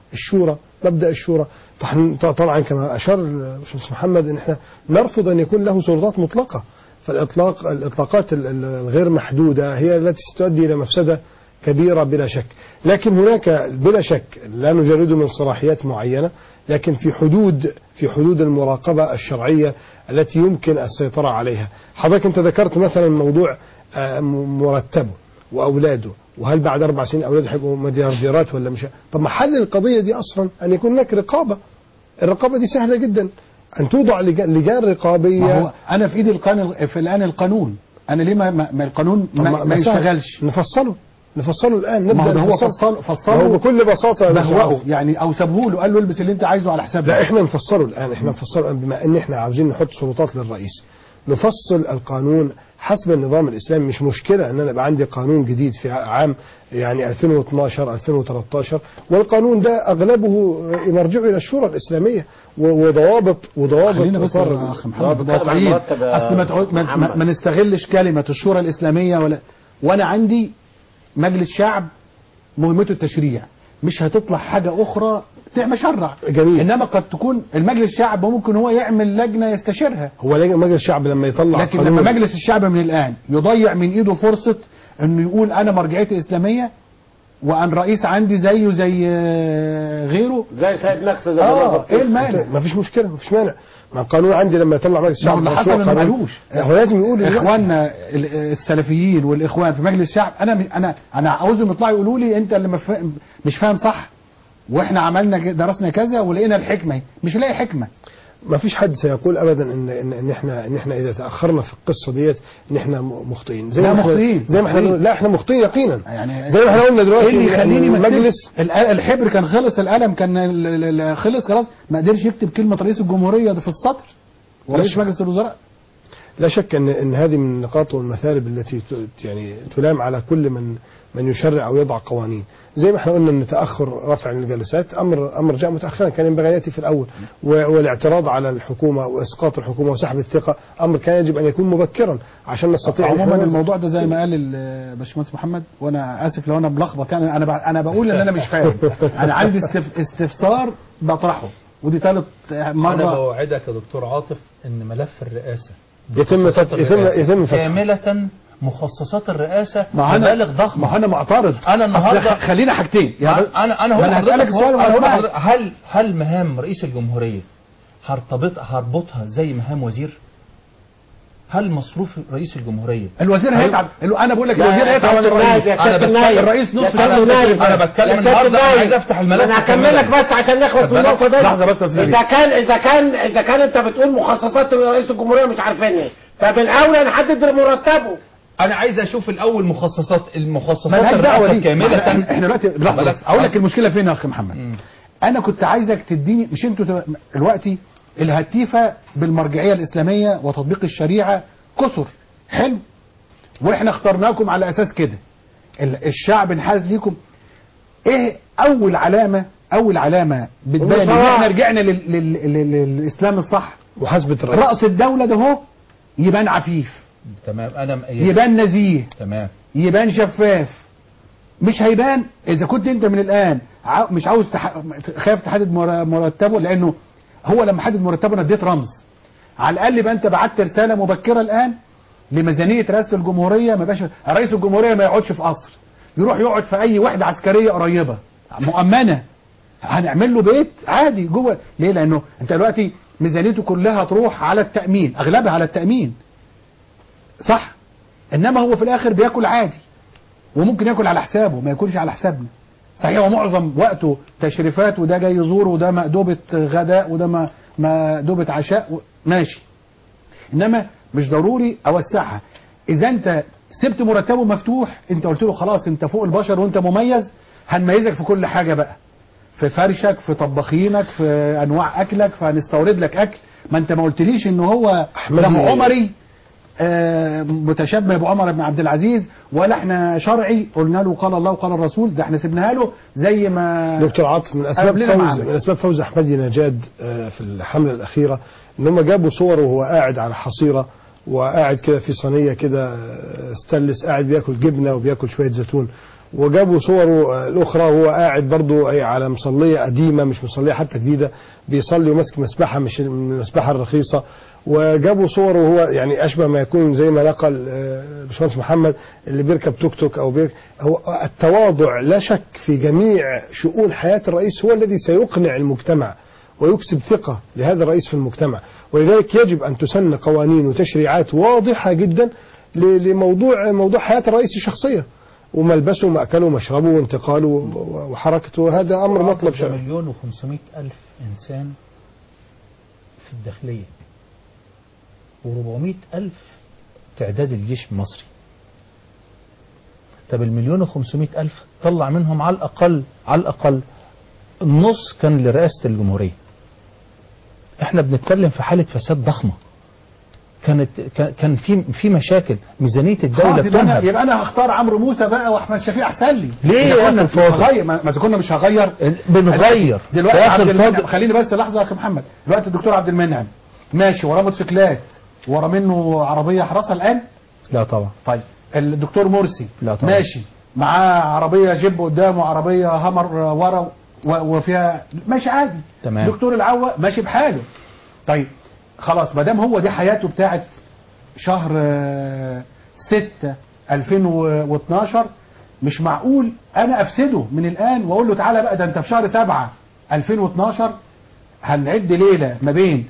الشورى مبدا الشورى طح- طبعا كما اشار الباشمهندس محمد ان احنا نرفض ان يكون له سلطات مطلقه فالاطلاق الاطلاقات ال- ال- الغير محدوده هي التي ستؤدي الى مفسده كبيره بلا شك لكن هناك بلا شك لا نجرد من صلاحيات معينه لكن في حدود في حدود المراقبه الشرعيه التي يمكن السيطره عليها حضرتك انت ذكرت مثلا موضوع آه، م- مرتبه واولاده وهل بعد اربع سنين اولاده هيبقوا مليارديرات ولا مش طب ما حل القضيه دي اصلا ان يكون هناك رقابه الرقابه دي سهله جدا ان توضع لجان لجان رقابيه ما هو انا في ايدي القانون في الان القانون انا ليه ما, ما ما القانون طب ما, ما سهل. يشتغلش نفصله نفصله الان نبدا ما هو ده هو نفصله. فصله ما فصله هو بكل بساطه يا دكتور بهوأه عاطف. يعني او سابه له قال له البس اللي انت عايزه على حسابك لا احنا نفصله الان احنا نفصله الآن بما ان احنا عاوزين نحط سلطات للرئيس نفصل القانون حسب النظام الاسلامي مش مشكله ان انا يبقى عندي قانون جديد في عام يعني 2012 2013 والقانون ده اغلبه مرجعه الى الشورى الاسلاميه و- وضوابط وضوابط خلينا بس إطار- يا اخ محمد نبقى واقعيين اصل ما تعود ما, ما, ما نستغلش كلمه الشورى الاسلاميه ولا وانا عندي مجلس شعب مهمته التشريع مش هتطلع حاجه اخرى تعمل شرع جميل. انما قد تكون المجلس الشعب ممكن هو يعمل لجنه يستشيرها هو لجنة مجلس الشعب لما يطلع لكن قانون لما مجلس الشعب من الان يضيع من ايده فرصه انه يقول انا مرجعيتي اسلاميه وان رئيس عندي زيه زي آه، غيره زي سيد نكسة زي اه ايه المانع ما فيش مشكله ما فيش مانع ما القانون عندي لما يطلع مجلس ما هو الشعب اللي حصل مشروع انه ما قانون- قالوش لا، هو لازم يقول دلوقتي. اخواننا ال- السلفيين والاخوان في مجلس الشعب انا انا انا عاوزهم يطلعوا يقولوا لي انت اللي مف- مش فاهم صح واحنا عملنا ك- درسنا كذا ولقينا الحكمه اهي. مش لاقي حكمه ما فيش حد سيقول ابدا ان ان, إن احنا ان احنا اذا تاخرنا في القصه ديت ان احنا م- مخطئين لا، ما إحنا- مخطئين. زي ما احنا مخطئين. لا احنا مخطئين يقينا يعني زي ما احنا قلنا دلوقتي ايه اللي يخليني ما المجلس أكتبش؟ ال- الحبر كان خلص القلم كان ال- ال- ال- خلص خلاص ما قدرش يكتب كلمه رئيس الجمهوريه ده في السطر ورئيس لا. مجلس الوزراء لا شك ان ان هذه من النقاط والمثالب التي ت- يعني تلام على كل من من يشرع او يضع قوانين زي ما احنا قلنا ان تاخر رفع الجلسات امر امر جاء متاخرا كان ينبغي ان ياتي في الاول و- والاعتراض على الحكومه واسقاط الحكومه وسحب الثقه امر كان يجب ان يكون مبكرا عشان نستطيع إن عموما إحنا- الموضوع ده زي ما قال الباشمهندس محمد وانا اسف لو انا ملخبط يعني انا ب- انا بقول ان انا مش فاهم انا عندي استف- استفسار بطرحه ودي ثالث أنا مره بوعدك يا دكتور عاطف إن ملف الرئاسة يتم مخصصات فت- يتم الرئاسة يتم فتحه كاملة مخصصات الرئاسة ما أنا- مبالغ ضخمة ما انا معترض أنا النهاردة أصل خ- خلينا حاجتين يعني انا انا هقول ما أنا هسألك لحضرتك السؤال أهو، أنا هقول وهسمعك. لحضرتك هل هل مهام رئيس الجمهورية هرتبط هربطها زي مهام وزير؟ هل مصروف رئيس الجمهورية الوزير هي- هيتعب انا بقول لك لا، الوزير يا هيتعب سيادة عن النائب، الرئيس يا سيادة انا النائب. بتكلم الرئيس يا نص سيادة ساعه النائب. أنا بتكلم يا سيادة النهاردة، أنا النائب. عايز أفتح الملف انا هكمل لك بس عشان نخلص من النقطه دي لحظة بس يا سيدي. اذا كان اذا كان اذا كان انت بتقول مخصصات رئيس الجمهوريه مش عارفينها فبالاولى نحدد مرتبه انا عايز اشوف الاول مخصصات المخصصات مالهاش دعوه الرئاسة دي كاملة احنا إحنا دلوقتي لحظه بالك- بس اقول لك المشكله فين يا اخ محمد انا كنت عايزك تديني مش انتوا تبقى- دلوقتي الهتيفه بالمرجعيه الاسلاميه وتطبيق الشريعه كثر حلو واحنا اخترناكم على اساس كده ال- الشعب انحاز ليكم ايه اول علامه اول علامه بتبان ان المساواة. احنا رجعنا لل... لل... لل... للاسلام الصح محاسبه الرئيس راس الدوله ده اهو يبان عفيف تمام انا م- يبان نزيه تمام يبان شفاف مش هيبان اذا كنت انت من الان عاو- مش عاوز تح... خايف تحدد مر- مرتبه لانه هو لما حدد مرتبه انا اديت رمز على الاقل يبقى انت بعت رساله مبكره الان لميزانيه رئاسه الجمهوريه ما بقاش رئيس الجمهوريه ما يقعدش في قصر يروح يقعد في اي وحده عسكريه قريبه مؤمنه هنعمل له بيت عادي جوه ليه لانه انت دلوقتي ميزانيته كلها تروح على التامين اغلبها على التامين صح انما هو في الاخر بياكل عادي وممكن ياكل على حسابه ما ياكلش على حسابنا صحيح هو معظم وقته تشريفات وده جاي يزور وده مأدوبة غداء وده م- مأدوبة عشاء و- ماشي انما مش ضروري اوسعها اذا انت سبت مرتبه مفتوح انت قلت له خلاص انت فوق البشر وانت مميز هنميزك في كل حاجة بقى في فرشك في طباخينك في انواع اكلك فهنستورد لك اكل ما انت ما قلتليش ان هو أحمد له ي- عمري آه، متشبه بعمر بن عبد العزيز ولا احنا شرعي قلنا له قال الله وقال الرسول ده احنا سيبناها له زي ما دكتور عاطف من اسباب قبلنا فوز معانا. من اسباب فوز احمدي نجاد آه، في الحمله الاخيره ان هم جابوا صور وهو قاعد على حصيره وقاعد كده في صينيه كده آه، ستانلس قاعد بياكل جبنه وبياكل شويه زيتون وجابوا صوره آه، الأخرى وهو قاعد برضه أي على مصلية قديمة مش مصلية حتى جديدة بيصلي وماسك مسبحة مش المسبحة الرخيصة وجابوا صوره وهو يعني أشبه ما يكون زي ما نقل آه، باشمهندس محمد اللي بيركب توك توك أو بيركب هو التواضع لا شك في جميع شؤون حياة الرئيس هو الذي سيقنع المجتمع ويكسب ثقة لهذا الرئيس في المجتمع ولذلك يجب أن تسن قوانين وتشريعات واضحة جدا ل- لموضوع موضوع حياة الرئيس الشخصية وملبسه ومأكله ومشربه وانتقاله و- وحركته هذا أمر مطلب شرعي مليون وخمسمائة ألف إنسان في الداخلية وربعمائة ألف تعداد الجيش المصري طب المليون وخمسمائة ألف طلع منهم على الأقل على الأقل النص كان لرئاسة الجمهورية احنا بنتكلم في حالة فساد ضخمة كانت كان- كان في في مشاكل ميزانية الدولة خلاص يبقى انا بتنهب يبقى انا هختار عمرو موسى بقى واحمد شفيق احسن لي ليه إذا يا كنت أخي مش الفاضل؟ هغير ما ما كنا مش هغير بنغير دلوقتي يا أخي عبد المنعم الفاضل. خليني بس لحظه يا اخي محمد دلوقتي الدكتور عبد المنعم ماشي وراه موتوسيكلات ورا منه عربيه حراسه الان لا طبعا طيب الدكتور مرسي لا طبعا ماشي معاه عربيه جيب قدامه عربيه هامر ورا و- وفيها ماشي عادي تمام. دكتور العوا ماشي بحاله طيب خلاص ما دام هو دي حياته بتاعت شهر 6 2012 مش معقول انا افسده من الان واقول له تعالى بقى ده انت في شهر 7 2012 هنعد ليله ما بين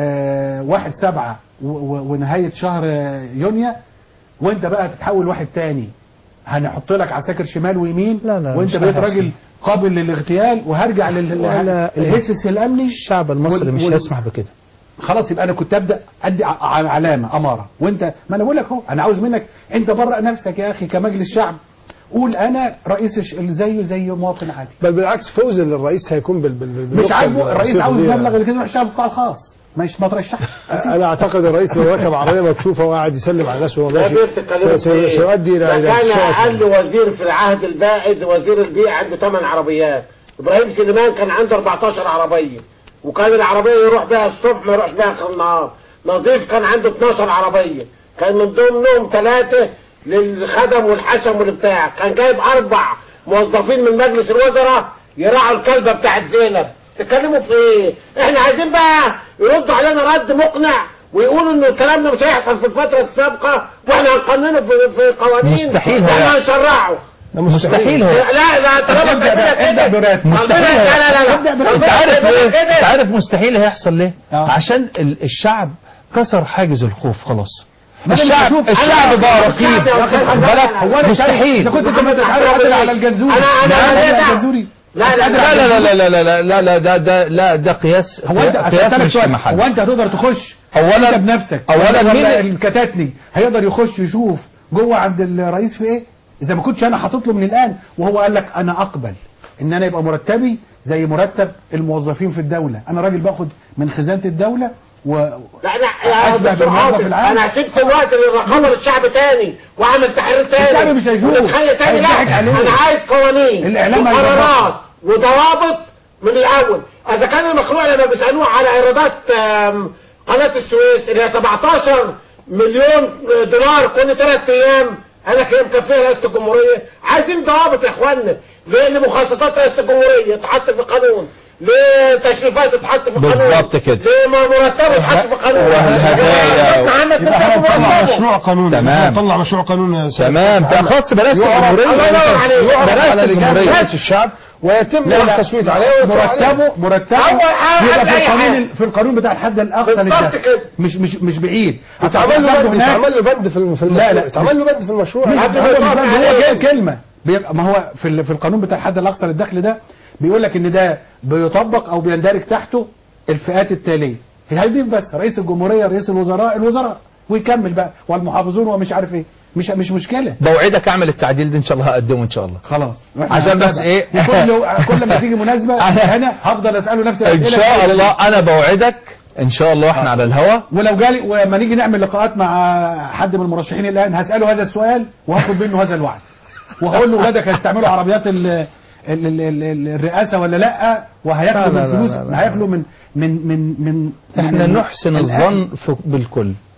آه، واحد سبعة و- و- ونهاية شهر آه، يونيو وانت بقى تتحول واحد تاني هنحط لك عساكر شمال ويمين لا لا وانت مش بقيت هيحصل. راجل قابل للاغتيال وهرجع ولا- للهسس الامني الشعب المصري وال- مش وال- هيسمح بكده خلاص يبقى انا كنت ابدا ادي ع- ع- علامه اماره وانت ما انا بقول لك اهو انا عاوز منك انت برأ نفسك يا اخي كمجلس شعب قول انا رئيس الش- اللي زيه زي مواطن عادي بل بالعكس فوز للرئيس هيكون بال بال بال- مش عاجبه الرئيس بالصيغة عاوز دي. مبلغ اللي كده يروح الشعب القطاع الخاص مش ما ترشحش انا اعتقد الرئيس لو ركب عربيه مكشوفه وقاعد يسلم على الناس وهو ده ماشي بيتكلموا سي- في إيه؟ سي- سيؤدي الى ده الى كان شوط. اقل وزير في العهد البائد وزير البيئه عنده 8 عربيات ابراهيم سليمان كان عنده 14 عربيه وكان العربيه يروح بها الصبح ما يروحش بها اخر النهار نظيف كان عنده 12 عربيه كان من ضمنهم ثلاثه للخدم والحشم والبتاع كان جايب اربع موظفين من مجلس الوزراء يراعوا الكلبه بتاعت زينب تتكلموا في ايه احنا عايزين بقى يردوا علينا رد مقنع ويقولوا ان الكلام ده مش هيحصل في الفتره السابقه واحنا هنقننه في في قوانين مستحيل واحنا هو- هنشرعه مستحيل هو لا لا طالما ابدأ كده بقى، ابدأ كده براتب. ربنا- مستحيل لا لا لا لا ابدأ براتب. انت ربنا عارف كده ليه؟ كده. انت عارف مستحيل هيحصل ليه؟ آه. عشان ال- الشعب كسر حاجز الخوف خلاص ما أنا الشعب بشوف- الشعب أنا بقى بشوف رقيب الشعب يا أستاذ بالك حسن. هو انا مستحيل اذا كنت انت ما تتعرف على الجنزوري أنا- أنا- لا، أنا لا، ليه ده؟ الجنزوري لا لا لا لا لا لا لا لا لا لا ده ده لا ده قياس هو انت قياس هسألك مش في سؤال محل هو انت هتقدر تخش أولا- انت بنفسك أولا ولا مين- الكتاتني هيقدر يخش يشوف جوه عند الرئيس في ايه اذا ما كنتش انا حاطط له من الان وهو قال لك انا اقبل ان انا يبقى مرتبي زي مرتب الموظفين في الدوله انا راجل باخد من خزانه الدوله و لا انا يا أشبه دكتور بالموظف عاطف العام. انا سبت وقت للرقابه للشعب تاني واعمل تحرير تاني الشعب مش هيشوف. وتتخيل تاني لا هيضحك عليه. انا عايز قوانين الإعلام وقرارات وضوابط من الاول اذا كان المخلوع لما بيسالوه على ايرادات آم، قناه السويس اللي هي 17 مليون دولار كل ثلاث ايام انا كده مكفيه رئاسه الجمهوريه عايزين ضوابط يا اخوانا لان مخصصات رئاسه الجمهوريه تحط في قانون ليه تشريفات تتحط في قانون بالظبط كده. ليه ما مرتبه يتحط في قانون والهدايا. محمد يبقى احنا تتحط نطلع مرتبه. مشروع قانون تمام. نطلع مشروع قانون يا أستاذ تمام ده محمد. خاص برئاسه يعرض- الجمهوريه الله ينور عليك. يعرض برئاسة على لجان الجمهورية. رئاسة الشعب ويتم لا لا التصويت عليه ويطلع عليه. مرتبه مرتبه أول حاجة يبقى في أي القانون حاجة. ال- في القانون بتاع الحد الاقصى بالظبط للدخل كده. مش مش مش بعيد يتعمل له برضه بند هناك- يتعمل له بند في الم- في لا، المشروع لا. يتعمل له بند في المشروع مش حد هو بيطبق مش بند، عليه. هو جاي كلمه بيبقى ما هو في ال- في القانون بتاع الحد الاقصى للدخل ده بيقول لك ان ده بيطبق او بيندرج تحته الفئات التاليه هيضيف بس رئيس الجمهوريه رئيس الوزراء الوزراء ويكمل بقى والمحافظون ومش عارف ايه مش مش مشكله بوعدك اعمل التعديل ده ان شاء الله هقدمه ان شاء الله خلاص عشان بس ايه وكل كل ما تيجي مناسبه أنا- انا هفضل اساله نفس ان الاسئله شاء الله انا بوعدك ان شاء الله احنا على الهوا ولو جالي وما نيجي نعمل لقاءات مع حد من المرشحين الان هساله هذا السؤال وهاخد منه هذا الوعد وهقول له ولادك هيستعملوا عربيات ال ال ال ال ال الرئاسه ولا لا وهياكلوا لا، لا، من فلوس لا، لا، لا. هياكلوا من من من من احنا من نحسن الأهل. الظن في- بالكل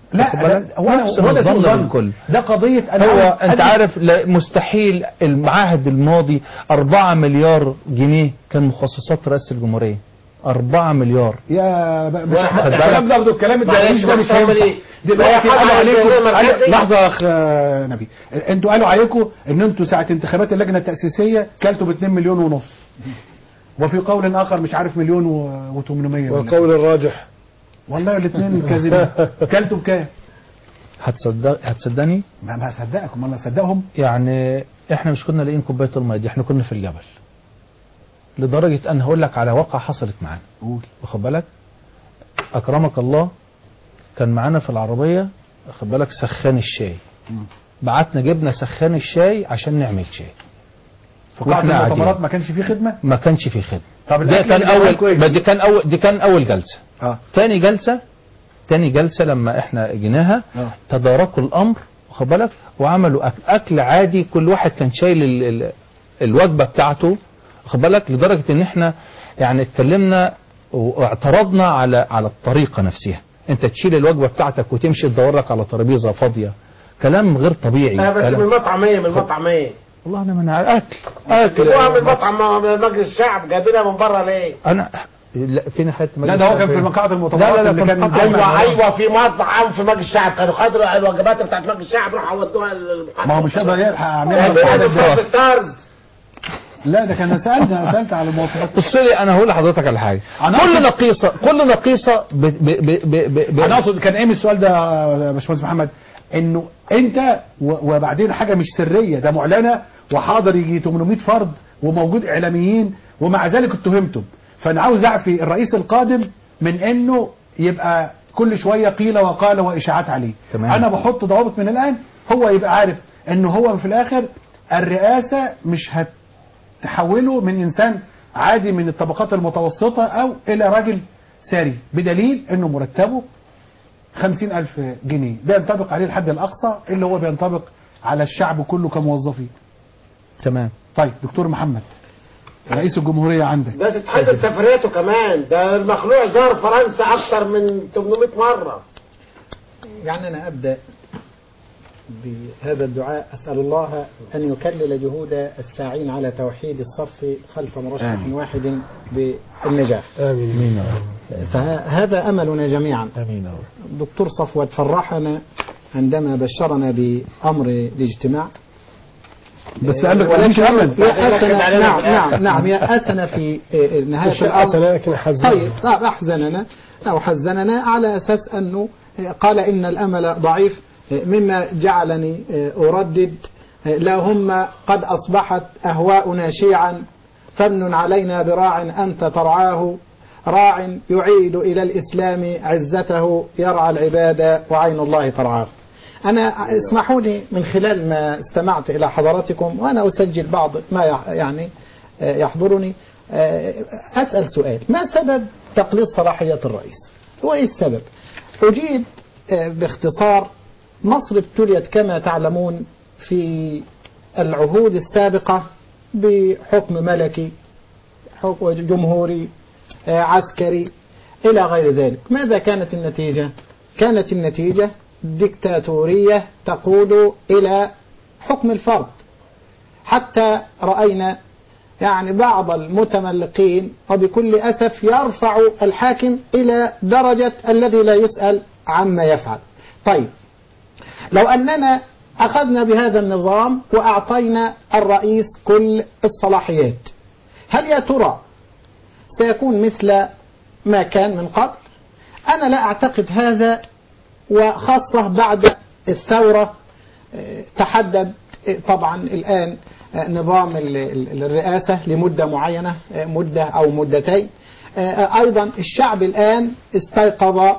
لا واخد بالك؟ لا، هو أنا- نفس هو ده سوء الظن ظن. بالكل ده قضيه انا هو عاوز انت أدي- عارف لا مستحيل المعاهد الماضي 4 مليار جنيه كان مخصصات رئاسة الجمهورية 4 مليار يا ب- مش واحد الكلام بالك. ده برضه الكلام معلش الدرويش ده مش محترم هينفع ليه؟ دلوقتي هو حاجة قالوا عليكم الجمهورية قالوا- مركزية. لحظه يا اخ آه، نبي انتوا قالوا عليكم ان انتوا ساعه انتخابات اللجنه التاسيسيه كلتوا ب 2 مليون ونص وفي قول اخر مش عارف مليون و800 والقول الراجح والله الاثنين كاذبين كلتوا بكام؟ هتصدق هتصدقني ما ما هصدقك امال اصدقهم يعني احنا مش كنا لاقيين كوبايه الميه دي احنا كنا في الجبل لدرجه ان هقول لك على واقعه حصلت معانا قول واخد بالك اكرمك الله كان معانا في العربيه واخد بالك سخان الشاي بعتنا جبنا سخان الشاي عشان نعمل شاي في قاعه وإحنا قاعدين. المؤتمرات ما كانش فيه خدمه ما كانش في خدمه طب ده الأكل كان اللي بيبقى اول كويس. ما دي كان اول دي كان اول جلسه اه تاني جلسه تاني جلسه لما احنا جيناها اه تداركوا الامر واخد بالك وعملوا أك- اكل عادي كل واحد كان شايل ال- ال- الوجبه بتاعته واخد بالك لدرجه ان احنا يعني اتكلمنا واعترضنا على على الطريقه نفسها انت تشيل الوجبه بتاعتك وتمشي تدور لك على ترابيزه فاضيه كلام غير طبيعي لا بس كلام- من مطعم ايه من مطعم ايه والله انا من اكل اكل جيبوها من مطعم من مجلس الشعب جايبينها من بره ليه انا لا فين حته لا ده هو كان في مقاعد المؤتمرات لا لا اللي لا كان كان دايما ايوه ايوه في مطعم في مجلس الشعب كانوا خدوا الوجبات بتاعت مجلس الشعب راحوا ودوها للمقاعد ما هو مش هيقدر يلحق يعملها يعني بعدد دكتور ده. ستارز لا ده كان سالنا سالت على المواصفات بص لي انا هقول لحضرتك على حاجه أنا كل أقصد- نقيصه كل نقيصه ب ب ب ب ب ب انا اقصد كان ايه من السؤال ده يا باشمهندس محمد انه انت و- وبعدين حاجه مش سريه ده معلنه وحاضر يجي 800 فرد وموجود اعلاميين ومع ذلك اتهمتم فانا عاوز اعفي الرئيس القادم من انه يبقى كل شويه قيل وقال واشاعات عليه تمام. انا بحط ضوابط من الان هو يبقى عارف انه هو في الاخر الرئاسه مش هتحوله من انسان عادي من الطبقات المتوسطه او الى راجل ثري بدليل انه مرتبه خمسين ألف جنيه ده ينطبق عليه الحد الأقصى اللي هو بينطبق على الشعب كله كموظفين تمام طيب دكتور محمد رئيس الجمهورية عندك ده تتحدد سفريته كمان ده المخلوع زار فرنسا اكتر من 800 مره يعني أنا أبدأ بهذا الدعاء أسأل الله أن يكلل جهود الساعين على توحيد الصف خلف مرشح آمين. واحد بالنجاح آمين امين فهذا أملنا جميعا امين دكتور صفوت فرحنا عندما بشرنا بأمر الاجتماع بس قال لك ولكن مفيش أمل يأسنا نعم نعم نعم يأسنا في آه، نهاية مش الأمر أسنا لكن حزن طيب لا أحزننا أو حزننا على أساس أنه قال إن الأمل ضعيف مما جعلني أردد لهم قد أصبحت أهواؤنا شيعا فمن علينا براع أنت ترعاه راع يعيد إلى الإسلام عزته يرعى العباد وعين الله ترعاه أنا اسمحوا لي من خلال ما استمعت إلى حضراتكم وأنا أسجل بعض ما يع- يعني آه، يحضرني آه، أسأل سؤال ما سبب تقليص صلاحيات الرئيس هو إيه السبب أجيب آه، باختصار مصر ابتليت كما تعلمون في العهود السابقة بحكم ملكي حكم جمهوري آه، عسكري إلى غير ذلك ماذا كانت النتيجة كانت النتيجة ديكتاتورية تقود إلى حكم الفرد حتى رأينا يعني بعض المتملقين وبكل أسف يرفع الحاكم إلى درجة الذي لا يسأل عما يفعل طيب لو أننا أخذنا بهذا النظام وأعطينا الرئيس كل الصلاحيات هل يا ترى سيكون مثل ما كان من قبل أنا لا أعتقد هذا وخاصة بعد الثورة آه، تحدد آه، طبعا الآن آه، نظام ال- ال- الرئاسة لمدة معينة آه، مدة أو مدتين آه، أيضا الشعب الآن استيقظ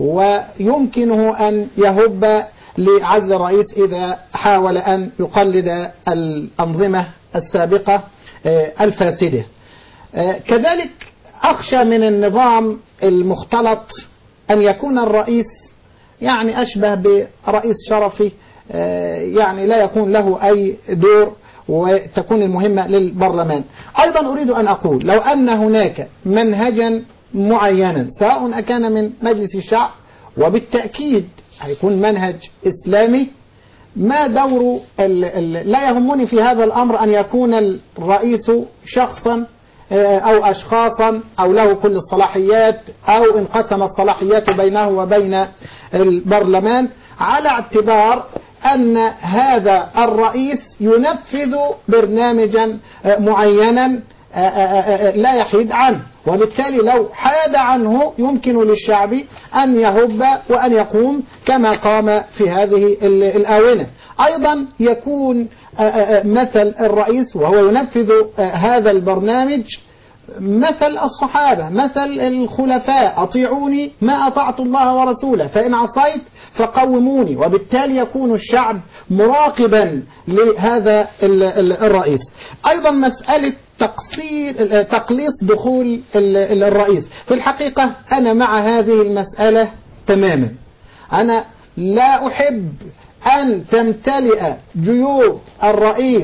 ويمكنه أن يهب لعزل الرئيس إذا حاول أن يقلد الأنظمة السابقة آه، الفاسدة آه، كذلك أخشى من النظام المختلط أن يكون الرئيس يعني أشبه برئيس شرفي آه، يعني لا يكون له أي دور وتكون المهمة للبرلمان أيضا أريد أن أقول لو أن هناك منهجا معينا سواء أكان من مجلس الشعب وبالتأكيد هيكون منهج إسلامي ما دور ال ال لا يهمني في هذا الأمر أن يكون الرئيس شخصا آه، أو أشخاصا أو له كل الصلاحيات أو انقسمت الصلاحيات بينه وبين البرلمان على اعتبار أن هذا الرئيس ينفذ برنامجا آه، معينا آه، آه، آه، لا يحيد عنه وبالتالي لو حاد عنه يمكن للشعب أن يهب وأن يقوم كما قام في هذه ال- الآونة أيضا يكون آه، آه، مثل الرئيس وهو ينفذ آه، هذا البرنامج مثل الصحابة مثل الخلفاء أطيعوني ما أطعت الله ورسوله فإن عصيت فقوموني وبالتالي يكون الشعب مراقبا لهذا ال- ال- الرئيس أيضا مسألة تقصير تقليص دخول ال- ال- الرئيس في الحقيقة أنا مع هذه المسألة تماما أنا لا أحب أن تمتلئ جيوب الرئيس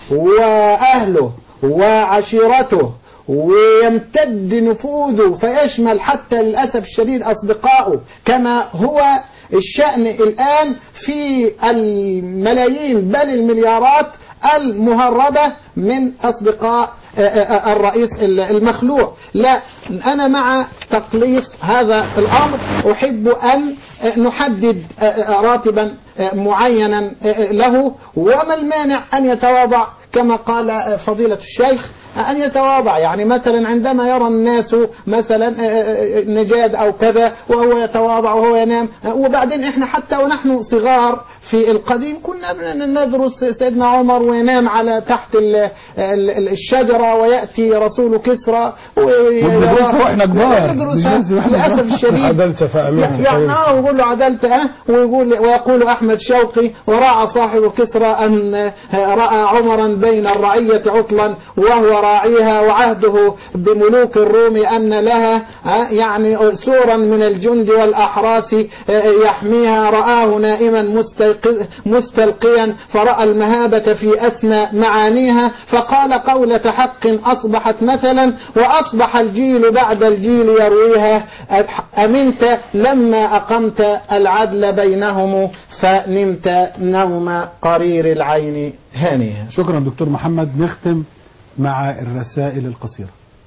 وأهله وعشيرته ويمتد نفوذه فيشمل حتى للأسف الشديد أصدقائه كما هو الشأن الآن في الملايين بل المليارات المهربة من أصدقاء الرئيس المخلوع لا أنا مع تقليص هذا الأمر أحب أن نحدد راتبا معينا له وما المانع أن يتواضع كما قال فضيلة الشيخ أن يتواضع يعني مثلا عندما يرى الناس مثلا نجاد أو كذا وهو يتواضع وهو ينام وبعدين إحنا حتى ونحن صغار في القديم كنا ندرس سيدنا عمر وينام على تحت ال ال الشجرة ويأتي رسول كسرى وندرسها واحنا كبار ندرسها للأسف الشديد عدلت فأمنت يعني اه ويقول له عدلت اه ويقول ويقول احمد شوقي وراعى صاحب كسرى ان راى عمرا بين الرعيه عطلا وهو راعيها وعهده بملوك الروم ان لها آه يعني سورا من الجند والاحراس آه يحميها رآه نائما مستيقظ مستلقيا فرأى المهابة في أثنى معانيها فقال قولة حق أصبحت مثلا وأصبح الجيل بعد الجيل يرويها أمنت لما أقمت العدل بينهم فنمت نوم قرير العين هانيها شكرا دكتور محمد نختم مع الرسائل القصيرة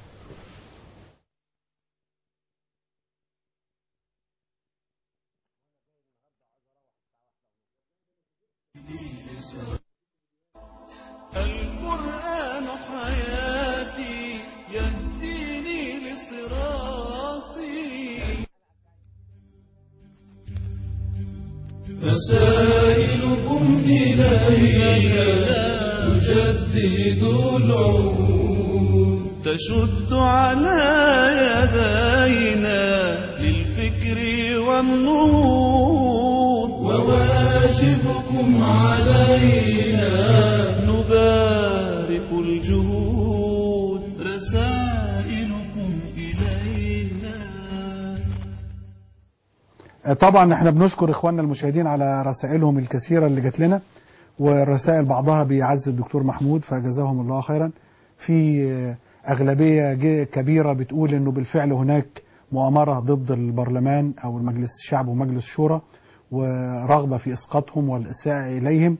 القرآن حياتي يهديني لصراطي رسائلكم إلي تجدد العهود تشد على يدينا للفكر والنهوض وواجبكم علينا نبارك الجهود رسائلكم إلينا طبعا احنا بنشكر اخواننا المشاهدين على رسائلهم الكثيرة اللي جات لنا والرسائل بعضها بيعز الدكتور محمود فجزاهم الله خيرا في أغلبية جي- كبيرة بتقول أنه بالفعل هناك مؤامرة ضد البرلمان أو المجلس الشعب ومجلس الشورى ورغبة في إسقاطهم والإساءة إليهم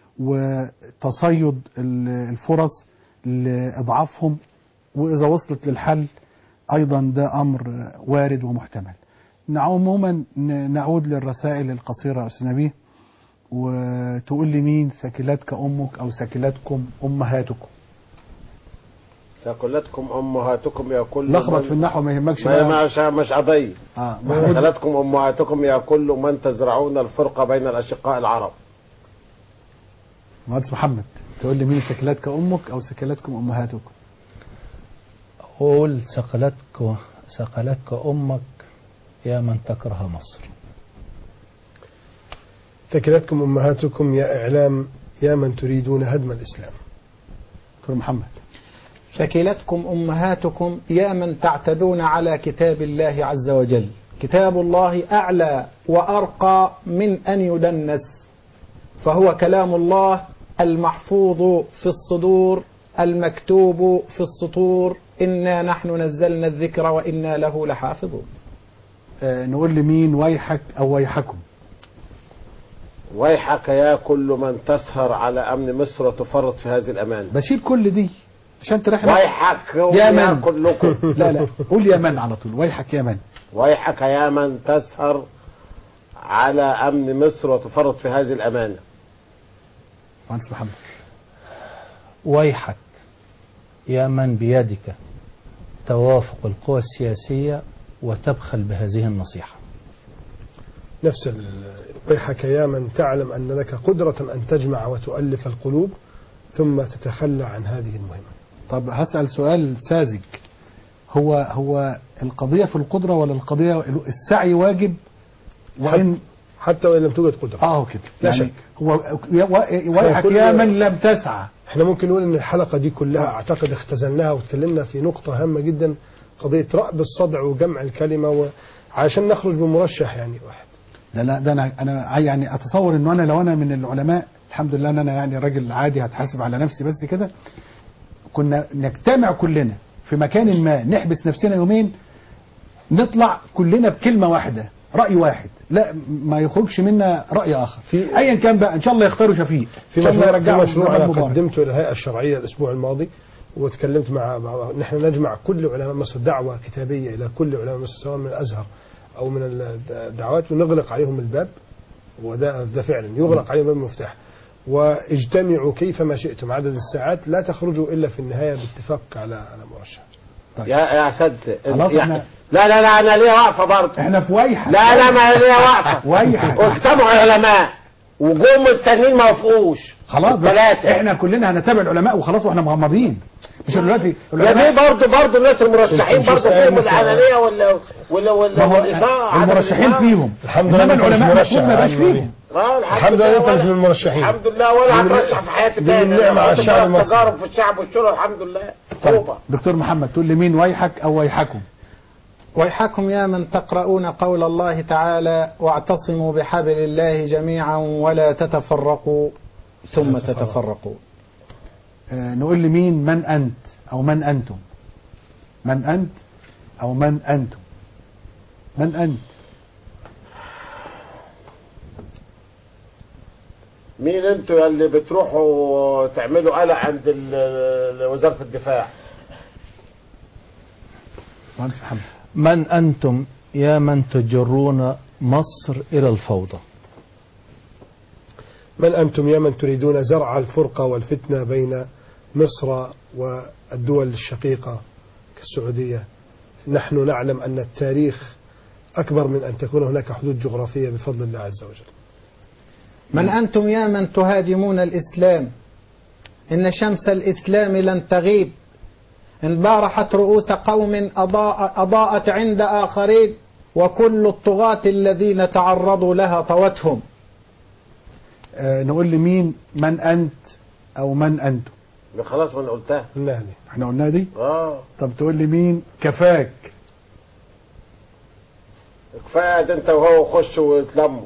وتصيد ال- الفرص لإضعافهم وإذا وصلت للحل أيضا ده أمر وارد ومحتمل عموما ن- نعود للرسائل القصيرة يا أستاذ نبيه وتقول لي مين ثكلاتك أمك أو ثكلاتكم أمهاتكم ثقلتكم امهاتكم يا كل لخبط من- في النحو ما يهمكش ما بقى. مش مش قضيه اه محمود ثقلتكم امهاتكم يا كل من تزرعون الفرقه بين الاشقاء العرب مهندس محمد تقول لي مين ثكلاتك أمك أو ثكلاتكم أمهاتكم قول ثقلتك ثقلتك أمك يا من تكره مصر ثكلتكم أمهاتكم يا إعلام يا من تريدون هدم الإسلام دكتور محمد ثكلتكم أمهاتكم يا من تعتدون على كتاب الله عز وجل كتاب الله أعلى وأرقى من أن يدنس فهو كلام الله المحفوظ في الصدور المكتوب في السطور إنا نحن نزلنا الذكر وإنا له لحافظون آه نقول لي مين ويحك أو ويحكم ويحك يا كل من تسهر على أمن مصر وتفرط في هذه الأمانة بشيل كل دي عشان تريح ويحك يا يا من كلكم لا لا قول يا من على طول ويحك يا من ويحك يا من تسهر على أمن مصر وتفرط في هذه الأمانة مهندس محمد ويحك يا من بيدك توافق القوى السياسية وتبخل بهذه النصيحة نفس ال- ويحك يا من تعلم أن لك قدرة أن تجمع وتؤلف القلوب ثم تتخلى عن هذه المهمة طب هسأل سؤال ساذج هو هو القضية في القدرة ولا القضية السعي واجب وإن حتى وإن لم توجد قدرة اه كده لا يعني شك. هو يا- ويحك كل- يا من لم تسعى احنا ممكن نقول ان الحلقة دي كلها اعتقد اختزلناها وتكلمنا في نقطة هامة جدا قضية رأب الصدع وجمع الكلمة وعشان نخرج بمرشح يعني واحد ده انا ده انا انا يعني اتصور انه انا لو انا من العلماء الحمد لله ان انا يعني راجل عادي هتحاسب على نفسي بس كده كنا نجتمع كلنا في مكان ما نحبس نفسنا يومين نطلع كلنا بكلمه واحده راي واحد لا ما يخرجش منا راي اخر في ايا كان بقى ان شاء الله يختاروا شفيق في إن شاء الله مشروع, في يرجعوا مشروع جمال انا مبارك. قدمته للهيئة الشرعية الاسبوع الماضي وتكلمت مع مع- نحن نجمع كل علماء مصر دعوة كتابية الى كل علماء مصر سواء من الازهر او من الدعوات ونغلق عليهم الباب وده ده فعلا يغلق عليهم باب المفتاح واجتمعوا كيفما شئتم عدد الساعات لا تخرجوا الا في النهايه باتفاق على على مرشح يا يا سد خلاص يا- احنا- لا لا لا أنا ليا وقفة برضه احنا في ويحك لا لا ما ليا وقفة ويحك واجتمعوا علماء وجم التانيين ما وافقوش خلاص بس الثلاثة احنا كلنا هنتابع العلماء وخلاص واحنا مغمضين مش دلوقتي يا ليه برضه برضه الناس المرشحين مش برضه سؤال فيهم مثلا. العلنية ولا ولا ولا ما هو والإذاعة عدم المرشحين الإذاعة. فيهم الحمد لله انما أنت مش العلماء مرشح المفروض ما يا يبقاش عم فيهم آه، الحمد لله انت مش من المرشحين الحمد لله ولا دي من- هترشح في حياتي دي تاني من نعمة على أنا الشعب كنت المصري. تجارب في الشعب والشورى الحمد لله توبة دكتور محمد تقول لي مين ويحك او ويحكم ويحكم يا من تقرؤون قول الله تعالى واعتصموا بحبل الله جميعا ولا تتفرقوا ثم تتفرقوا آه نقول لي مين من انت او من انتم من انت او من انتم من انت مين انتوا اللي بتروحوا تعملوا قلق عند ال- وزارة الدفاع مهندس محمد من أنتم يا من تجرون مصر إلى الفوضى من أنتم يا من تريدون زرع الفرقة والفتنة بين مصر والدول الشقيقة كالسعودية نحن نعلم أن التاريخ أكبر من أن تكون هناك حدود جغرافية بفضل الله عز وجل من أنتم يا من تهاجمون الإسلام إن شمس الإسلام لن تغيب إن بارحت رؤوس قوم أضاء أضاءت عند آخرين وكل الطغاة الذين تعرضوا لها طوتهم آه نقول لي مين من انت او من انتم خلاص ما انا قلتها قلناها دي احنا قلناها دي اه طب تقول لي مين كفاك كفايه ده انت وهو خشوا واتلموا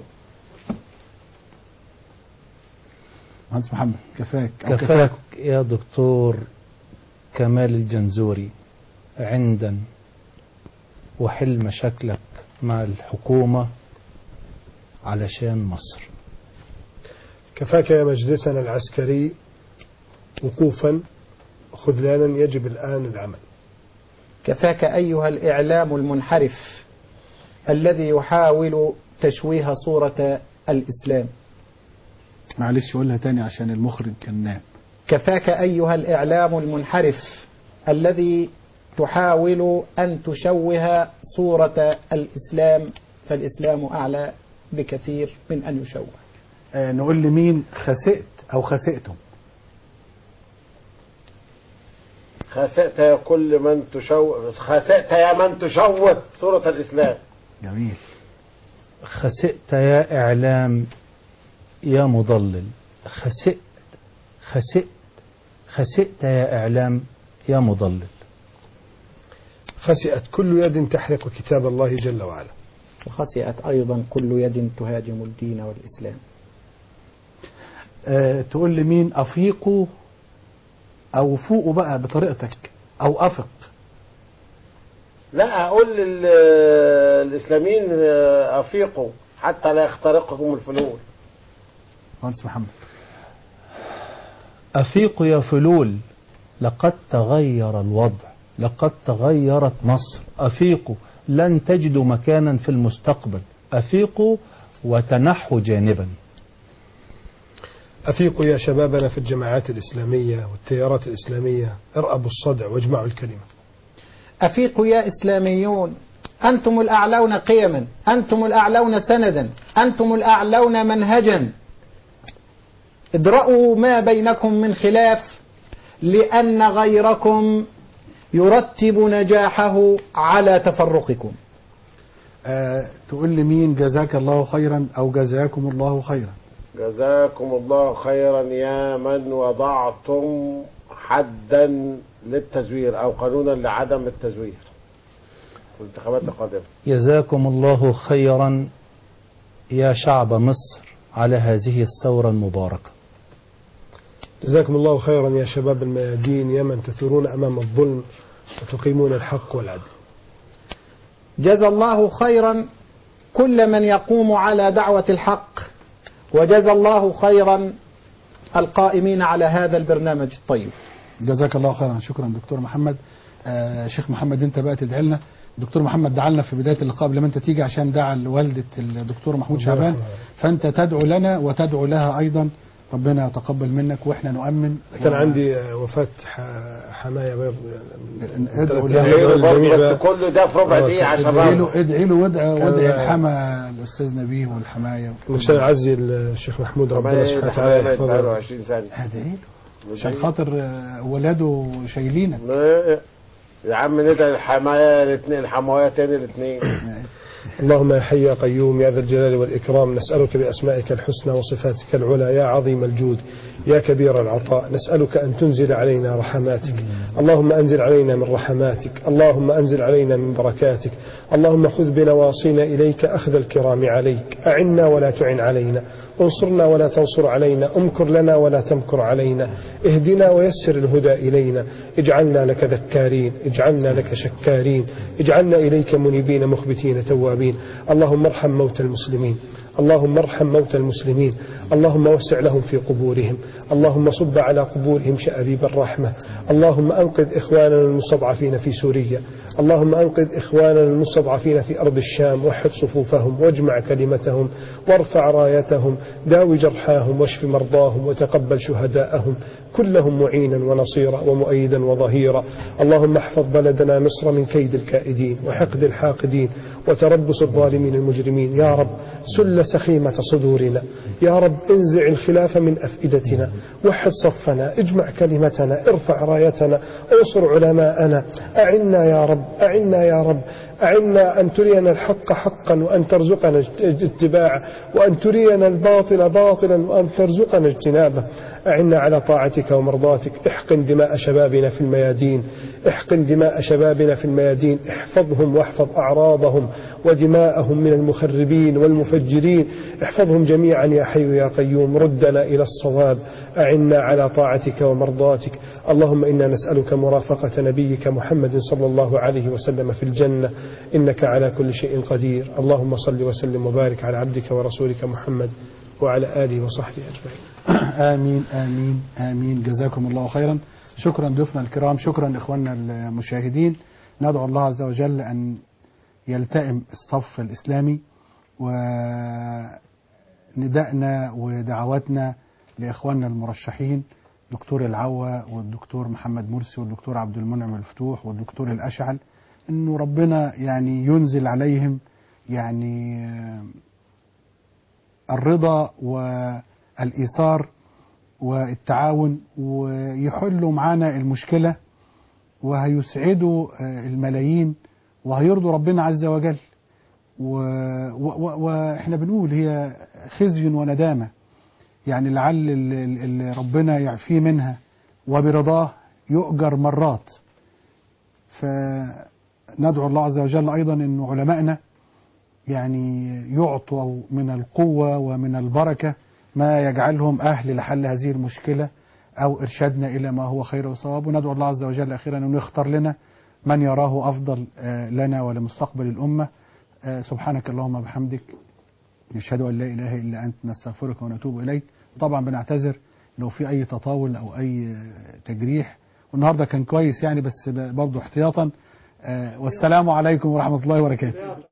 مهندس محمد كفاك أو كفاك يا دكتور كمال الجنزوري عندا وحل مشاكلك مع الحكومة علشان مصر كفاك يا مجلسنا العسكري وقوفا خذلانا يجب الآن العمل كفاك أيها الإعلام المنحرف الذي يحاول تشويه صورة الإسلام معلش قولها تاني عشان المخرج كان نام كفاك أيها الإعلام المنحرف الذي تحاول أن تشوه صورة الإسلام فالإسلام أعلى بكثير من أن يشوه آه نقول لي مين خسئت او خسئتم خسأت يا كل من تشوه خسأت يا من تشوه صورة الإسلام جميل خسئت يا إعلام يا مضلل خسئت خسئت خسئت يا إعلام يا مضلل خسئت كل يد تحرق كتاب الله جل وعلا وخسئت أيضا كل يد تهاجم الدين والإسلام آه تقول لي مين افيقوا او فوقوا بقى بطريقتك او افق لا أقول لل- الإسلاميين أفيقوا حتى لا يخترقكم الفلول مهندس محمد أفيقوا يا فلول لقد تغير الوضع لقد تغيرت مصر أفيقوا لن تجدوا مكانا في المستقبل أفيقوا وتنحوا جانبا أفيقوا يا شبابنا في الجماعات الإسلامية والتيارات الإسلامية ارأبوا الصدع واجمعوا الكلمة أفيقوا يا إسلاميون أنتم الأعلون قيما أنتم الأعلون سندا أنتم الأعلون منهجا ادرأوا ما بينكم من خلاف لأن غيركم يرتب نجاحه على تفرقكم آه تقول لي مين جزاك الله خيرا أو جزاكم الله خيرا جزاكم الله خيرا يا من وضعتم حدا للتزوير او قانونا لعدم التزوير في الانتخابات القادمه جزاكم الله خيرا يا شعب مصر على هذه الثورة المباركة جزاكم الله خيرا يا شباب الميادين يا من تثورون أمام الظلم وتقيمون الحق والعدل جزى الله خيرا كل من يقوم على دعوة الحق وجزى الله خيرا القائمين على هذا البرنامج الطيب جزاك الله خيرا شكرا دكتور محمد آه شيخ محمد انت بقى تدعي لنا دكتور محمد دعا لنا في بدايه اللقاء قبل ما انت تيجي عشان دعا لوالده الدكتور محمود الله شعبان يرحمها. فانت تدعو لنا وتدعو لها ايضا ربنا يتقبل منك واحنا نؤمن كان و- عندي آه، وفاة ح- حماية بيض يعني ادعو ثلاث له. أيام الجميع بس بقى- كله ده في ربع آه، دقيقه عشان ادعي له ربع. ادعي له وادعي كان- وادعي الحما الاستاذ نبيه والحمايه عشان أعزي الشيخ محمود ربنا ربنا سبحانه يتحمل وتعالى يتحمل يحفظه 20 ثانيه ادعي له عشان خاطر آه، ولاده شايلينك لا، يا عم ندعي الحمايه الاثنين الحمايه تاني الاثنين اللهم يا حي يا قيوم يا ذا الجلال والإكرام نسألك بأسمائك الحسنى وصفاتك العلى يا عظيم الجود يا كبير العطاء نسألك أن تنزل علينا رحماتك اللهم أنزل علينا من رحماتك اللهم أنزل علينا من بركاتك اللهم خذ بنواصينا إليك أخذ الكرام عليك أعنا ولا تعن علينا انصرنا ولا تنصر علينا امكر لنا ولا تمكر علينا اهدنا ويسر الهدى إلينا اجعلنا لك ذكارين اجعلنا لك شكارين اجعلنا إليك منيبين مخبتين توابين اللهم ارحم موتى المسلمين اللهم ارحم موتى المسلمين اللهم وسع لهم في قبورهم اللهم صب على قبورهم شأبيب الرحمة اللهم أنقذ إخواننا المستضعفين في سوريا اللهم أنقذ إخواننا المستضعفين في أرض الشام وحد صفوفهم واجمع كلمتهم وارفع رايتهم داوي جرحاهم واشف مرضاهم وتقبل شهداءهم كلهم معينا ونصيرا ومؤيدا وظهيرا اللهم احفظ بلدنا مصر من كيد الكائدين وحقد الحاقدين وتربص الظالمين المجرمين يا رب سل سخيمة صدورنا يا رب انزع الخلاف من أفئدتنا وحد صفنا اجمع كلمتنا ارفع رايتنا انصر علماءنا أعنا يا رب أعنا يا رب أعنا أن ترينا الحق حقا وأن ترزقنا اتباعه وأن ترينا الباطل باطلا وأن ترزقنا اجتنابه أعنا على طاعتك ومرضاتك احقن دماء شبابنا في الميادين احقن دماء شبابنا في الميادين احفظهم واحفظ أعراضهم ودماءهم من المخربين والمفجرين احفظهم جميعا يا حي يا قيوم ردنا إلى الصواب أعنا على طاعتك ومرضاتك اللهم إنا نسألك مرافقة نبيك محمد صلى الله عليه وسلم في الجنة إنك على كل شيء قدير اللهم صل وسلم وبارك على عبدك ورسولك محمد وعلى آله وصحبه أجمعين آمين آمين آمين جزاكم الله خيرا شكرا ضيوفنا الكرام شكرا إخواننا المشاهدين ندعو الله عز وجل أن يلتئم الصف الإسلامي وندائنا ودعواتنا لإخواننا المرشحين دكتور العوة والدكتور محمد مرسي والدكتور عبد المنعم الفتوح والدكتور الأشعل أنه ربنا يعني ينزل عليهم يعني الرضا والإيثار والتعاون ويحلوا معانا المشكلة وهيسعدوا الملايين وهيرضوا ربنا عز وجل واحنا بنقول هي خزي وندامة يعني لعل اللي ربنا يعفيه منها وبرضاه يؤجر مرات فندعو الله عز وجل أيضا أن علمائنا يعني يعطوا من القوة ومن البركة ما يجعلهم أهل لحل هذه المشكلة أو إرشادنا إلى ما هو خير وصواب وندعو الله عز وجل أخيرا أن يختار لنا من يراه أفضل لنا ولمستقبل الأمة سبحانك اللهم وبحمدك نشهد أن لا إله إلا أنت نستغفرك ونتوب إليك طبعا بنعتذر لو في اي تطاول او اي تجريح والنهارده كان كويس يعني بس برضه احتياطا آه، والسلام عليكم ورحمه الله وبركاته